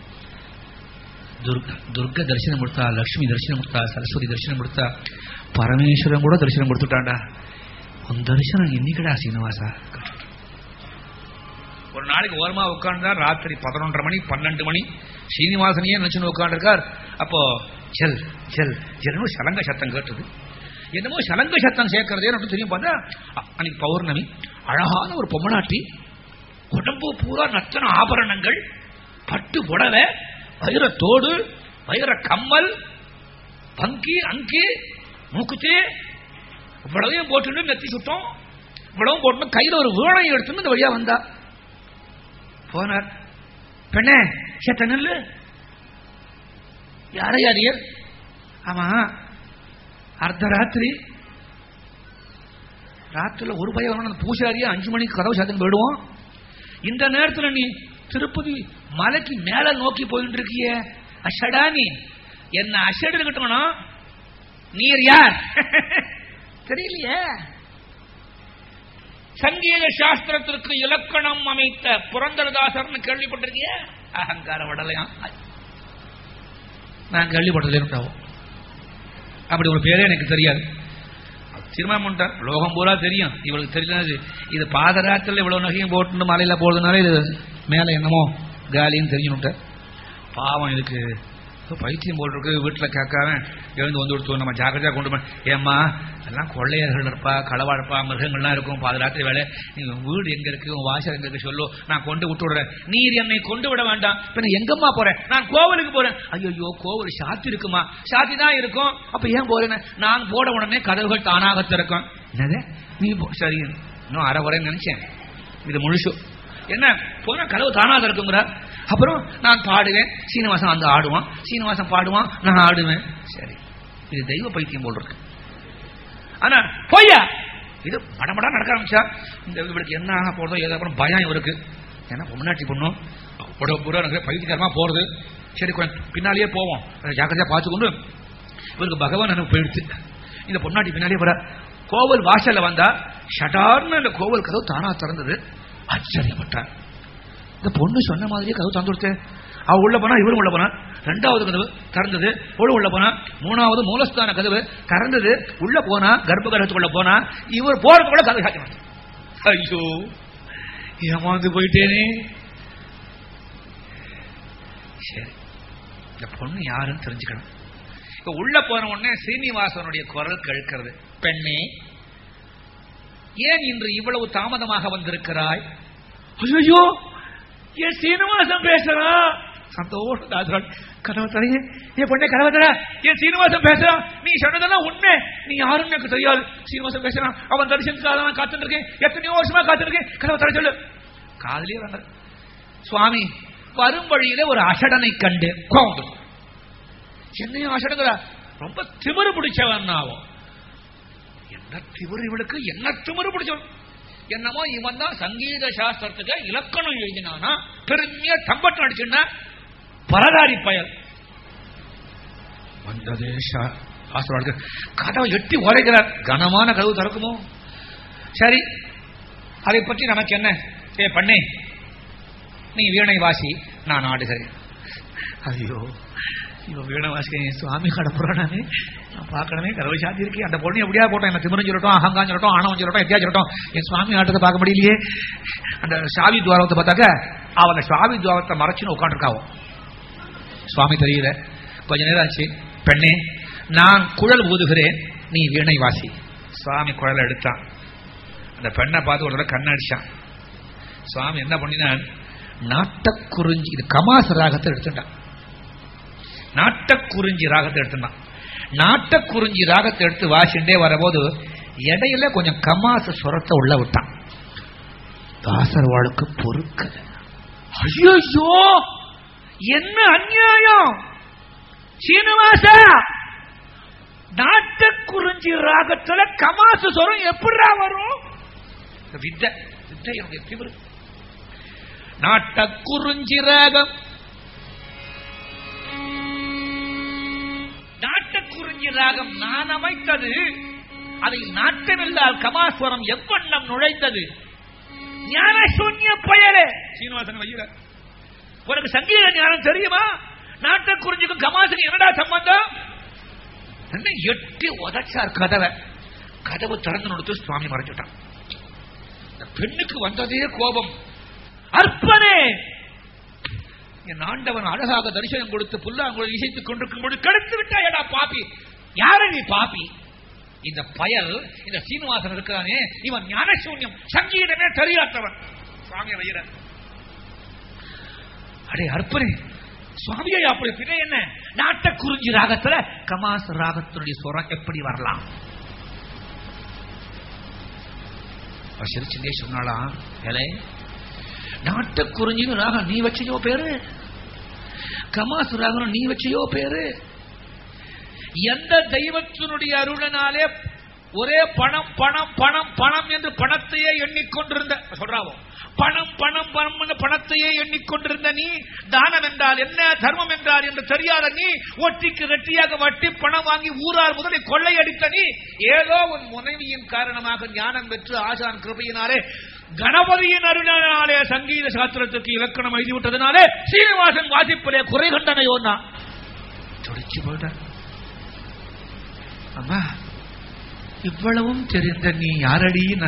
துர்க துர்க தரிசனம் கொடுத்தா லக்ஷ்மி தரிசனம் கொடுத்தா சரஸ்வதி தரிசனம் கொடுத்தா பரமேஸ்வரன் கூட தரிசனம் கொடுத்துட்டான்டா உன் தரிசனம் என்னைக்குடா சீனிவாசா ஒரு நாளைக்கு ஓரமா உட்கார்ந்தா ராத்திரி பதினொன்றரை மணி பன்னெண்டு மணி சீனிவாசனையே நினைச்சுன்னு உட்காந்துருக்கார் அப்போ செல் செல் என்னமோ சலங்க சத்தம் கேட்டது என்னமோ சலங்க சத்தம் சேர்க்கறதே எனக்கு தெரியும் பார்த்தா அ- அன்னைக்கு பௌர்ணமி அழகான ஒரு பொம்மநாட்டி உடம்பு பூரா நத்தன ஆபரணங்கள் பட்டு புடவை வைர தோடு வைர கம்மல் பங்கி அங்கி மூக்குத்தி இவ்வளவையும் போட்டுட்டு நெத்தி சுத்தம் இவ்வளவும் போட்டு கையில ஒரு வீணை எடுத்துன்னு இந்த வழியா வந்தா போனார் பெண்ணே சேத்த நெல்லு யாரையா நீர் ஆமா அர்த்தராத்திரி ராத்திரில ஒரு பையன் வரணும், அந்த பூசாரியா அஞ்சு மணிக்கு கதவு சாத்தின்னு போயிடுவோம் இந்த நேரத்துல நீ திருப்பதி மலைக்கு மேல நோக்கி போயிட்டு இருக்கியே அஷடா நீ என்ன அஷடு இருக்கட்டும் நீர் யார் தெரியலையே சங்கீத சாஸ்திரத்திற்கு இலக்கணம் அமைத்த புரந்தரதாசர்னு கேள்விப்பட்டிருக்கிய அகங்கார வடலையா நான் கேள்விப்பட்டதில்லை அப்படி ஒரு பேரே எனக்கு தெரியாது திருமணம் பண்ணிட்டார் லோகம் பூரா தெரியும் இவளுக்கு தெரியாது இது பாதராத்திரில் இவ்வளவு நகையும் போட்டு மலையில போறதுனால இது மேல என்னமோ காலின்னு தெரிஞ்சுட்டார் பாவம் இதுக்கு பைத்தியம் போல் இருக்கு வீட்டில் கேட்காம எழுந்து வந்து கொடுத்து நம்ம ஜாக்கிரதையா கொண்டு போய் ஏம்மா எல்லாம் கொள்ளையர்கள் இருப்பா களவா இருப்பா மிருகங்கள்லாம் இருக்கும் பாதராத்திரி வேலை நீ உன் வீடு எங்க இருக்கு உன் வாசல் எங்க இருக்கு சொல்லு நான் கொண்டு விட்டு விடுறேன் நீர் என்னை கொண்டு விட வேண்டாம் இப்ப நான் எங்கம்மா போறேன் நான் கோவிலுக்கு போறேன் ஐயோ கோவில் சாத்தி இருக்குமா சாத்தி தான் இருக்கும் அப்ப ஏன் போறேன்னு நான் போட உடனே கதவுகள் தானாக திறக்கும் என்னது நீ போ- சரி இன்னும் அரை வரேன்னு நினைச்சேன் இது முழுசு என்ன போன கதவு தானா திறக்குங்கிற அப்புறம் நான் பாடுவேன் சீனிவாசன் வந்து ஆடுவான் சீனிவாசன் பாடுவான் நான் ஆடுவேன் சரி இது தெய்வ பைத்தியம் போல் இருக்கு ஆனா பொய்யா இது மடமடா நடக்க ஆரம்பிச்சா இந்த இவளுக்கு என்ன ஆக போறதோ ஏதோ அப்புறம் பயம் இவருக்கு ஏன்னா பொம்னாட்டி பொண்ணும் உடம்பு பூரா எனக்கு பைத்தியக்காரமா போறது சரி கொஞ்சம் பின்னாலேயே போவோம் அதை ஜாக்கிரதையா பார்த்துக்கொண்டு இவருக்கு பகவான் எனக்கு போயிடுச்சு இந்த பொம்னாட்டி பின்னாலேயே போற கோவில் வாசல்ல வந்தா ஷடார்னு அந்த கோவில் கதவு தானா திறந்தது ஆச்சரியப்பட்டார் இந்த பொண்ணு சொன்ன மாதிரியே கதவு திறந்து கொடுத்தேன் அவ உள்ள போனா இவரும் உள்ள போனா ரெண்டாவது கதவு திறந்தது இவளும் உள்ள போனா மூணாவது மூலஸ்தான கதவு திறந்தது உள்ள போனா கர்ப்ப கிரகத்துக்குள்ள போனா இவர் போறது கூட கதவு சாத்தி ஐயோ ஏமாந்து போயிட்டேனே சரி இந்த பொண்ணு யாருன்னு தெரிஞ்சுக்கணும் இப்ப உள்ள போன உடனே சீனிவாசனுடைய குரல் கேட்கிறது பெண்ணே ஏன் இன்று இவ்வளவு தாமதமாக வந்திருக்கிறாய் ஐயோ என் சீனிவாசன் பேசுறான் சந்தோஷம் தாசுரால் கதவை தரையே என் பொண்ணே கதவை தர என் சீனிவாசன் பேசுறான் நீ சொன்னதெல்லாம் உண்மை நீ யாருன்னு எனக்கு தெரியாது சீனிவாசன் பேசுறான் அவன் தரிசனத்துக்காக நான் காத்துட்டு இருக்கேன் எத்தனையோ வருஷமா காத்துட்டு இருக்கேன் கதவை தர சொல்லு காதலியே வாங்க சுவாமி வரும் வழியில ஒரு அசடனை கண்டு கோந்து என்னையும் அசடுங்களா ரொம்ப திமிரு பிடிச்சவன் ஆகும் என்ன திமிரு இவளுக்கு என்ன திமிரு பிடிச்சவன் என்னமோ இவன் தான் சங்கீத சாஸ்திரத்துக்கு இலக்கணம் எழுதினானா பெருமையா தம்பட்டம் அடிச்சுன்னா பரதாரி பயல் வந்ததே சா- சாஸ்திரம் கதவை எட்டி உரைக்கிறார் கனமான கதவு திறக்குமோ சரி அதை பற்றி நமக்கு என்ன ஏ பண்ணே நீ வீணை வாசி நான் ஆடுகிறேன் ஐயோ இவன் வீணை வாசிக்க சுவாமி கடப்புறானே நான் பார்க்கணுமே கதவை சாத்தி இருக்கேன் அந்த பொண்ணு எப்படியா போட்டோம் என்ன திமிரம் சொல்லட்டும் அகங்கான் சொல்லட்டும் ஆணவம் சொல்லட்டும் எத்தியா சொல்லட்டும் என் சுவாமி ஆட்டத்தை பார்க்க முடியலையே அந்த சாவி துவாரத்தை பார்த்தாக்க அவன் அந்த சாவி துவாரத்தை மறைச்சுன்னு உட்காந்துருக்காவும் சுவாமி தெரியல கொஞ்ச நேரம் ஆச்சு பெண்ணே நான் குழல் ஊதுகிறேன் நீ வீணை வாசி சுவாமி குழல் எடுத்தான் அந்த பெண்ணை பார்த்து ஒரு தடவை கண்ணடிச்சான் சுவாமி என்ன பண்ணினான் நாட்டக்குறிஞ்சி இது கமாச ராகத்தை எடுத்துட்டான் நாட்டக்குறிஞ்சி ராகத்தை எடுத்துட்டான் நாட்டக்குறிஞ்சி ராகத்தை எடுத்து வாசிண்டே வரபோது இடையில கொஞ்சம் கமாச சுரத்தை உள்ள விட்டான் தாசர் வாழ்க்கை பொறுக்கல ஐயோ என்ன அநியாயம் சீனிவாசா நாட்டக்குறிஞ்சி ராகத்துல கமாசு சொரம் எப்படிடா வரும் இந்த வித்தை வித்தை என்னுடைய திமிரு நாட்டக்குறிஞ்சி ராகம் நாட்டக்குறிஞ்சி குறிஞ்சி ராகம் நான் அமைத்தது அதை நாட்டமில்லால் கமாஸ்வரம் எவ்வண்ணம் நுழைந்தது ஞான சூன்ய பயலே சீனிவாசன் வையிற உனக்கு சங்கீத ஞானம் தெரியுமா நாட்ட குறிஞ்சிக்கும் கமாசுக்கு என்னடா சம்பந்தம் என்ன எட்டி உதச்சார் கதவை கதவு திறந்து கொடுத்து சுவாமி மறைச்சுட்டான் இந்த பெண்ணுக்கு வந்ததே கோபம் அற்பனே என் ஆண்டவன் அழகாக தரிசனம் கொடுத்து புல்லாங்குழல் இசைத்துக் கொண்டிருக்கும் பொழுது கெடுத்து விட்டாயடா பாப்பி யாரை நீ பாப்பி இந்த பயல் இந்த சீனிவாசன் இருக்கிறானே இவன் ஞானசூன்யம் சங்கீதமே தெரியாதவன் சுவாமி வைர அடே அற்பனே சுவாமியை அப்படி பின்ன என்ன நாட்ட குறிஞ்சி ராகத்துல கமாஸ் ராகத்தினுடைய சுரம் எப்படி வரலாம் அவ சிரிச்சுட்டே சொன்னாலாம் ஏலே நாட்ட குறிஞ்சின்னு ராகம் நீ வச்சையோ பேரு கமாசு ராகம் நீ வச்சையோ பேரு எந்த தெய்வத்தினுடைய அருளனாலே ஒரே பணம் பணம் பணம் பணம் என்று பணத்தையே எண்ணிக்கொண்டிருந்த சொல்றாவோ பணம் பணம் பணம் என்று பணத்தையே எண்ணிக்கொண்டிருந்த நீ தானம் என்றால் என்ன தர்மம் என்றால் என்று தெரியாத நீ ஒட்டிக்கு ரெட்டியாக வட்டி பணம் வாங்கி ஊரார் முதலை கொள்ளையடித்த நீ ஏதோ உன் முனைவியின் காரணமாக ஞானம் பெற்று ஆசான் கிருபையினாலே கணபதியின் அருளினாலே சங்கீத சாஸ்திரத்துக்கு இலக்கணம் எழுதிவிட்டதனாலே சீனிவாசன் வாசிப்பிலே குறை கண்டனையோன்னா துடிச்சு போயிட்டார் அம்மா இவ்வளவும் தெரிந்த நீ ಯಾರಡೀನ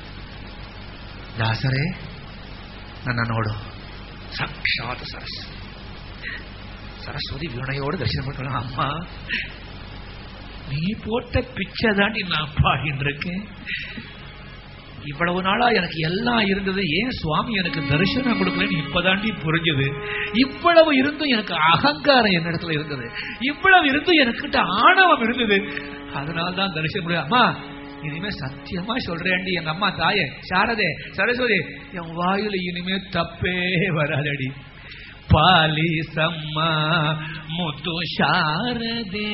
ದಾಸರೇ ನನ್ನ ನೋಡು ಸಾಕ್ಷಾತ್ ಸರಸ್ சரஸ்வதி வீணையோடு தரிசனம் பண்ணலாம் அம்மா நீ போட்ட பிச்சை தாண்டி நான் பாடின்னு இருக்கேன் இவ்வளவு நாளா எனக்கு எல்லாம் இருந்தது ஏன் சுவாமி எனக்கு தரிசனம் கொடுக்கலன்னு இப்பதாண்டி புரிஞ்சது இவ்வளவு இருந்தும் எனக்கு அகங்காரம் என்னிடத்துல இருந்தது இவ்வளவு இருந்தும் எனக்கிட்ட ஆணவம் இருந்தது அதனால தான் தரிசனம் முடியும் அம்மா இனிமே சத்தியமா சொல்றேன்டி எங்க அம்மா தாயே சாரதே சரஸ்வதி என் வாயில இனிமே தப்பே வராதடி பாலி சம்மா முத்து சாரதே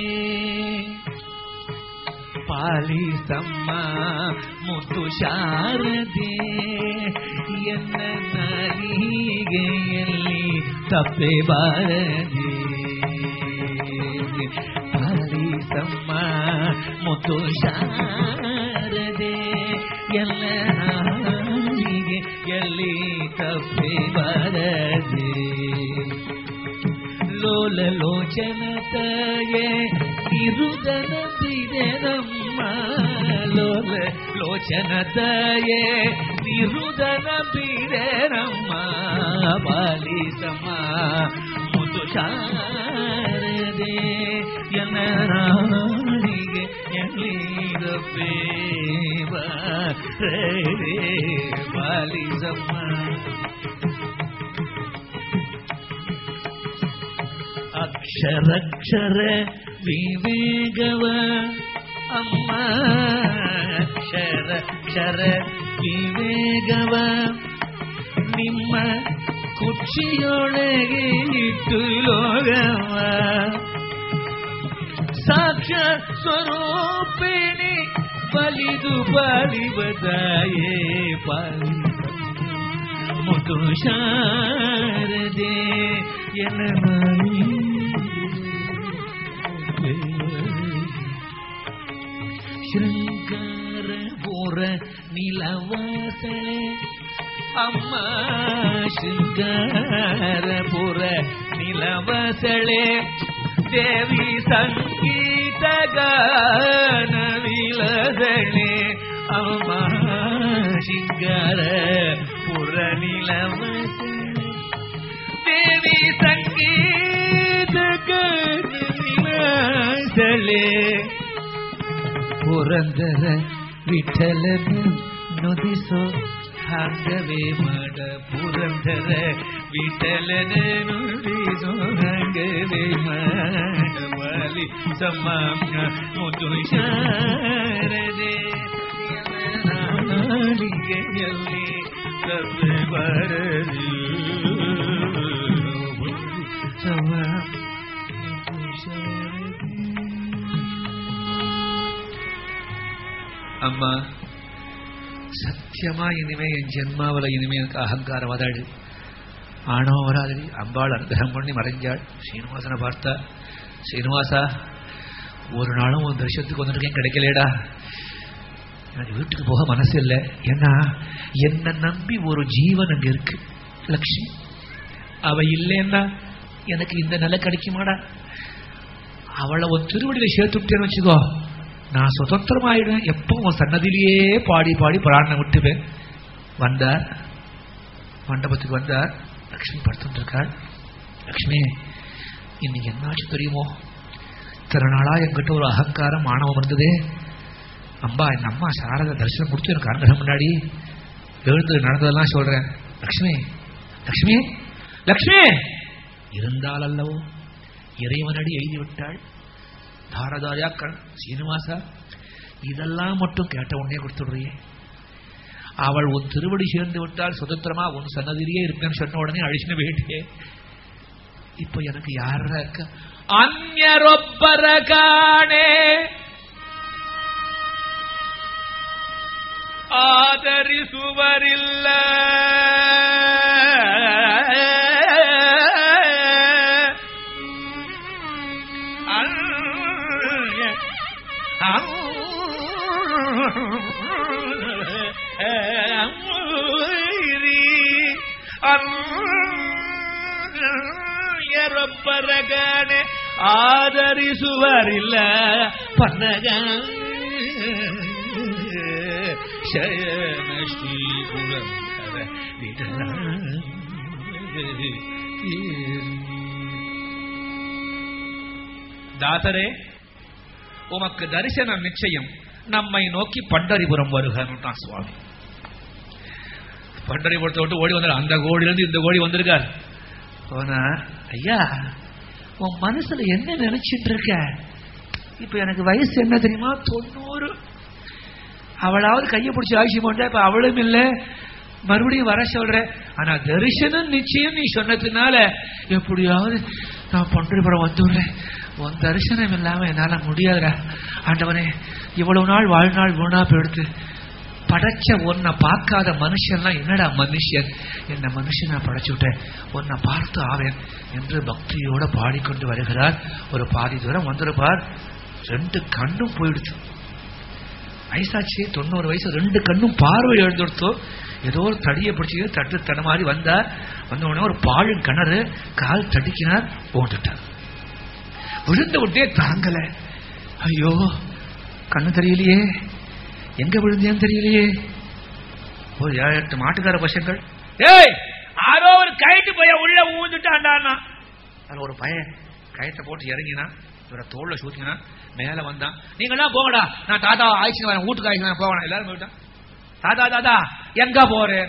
ಪಾಲಿಸಮ್ಮ ಮುತ್ತು ಶಾರದೆ ಎನ್ನ ನಾಲಿಗೆಯಲ್ಲಿ ತಪ್ಪೆ ಬಾರದೆ ಪಾಲಿಸಮ್ಮ ಮುತ್ತು ಶಾರದೆ ಎಲ್ಲ ನಾಲಿಗೆಯಲ್ಲಿ ತಪ್ಪೆ ಬಾರದೆ ಲೋಲ ಲೋಚನತಯೇ ಇರುದನ ಬಿಡೆನಮ್ಮ ಲೋಲ ಲೋಚನತಯೇ ಇರುದನ ಬಿಡೆನಮ್ಮ ಪಾಲಿಸಮ್ಮ ಮುದು ಶಾರದೆ ಎನ್ನರಾಣಿಗೆ ಎಲ್ಲಿದ ಬೇವ ಪಾಲಿಸಮ್ಮ ಅಕ್ಷರಕ್ಷರ ವಿವೇಗವ ಅಮ್ಮ ಅಕ್ಷರ ಕ್ಷರ ವಿವೇಗವ ನಿಮ್ಮ ಕುಕ್ಷಿಯೊಳಗೆ ಇಟ್ಟು ಲೋಗವ ಸಾಕ್ಷ ಸ್ವರೂಪಿಣಿ ಬಲಿದು ಬಲಿಬದಾಯೇ ಪಾಲಿ ಮುತು ಶಾರದೆ ಎನ್ನ ಶೃಂಗಾರ ಪುರ ನಿಲವಾಸಳೆ ಅಮ್ಮ ಶೃಂಗಾರ ಪುರ ನಿಲವಸಳೆ ದೇವಿ ಸಂಗೀತ ಗಾನವಿಲದಳೆ ಅಮ್ಮ ಶೃಂಗಾರ ಪುರ ನಿಲವಸಳೆ ದೇವಿ ಸಂಗೀತ ಗಾನವಿಲದಳೆ ಪುರಂದರ ವಿಠಲನ ನುದಿಸೋ ಹಾಗವೇ ಮಾಡ ಪುರಂದರ ವಿಠಲನ ನುಡಿಸೋ ಹಾಗವೇ ಮಾಡ ವಾಲಿ ಸಮಾನ ಮುದು ಶಾರದೆ ನಾಡಿಗೆಯಲ್ಲಿ ತಪ್ಪೆ ಬರಲಿ ಸಮಾನ அம்மா சத்தியமா இனிமே என் ஜென்மாவில் இனிமே எனக்கு அகங்காரம் வதாடு ஆணவம் வராதடி அம்பாள் அனுகிரகம் பண்ணி மறைஞ்சாள் ஸ்ரீனிவாசனை பார்த்தா ஸ்ரீனிவாசா ஒரு நாளும் உன் தரிசனத்துக்கு வந்திருக்கேன் கிடைக்கலடா எனக்கு வீட்டுக்கு போக மனசு இல்லை ஏன்னா என்னை நம்பி ஒரு ஜீவன் அங்க இருக்கு லக்ஷ்மி அவ இல்லைன்னா எனக்கு இந்த நிலை கிடைக்குமாடா அவளை ஒரு திருவடியில சேர்த்து விட்டேன்னு வச்சுக்கோ நான் சுதந்திரமாயிடுவேன் எப்போ உன் சன்னதியிலேயே பாடி பாடி பிராணனை விட்டுவேன் வந்தார் மண்டபத்துக்கு வந்தார் லக்ஷ்மி படுத்துட்டு இருக்காள் லக்ஷ்மி இன்னைக்கு என்னாச்சு தெரியுமோ இத்தனை நாளா என்கிட்ட ஒரு அகங்காரம் ஆணவம் இருந்ததே அம்பா என் அம்மா சாரத தரிசனம் முடிச்சு எனக்கு அரங்கடம் முன்னாடி எழுந்து நடந்ததெல்லாம் சொல்றேன் லக்ஷ்மி லக்ஷ்மி லக்ஷ்மி இருந்தால் அல்லவோ இறைவனடி எழுதி விட்டாள் தாரதாரியா கண் சீனிவாசா இதெல்லாம் மட்டும் கேட்ட உடனே கொடுத்துடுறியே அவள் உன் திருவடி சேர்ந்து விட்டால் சுதந்திரமா உன் சன்னதியிலேயே இருப்பேன்னு சொன்ன உடனே அழிச்சுன்னு போயிட்டே இப்போ எனக்கு யாரா இருக்க அந்நரொப்பர காணே ஆதரிசுவரில்ல ರೊಬ್ಬರಗಣೆ ಆದರಿಸುವರಿಲ್ಲ ಪನ್ನಗ ಶಯನ ಶ್ರೀ ಪುರಂದರ ವಿಠಲ தாசரே உமக்கு தரிசனம் நிச்சயம் நம்மை நோக்கி பண்டரிபுரம் வருகிறான் சுவாமி பண்டரிபுரத்தை விட்டு ஓடி வந்தார் அந்த கோடியிலிருந்து இந்த கோடி வந்திருக்கார் போனா ஐயா உன் மனசுல என்ன நினைச்சிட்டு இருக்க இப்ப எனக்கு வயசு என்ன தெரியுமா தொண்ணூறு அவளாவது கையை பிடிச்சி ஆட்சி பண்ண இப்ப அவளும் இல்ல மறுபடியும் வர சொல்ற ஆனா தரிசனம் நிச்சயம் நீ சொன்னதுனால எப்படியாவது நான் பண்டரிபுரம் வந்துடுறேன் உன் தரிசனம் இல்லாம என்னால முடியாதுடா ஆண்டவனே இவ்வளவு நாள் வாழ்நாள் வீணா போயிடுத்து படைச்ச உன்னை பார்க்காத மனுஷன்லாம் என்னடா மனுஷன் என்ன மனுஷன் நான் படைச்சு விட்டேன் உன்னை பார்த்து ஆவேன் என்று பக்தியோட பாடிக்கொண்டு வருகிறார் ஒரு பாதி தூரம் வந்திருப்பார் ரெண்டு கண்ணும் போயிடுச்சு வயசாச்சு தொண்ணூறு வயசு ரெண்டு கண்ணும் பார்வை எழுந்துடுத்தோ ஏதோ ஒரு தடியை பிடிச்சி தட்டு தட மாதிரி வந்தார் வந்த உடனே ஒரு பாழும் கிணறு கால் தடிக்கினார் ஓண்டுட்டார் விழுந்த விட்டே தாங்கல ஐயோ கண்ணு தெரியலையே எங்க விழுந்தேன்னு தெரியலையே ஒரு ஏழு எட்டு மாட்டுக்கார பசங்கள் ஏய் ஆரோ ஒரு கயிட்டு பையன் உள்ள ஊந்துட்டான்டான்னா அதுல ஒரு பையன் கயத்தை போட்டு இறங்கினா இவரை தோல்ல சூத்தினா மேல வந்தான் நீங்களாம் போங்கடா நான் தாத்தா ஆயிடுச்சு வரேன் வீட்டுக்கு ஆயிடுச்சு நான் போவேன் எல்லாரும் போயிட்டான் தாத்தா தாத்தா எங்க போறேன்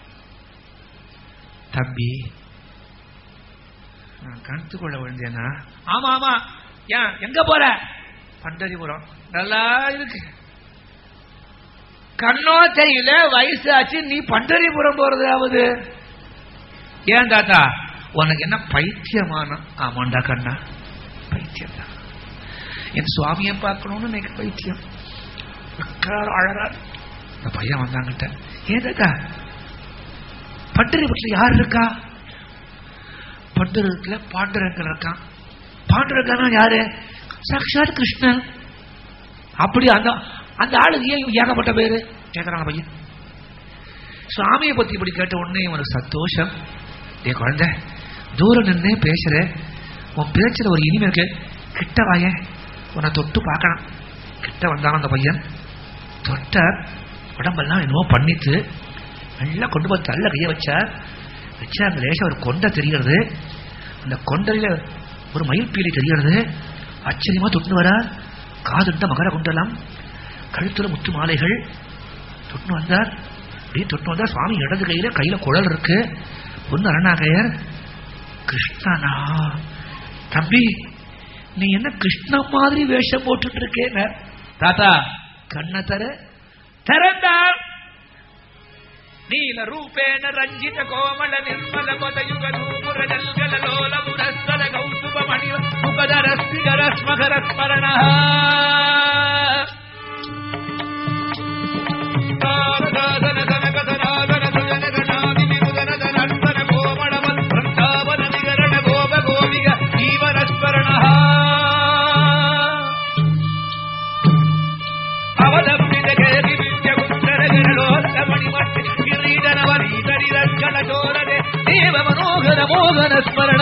தம்பி நான் கணத்துக்குள்ள விழுந்தேனா ஆமா ஆமா ஏன் எங்க போற பண்டரிபுரம் நல்லா இருக்கு கண்ணோ தெரியல வயசு ஆச்சு நீ பண்டரிபுரம் போறதாவது ஏன் தாத்தா உனக்கு என்ன பைத்தியமான ஆமாண்டா கண்ணா பைத்தியம் தான் என் சுவாமியை பார்க்கணும்னு எனக்கு பைத்தியம் அக்கறார் அழறார் இந்த பையன் வந்தாங்கிட்ட ஏன் தாத்தா பண்டரிபுரத்தில் யார் இருக்கா பண்டரத்துல பாண்டரங்கன் இருக்கான் பாண்டரங்கன் யாரு சாட்சாத் கிருஷ்ணன் அப்படி அந்த அந்த ஆளுக்கு ஏன் ஏகப்பட்ட பேரு கேட்கறான் பையன் சுவாமியை பத்தி இப்படி கேட்ட உடனே இவனுக்கு சந்தோஷம் ஏ குழந்தை தூரம் நின்னே பேசுற உன் பேச்சுல ஒரு இனிமை இருக்கு கிட்ட வாய உன்னை தொட்டு பார்க்கணும் கிட்ட வந்தான் அந்த பையன் தொட்ட உடம்பெல்லாம் என்னவோ பண்ணிட்டு நல்லா கொண்டு போய் தள்ள கைய வச்சார் வச்சா அந்த லேசா ஒரு கொண்டை தெரிகிறது அந்த கொண்டையில ஒரு மயில் பீலி தெரிகிறது ஆச்சரியமா தொட்டு வரா காதுண்ட மகர குண்டலாம் கழுத்துல முத்து மாலைகள் தொட்டு வந்தார் அப்படியே தொட்டு வந்தார் சுவாமி இடது கையில கையில குழல் இருக்கு பொண்ணு அருணாகையர் கிருஷ்ணனா தம்பி நீ என்ன கிருஷ்ண மாதிரி வேஷம் போட்டுட்டு இருக்கேன் தாத்தா கண்ண தர திறந்தார் ನೀಲ ರೂಪೇಣ ರಂಜಿತ ಕೋಮಲ ನಿರ್ಮಲ ಪದಯುಗ ನೂಪುರ ಜಲ್ಗಲ ಲೋಲ ಮುರಸ್ಸಲ ಕೌಸ್ತುಭ ಮಣಿ ಮುಖದ ರಸ್ತಿಗರ ಸ್ಮಗರ ಸ್ಮರಣ ತಾರದಾಸನ ಕನಕ ಸನಾತನ ಸುಜನ ಗಣಾದಿ ನಿರುದನ ಧನಂತನ ಕೋಮಳ ವೃಂದಾವನ ನಿಗರಣ ಗೋಪ ಗೋವಿಗ ಜೀವನ ಸ್ಮರಣ பவள சோரதே தேவ மனோகர மோகன ஸ்மரண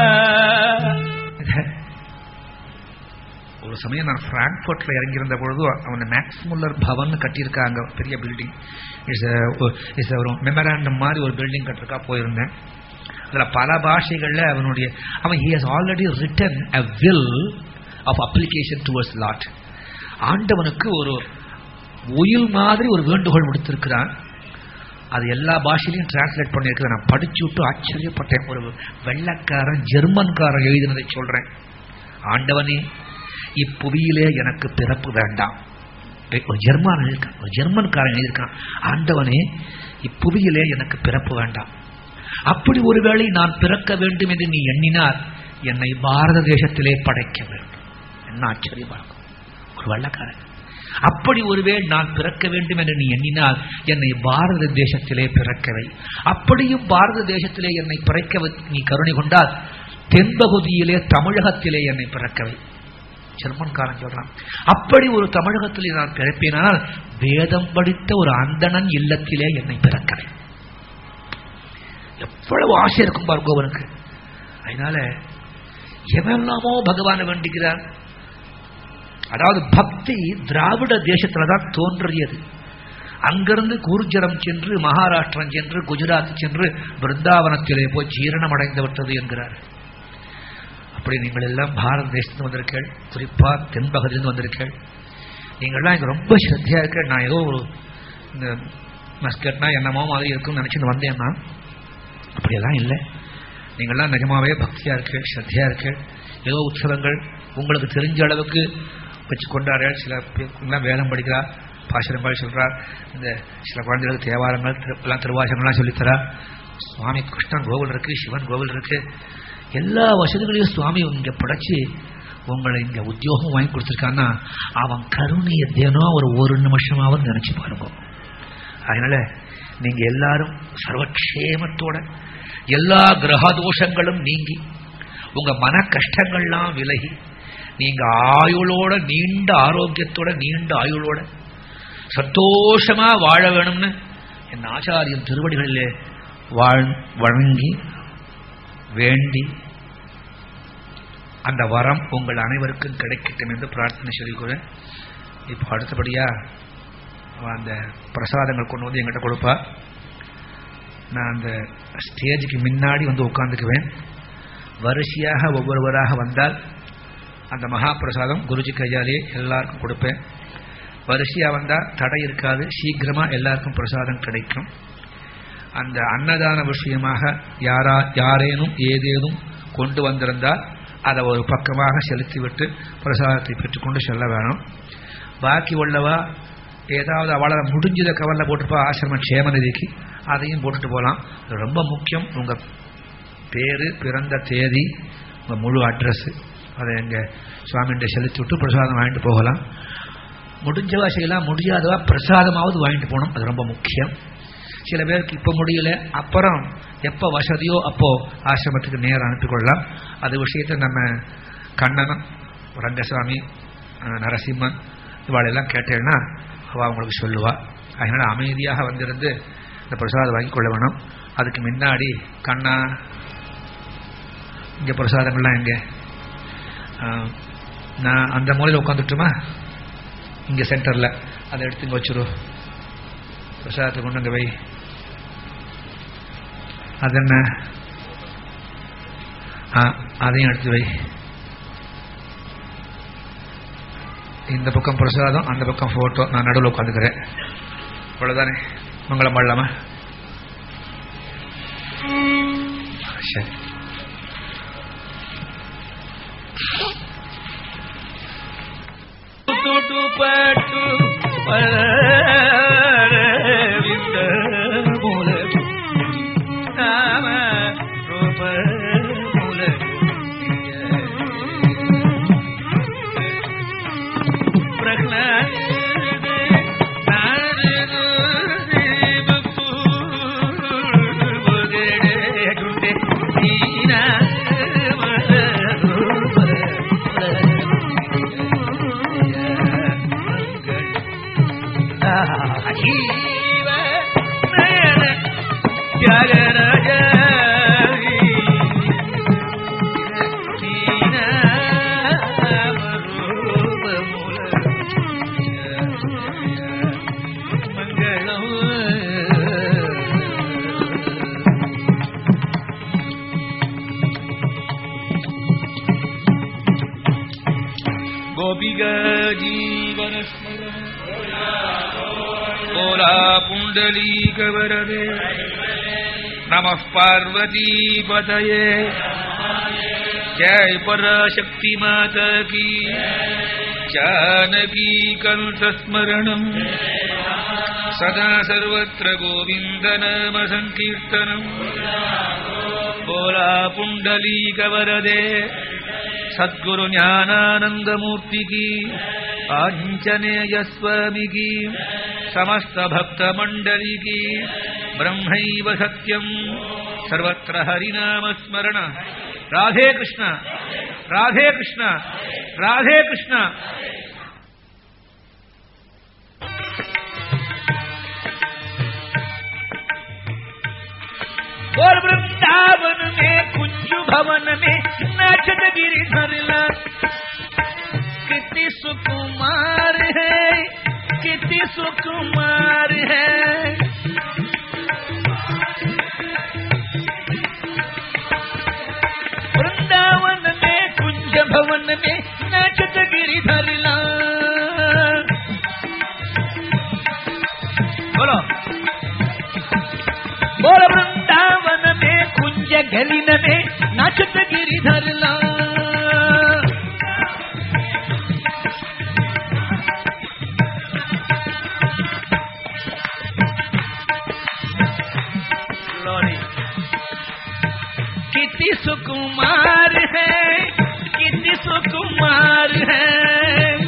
ஒரு சமயம் நான் பிராங்க்ஃபர்ட்ல இறங்கியிருந்த பொழுது அவன் மேக்ஸ் முல்லர் பவன் கட்டியிருக்காங்க பெரிய பில்டிங் இட்ஸ் இட்ஸ் ஒரு மெமராண்டம் மாதிரி ஒரு பில்டிங் கட்டிருக்கா போயிருந்தேன் அதில் பல பாஷைகளில் அவனுடைய அவன் he has already written a will of application towards Lord ஆண்டவனுக்கு ஒரு ஒயில் மாதிரி ஒரு வேண்டுகோள் விடுத்திருக்கிறான் அது எல்லா பாஷையிலையும் டிரான்ஸ்லேட் பண்ணியிருக்கிறேன் நான் படிச்சு விட்டு ஆச்சரியப்பட்டேன் ஒரு வெள்ளக்காரன் ஜெர்மன்காரன் எழுதினதை சொல்றேன் ஆண்டவனே இப்புவியிலே எனக்கு பிறப்பு வேண்டாம் ஒரு ஜெர்மன் எழுதியிருக்கான் ஒரு ஜெர்மன்காரன் எழுதியிருக்கான் ஆண்டவனே இப்புவியிலே எனக்கு பிறப்பு வேண்டாம் அப்படி ஒருவேளை நான் பிறக்க வேண்டும் என்று நீ எண்ணினால் என்னை பாரத தேசத்திலே படைக்க வேண்டும் என்ன ஆச்சரியமா இருக்கும் ஒரு வெள்ளக்காரன் அப்படி ஒருவேளை நான் பிறக்க வேண்டும் என்று நீ எண்ணினால் என்னை பாரத தேசத்திலே பிறக்கவை அப்படியும் பாரத தேசத்திலே என்னை பிறக்க நீ கருணை கொண்டால் தென்பகுதியிலே தமிழகத்திலே என்னை பிறக்கவை ஜெர்மன்காரன் சொல்றான் அப்படி ஒரு தமிழகத்திலே நான் பிறப்பேனால் வேதம் படித்த ஒரு அந்தணன் இல்லத்திலே என்னை பிறக்கவை எவ்வளவு ஆசை இருக்கும் பாருங்க அவனுக்கு அதனால எவெல்லாமோ பகவானை வேண்டிக்கிறான் அதாவது பக்தி திராவிட தேசத்துல தான் தோன்றியது அங்கிருந்து கூர்ஜரம் சென்று மகாராஷ்டிரம் சென்று குஜராத் சென்று பிருந்தாவனத்திலே போய் ஜீரணம் அடைந்து விட்டது என்கிறார் அப்படி நீங்கள் எல்லாம் பாரத தேசத்து வந்திருக்கீள் குறிப்பா தென்பகுதியிலிருந்து வந்திருக்கீள் நீங்கள்லாம் இங்க ரொம்ப ஸ்ரத்தையா இருக்க நான் ஏதோ ஒரு இந்த மஸ்கட்னா என்னமோ மாதிரி இருக்கும்னு நினைச்சுட்டு வந்தேன் நான் அப்படியெல்லாம் இல்லை நீங்கள்லாம் நிஜமாவே பக்தியா இருக்கு ஸ்ரத்தையா இருக்கு ஏதோ உற்சவங்கள் உங்களுக்கு தெரிஞ்ச அளவுக்கு வச்சு கொண்டாடுற சில பேர்லாம் வேதம் படிக்கிறா பாசுரங்கள் சொல்றார் இந்த சில குழந்தைகளுக்கு தேவாரங்கள் எல்லாம் திருவாசகங்கள்லாம் சொல்லித்தரா சுவாமி கிருஷ்ணன் கோவில் இருக்கு சிவன் கோவில் இருக்கு எல்லா வசதிகளையும் சுவாமி இங்க படைச்சு உங்களை இங்க உத்தியோகம் வாங்கி கொடுத்துருக்கான்னா அவன் கருணையை தினம் ஒரு ஒரு நிமிஷமாவது நினைச்சு பாருங்க அதனால நீங்க எல்லாரும் சர்வக்ஷேமத்தோட எல்லா கிரக தோஷங்களும் நீங்கி உங்க மன கஷ்டங்கள்லாம் விலகி நீங்க ஆயுளோட நீண்ட ஆரோக்கியத்தோட நீண்ட ஆயுளோட சந்தோஷமா வாழ வேணும்னு என் ஆச்சாரியன் திருவடிகளிலே வாழ் வணங்கி வேண்டி அந்த வரம் உங்கள் அனைவருக்கும் கிடைக்கட்டும் என்று பிரார்த்தனை சொல்லிக்கிறேன் இப்போ அடுத்தபடியா அந்த பிரசாதங்கள் கொண்டு வந்து எங்கிட்ட கொடுப்பா நான் அந்த ஸ்டேஜுக்கு முன்னாடி வந்து உட்காந்துக்குவேன் வரிசையாக ஒவ்வொருவராக வந்தால் அந்த மகா பிரசாதம் குருஜி கையாலே எல்லாருக்கும் கொடுப்பேன் வரிசையாக வந்தால் தடை இருக்காது சீக்கிரமாக எல்லாருக்கும் பிரசாதம் கிடைக்கும் அந்த அன்னதான விஷயமாக யாரா யாரேனும் ஏதேனும் கொண்டு வந்திருந்தால் அதை ஒரு பக்கமாக செலுத்திவிட்டு பிரசாதத்தை பெற்றுக்கொண்டு செல்ல வேணும் பாக்கி உள்ளவா ஏதாவது அவளை முடிஞ்சதை கவரில் போட்டுப்பா ஆசிரம க்ஷேம நிதிக்கு அதையும் போட்டுட்டு போகலாம் இது ரொம்ப முக்கியம் உங்கள் பேர் பிறந்த தேதி உங்கள் முழு அட்ரஸ் அதை எங்கள் சுவாமிகிட்ட செலுத்தி விட்டு பிரசாதம் வாங்கிட்டு போகலாம் முடிஞ்சவா செய்யலாம் முடியாதவா பிரசாதமாவது வாங்கிட்டு போகணும் அது ரொம்ப முக்கியம் சில பேருக்கு இப்போ முடியல அப்புறம் எப்போ வசதியோ அப்போ ஆசிரமத்துக்கு நேரம் அனுப்பிக்கொள்ளலாம் அது விஷயத்தை நம்ம கண்ணனம் ரங்கசாமி நரசிம்மன் இவாளெல்லாம் கேட்டேன்னா அவள் உங்களுக்கு சொல்லுவா அதனால அமைதியாக வந்திருந்து இந்த பிரசாதம் வாங்கி கொள்ள வேணும் அதுக்கு முன்னாடி கண்ணா இங்கே பிரசாதங்கள்லாம் எங்கே நான் அந்த மூலையில் உட்காந்துட்டுமா இங்கே சென்டரில் அதை எடுத்து இங்கே வச்சுரு பிரசாதத்தை கொண்டு அங்கே வை அது என்ன ஆ அதையும் எடுத்து வை இந்த பக்கம் பிரசாதம் அந்த பக்கம் ஃபோட்டோ நான் நடுவில் உட்காந்துக்கிறேன் அவ்வளோதானே மங்களம் பண்ணலாமா சரி ತುಟು ಪಟ್ಟು ಪರವಿಂದ ಮೂಲ ನಾಮ ರೂಪ ಮೂಲ गोपिका जीवनस्मरण बोला पुण्डलीकवरदे नमः पार्वतीपतये जय पराशक्ति माता की जानकी कल्पस्मरणम् सदा सर्वत्र गोविन्दनाम सङ्कीर्तनम् बोला पुण्डलीकवरदे सद्गुरु ज्ञानानन्दमूर्ति की आञ्जनेय स्वामी की समस्त भक्तमण्डली की ब्रह्मैव सत्यम् सर्वत्र हरिनामस्मरण राधे कृष्ण राधे कृष्ण राधे कृष्ण और वृंदावन में कुंज भवन में नाचत गिरिधर लाल किति सुकुमार है किति सुकुमार है वृंदावन में कुंज भवन में नाचत गिरिधर लाल बोलो बोल वृंदावन में कुंज गलिन में नाचत गिरिधर लाल Glory. किति सुकुमार है किति सुकुमार है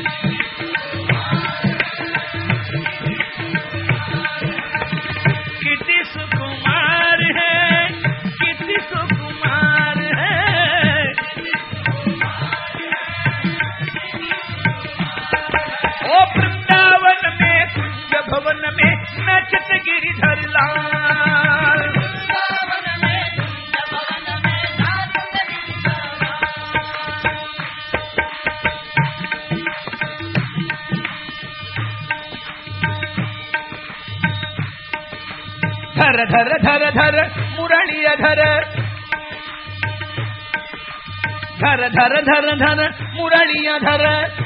किति सुकुमार है किति सुकुमार है ओ वृंदावन में कुंज भवन में नचत गिरिधर लाल धर धर धर धर मुरलिय धर धर धर धर धर मुरलिय धर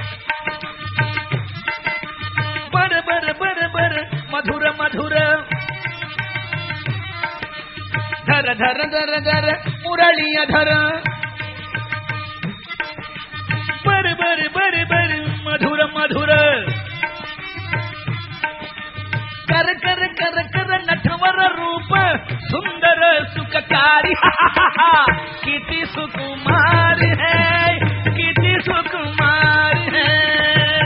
बर बर बर बर मधुर मधुर धर धर धर धर मुरलिय धर बर बर बर बर मधुर मधुर कर कर कर कर नटवर रूप सुंदर सुखकारी किति सुकुमार है किति सुकुमार है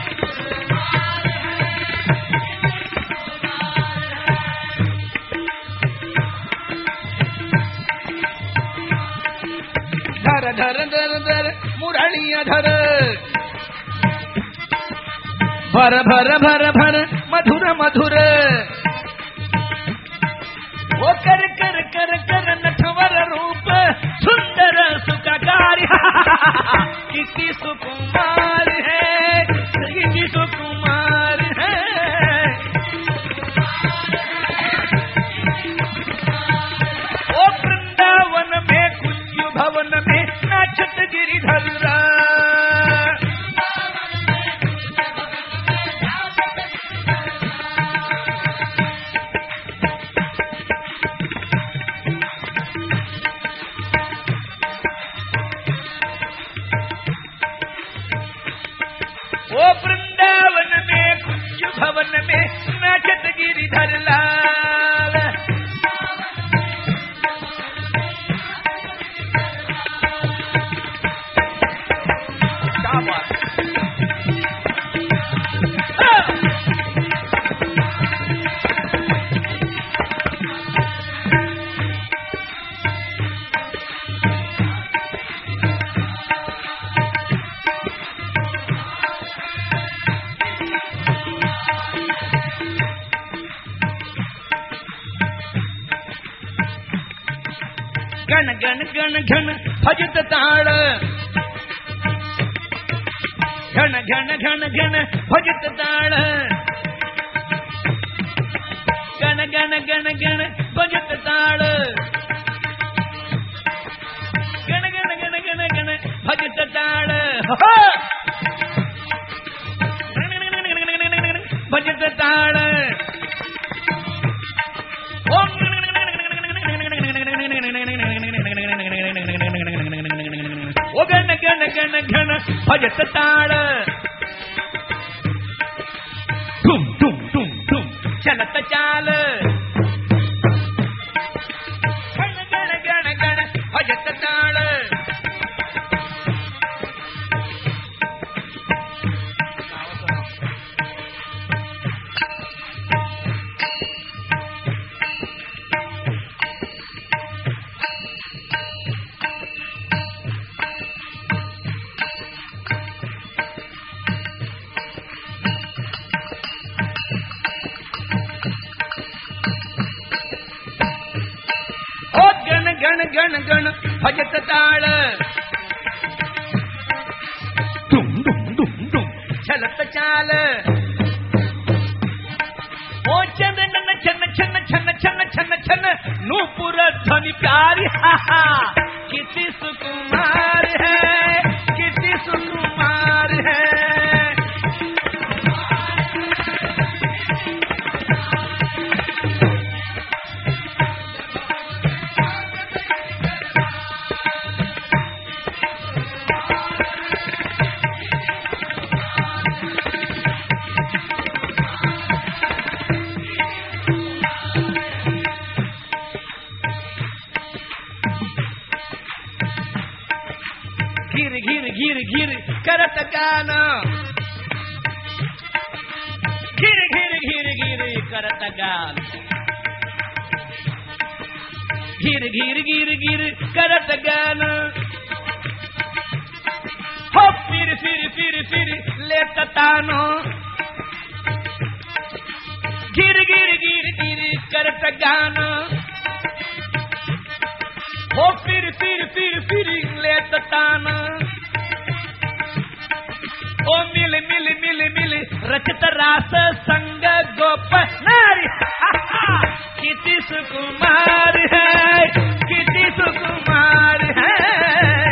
धर धर धर धर मुरलिया धर भर भर भर भर मधुर मधुर वो कर कर कर कर नटवर रूप सुंदर सुखकारी किति सुकुमार है किति सुकुमार है ओ वृंदावन में कुंज भवन में नाचत गिरिधर राज। ओ वृंदावन में कुंज भवन में नाचत गिरिधर लाल क्या बात हाँ। गण गण गण घन भजत ताड़ घन घन घन घन भजत ताड़ गण गण गण गण भजत ताड़ गण गण गण गण गण भजत ताड़ ಭಜತ ತಾಳ ಓಂ ಓ ಗಣ ಗಣ ಗಣ ಗಣ ಭಜತ ತಾಳ ಧುಮ್ ಧುಮ್ ಧುಮ್ ಧುಮ್ ಚಲತ ಚಾಲ ಗಣ ಗಣ ಗಣ ಗಣ ಭಜತ ತಾಳ ಓ ಗಣ ಗಣ ಗಣ ಗಣ ಭಜತ ತಾಳ ದುಮ್ ದುಮ್ ದುಮ್ ದುಮ್ ಚಲತ ಚಾಲ ಓ ಚಂದ ನನ್ನ ಚನ್ನ ಚನ್ನ ಚನ್ನ ಚನ್ನ ಚನ್ನ ಚನ್ನ ನೂಪುರ ಧ್ವನಿ ಪ್ಯಾರಿ ಹಾ ಹಾ ಕಿತಿ ಸುಕುಮಾರ್ ಹೈ ಕಿತಿ ಸುಕುಮಾರ್ ಹೈ घिर घिर घिर घिर करत गान घिर घिर घिर घिर करत गान घिर घिर घिर घिर करत गान हो फिर फिर फिर फिर लेत तानो घिर घिर घिर घिर करत गान हो फिर फिर फिर फिर लेत तान ओ मिल मिल मिल मिल रचत रास संग गोप नारी हा, हा, किती सुकुमार है किती सुकुमार है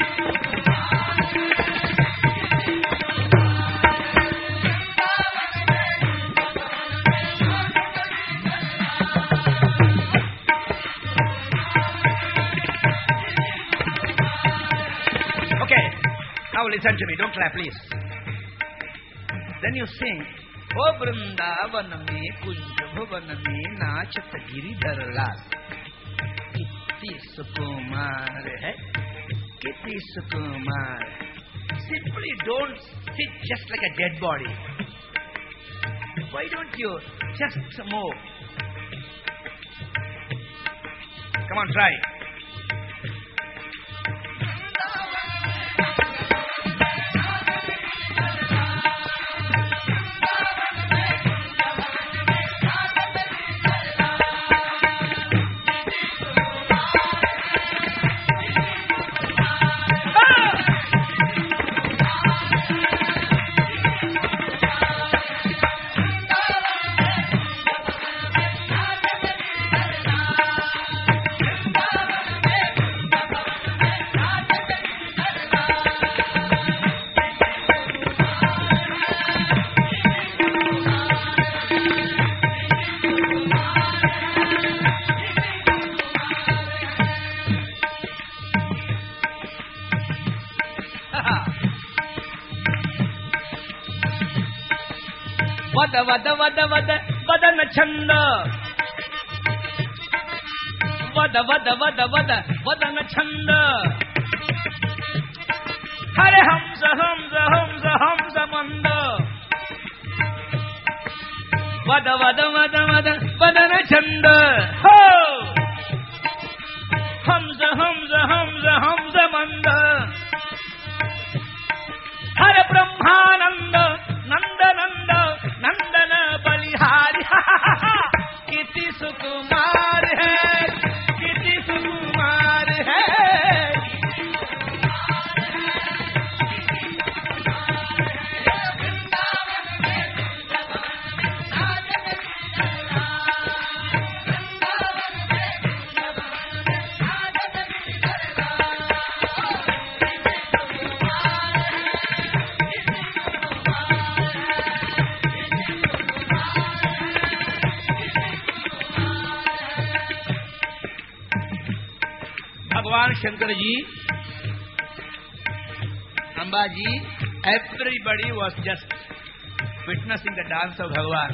Okay, now listen to me. Don't clap, please. Then you sing. ओ वृंदावन में कुंज भुवन में नाचत गिरिधर लाल कितनी सुकुमार है कितनी सुकुमार Simply don't sit just like a dead body. Why don't you just move? Come on, try. ವದ ವದ ವದ ವದ ವದನ ಚಂದ ವದ ವದ ವದ ವದ ವದನ ಚಂದ ಹರೆ ಹಂಸ ಹಂಸ ಹಂಸ ಹಂಸ ಮಂದ ವದ ವದ ವದ ವದ ವದನ ಚಂದ ಹೋ ಹಂಸ ಹಂಸ ಹಂಸ ಹಂಸ ಮಂದ ಹರ ಬ್ರಹ್ಮಾನಂದ ನಂದ ನಂದ ನಂದನ ಬಲಿಹಾರಿ किति सुकुमार है किति सुकुमार है Bhagavan Shankarji, Ambaji, everybody was just witnessing the dance of Bhagavan.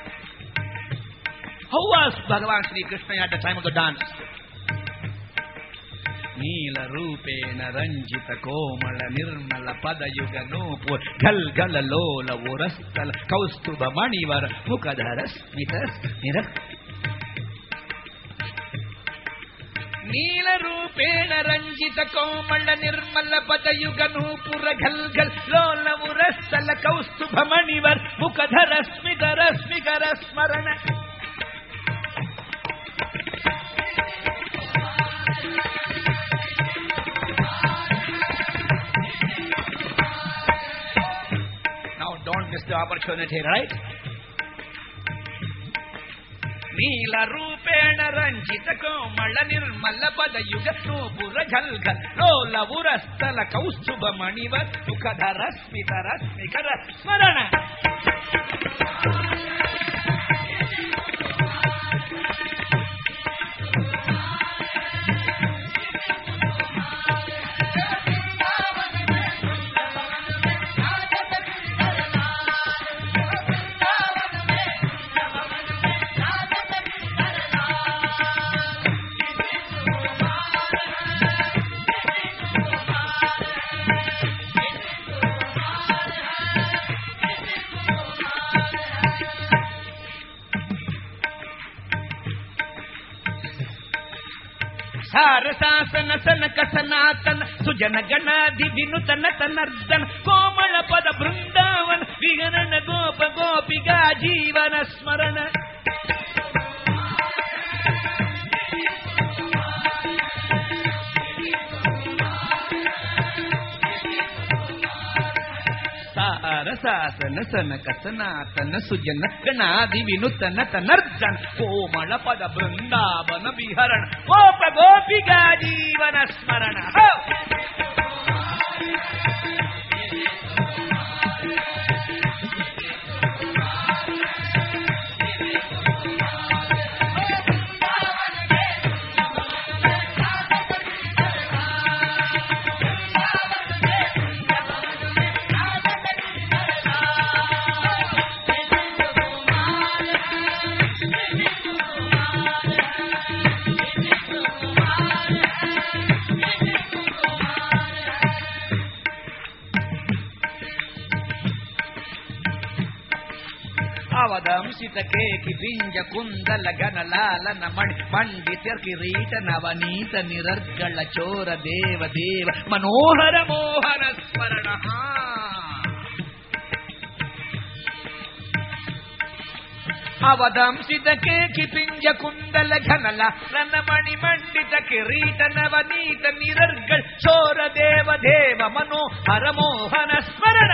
How was Bhagavan Sri Krishna at the time of the dance? ನೀಲ ರೂಪೇಣ ರಂಜಿತ ಕೋಮಳ ನಿರ್ಮಲ ಪದಯುಗ ನೋಪು ಗಲ್ ಗಲ ಲೋಲ ಉರಸ್ತಲ ಕೌಸ್ತುಭ ಮಣಿವರ ಮುಖಧರ ಸ್ಮಿತ ನಿರ ನೀಲ ರೂಪೇಣ ರಂಜಿತ ಕೋಮಳ ನಿರ್ಮಲ ಪದಯುಗ ನೂಪುರ ಘಲ್ ಘಲ್ ಲೋಲ ಉರಸ್ತಲ ಕೌಸ್ತುಭ ಮಣಿವರ್ ಮುಖಧರ ಸ್ಮಿತ ರಶ್ಮಿಕರ ಸ್ಮರಣ Now don't miss the opportunity, right? ನೀಲ ರೂಪೇಣ ರಂಜಿತ ಕೋಮಳ ನಿರ್ಮಲ ಪದ ಯುಗ ನೂಪುರ ಘಲ್ ಘಲ್ ಲೋಲ ಉರಸ್ಥಲ ಕೌಸ್ತುಭ ಮಣಿವ ಸುಖದ ರಶ್ಮಿತ ರಶ್ಮಿಕರ ಸ್ಮರಣ ಸಾರಸಾಸನ ಸನಕ ಸನಾತನ ಸುಜನ ಗಣಾಧಿ ವಿನುತನ ತನರ್ದನ ಕೋಮಳ ಪದ ಬೃಂದಾವನ ವಿಗಣನ ಗೋಪ ಗೋಪಿಗ ಜೀವನ ಸ್ಮರಣ ಸಾರಸಾಸನ ಸನಕ ಸನಾತನ ಸುಜನ ಗಣಾಧಿ ವಿನುತನ ತನರ್ಜನ ಕೋಮಳ ಪದ ಬೃಂದಾವನ ವಿಹರಣ ಗೋಪ ಗೋಪಿಗ ಜೀವನ ಸ್ಮರಣ ಹೋ! ಅವದಂಸಿತ ಕೇಕಿ ಪಿಂಜ ಕುಂದಲ ಗನಲಾಲನ ಮಣಿ ಪಂಡಿತ ಕಿರೀಟ ನವನೀತ ನಿರರ್ಗಳ ಚೋರ ದೇವ ದೇವ ಮನೋಹರ ಮೋಹನ ಸ್ಮರಣ ಅವದಂಸಿತ ಕೇಕಿ ಪಿಂಜ ಕುಂದಲ ಘನಲ ನನ್ನ ಮಣಿ ಮಂಡಿತ ಕಿರೀಟ ನವನೀತ ನಿರರ್ಗಳ ಚೋರ ದೇವ ದೇವ ಮನೋಹರ ಮೋಹನ ಸ್ಮರಣ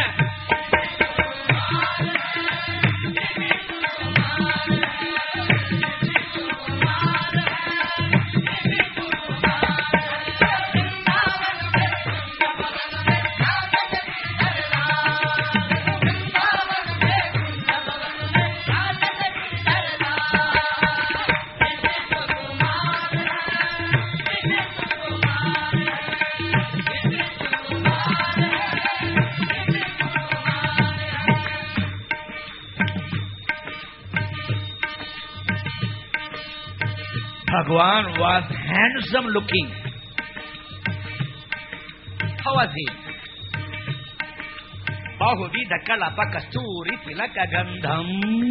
Bhagwan was handsome looking. How was he? ಬಹುವಿಧ ಕಳಪ ಕಸ್ತೂರಿ ತಿಲಕ ಗಂಧಂ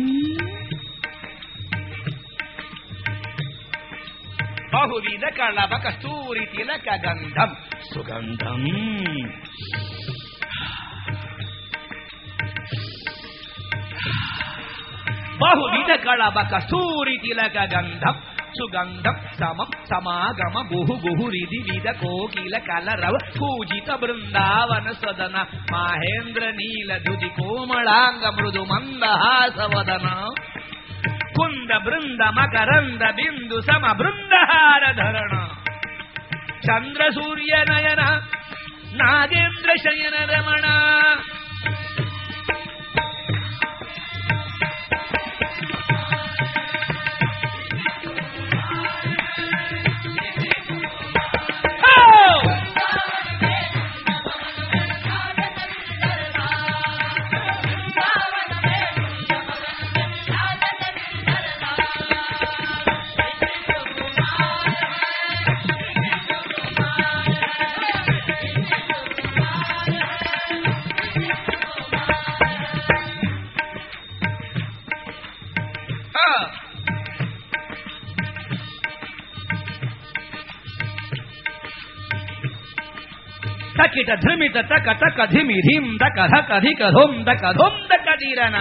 ಬಹುವಿಧ ಕಳಪ ಕಸ್ತೂರಿ ತಿಲಕ ಗಂಧಂ ಸುಗಂಧಂ ಬಹುವಿಧ ಕಳಪ ಕಸ್ತೂರಿ ತಿಲಕ ಗಂಧಂ ಸುಗಂಧಂ ಸಮಂ ಸಮಾಗಮ ಗುಹು ಗುಹುರಿದಿ ವಿಧ ಕೋಕಿಲ ಕಲರವ ಪೂಜಿತ ಬೃಂದಾವನ ಸದನ ಮಹೇಂದ್ರ ನೀಲ ದುದಿ ಕೋಮಳಾಂಗ ಮೃದು ಮಂದಹಾಸವದನ ಕುಂದ ಬೃಂದ ಮಕರಂದ ಬಿಂದು ಸಮ ಬೃಂದಹಾರ ಧರಣ ಚಂದ್ರ ಸೂರ್ಯ ನಯನ ನಾಗೇಂದ್ರ ಶಯನ ರಮಣ తకిట ధృమిత తక తక ధిమి ధిం దక ధక ధిక ధుం దక ధుం దక దీరన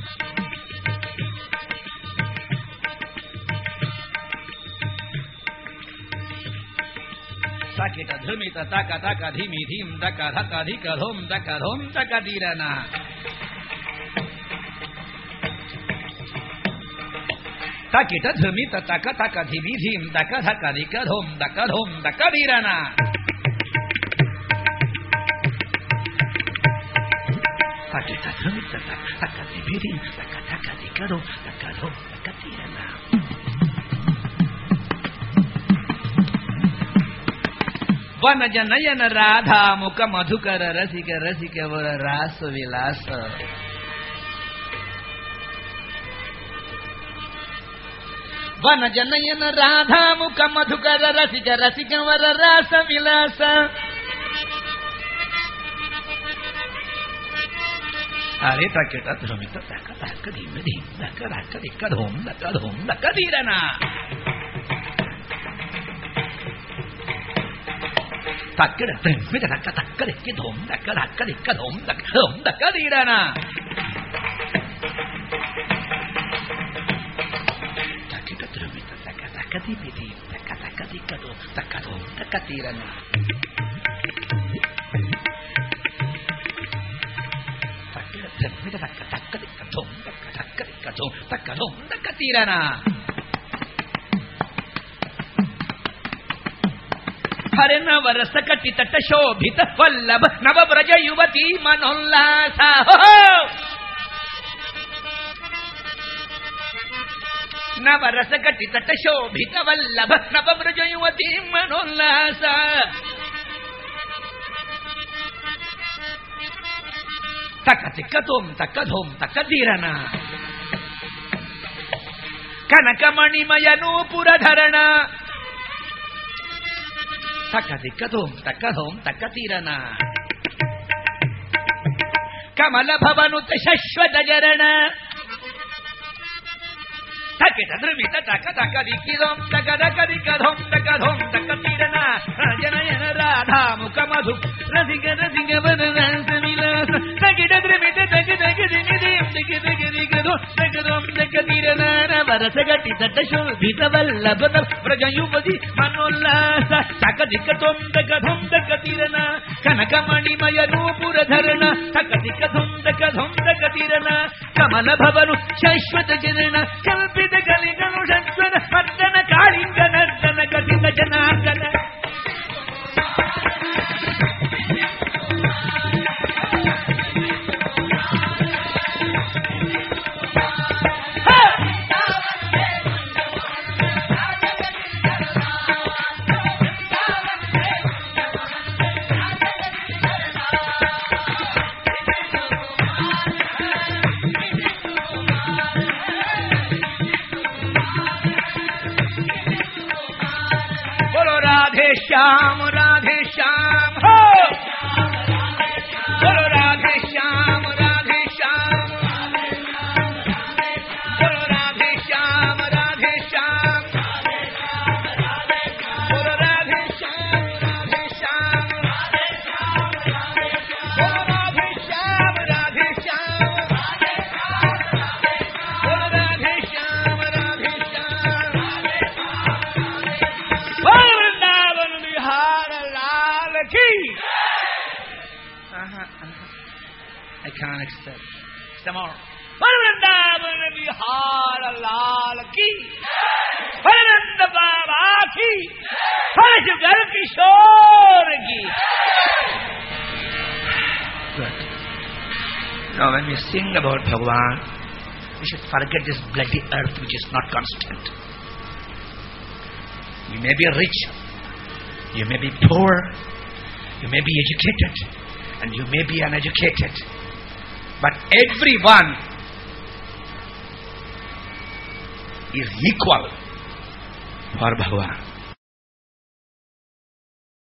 తకిట ధృమిత తక తక ధిమి ధిం దక ధక ధిక ధుం దక ధుం దక దీరన తకిట ధృమిత తక తక ధిమి ధిం దక ధక ధిక ధుం దక ధుం దక దీరన తకిట ధృమిత తక తక ధిమి ధిం దక ధక ధిక ధుం దక ధుం దక దీరన వనజ నయన రాధా ముఖ మధుకర రసిక రసిక వర రాస విలాస వనజ నయన రాధా ముఖ మధుకర రసిక రసిక వర రాస విలాస అరే తక్కిట ధ్రుమిత దక్క దక్క ధిమ్మ ధిమ్ దక్క దక్క దిక్క ధూమ్ దక్క ధూమ్ దక్క తీరనా తక్కడ త్రిమ్మిద దక్క తక్క దిక్కి ధూమ్ దక్క దక్క దిక్క ధూమ్ దక్క ధూమ్ దక్క తీరనా తక్కిట త్రిమ్మిద దక్క దక్క దిమ్మి ధిమ్ దక్క దక్క దిక్క ధూమ్ దక్క ధూమ్ దక్క తీరనా తక్కిట త్రిమ్మిద దక్క దక్క దిక్క ధూమ్ దక్క దక్క దిక్క ధూమ్ దక్క ధూమ్ దక్క తీరనా హరి నవరస కటిత శోభిత వల్లభ నవ వ్రజ యువతి మనోల్లాస నవరస కటిత శోభిత వల్లభ నవ వ్రజ యువతి మనోల్లాస తక తిక్క తోం తక్క ధోం తక్క తీరన కనకమణిమయ నూపురధరణ తక్క దిక్కధోం తక్కధోం తక్క తీరన కమల భవనుత శశ్వత జరణ తకిట ధృమిత తక తక దిక్కిదోం తక తక దిక్కధోం తక్కధోం తక్క తీరన జనయన రాధా ముఖ మధు రసిక రసిక వదనాస విలాస తకిట ధృమిత తక తక దిగిదీం దిగి దిగి దిగధోం తకధోం తక్క తీరన వరస గట్టి తట శోభిత వల్లభ వ్రజ యువతి మనోల్లాస తక దిక్క తొం తక ధొం తక తీరన కనకమణిమయ నూపుర ధరణ తక దిక్క ధొం తక ధొం తక తీరన కమల భవను శాశ్వత జనన కల్పిత కలిగను షట్వన మర్దన కాళింగ నర్దన కఠిన జనార్దన बोलो राधे श्याम राधे श्याम हो बोलो राधे श्याम राधे श्याम बोलो राधे श्याम राधे श्याम बोलो राधे श्याम राधे श्याम बोलो राधे श्याम राधे श्याम बोलो राधे श्याम राधे श्याम बोल वृंदावन बिहार लाल की I can't accept. Some more. बोल वृंदावन बिहार लाल की भरनंद बाबा की हर जुगल किशोर की Good. Now when we sing about Bhagavan, we should forget this bloody earth which is not constant. You may be rich, you may be poor, you may be educated, and you may be uneducated. But everyone is equal for Bhagavan.